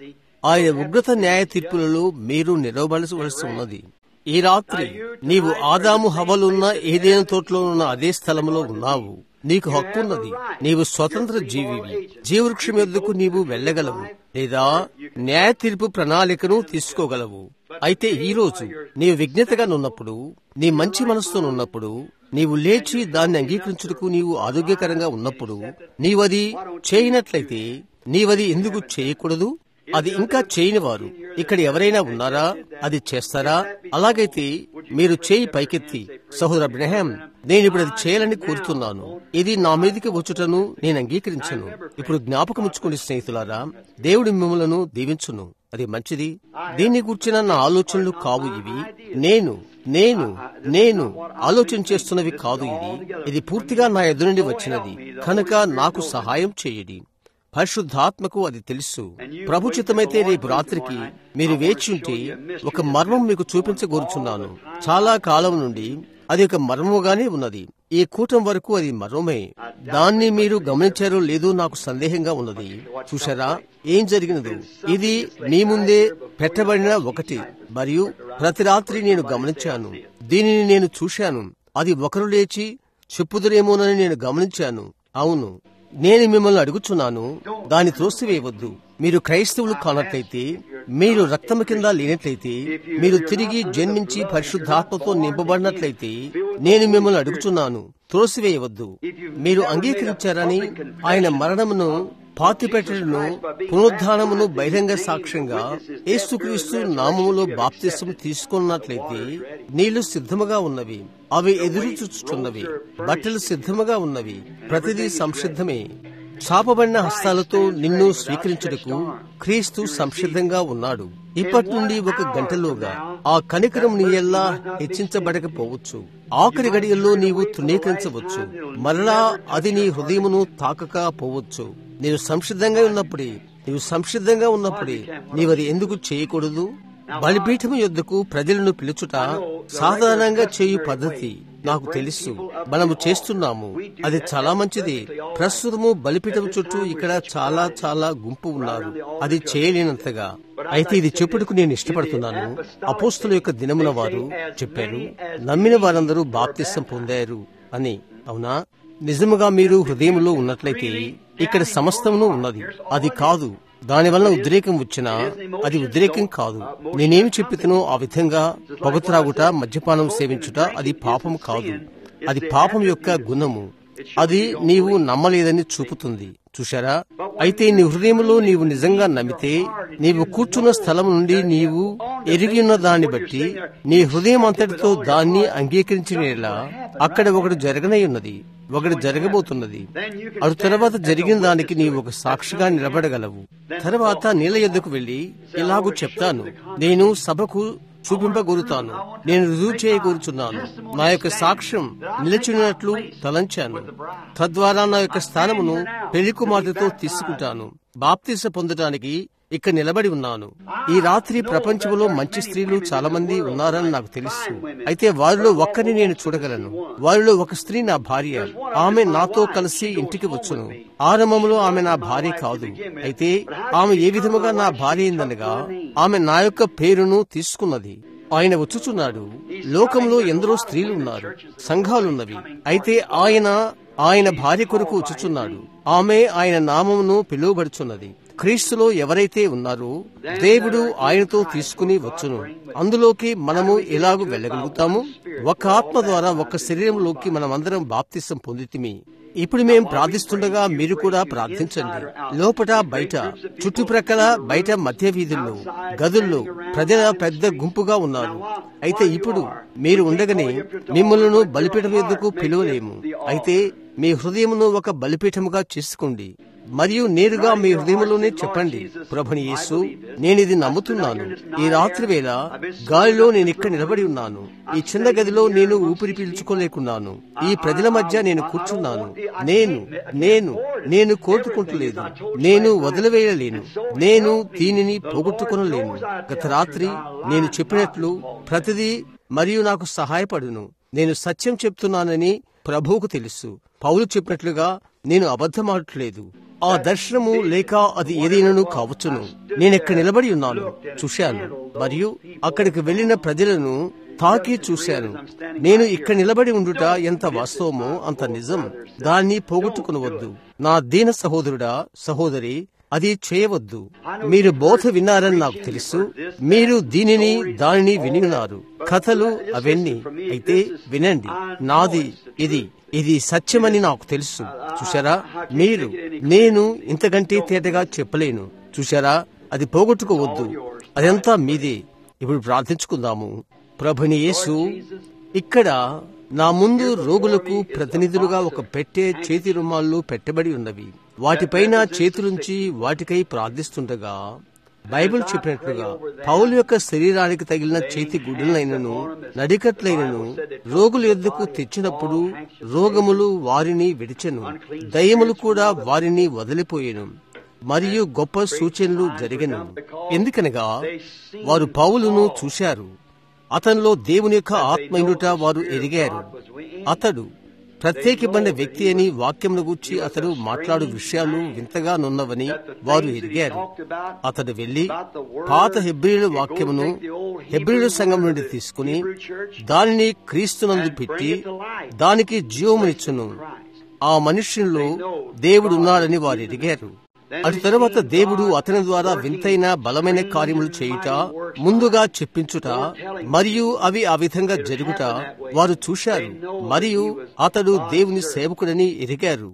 ఆయన ఉగ్రత న్యాయ తీర్పులలో మీరు నిలవబడవలసి ఉన్నది ఈ రాత్రి నీవు ఆదాము హవలున్న ఏదైనా తోటలో ఉన్న అదే స్థలంలో ఉన్నావు నీకు హక్కున్నది నీవు స్వతంత్ర జీవివి జీవవృక్షం ఎద్దుకు నీవు వెళ్ళగలవు లేదా న్యాయ తీర్పు ప్రణాళికను తీసుకోగలవు అయితే ఈ రోజు నీవు విజ్ఞతగా నున్నప్పుడు నీ మంచి మనసుతో ఉన్నప్పుడు నీవు లేచి దాన్ని అంగీకరించుటకు నీవు ఆరోగ్యకరంగా ఉన్నప్పుడు నీవది చేయనట్లయితే నీవది ఎందుకు చేయకూడదు అది ఇంకా చేయని వారు ఇక్కడ ఎవరైనా ఉన్నారా అది చేస్తారా అలాగైతే మీరు చేయి పైకెత్తి సహోదర బ్రహం నేను ఇప్పుడు అది చేయాలని కోరుతున్నాను ఇది నా మీదకి వచ్చుటను నేను అంగీకరించను ఇప్పుడు జ్ఞాపకం ఉంచుకుని స్నేహితులారా దేవుడి మిమ్మలను దీవించును అది మంచిది దీన్ని కూర్చిన నా ఆలోచనలు కావు ఇవి నేను నేను నేను ఆలోచన చేస్తున్నవి కాదు ఇది ఇది పూర్తిగా నా ఎదురు నుండి వచ్చినది కనుక నాకు సహాయం చేయడి పరిశుద్ధాత్మకు అది తెలుసు ప్రభుచితమైతే రేపు రాత్రికి మీరు వేచి ఉంటే ఒక మర్మం మీకు చూపించగోరుచున్నాను చాలా కాలం నుండి అది ఒక మర్మముగానే ఉన్నది ఈ కూటం వరకు అది మర్మమే దాన్ని మీరు గమనించారో లేదో నాకు సందేహంగా ఉన్నది చూశారా ఏం జరిగినదు ఇది మీ ముందే పెట్టబడిన ఒకటి మరియు ప్రతి రాత్రి నేను గమనించాను దీనిని నేను చూశాను అది ఒకరు లేచి చెప్పుదురేమోనని నేను గమనించాను అవును నేను మిమ్మల్ని అడుగుచున్నాను దాన్ని త్రోసివేయవద్దు మీరు క్రైస్తవులు కానట్లయితే మీరు రక్తము కింద లేనట్లయితే మీరు తిరిగి జన్మించి పరిశుద్ధాత్మతో నింపబడినట్లయితే నేను మిమ్మల్ని అడుగుచున్నాను త్రోసివేయవద్దు మీరు అంగీకరించారని ఆయన మరణమును పాతిపెట్టలను పునరుద్ధానమును బహిరంగ సాక్ష్యంగా యేసుక్రీస్తు నామములో బాప్తిసం తీసుకున్నట్లయితే నీళ్లు సిద్ధముగా ఉన్నవి అవి ఎదురు చూచుచున్నవి బట్టలు సిద్ధముగా ఉన్నవి ప్రతిదీ సంసిద్ధమే చాపబడిన హస్తాలతో నిన్ను స్వీకరించుటకు క్రీస్తు సంసిద్ధంగా ఉన్నాడు ఇప్పటి నుండి ఒక గంటలోగా ఆ కనికరం నీ ఎల్లా హెచ్చించబడకపోవచ్చు ఆఖరి గడియల్లో నీవు తృణీకరించవచ్చు మరలా అది నీ హృదయమును తాకక పోవచ్చు నీవు సంసిద్ధంగా ఉన్నప్పుడే నీవు సంసిద్ధంగా ఉన్నప్పుడే నీవది ఎందుకు చేయకూడదు బలిపీఠము యొద్దకు ప్రజలను పిలుచుట సాధారణంగా చేయు పద్ధతి నాకు తెలుసు మనము చేస్తున్నాము అది చాలా మంచిది ప్రస్తుతము బలిపీఠం చుట్టూ ఇక్కడ చాలా చాలా గుంపు ఉన్నారు అది చేయలేనంతగా అయితే ఇది చెప్పుటకు నేను ఇష్టపడుతున్నాను అపోస్తుల యొక్క దినమున వారు చెప్పారు నమ్మిన వారందరూ బాప్తిసం పొందారు అని అవునా నిజముగా మీరు హృదయంలో ఉన్నట్లయితే ఇక్కడ సమస్తమును ఉన్నది అది కాదు దానివల్ల ఉద్రేకం వచ్చినా అది ఉద్రేకం కాదు నేనేమి చెప్పితనో ఆ విధంగా పొగత్రాగుట మద్యపానం సేవించుట అది పాపం కాదు అది పాపం యొక్క గుణము అది నీవు నమ్మలేదని చూపుతుంది చూశారా అయితే నీ హృదయంలో నీవు నిజంగా నమ్మితే నీవు కూర్చున్న స్థలం నుండి నీవు ఎరిగి ఉన్న దాన్ని బట్టి నీ హృదయం అంతటితో దాన్ని అంగీకరించినలా అక్కడ ఒకటి జరగనై ఉన్నది ఒకటి జరగబోతున్నది అటు తర్వాత జరిగిన దానికి నీవు ఒక సాక్షిగా నిలబడగలవు తర్వాత నీళ్ళ ఎద్దుకు వెళ్లి ఇలాగూ చెప్తాను నేను సభకు చూపింపగోరుతాను నేను రుజువు చేయగోరుచున్నాను నా యొక్క సాక్ష్యం నిలిచినట్లు తలంచాను తద్వారా నా యొక్క స్థానమును పెళ్లి కుమార్తెతో తీసుకుంటాను బాప్తీస పొందడానికి ఇక్కడ నిలబడి ఉన్నాను ఈ రాత్రి ప్రపంచంలో మంచి స్త్రీలు చాలా మంది ఉన్నారని నాకు తెలుసు అయితే వారిలో ఒక్కరిని నేను చూడగలను వారిలో ఒక స్త్రీ నా భార్య ఆమె నాతో కలిసి ఇంటికి వచ్చును ఆరంభంలో ఆమె నా భార్య కాదు అయితే ఆమె ఏ విధముగా నా భార్య అయిందనగా ఆమె నా యొక్క పేరును తీసుకున్నది ఆయన వచ్చుచున్నాడు లోకంలో ఎందరో స్త్రీలు ఉన్నారు సంఘాలున్నవి అయితే ఆయన ఆయన భార్య కొరకు వచ్చుచున్నాడు ఆమె ఆయన నామమును పిలువబడుచున్నది క్రీస్తులో ఎవరైతే ఉన్నారో దేవుడు ఆయనతో తీసుకుని వచ్చును అందులోకి మనము ఎలాగూ వెళ్ళగలుగుతాము ఒక ఆత్మ ద్వారా ఒక శరీరంలోకి మనమందరం బాప్తిసం పొందితిమి ఇప్పుడు మేము ప్రార్థిస్తుండగా మీరు కూడా ప్రార్థించండి లోపట బయట చుట్టుప్రక్కల బయట మధ్య వీధుల్లో గదుల్లో ప్రజల పెద్ద గుంపుగా ఉన్నారు అయితే ఇప్పుడు మీరు ఉండగానే మిమ్మల్ని బలిపీఠం ఎందుకు పిలువలేము అయితే మీ హృదయమును ఒక బలిపీఠముగా చేసుకోండి మరియు నేరుగా మీ హృదయంలోనే చెప్పండి ప్రభుని యేసు నేనిది నమ్ముతున్నాను ఈ రాత్రి వేళ గాలిలో నేను ఇక్కడ నిలబడి ఉన్నాను ఈ చిన్న గదిలో నేను ఊపిరి పీల్చుకోలేకున్నాను ఈ ప్రజల మధ్య నేను కూర్చున్నాను నేను నేను నేను కోరుకుంటలేదు నేను వదిలివేయలేను నేను దీనిని పోగొట్టుకునలేను గత రాత్రి నేను చెప్పినట్లు ప్రతిదీ మరియు నాకు సహాయపడును నేను సత్యం చెప్తున్నానని ప్రభువుకు తెలుసు పౌలు చెప్పినట్లుగా నేను అబద్ధమాడట్లేదు ఆ దర్శనము లేక అది ఏదైనాను కావచ్చును నేనెక్కడ నిలబడి ఉన్నాను చూశాను మరియు అక్కడికి వెళ్లిన ప్రజలను తాకి చూశాను నేను ఇక్కడ నిలబడి ఉండుట ఎంత వాస్తవమో అంత నిజం దాన్ని పోగొట్టుకునవద్దు నా దీన సహోదరుడా సహోదరి అది చేయవద్దు మీరు బోధ విన్నారని నాకు తెలుసు మీరు దీనిని దానిని విని ఉన్నారు కథలు అవన్నీ అయితే వినండి నాది ఇది ఇది సత్యమని నాకు తెలుసు చూసారా మీరు నేను ఇంతకంటే తేటగా చెప్పలేను చూసారా అది పోగొట్టుకోవద్దు అదంతా మీదే ఇప్పుడు ప్రార్థించుకుందాము ప్రభుని యేసు ఇక్కడ నా ముందు రోగులకు ప్రతినిధులుగా ఒక పెట్టే చేతి రుమాళ్ళు పెట్టబడి ఉన్నవి వాటిపైన చేతులుంచి వాటికై ప్రార్థిస్తుండగా బైబిల్ చెప్పినట్లుగా పౌలు యొక్క శరీరానికి తగిలిన చేతి గుడ్డలైనను నడికట్లైనను రోగుల ఎద్దుకు తెచ్చినప్పుడు రోగములు వారిని విడిచెను దయ్యములు కూడా వారిని వదిలిపోయేను మరియు గొప్ప సూచనలు జరిగను ఎందుకనగా వారు పౌలును చూశారు అతనిలో దేవుని యొక్క ఆత్మయునుట వారు ఎరిగారు అతడు ప్రత్యేకమైన వ్యక్తి అని వాక్యమును గూర్చి అతడు మాట్లాడు విషయాలు వింతగా నున్నవని వారు ఎరిగారు అతడు వెళ్లి పాత హెబ్రిల వాక్యమును హెబ్రిల సంఘం నుండి తీసుకుని దానిని క్రీస్తునందు పెట్టి దానికి జీవమునిచ్చును ఆ మనుష్యుల్లో దేవుడు ఉన్నాడని వారు ఎరిగారు అటు తరువాత దేవుడు అతని ద్వారా వింతైన బలమైన కార్యములు చేయుట ముందుగా చెప్పించుట మరియు అవి ఆ విధంగా జరుగుట వారు చూశారు మరియు అతడు దేవుని సేవకుడని ఎరిగారు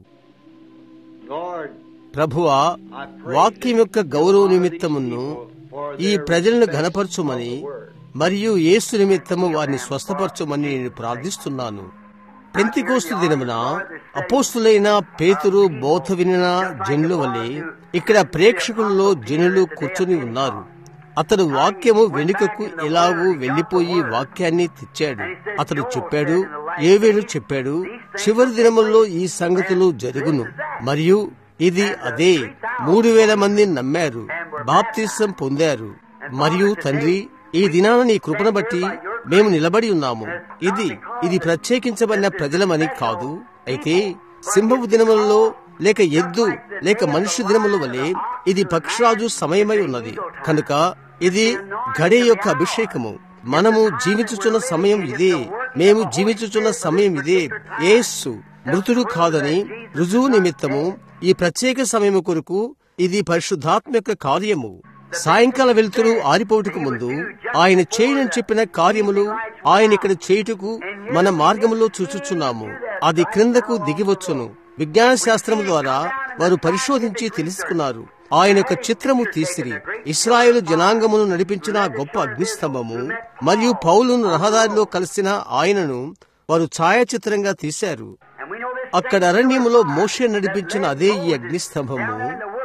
ప్రభువా వాక్యం యొక్క గౌరవ నిమిత్తమును ఈ ప్రజలను ఘనపరచుమని మరియు యేసు నిమిత్తము వారిని స్వస్థపరచుమని నేను ప్రార్థిస్తున్నాను పెంతికోస్తు దినమున అపోస్తులైన పేతురు బోధ వినిన జనుల వలె ఇక్కడ ప్రేక్షకుల్లో జనులు కూర్చుని ఉన్నారు అతడు వాక్యము వెనుకకు ఎలాగూ వెళ్లిపోయి వాక్యాన్ని తెచ్చాడు అతడు చెప్పాడు ఏవేలు చెప్పాడు చివరి దినముల్లో ఈ సంగతులు జరుగును మరియు ఇది అదే మూడు వేల మంది నమ్మారు బాప్తిసం పొందారు మరియు తండ్రి ఈ దినాన నీ కృపను బట్టి మేము నిలబడి ఉన్నాము ఇది ఇది ప్రత్యేకించబడిన ప్రజలమని కాదు అయితే సింహపు దినములలో లేక ఎద్దు లేక మనుష్య దినముల వలె ఇది పక్షరాజు సమయమై ఉన్నది కనుక ఇది గడే యొక్క అభిషేకము మనము జీవించుచున్న సమయం ఇదే మేము జీవించుచున్న సమయం ఇదే ఏస్సు మృతుడు కాదని రుజువు నిమిత్తము ఈ ప్రత్యేక సమయం కొరకు ఇది పరిశుద్ధాత్మ యొక్క కార్యము సాయంకాల వెలుతురు ఆరిపోటుకు ముందు ఆయన చేయనని చెప్పిన కార్యములు ఆయన ఇక్కడ చేయుటకు మన మార్గములో చూచుచున్నాము అది క్రిందకు దిగివచ్చును విజ్ఞాన శాస్త్రం ద్వారా వారు పరిశోధించి తెలుసుకున్నారు ఆయన యొక్క చిత్రము తీసిరి ఇస్రాయేల్ జనాంగమును నడిపించిన గొప్ప అగ్నిస్తంభము మరియు పౌలును రహదారిలో కలిసిన ఆయనను వారు ఛాయాచిత్రంగా తీశారు అక్కడ అరణ్యములో మోషే నడిపించిన అదే ఈ అగ్నిస్తంభము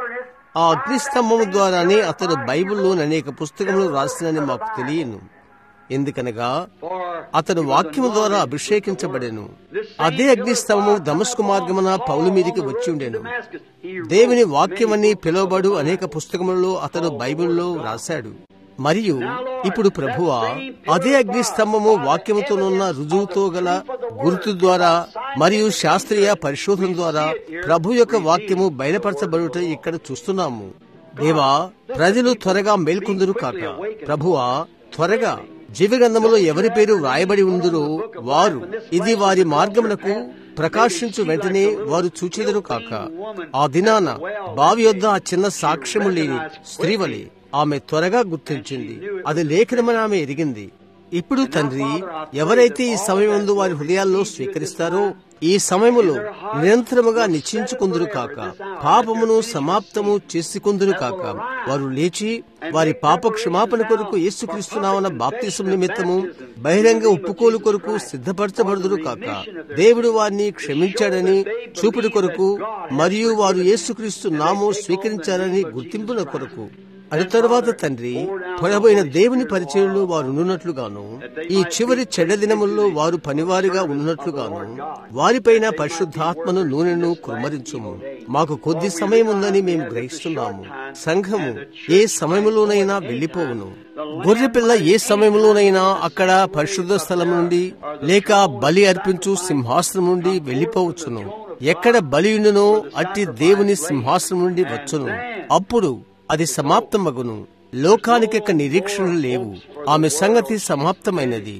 ఆ అగ్నిస్తంభము ద్వారానే అతడు బైబిల్లోని అనేక పుస్తకములు రాసినని మాకు తెలియను ఎందుకనగా అతడు వాక్యము ద్వారా అభిషేకించబడెను అదే అగ్నిస్తంభము దమస్కు మార్గమున పౌలు మీదికి వచ్చి ఉండెను దేవుని వాక్యమని పిలువబడు అనేక పుస్తకములలో అతడు బైబిల్లో రాశాడు మరియు ఇప్పుడు ప్రభువా అదే అగ్నిస్తంభము వాక్యముతోనున్న రుజువుతో గల గుర్తు ద్వారా మరియు శాస్త్రీయ పరిశోధన ద్వారా ప్రభు యొక్క వాక్యము బయలుపరచబడుట ఇక్కడ చూస్తున్నాము దేవా ప్రజలు త్వరగా మేల్కొందురు కాక ప్రభువా త్వరగా జీవగంధములో ఎవరి పేరు వ్రాయబడి ఉందురో వారు ఇది వారి మార్గమునకు ప్రకాశించు వెంటనే వారు చూచెదరు కాక ఆ దినాన బావి యొద్ద ఆ చిన్న సాక్ష్యము లేని స్త్రీవలి ఆమె త్వరగా గుర్తించింది అది లేఖనమని ఆమె ఎరిగింది ఇప్పుడు తండ్రి ఎవరైతే ఈ సమయమందు వారి హృదయాల్లో స్వీకరిస్తారో ఈ సమయములో నిరంతరముగా నిశ్చయించుకుందురు కాక పాపమును సమాప్తము చేసుకుందురు కాక వారు లేచి వారి పాప క్షమాపణ కొరకు యేసుక్రీస్తునామన బాప్తిసం నిమిత్తము బహిరంగ ఒప్పుకోలు కొరకు సిద్ధపరచబడుదురు కాక దేవుడు వారిని క్షమించాడని చూపుడు కొరకు మరియు వారు యేసుక్రీస్తు నామో స్వీకరించారని గుర్తింపుల కొరకు అటు తరువాత తండ్రి పొడబోయిన దేవుని పరిచయంలో వారు ఉన్నట్లుగాను ఈ చివరి చెడ్డ దినముల్లో వారు పనివారిగా ఉన్నట్లుగాను వారిపైన పరిశుద్ధాత్మను నూనెను కుమ్మరించుము మాకు కొద్ది సమయం ఉందని మేము గ్రహిస్తున్నాము సంఘము ఏ సమయంలోనైనా వెళ్లిపోవును గొర్రె పిల్ల ఏ సమయంలోనైనా అక్కడ పరిశుద్ధ స్థలం నుండి లేక బలి అర్పించు సింహాసనం నుండి వెళ్లిపోవచ్చును ఎక్కడ బలి ఉండునో అట్టి దేవుని సింహాసనం నుండి వచ్చును అప్పుడు అది సమాప్తమగును లోకానికెక్క నిరీక్షణలు లేవు ఆమె సంగతి సమాప్తమైనది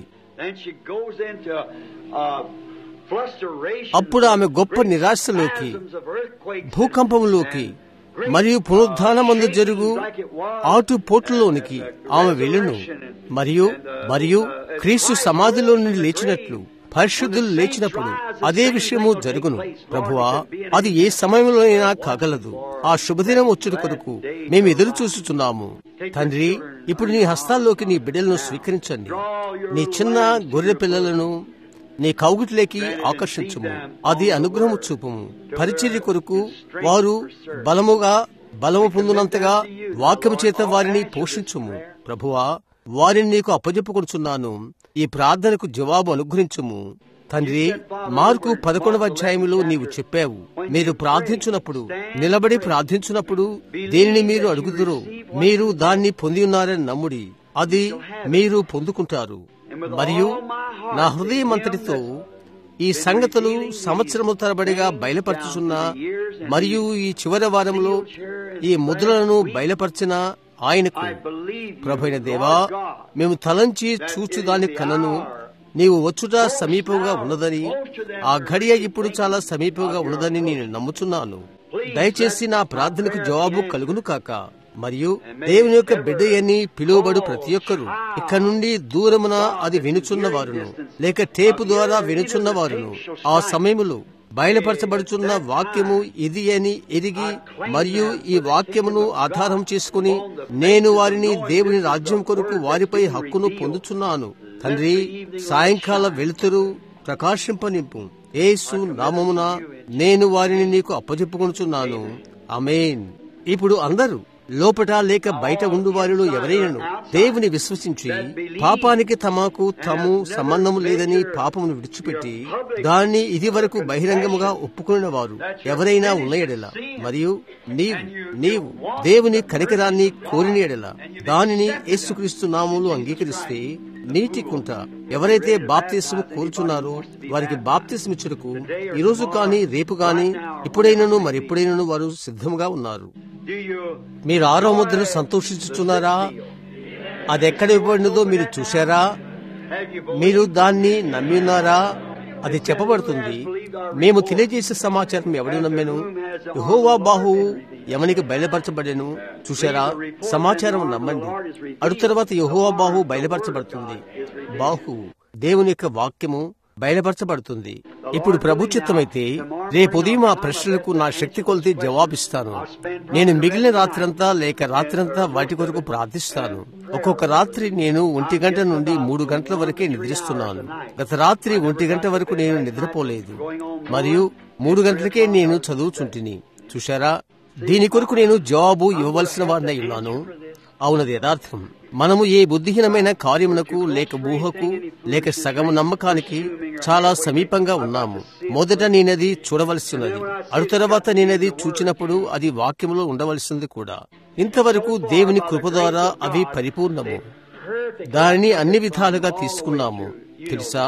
అప్పుడు ఆమె గొప్ప నిరాశలోకి భూకంపంలోకి మరియు పునరుద్ధానమందు జరుగు ఆటుపోట్లలోనికి ఆమె వెళ్ళును మరియు మరియు క్రీస్తు సమాధిలో నుండి లేచినట్లు పరిశుద్ధులు లేచినప్పుడు అదే విషయము జరుగును ప్రభువా అది ఏ సమయంలోనైనా కాగలదు ఆ శుభదినం వచ్చుడు కొరకు మేము ఎదురు చూస్తున్నాము తండ్రి ఇప్పుడు నీ హస్తాల్లోకి నీ బిడ్డలను స్వీకరించండి నీ చిన్న గొర్రె పిల్లలను నీ కౌగుట్లేకి ఆకర్షించుము అది అనుగ్రహము చూపుము పరిచర్య కొరకు వారు బలముగా బలము పొందినంతగా వాక్యము చేత వారిని పోషించుము ప్రభువా వారిని నీకు అప్పజెప్పుకొనుచున్నాను ఈ ప్రార్థనకు జవాబు అనుగ్రహించుము తండ్రి మార్కు పదకొండవ అధ్యాయంలో నీవు చెప్పావు మీరు ప్రార్థించున్నప్పుడు నిలబడి ప్రార్థించున్నప్పుడు దేనిని మీరు అడుగుదురో మీరు దాన్ని పొంది ఉన్నారని నమ్ముడి అది మీరు పొందుకుంటారు మరియు నా హృదయమంతటితో ఈ సంగతులు సంవత్సరము తరబడిగా బయలుపరచుచున్న మరియు ఈ చివరి వారంలో ఈ ముద్రలను బయలుపరిచిన ఆయనకు ప్రభైన దేవా మేము తలంచి చూచుదాని కనను నీవు వచ్చుట సమీపంగా ఉన్నదని ఆ ఘడియ ఇప్పుడు చాలా సమీపంగా ఉన్నదని నేను నమ్ముచున్నాను దయచేసి నా ప్రార్థనకు జవాబు కలుగును కాక మరియు దేవుని యొక్క బిడ్డ అని పిలువబడు ప్రతి ఒక్కరు ఇక్కడ నుండి దూరమున అది వినుచున్న వారును లేక టేపు ద్వారా వినుచున్న వారును ఆ సమయములో బయలుపరచబడుచున్న వాక్యము ఇది అని ఎరిగి మరియు ఈ వాక్యమును ఆధారం చేసుకుని నేను వారిని దేవుని రాజ్యం కొరకు వారిపై హక్కును పొందుచున్నాను తండ్రి సాయంకాల వెలుతురు ప్రకాశింపనింపు ఏసు నామమున నేను వారిని నీకు అప్పచెప్పుకొనుచున్నాను అమేన్ ఇప్పుడు అందరూ లోపట లేక బయట ఉండు వారిలో ఎవరైనాను దేవుని విశ్వసించి పాపానికి తమకు తము సంబంధం లేదని పాపమును విడిచిపెట్టి దాన్ని ఇది వరకు బహిరంగముగా ఒప్పుకున్న వారు ఎవరైనా ఉన్న ఎడల మరియు నీవు నీవు దేవుని కనికరాన్ని కోరిన ఎడల దానిని యేసుక్రీస్తు నామములు అంగీకరిస్తే నీటి కుంట ఎవరైతే బాప్తిస్ము కోరుచున్నారో వారికి బాప్తిస్ము ఇచ్చుటకు ఈ రోజు కానీ రేపు కానీ ఇప్పుడైనను మరి ఎప్పుడైనను వారు సిద్ధంగా ఉన్నారు మీరు ఆరో ముద్రను సంతోషించుచున్నారా అది ఎక్కడ ఇవ్వబడినదో మీరు చూశారా మీరు దాన్ని నమ్మి ఉన్నారా అది చెప్పబడుతుంది మేము తెలియజేసే సమాచారం ఎవడు నమ్మెను యహోవా బాహు యమనికి బయలుపరచబడెను చూశారా సమాచారం నమ్మండి అడు తర్వాత యహోవా బాహు బయలుపరచబడుతుంది బాహు దేవుని యొక్క వాక్యము బయలుపరచబడుతుంది ఇప్పుడు ప్రభు చిత్తమైతే రేపు ఉదయం ఆ ప్రశ్నలకు నా శక్తి కొలితే జవాబిస్తాను నేను మిగిలిన రాత్రంతా లేక రాత్రంతా వాటి కొరకు ప్రార్థిస్తాను ఒక్కొక్క రాత్రి నేను ఒంటి గంట నుండి మూడు గంటల వరకే నిద్రిస్తున్నాను గత రాత్రి ఒంటి గంట వరకు నేను నిద్రపోలేదు మరియు మూడు గంటలకే నేను చదువుచుంటిని చూశారా దీని కొరకు నేను జవాబు ఇవ్వవలసిన వాడినై ఉన్నాను అవునది యథార్థం మనము ఏ బుద్ధిహీనమైన కార్యమునకు లేక ఊహకు లేక సగం నమ్మకానికి చాలా సమీపంగా ఉన్నాము మొదట నేనది చూడవలసినది అడు తర్వాత నేనది చూచినప్పుడు అది వాక్యములో ఉండవలసింది కూడా ఇంతవరకు దేవుని కృప ద్వారా అవి పరిపూర్ణము దానిని అన్ని విధాలుగా తీసుకున్నాము తెలుసా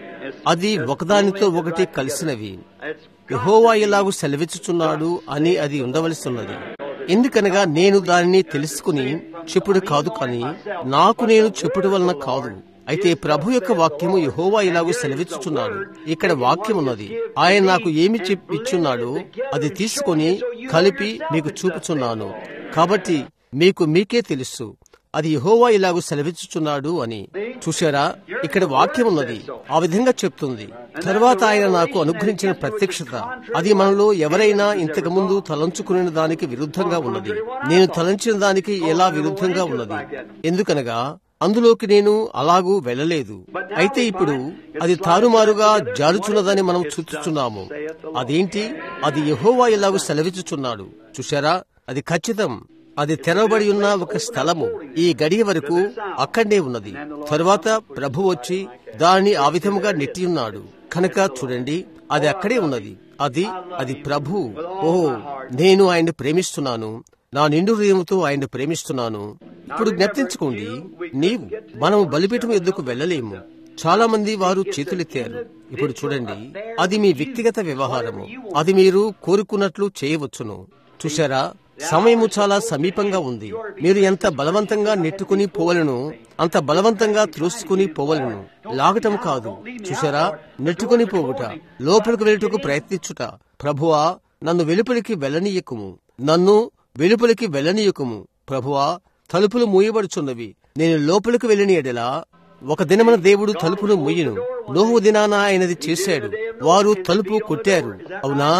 అది ఒకదానితో ఒకటి కలిసినవి యహోవా ఎలాగూ సెలవిచ్చుచున్నాడు అని అది ఉండవలసి ఉన్నది ఎందుకనగా నేను దానిని తెలుసుకుని చెప్పుడు కాదు కానీ నాకు నేను చెప్పుడు వలన కాదు అయితే ప్రభు యొక్క వాక్యము యహోవా ఇలాగూ సెలవిచ్చుచున్నాడు ఇక్కడ వాక్యం ఉన్నది ఆయన నాకు ఏమి ఇచ్చున్నాడో అది తీసుకొని కలిపి మీకు చూపుచున్నాను కాబట్టి మీకు మీకే తెలుసు అది యహోవా ఇలాగూ సెలవిచ్చుచున్నాడు అని చూశారా ఇక్కడ వాక్యం ఉన్నది ఆ విధంగా చెప్తుంది తర్వాత ఆయన నాకు అనుగ్రహించిన ప్రత్యక్షత అది మనలో ఎవరైనా ఇంతకు ముందు తలంచుకునే దానికి విరుద్ధంగా ఉన్నది నేను తలంచిన దానికి ఎలా విరుద్ధంగా ఉన్నది ఎందుకనగా అందులోకి నేను అలాగూ వెళ్ళలేదు అయితే ఇప్పుడు అది తారుమారుగా జారుచున్నదని మనం చూచుచున్నాము అదేంటి అది యహోవా ఇలాగూ సెలవిచ్చుచున్నాడు చూశారా అది ఖచ్చితం అది తెరవబడి ఉన్న ఒక స్థలము ఈ గడియ వరకు అక్కడే ఉన్నది తరువాత ప్రభు వచ్చి దానిని ఆ విధముగా నెట్టి ఉన్నాడు కనుక చూడండి అది అక్కడే ఉన్నది అది అది ప్రభు ఓహో నేను ఆయన్ని ప్రేమిస్తున్నాను నా నిండు హృదయంతో ఆయన్ని ప్రేమిస్తున్నాను ఇప్పుడు జ్ఞప్తించుకోండి నీవు మనం బలిపీఠం ఎద్దుకు వెళ్ళలేము చాలా మంది వారు చేతులెత్తారు ఇప్పుడు చూడండి అది మీ వ్యక్తిగత వ్యవహారము అది మీరు కోరుకున్నట్లు చేయవచ్చును చూశారా సమయము చాలా సమీపంగా ఉంది మీరు ఎంత బలవంతంగా నెట్టుకుని పోవలను అంత బలవంతంగా త్రోసుకుని పోవలను లాగటం కాదు చూసారా నెట్టుకుని పోవుట లోపలికి వెళ్ళుటకు ప్రయత్నించుట ప్రభువా నన్ను వెలుపలికి వెళ్ళనీయకుము నన్ను వెలుపలికి వెళ్ళనీయకుము ప్రభువా తలుపులు మూయబడుచున్నవి నేను లోపలికి వెళ్ళని ఎడలా ఒక దినమన దేవుడు తలుపును ముయ్యను నోహు దినాన ఆయనది చేశాడు వారు తలుపు కొట్టారు అవునా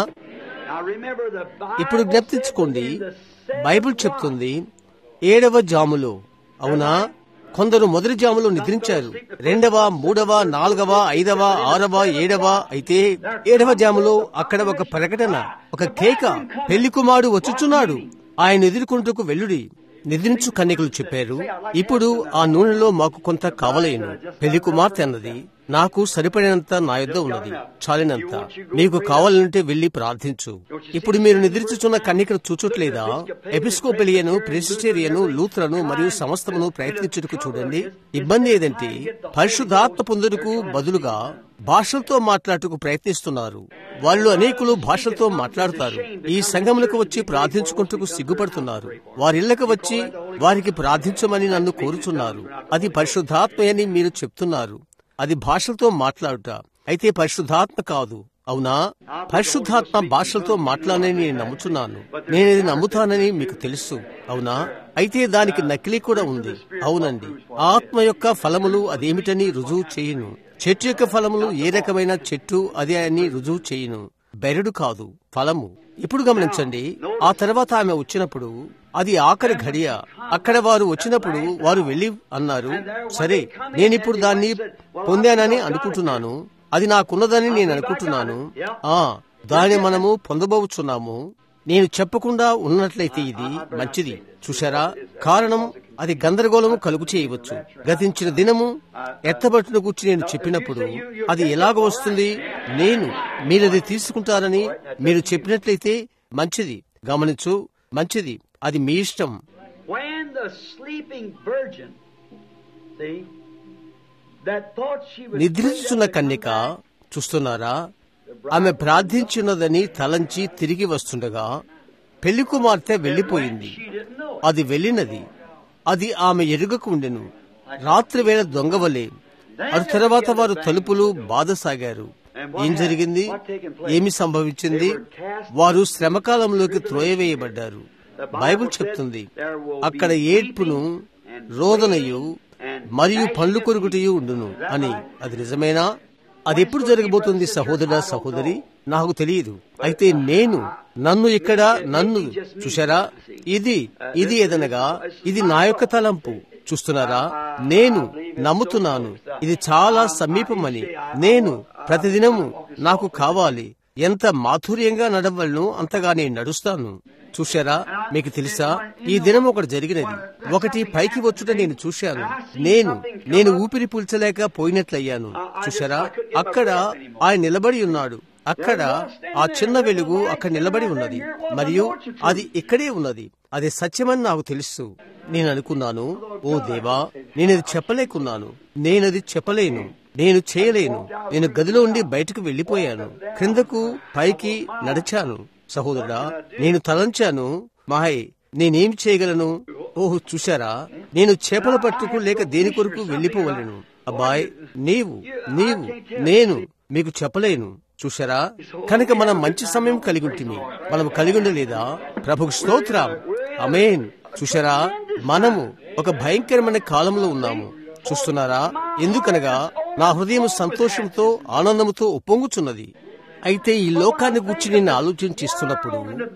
ఇప్పుడు జ్ఞప్తించుకోండి బైబిల్ చెప్తుంది ఏడవ జాములో అవునా కొందరు మొదటి జాములో నిద్రించారు రెండవ మూడవ నాలుగవ ఐదవ ఆరవ ఏడవ అయితే ఏడవ జాములో అక్కడ ఒక ప్రకటన ఒక కేక పెళ్లి కుమారుడు వచ్చుచున్నాడు ఆయన ఎదుర్కొంటకు వెల్లుడి నిద్రించు కన్యకలు చెప్పారు ఇప్పుడు ఆ నూనెలో మాకు కొంత కావలేను పెళ్లి కుమార్తె అన్నది నాకు సరిపడినంత నా యొద్ద ఉన్నది చాలినంత మీకు కావాలంటే వెళ్లి ప్రార్థించు ఇప్పుడు మీరు నిద్రించుచున్న కన్నికను చూచట్లేదా ఎపిస్కోపెలియను ప్రెసిస్టేరియను లూత్రను మరియు సమస్తమును ప్రయత్నించుటకు చూడండి ఇబ్బంది ఏదంటే పరిశుద్ధాత్మ పొందుటకు బదులుగా భాషలతో మాట్లాడుటకు ప్రయత్నిస్తున్నారు వాళ్ళు అనేకులు భాషలతో మాట్లాడతారు ఈ సంఘములకు వచ్చి ప్రార్థించుకుంటూ సిగ్గుపడుతున్నారు వారిళ్లకు వచ్చి వారికి ప్రార్థించమని నన్ను కోరుచున్నారు అది పరిశుద్ధాత్మయని మీరు చెప్తున్నారు అది భాషలతో మాట్లాడుట అయితే పరిశుద్ధాత్మ కాదు అవునా పరిశుద్ధాత్మ భాషలతో మాట్లాడనని నేను నమ్ముతున్నాను నేను ఇది నమ్ముతానని మీకు తెలుసు అవునా అయితే దానికి నకిలీ కూడా ఉంది అవునండి ఆత్మ యొక్క ఫలములు అదేమిటని రుజువు చేయను చెట్టు యొక్క ఫలములు ఏ రకమైన చెట్టు అదే అని రుజువు చేయను బెరడు కాదు ఫలము ఇప్పుడు గమనించండి ఆ తర్వాత ఆమె వచ్చినప్పుడు అది ఆఖరి ఘడియ అక్కడ వారు వచ్చినప్పుడు వారు వెళ్లి అన్నారు సరే నేనిప్పుడు దాన్ని పొందానని అనుకుంటున్నాను అది నాకున్నదని నేను అనుకుంటున్నాను ఆ దాన్ని మనము పొందబోచున్నాము నేను చెప్పకుండా ఉన్నట్లయితే ఇది మంచిది చూశారా కారణం అది గందరగోళము కలుగు చేయవచ్చు గతించిన దినము ఎత్తబట్టును గురించి నేను చెప్పినప్పుడు అది ఎలాగ వస్తుంది నేను మీరది తీసుకుంటారని మీరు చెప్పినట్లయితే మంచిది గమనించు మంచిది అది మీ ఇష్టం When the sleeping virgin, see, that thought she was నిద్రించుచున్న కన్యక చూస్తున్నారా ఆమె ప్రార్థించున్నదని తలంచి తిరిగి వస్తుండగా పెళ్లి కుమార్తె వెళ్లిపోయింది she didn't know. అది వెళ్ళినది అది ఆమె ఎరుగకు ఉండెను రాత్రి వేళ దొంగవలే అది తర్వాత వారు తలుపులు బాధసాగారు ఏం జరిగింది ఏమి సంభవించింది వారు శ్రమకాలంలోకి త్రోయవేయబడ్డారు బైబిల్ చెప్తుంది అక్కడ ఏడ్పును రోదనయు మరియు పండ్లు కొరుకుటయు ఉండును అని అది నిజమేనా అది ఎప్పుడు జరగబోతుంది సహోదర సహోదరి నాకు తెలియదు అయితే నేను నన్ను ఇక్కడ నన్ను చూశారా ఇది ఇది ఏదనగా ఇది నా యొక్క తలంపు చూస్తున్నారా నేను నమ్ముతున్నాను ఇది చాలా సమీపమని నేను ప్రతిదినము నాకు కావాలి ఎంత మాధుర్యంగా నడవలను అంతగా నేను నడుస్తాను చూశారా మీకు తెలుసా ఈ దినం ఒకటి జరిగినది ఒకటి పైకి వచ్చుట నేను చూశాను నేను నేను ఊపిరి పీల్చలేక పోయినట్లయ్యాను చూశారా అక్కడ ఆయన నిలబడి ఉన్నాడు అక్కడ ఆ చిన్న వెలుగు అక్కడ నిలబడి ఉన్నది మరియు అది ఇక్కడే ఉన్నది అది సత్యమని నాకు తెలుసు నేను అనుకున్నాను ఓ దేవా నేనది చెప్పలేకున్నాను నేనది చెప్పలేను నేను చేయలేను నేను గదిలో ఉండి బయటకు వెళ్లిపోయాను క్రిందకు పైకి నడిచాను సహోదరుడా నేను తలంచాను మాయ్ నేనేం చేయగలను ఓహో చూశారా నేను చేపల పట్టుకు లేక దేని కొరకు వెళ్లిపోవలను అబ్బాయ్ నీవు నీవు నేను మీకు చెప్పలేను చూశారా కనుక మనం మంచి సమయం కలిగి ఉంటుంది మనం కలిగి ఉండలేదా ప్రభుకు స్తోత్రం అమేన్ చూశారా మనము ఒక భయంకరమైన కాలంలో ఉన్నాము చూస్తున్నారా ఎందుకనగా నా హృదయం సంతోషంతో ఆనందంతో ఉప్పొంగుచున్నది అయితే ఈ లోకాన్ని గురించి నేను ఆలోచించిస్తున్నప్పుడు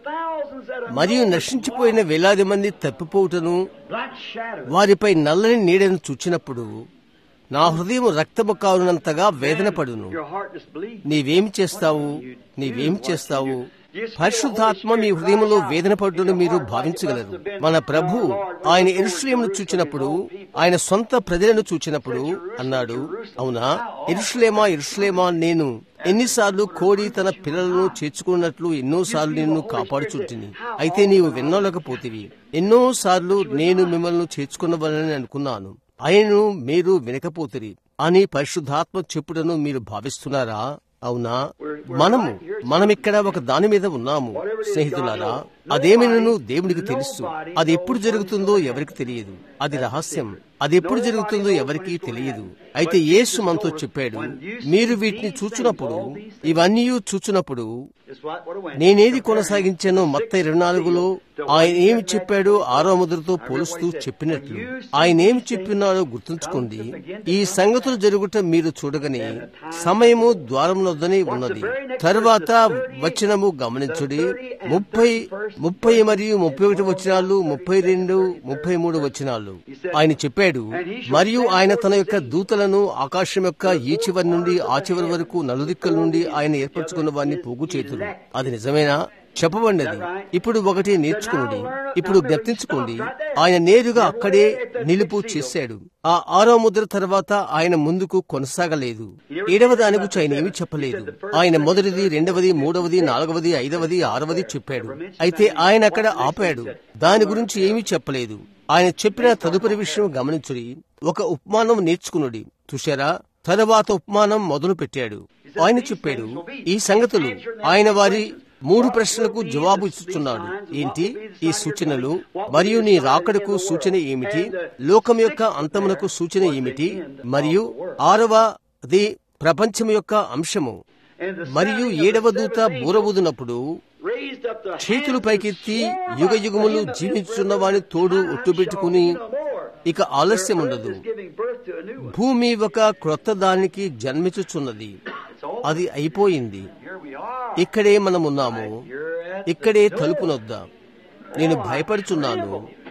మరియు నశించిపోయిన వేలాది మంది తప్పిపోవుటను Black shadow. వారిపై నల్లని నీడను చూచినప్పుడు నా హృదయం రక్తము కారునంతగా వేదన పడును Your heart just bleeds. నీవేమి చేస్తావు నీవేమి చేస్తావు పరిశుద్ధాత్మ మీ హృదయంలో వేదన పడ్డను మీరు భావించగలరు మన ప్రభు ఆయన ఎరుషులేమును చూచినప్పుడు ఆయన సొంత ప్రజలను చూచినప్పుడు అన్నాడు అవునా ఎరుషులేమా ఎరుషులేమా నేను ఎన్నిసార్లు కోడి తన పిల్లలను చేర్చుకున్నట్లు ఎన్నోసార్లు నిన్ను కాపాడుచుంటిని అయితే నీవు విన్నోలేకపోతివి ఎన్నోసార్లు నేను మిమ్మల్ని చేర్చుకున్నవలని అనుకున్నాను ఆయనను మీరు వినకపోతిరి అని పరిశుద్ధాత్మ చెప్పుటను మీరు భావిస్తున్నారా అవునా మనము మనమిక్కడ ఒక దాని మీద ఉన్నాము స్నేహితులారా అదేమినను దేవునికి తెలుసు అది ఎప్పుడు జరుగుతుందో ఎవరికి తెలియదు అది రహస్యం అది ఎప్పుడు జరుగుతుందో ఎవరికీ తెలియదు అయితే యేసు మనతో చెప్పాడు మీరు వీటిని చూచునప్పుడు ఇవన్నీ చూచునప్పుడు It's what, what it went. నేనేది కొనసాగించానో మొత్త ఇరవై నాలుగులో ఆయన ఏమి చెప్పాడో ఆరో ముద్రతో పోలుస్తూ చెప్పినట్లు ఆయన ఏమి చెప్పినాడో గుర్తుంచుకోండి ఈ సంగతులు జరుగుట మీరు చూడగని సమయము ద్వారంలోనే ఉన్నది తరువాత వచనము గమనించుడి ముప్పై ముప్పై మరియు ముప్పై ఒకటి వచనాలు ముప్పై రెండు ముప్పై మూడు వచనాలు ఆయన చెప్పాడు మరియు ఆయన తన యొక్క దూతలను ఆకాశం యొక్క ఈ చివరి నుండి ఆ చివరి వరకు నలుదిక్కల నుండి ఆయన ఏర్పరచుకున్న వారిని పోగు చేతుడు అది నిజమేనా చెప్పబడినది ఇప్పుడు ఒకటి నేర్చుకోండి ఇప్పుడు జ్ఞప్తించుకోండి ఆయన నేరుగా అక్కడే నిలుపు చేశాడు ఆ ఆరో ముద్ర తర్వాత ఆయన ముందుకు కొనసాగలేదు ఏడవ దాని గురించి ఆయన ఏమీ చెప్పలేదు ఆయన మొదటిది రెండవది మూడవది నాలుగవది ఐదవది ఆరవది చెప్పాడు అయితే ఆయన అక్కడ ఆపాడు దాని గురించి ఏమీ చెప్పలేదు ఆయన చెప్పిన తదుపరి విషయం గమనించుడి ఒక ఉపమానం నేర్చుకునుడి చూశారా తరువాత ఉపమానం మొదలు పెట్టాడు ఆయన చెప్పాడు ఈ సంగతులు ఆయన వారి మూడు ప్రశ్నలకు జవాబు ఇస్తున్నాడు ఏంటి ఈ సూచనలు మరియు నీ రాకడకు సూచన ఏమిటి లోకం యొక్క అంతమునకు సూచన ఏమిటి మరియు ఆరవది ప్రపంచం యొక్క అంశము మరియు ఏడవ దూత బూరబూదినప్పుడు చేతులు పైకెత్తి యుగ యుగములు జీవించున్న వాని తోడు ఒట్టుబెట్టుకుని ఇక ఆలస్యం ఉండదు భూమి ఒక క్రొత్త దానికి జన్మించుచున్నది అది అయిపోయింది ఇక్కడే మనం ఉన్నాము ఇక్కడే తలుపునొద్ద నేను భయపడుచున్నాను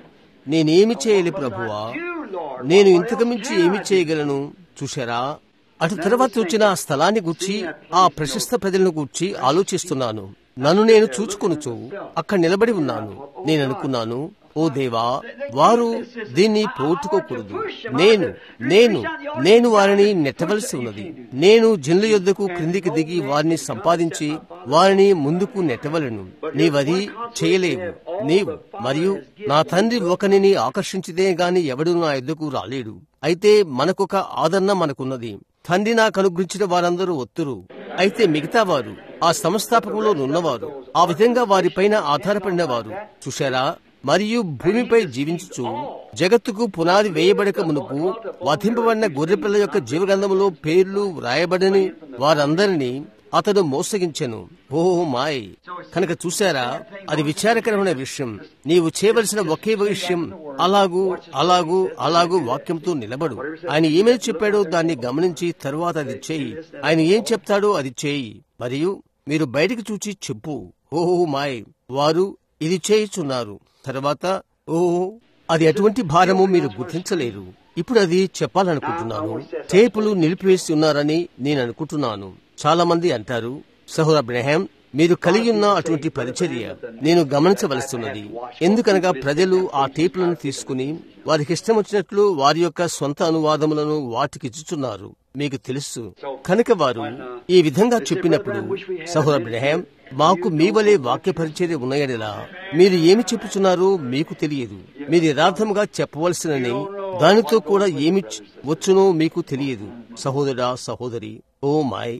నేనేమి చేయాలి ప్రభువా నేను ఇంతకు మించి ఏమి చేయగలను చూశారా అటు తర్వాత వచ్చిన ఆ స్థలాన్ని గుర్చి ఆ ప్రశస్త ప్రజలను గూర్చి ఆలోచిస్తున్నాను నన్ను నేను చూచుకొనుచు అక్కడ నిలబడి ఉన్నాను నేను అనుకున్నాను ఓ దేవా వారు దీన్ని పోగొట్టుకోకూడదు నేను నేను నేను వారిని నెట్టవలసి ఉన్నది నేను జనుల యొద్దకు క్రిందికి దిగి వారిని సంపాదించి వారిని ముందుకు నెట్టవలను నీవది చేయలేవు నీవు మరియు నా తండ్రి ఒకనిని ఆకర్షించితే గాని ఎవడు నా యొద్దకు రాలేడు అయితే మనకొక ఆదరణ మనకున్నది తండ్రి నాకు అనుగ్రహించిన వారందరూ ఒత్తురు అయితే మిగతా వారు ఆ సంస్థాపకంలో ఉన్నవారు ఆ విధంగా వారిపైన ఆధారపడిన వారు చూశారా మరియు భూమిపై జీవించుచు జగత్తుకు పునాది వేయబడక మునుపు వధింపబడిన గొర్రెపిల్ల యొక్క జీవగంధములో పేర్లు వ్రాయబడని వారందరినీ అతడు మోసగించెను ఓ మాయ్ కనుక చూశారా అది విచారకరమైన విషయం నీవు చేయవలసిన ఒకే విషయం అలాగూ అలాగూ అలాగూ వాక్యంతో నిలబడు ఆయన ఏమేమి చెప్పాడో దాన్ని గమనించి తరువాత అది చేయి ఆయన ఏం చెప్తాడో అది చేయి మరియు మీరు బయటికి చూచి చెప్పు ఓహో మాయ్ వారు ఇది చేయుచున్నారు తర్వాత ఓ అది ఎటువంటి భారము మీరు గుర్తించలేరు ఇప్పుడు అది చెప్పాలనుకుంటున్నాను టేపులు నిలిపివేసి ఉన్నారని నేను అనుకుంటున్నాను చాలా మంది అంటారు సహోర అబ్రహాం మీరు కలిగి ఉన్న అటువంటి పరిచర్య నేను గమనించవలసిన్నది ఎందుకనగా ప్రజలు ఆ టేపులను తీసుకుని వారికి ఇష్టం వచ్చినట్లు వారి యొక్క సొంత అనువాదములను వాటికి ఇచ్చుచున్నారు మీకు తెలుసు కనుక వారు ఈ విధంగా చెప్పినప్పుడు సహోర అబ్రహాం మాకు మీ వలె వాక్య పరిచర్య ఉన్నాయనిలా మీరు ఏమి చెప్పుచున్నారో మీకు తెలియదు మీరు యథార్థముగా చెప్పవలసినని దానితో కూడా ఏమి వచ్చునో మీకు తెలియదు సహోదరా సహోదరి ఓ మాయ్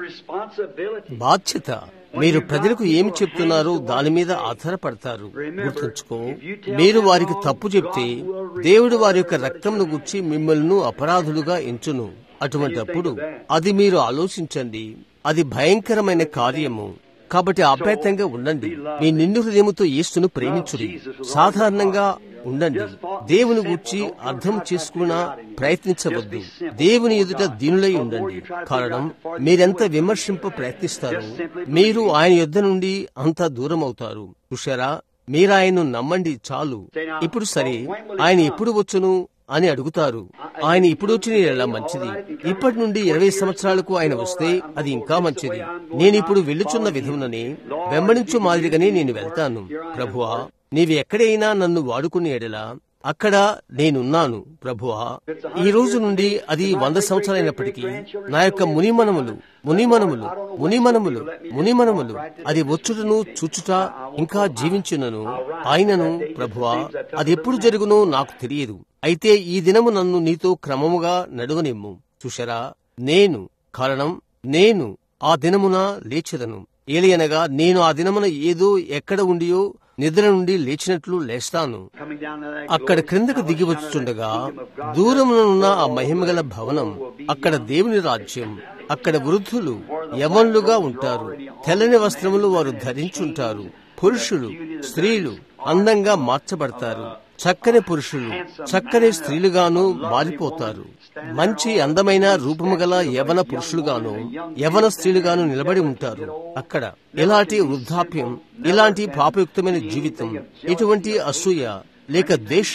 బాధ్యత మీరు ప్రజలకు ఏమి చెప్తున్నారో దాని మీద ఆధారపడతారు గుర్తుంచుకో మీరు వారికి తప్పు చెప్తే దేవుడు వారి యొక్క రక్తంను గుర్చి మిమ్మల్ని అపరాధులుగా ఎంచును అటువంటప్పుడు అది మీరు ఆలోచించండి అది భయంకరమైన కార్యము కాబట్టి ఆప్యాయతంగా ఉండండి మీ నిండు హృదయముతో యేసును ప్రేమించుడి సాధారణంగా ఉండండి దేవుని గూర్చి అర్థం చేసుకున్న ప్రయత్నించవద్దు దేవుని ఎదుట దీనులై ఉండండి కారణం మీరెంత విమర్శింప ప్రయత్నిస్తారు మీరు ఆయన యుద్ధ నుండి అంత దూరం అవుతారు చూశారా మీరు ఆయన్ను నమ్మండి చాలు ఇప్పుడు సరే ఆయన ఎప్పుడు వచ్చును అని అడుగుతారు ఆయన ఇప్పుడు వచ్చిన ఎలా మంచిది ఇప్పటి నుండి ఇరవై సంవత్సరాలకు ఆయన వస్తే అది ఇంకా మంచిది నేను ఇప్పుడు వెళ్ళుచున్న విధమునని వెంబడించు మాదిరిగానే నేను వెళ్తాను ప్రభువా నీవు ఎక్కడైనా నన్ను వాడుకునే ఎడలా అక్కడ నేనున్నాను ప్రభువా ఈ రోజు నుండి అది వంద సంవత్సరాలైనప్పటికీ నా యొక్క మునిమనములు మునిమనములు మునిమనములు మునిమనములు అది వచ్చుటను చూచుట ఇంకా జీవించునను ఆయనను ప్రభువా అది ఎప్పుడు జరుగునో నాకు తెలియదు అయితే ఈ దినము నన్ను నీతో క్రమముగా నడువనిమ్ము చూశారా నేను కారణం నేను ఆ దినమున లేచెదను ఏలియనగా నేను ఆ దినమున ఏదో ఎక్కడ ఉండియో నిద్ర నుండి లేచినట్లు లేస్తాను అక్కడ క్రిందకు దిగి వచ్చుండగా దూరమునున్న ఆ మహిమగల భవనం అక్కడ దేవుని రాజ్యం అక్కడ వృద్ధులు యవన్లుగా ఉంటారు తెల్లని వస్త్రములు వారు ధరించుంటారు పురుషులు స్త్రీలు అందంగా మార్చబడతారు చక్కని పురుషులు చక్కని స్త్రీలుగాను మారిపోతారు మంచి అందమైన రూపము గల యవన పురుషులుగాను యవన స్త్రీలుగాను నిలబడి ఉంటారు అక్కడ ఇలాంటి వృద్ధాప్యం ఇలాంటి పాపయుక్తమైన జీవితం ఇటువంటి అసూయ లేక ద్వేషం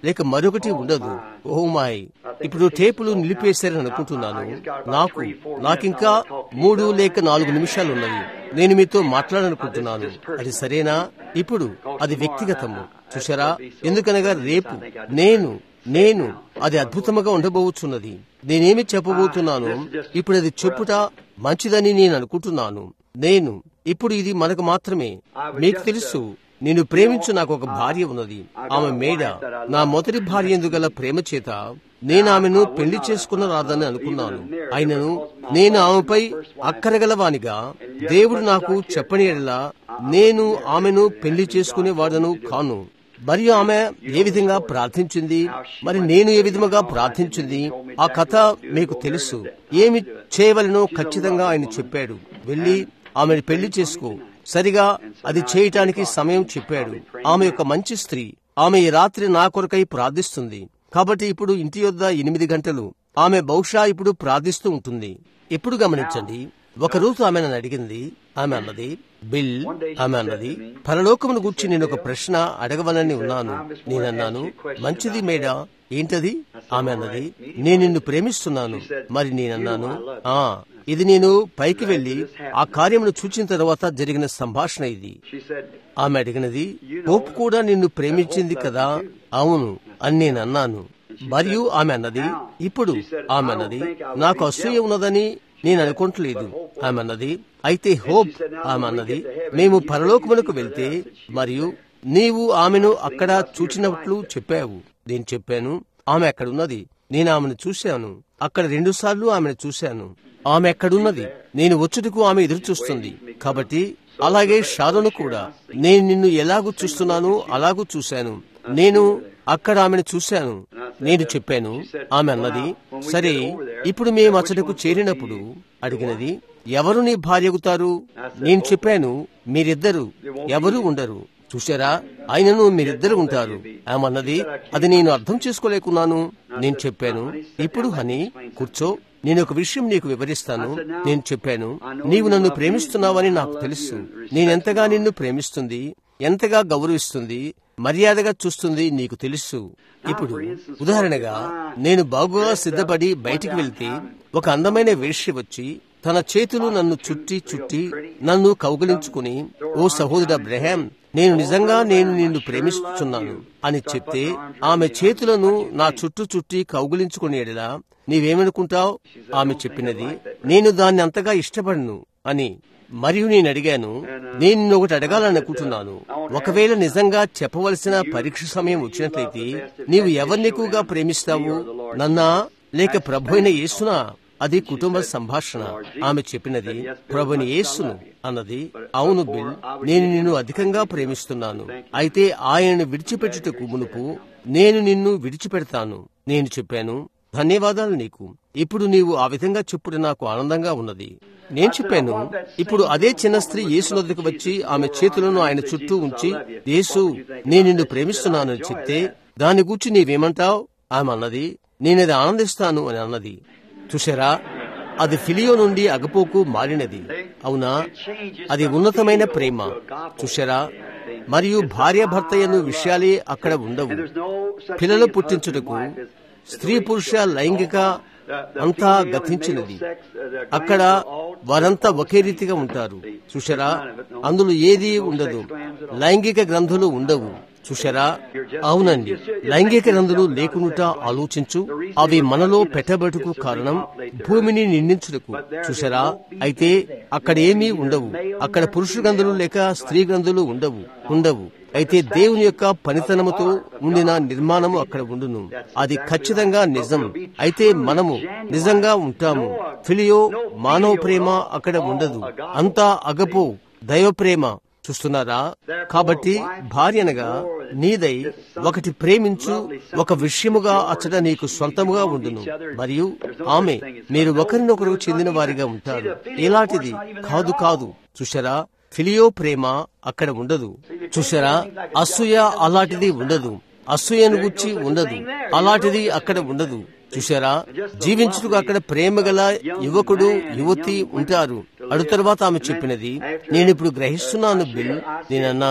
లేక మరొకటి ఉండదు ఓ మాయ్ ఇప్పుడు టేపులు నిలిపేశారని అనుకుంటున్నాను నాకు నాకింకా మూడు లేక నాలుగు నిమిషాలు ఉన్నవి నేను మీతో మాట్లాడాలనుకుంటున్నాను అది సరేనా ఇప్పుడు అది వ్యక్తిగతము చూసారా ఎందుకనగా రేపు నేను నేను అది అద్భుతముగా ఉండబోచున్నది నేనేమి చెప్పబోతున్నాను ఇప్పుడు అది చెప్పుట మంచిదని నేను అనుకుంటున్నాను నేను ఇప్పుడు ఇది మనకు మాత్రమే మీకు తెలుసు నేను ప్రేమించు నాకు ఒక భార్య ఉన్నది ఆమె మేడ నా మొదటి భార్య ఎందుగల ప్రేమ చేత నేను ఆమెను పెళ్లి చేసుకున్న రాదని అనుకున్నాను అయినను నేను ఆమెపై అక్కరగలవానిగా దేవుడు నాకు చెప్పని ఎడలా నేను ఆమెను పెళ్లి చేసుకునేవాడను కాను మరియు ఆమె ఏ విధంగా ప్రార్థించింది మరి నేను ఏ విధముగా ప్రార్థించింది ఆ కథ మీకు తెలుసు ఏమి చేయవలనో ఖచ్చితంగా ఆయన చెప్పాడు వెళ్లి ఆమెను పెళ్లి చేసుకో సరిగా అది చేయటానికి సమయం చెప్పాడు ఆమె యొక్క మంచి స్త్రీ ఆమె ఈ రాత్రి నా కొరకై ప్రార్థిస్తుంది కాబట్టి ఇప్పుడు ఇంటి యొద్ద ఎనిమిది గంటలు ఆమె బహుశా ఇప్పుడు ప్రార్థిస్తూ ఉంటుంది ఎప్పుడు గమనించండి ఒక రోజు ఆమె నన్ను అడిగింది ఆమె అన్నది బిల్ ఆమె అన్నది పరలోకమును గుర్చి నేను ఒక ప్రశ్న అడగవలని ఉన్నాను నేనన్నాను మంచిది మేడా ఏంటది ఆమె అన్నది నేను నిన్ను ప్రేమిస్తున్నాను మరి నేనన్నాను ఆ ఇది నేను పైకి వెళ్లి ఆ కార్యమును చూచిన తర్వాత జరిగిన సంభాషణ ఇది ఆమె అడిగినది పోపు కూడా నిన్ను ప్రేమించింది కదా అవును అని నేను అన్నాను మరియు ఆమె అన్నది ఇప్పుడు ఆమె అన్నది నాకు అసూయ ఉన్నదని నేను అనుకోవట్లేదు ఆమె అన్నది అయితే హోప్ ఆమె అన్నది మేము పరలోకమునకు వెళ్తే మరియు నీవు ఆమెను అక్కడ చూచినట్లు చెప్పావు నేను చెప్పాను ఆమె అక్కడున్నది నేను ఆమెను చూశాను అక్కడ రెండు సార్లు ఆమెను చూశాను ఆమె ఎక్కడున్నది నేను వచ్చుటకు ఆమె ఎదురు చూస్తుంది కాబట్టి అలాగే షారోను కూడా నేను నిన్ను ఎలాగూ చూస్తున్నాను అలాగూ చూశాను నేను అక్కడ ఆమెను చూశాను నేను చెప్పాను ఆమె అన్నది సరే ఇప్పుడు మేము అచ్చటకు చేరినప్పుడు అడిగినది ఎవరు నీ భార్యగుతారు నేను చెప్పాను మీరిద్దరు ఎవరు ఉండరు చూశారా ఆయనను మీరిద్దరు ఉంటారు ఆమె అన్నది అది నేను అర్థం చేసుకోలేకున్నాను నేను చెప్పాను ఇప్పుడు హని కూర్చో నేను ఒక విషయం నీకు వివరిస్తాను నేను చెప్పాను నీవు నన్ను ప్రేమిస్తున్నావని నాకు తెలుసు నేనెంతగా నిన్ను ప్రేమిస్తుంది ఎంతగా గౌరవిస్తుంది మర్యాదగా చూస్తుంది నీకు తెలుసు ఇప్పుడు ఉదాహరణగా నేను బాగుగా సిద్ధపడి బయటికి వెళ్తే ఒక అందమైన వేష్య వచ్చి తన చేతులు నన్ను చుట్టి చుట్టి నన్ను కౌగలించుకుని ఓ సహోదర బ్రహాం నేను నిజంగా నేను నిన్ను ప్రేమిస్తున్నాను అని చెప్తే ఆమె చేతులను నా చుట్టూ చుట్టి కౌగులించుకునేలా నీవేమనుకుంటావు ఆమె చెప్పినది నేను దాన్ని అంతగా ఇష్టపడను అని మరియు నేను అడిగాను నేను నిన్ను ఒకటి అడగాలనుకుంటున్నాను ఒకవేళ నిజంగా చెప్పవలసిన పరీక్ష సమయం వచ్చినట్లయితే నీవు ఎవరిని ఎక్కువగా ప్రేమిస్తావు నన్నా లేక ప్రభు అయిన యేసునా అది కుటుంబ సంభాషణ ఆమె చెప్పినది ప్రభుని యేసును అన్నది అవును బిల్ నేను నిన్ను అధికంగా ప్రేమిస్తున్నాను అయితే ఆయనను విడిచిపెట్టుటకు మునుపు నేను నిన్ను విడిచిపెడతాను నేను చెప్పాను ధన్యవాదాలు నీకు ఇప్పుడు నీవు ఆ విధంగా చెప్పుడు నాకు ఆనందంగా ఉన్నది నేను చెప్పాను ఇప్పుడు అదే చిన్న స్త్రీ యేసు వద్దకు వచ్చి ఆమె చేతులను ఆయన చుట్టూ ఉంచి యేసు నేను నిన్ను ప్రేమిస్తున్నానని చెప్తే దాని గురించి నీవేమంటావు ఆమె అన్నది నేనది ఆనందిస్తాను అని అన్నది చూసారా అది ఫిలియో నుండి అగపోకు మారినది అవునా అది ఉన్నతమైన ప్రేమ చూసారా మరియు భార్యాభర్తయ్యను విషయాలే అక్కడ ఉండవు పిల్లలు పుట్టించుటకు స్త్రీ పురుష లైంగిక అంతా గతించినది అక్కడ వారంతా ఒకే రీతిగా ఉంటారు చూసారా అందులో ఏది ఉండదు లైంగిక గ్రంథులు ఉండవు చూశారా అవునండి లైంగిక గ్రంథులు లేకుండా ఆలోచించు అవి మనలో పెట్టబడుకు కారణం భూమిని నిందించుటకు చూశారా అయితే అక్కడ ఏమీ ఉండవు అక్కడ పురుష గ్రంథులు లేక స్త్రీ గ్రంథులు ఉండవు ఉండవు అయితే దేవుని యొక్క పనితనముతో ఉండిన నిర్మాణము అక్కడ ఉండును అది ఖచ్చితంగా నిజం అయితే మనము నిజంగా ఉంటాము ఫిలియో మానవ ప్రేమ అక్కడ ఉండదు అంతా అగపో దైవ ప్రేమ చూస్తున్నారా కాబట్టి భార్యనగా నీదై ఒకటి ప్రేమించు ఒక విషయముగా అచ్చట నీకు స్వంతముగా ఉండును మరియు ఆమె మీరు ఒకరినొకరు చెందిన వారిగా ఉంటారు ఇలాంటిది కాదు కాదు చూసారా ఫిలియో ప్రేమ అక్కడ ఉండదు చూసారా అసూయ అలాంటిది ఉండదు అసూయను గుచ్చి ఉండదు అలాంటిది అక్కడ ఉండదు చూశారా జీవించుటకు అక్కడ ప్రేమ గల యువకుడు యువతి ఉంటారు అడు తర్వాత ఆమె చెప్పినది నేను ఇప్పుడు గ్రహిస్తున్నాను బిల్ నేను అన్నాను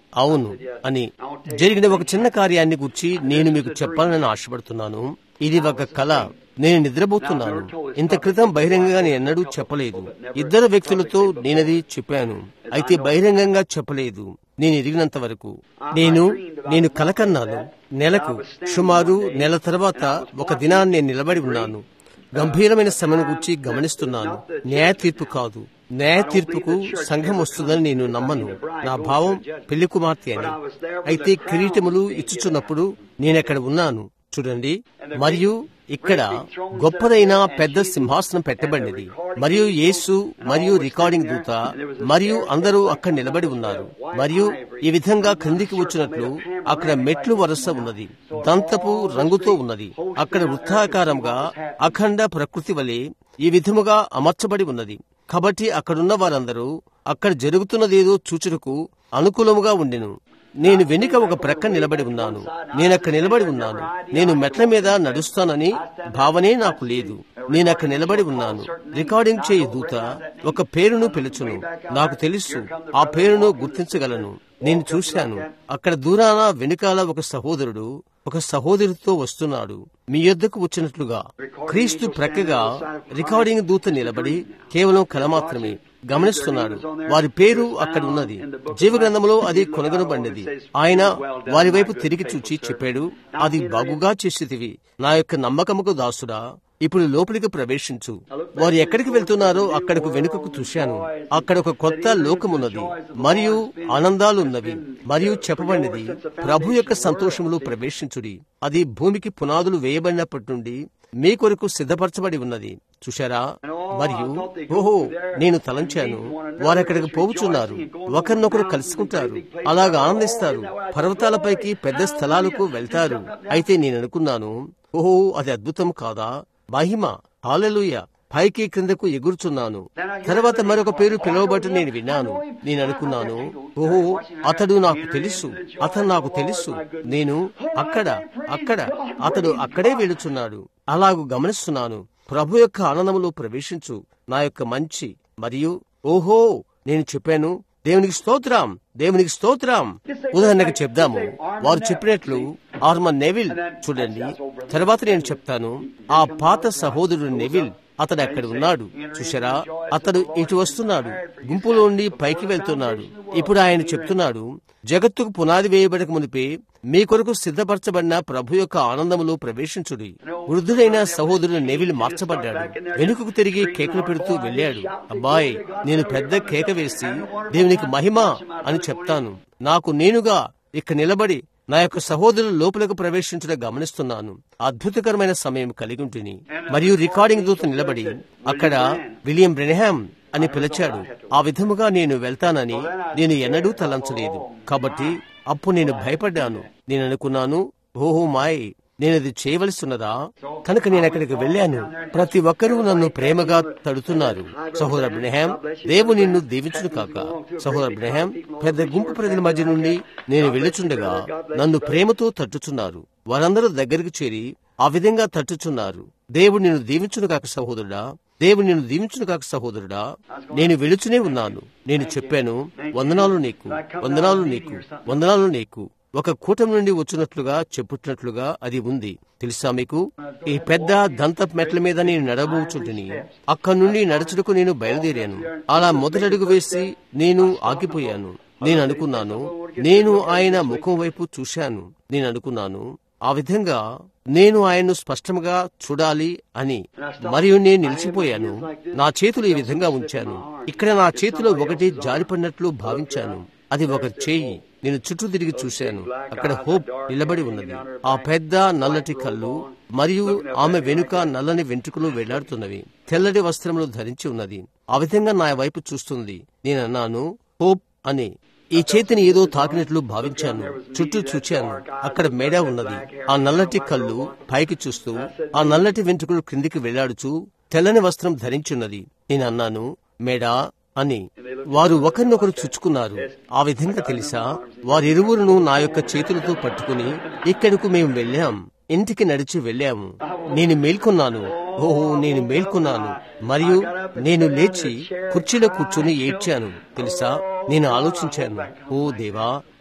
అవును అని జరిగిన ఒక చిన్న కార్యాన్ని గురించి నేను మీకు చెప్పాలని ఆశపడుతున్నాను ఇది ఒక కళ నేను నిద్రపోతున్నాను ఇంత క్రితం బహిరంగంగా నేను ఎన్నడూ చెప్పలేదు ఇద్దరు వ్యక్తులతో నేనది చెప్పాను అయితే బహిరంగంగా చెప్పలేదు నేను ఎరిగినంత వరకు నేను నేను కలకన్నాను నెలకు సుమారు నెల తర్వాత ఒక దినాన్ని నేను నిలబడి ఉన్నాను గంభీరమైన సమయం గురించి గమనిస్తున్నాను న్యాయ తీర్పు కాదు న్యాయ తీర్పుకు సంఘం వస్తుందని నేను నమ్మను నా భావం పెళ్లి కుమార్తె అని అయితే కిరీటములు ఇచ్చుచున్నప్పుడు నేనక్కడ ఉన్నాను చూడండి మరియు ఇక్కడ గొప్పదైన పెద్ద సింహాసనం పెట్టబడినది మరియు యేసు మరియు రికార్డింగ్ దూత మరియు అందరూ అక్కడ నిలబడి ఉన్నారు మరియు ఈ విధంగా క్రిందికి వచ్చినట్లు అక్కడ మెట్లు వరస ఉన్నది దంతపు రంగుతో ఉన్నది అక్కడ వృత్తాకారంగా అఖండ ప్రకృతి వలె ఈ విధముగా అమర్చబడి ఉన్నది కాబట్టి అక్కడున్న వారందరూ అక్కడ జరుగుతున్నదేదో చూచుటకు అనుకూలముగా ఉండెను నేను వెనుక ఒక ప్రక్క నిలబడి ఉన్నాను నేను అక్కడ నిలబడి ఉన్నాను నేను మెట్ల మీద నడుస్తానని భావనే నాకు లేదు నేను అక్కడ నిలబడి ఉన్నాను రికార్డింగ్ చేయి దూత ఒక పేరును పిలుచును నాకు తెలుసు ఆ పేరును గుర్తించగలను నేను చూశాను అక్కడ దూరాన వెనుకాల ఒక సహోదరుడు ఒక సహోదరితో వస్తున్నాడు మీ యొద్దకు వచ్చినట్లుగా క్రీస్తు ప్రక్కగా రికార్డింగ్ దూత నిలబడి కేవలం కల మాత్రమే గమనిస్తున్నాడు వారి పేరు అక్కడ ఉన్నది జీవగ్రంథంలో అది కొనగనబడినది ఆయన వారి వైపు తిరిగి చూచి చెప్పాడు అది బాగుగా చేసేదివి నా యొక్క నమ్మకముకు దాసుడా ఇప్పుడు లోపలికి ప్రవేశించు వారు ఎక్కడికి వెళ్తున్నారో అక్కడకు వెనుకకు చూశాను అక్కడ ఒక కొత్త లోకమున్నది మరియు ఆనందాలున్నవి మరియు చెప్పబడినది ప్రభు యొక్క సంతోషములు ప్రవేశించుడి అది భూమికి పునాదులు వేయబడినప్పటి నుండి మీ కొరకు సిద్ధపరచబడి ఉన్నది చూశారా మరియు ఓహో నేను తలంచాను వారు అక్కడికి పోవుచున్నారు ఒకరినొకరు కలుసుకుంటారు అలాగా ఆనందిస్తారు పర్వతాలపైకి పెద్ద స్థలాలకు వెళ్తారు అయితే నేను అనుకున్నాను ఓహో అది అద్భుతం కాదా మహిమ హాలెలుయ పైకి క్రిందకు ఎగురుచున్నాను తర్వాత మరొక పేరు పిలువబట్టి నేను విన్నాను నేను అనుకున్నాను ఓహో అతడు నాకు తెలుసు అతను నాకు తెలుసు నేను అక్కడ అక్కడ అతడు అక్కడే వెళుచున్నాడు అలాగు గమనిస్తున్నాను ప్రభు యొక్క ఆనందములో ప్రవేశించు నా యొక్క మంచి మరియు ఓహో నేను చెప్పాను దేవునికి స్తోత్రం దేవునికి స్తోత్రం ఉదాహరణకు చెప్దాము వారు చెప్పినట్లు ఆర్మన్ నెవిల్ చూడండి తర్వాత నేను చెప్తాను ఆ పాత సహోదరుడు నెవిల్ అతడు అక్కడ ఉన్నాడు చూసారా అతడు ఇటు వస్తున్నాడు గుంపులో ఉండి పైకి వెళ్తున్నాడు ఇప్పుడు ఆయన చెప్తున్నాడు జగత్తుకు పునాది వేయబడక మునిపే మీ కొరకు సిద్ధపరచబడిన ప్రభు యొక్క ఆనందములో ప్రవేశించుడి వృద్ధుడైన సహోదరుడు నెవిల్ మార్చబడ్డాడు వెనుకకు తిరిగి కేకలు పెడుతూ వెళ్ళాడు అబ్బాయ్ నేను పెద్ద కేక వేసి దేవునికి మహిమ అని చెప్తాను నాకు నేనుగా ఇక్కడ నిలబడి నా యొక్క సహోదరులు లోపలకు ప్రవేశించడం గమనిస్తున్నాను అద్భుతకరమైన సమయం కలిగి ఉంటుంది మరియు రికార్డింగ్ దూత నిలబడి అక్కడ విలియం బ్రెనహామ్ అని పిలిచాడు ఆ విధముగా నేను వెళ్తానని నేను ఎన్నడూ తలంచలేదు కాబట్టి అప్పుడు నేను భయపడ్డాను నేను అనుకున్నాను ఓహో మాయ్ నేనది చేయవలసి ఉన్నదా కనుక నేను అక్కడికి వెళ్ళాను ప్రతి ఒక్కరూ నన్ను ప్రేమగా తడుతున్నారు సహోదర బ్రహ్యాం దేవు నిన్ను దీవించును కాక సహోదర బ్రహ్యాం పెద్ద గుంపు ప్రజల మధ్య నుండి నేను వెళ్ళుచుండగా నన్ను ప్రేమతో తట్టుచున్నారు వారందరూ దగ్గరికి చేరి ఆ విధంగా తట్టుచున్నారు దేవుడు నిన్ను దీవించును కాక సహోదరుడా దేవుడు నిన్ను దీవించును కాక సహోదరుడా నేను వెళుచునే ఉన్నాను నేను చెప్పాను వందనాలు నీకు వందనాలు నీకు వందనాలు నీకు ఒక కూటమి నుండి వచ్చినట్లుగా చెప్పుట్టినట్లుగా అది ఉంది తెలుసా మీకు ఈ పెద్ద దంత మెట్ల మీద నేను నడబోచుంటిని అక్కడి నుండి నడుచుటకు నేను బయలుదేరాను అలా మొదటడుగు వేసి నేను ఆగిపోయాను నేను అనుకున్నాను నేను ఆయన ముఖం వైపు చూశాను నేను అనుకున్నాను ఆ విధంగా నేను ఆయన్ను స్పష్టంగా చూడాలి అని మరియు నేను నిలిచిపోయాను నా చేతులు ఈ విధంగా ఉంచాను ఇక్కడ నా చేతిలో ఒకటి జారిపడినట్లు భావించాను అది ఒక చేయి నేను చుట్టూ తిరిగి చూశాను అక్కడ హోప్ నిలబడి ఉన్నది ఆ పెద్ద నల్లటి కళ్ళు మరియు ఆమె వెనుక నల్లని వెంట్రుకలు వెళ్లాడుతున్నవి తెల్లటి వస్త్రములు ధరించి ఉన్నది ఆ విధంగా నా వైపు చూస్తుంది నేను అన్నాను హోప్ అని ఈ చేతిని ఏదో తాకినట్లు భావించాను చుట్టూ చూచాను అక్కడ మేడ ఉన్నది ఆ నల్లటి కళ్ళు పైకి చూస్తూ ఆ నల్లటి వెంట్రుకలు క్రిందికి వెళ్లాడుచూ తెల్లని వస్త్రం ధరించున్నది నేను అన్నాను మేడా అని వారు ఒకరినొకరు చుచ్చుకున్నారు ఆ విధంగా తెలుసా వారిరువురును నా యొక్క చేతులతో పట్టుకుని ఇక్కడకు మేము వెళ్ళాం ఇంటికి నడిచి వెళ్ళాము నేను మేల్కొన్నాను ఓహో నేను మేల్కొన్నాను మరియు నేను లేచి కుర్చీలో కూర్చుని ఏడ్చాను తెలుసా నేను ఆలోచించాను ఓ దేవా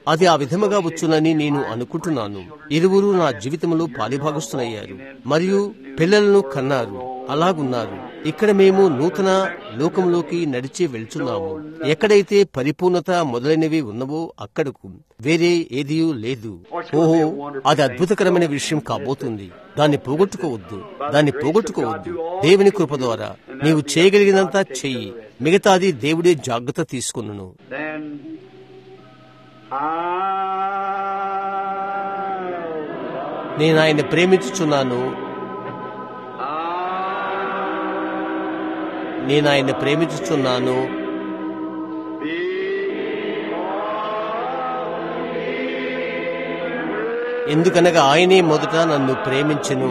అది ఆ విధముగా వచ్చునని నేను అనుకుంటున్నాను ఇరువురు నా జీవితంలో పాలిభాగస్తులయ్యారు మరియు పిల్లలను కన్నారు అలాగున్నారు ఇక్కడ మేము నూతన లోకంలోకి నడిచి వెళ్తున్నాము ఎక్కడైతే పరిపూర్ణత మొదలైనవి ఉన్నవో అక్కడకు వేరే ఏదీ లేదు ఓహో అది అద్భుతకరమైన విషయం కాబోతుంది దాన్ని పోగొట్టుకోవద్దు దాన్ని పోగొట్టుకోవద్దు దేవుని కృప ద్వారా నీవు చేయగలిగినంత చెయ్యి మిగతాది దేవుడే జాగ్రత్త తీసుకున్నాను Then I నేను ఆయన ప్రేమించుచున్నాను నేను ఆయన ప్రేమించుచున్నాను ఎందుకనగా ఆయనే మొదట నన్ను ప్రేమించెను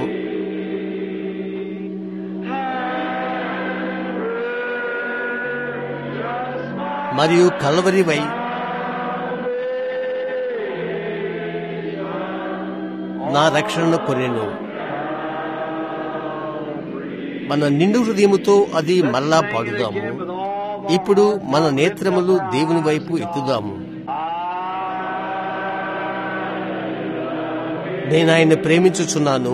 మరియు కలవరివై నా రక్షణను కొనెను మన నిండు హృదయముతో అది మరలా పాడుదాము ఇప్పుడు మన నేత్రములు దేవుని వైపు ఎత్తుదాము నేను ఆయన ప్రేమించుచున్నాను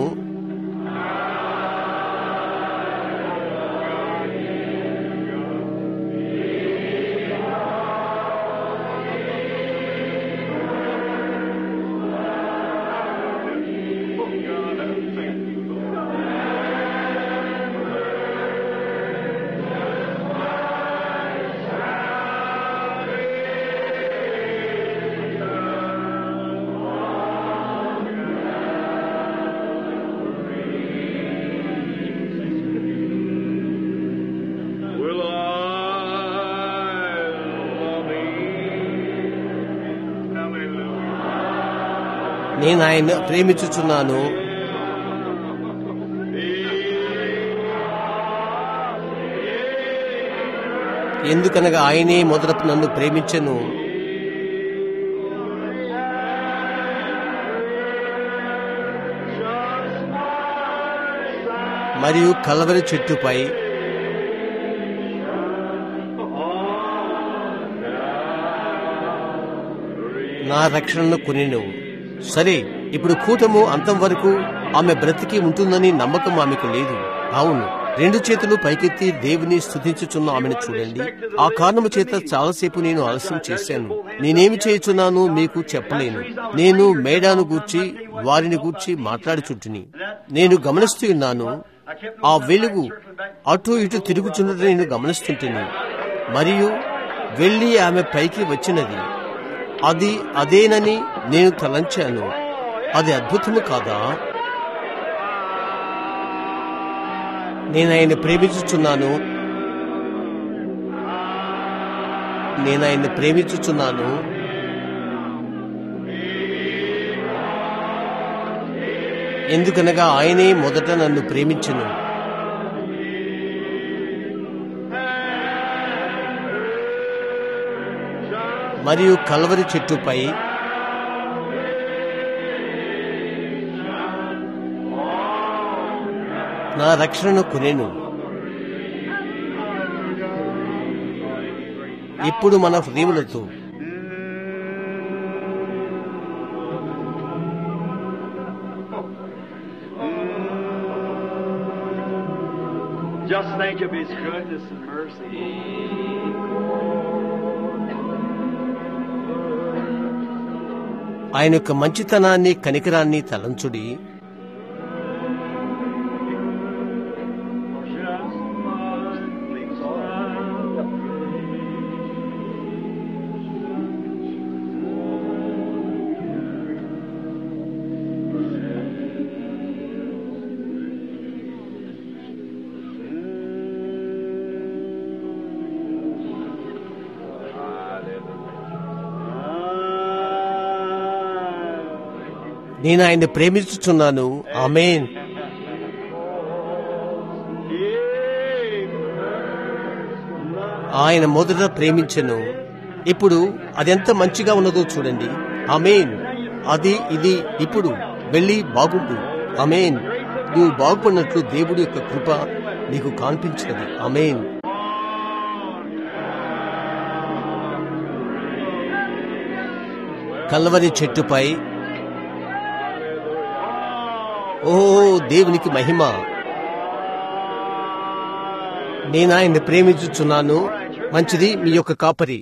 will I love thee. Hallelujah. నేను ఆయన ప్రేమించుచున్నాను ఎందుకనగా ఆయనే మొదట నన్ను ప్రేమించెను మరియు కలవరి చెట్టుపై నా రక్షణను కొనిను సరే ఇప్పుడు కూటము అంతం వరకు ఆమె బ్రతికి ఉంటుందని నమ్మకం ఆమెకు లేదు అవును రెండు చేతులు పైకెత్తి దేవుని స్థుతించుచున్న ఆమెను చూడండి ఆ కారణము చేత చాలాసేపు నేను ఆలస్యం చేశాను నేనేమి చేయుచున్నాను మీకు చెప్పలేను నేను మేడాను గూర్చి వారిని గూర్చి మాట్లాడుచుంటిని నేను గమనిస్తూ ఉన్నాను ఆ వెలుగు అటు ఇటు తిరుగుచున్నట్టు నేను గమనిస్తుంటిని మరియు వెళ్లి ఆమె పైకి వచ్చినది అది అదేనని నేను తలంచాను అది అద్భుతము కాదా నేను ఆయన ప్రేమించుచున్నాను నేను ఆయన్ని ప్రేమించుచున్నాను ఎందుకనగా ఆయనే మొదట నన్ను ప్రేమించను మరియు కలవరి చెట్టుపై నా రక్షణను కొనేను ఇప్పుడు మన హృదయములతో Just think of His goodness and mercy. ఆయన యొక్క మంచితనాన్ని కనికరాన్ని తలంచుడి Just one smile. నేను ఆయన్ని ప్రేమించుచున్నాను ఆమెన్ ఆయన మొదట ప్రేమించెను ఇప్పుడు అదెంత మంచిగా ఉన్నదో చూడండి అమేన్ అది ఇది ఇప్పుడు వెళ్ళి బాగుండు అమేన్ నువ్వు బాగుపడినట్లు దేవుడి యొక్క కృప నీకు కాన్పించినది అమేన్ కల్వరి చెట్టుపై ఓ దేవునికి మహిమ నేను ఆయన్ని ప్రేమించుచున్నాను మంచిది మీ యొక్క కాపరి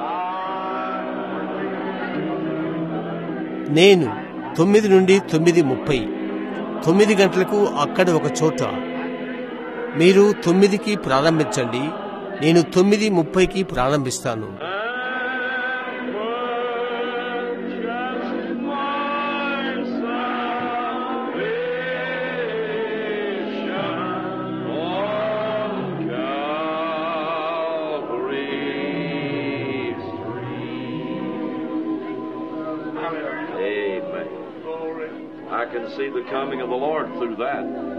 నేను తొమ్మిది నుండి తొమ్మిది ముప్పై తొమ్మిది గంటలకు అక్కడ ఒక చోట మీరు తొమ్మిదికి ప్రారంభించండి నేను తొమ్మిది ముప్పైకి ప్రారంభిస్తాను Amen. I can see the coming of the Lord through that.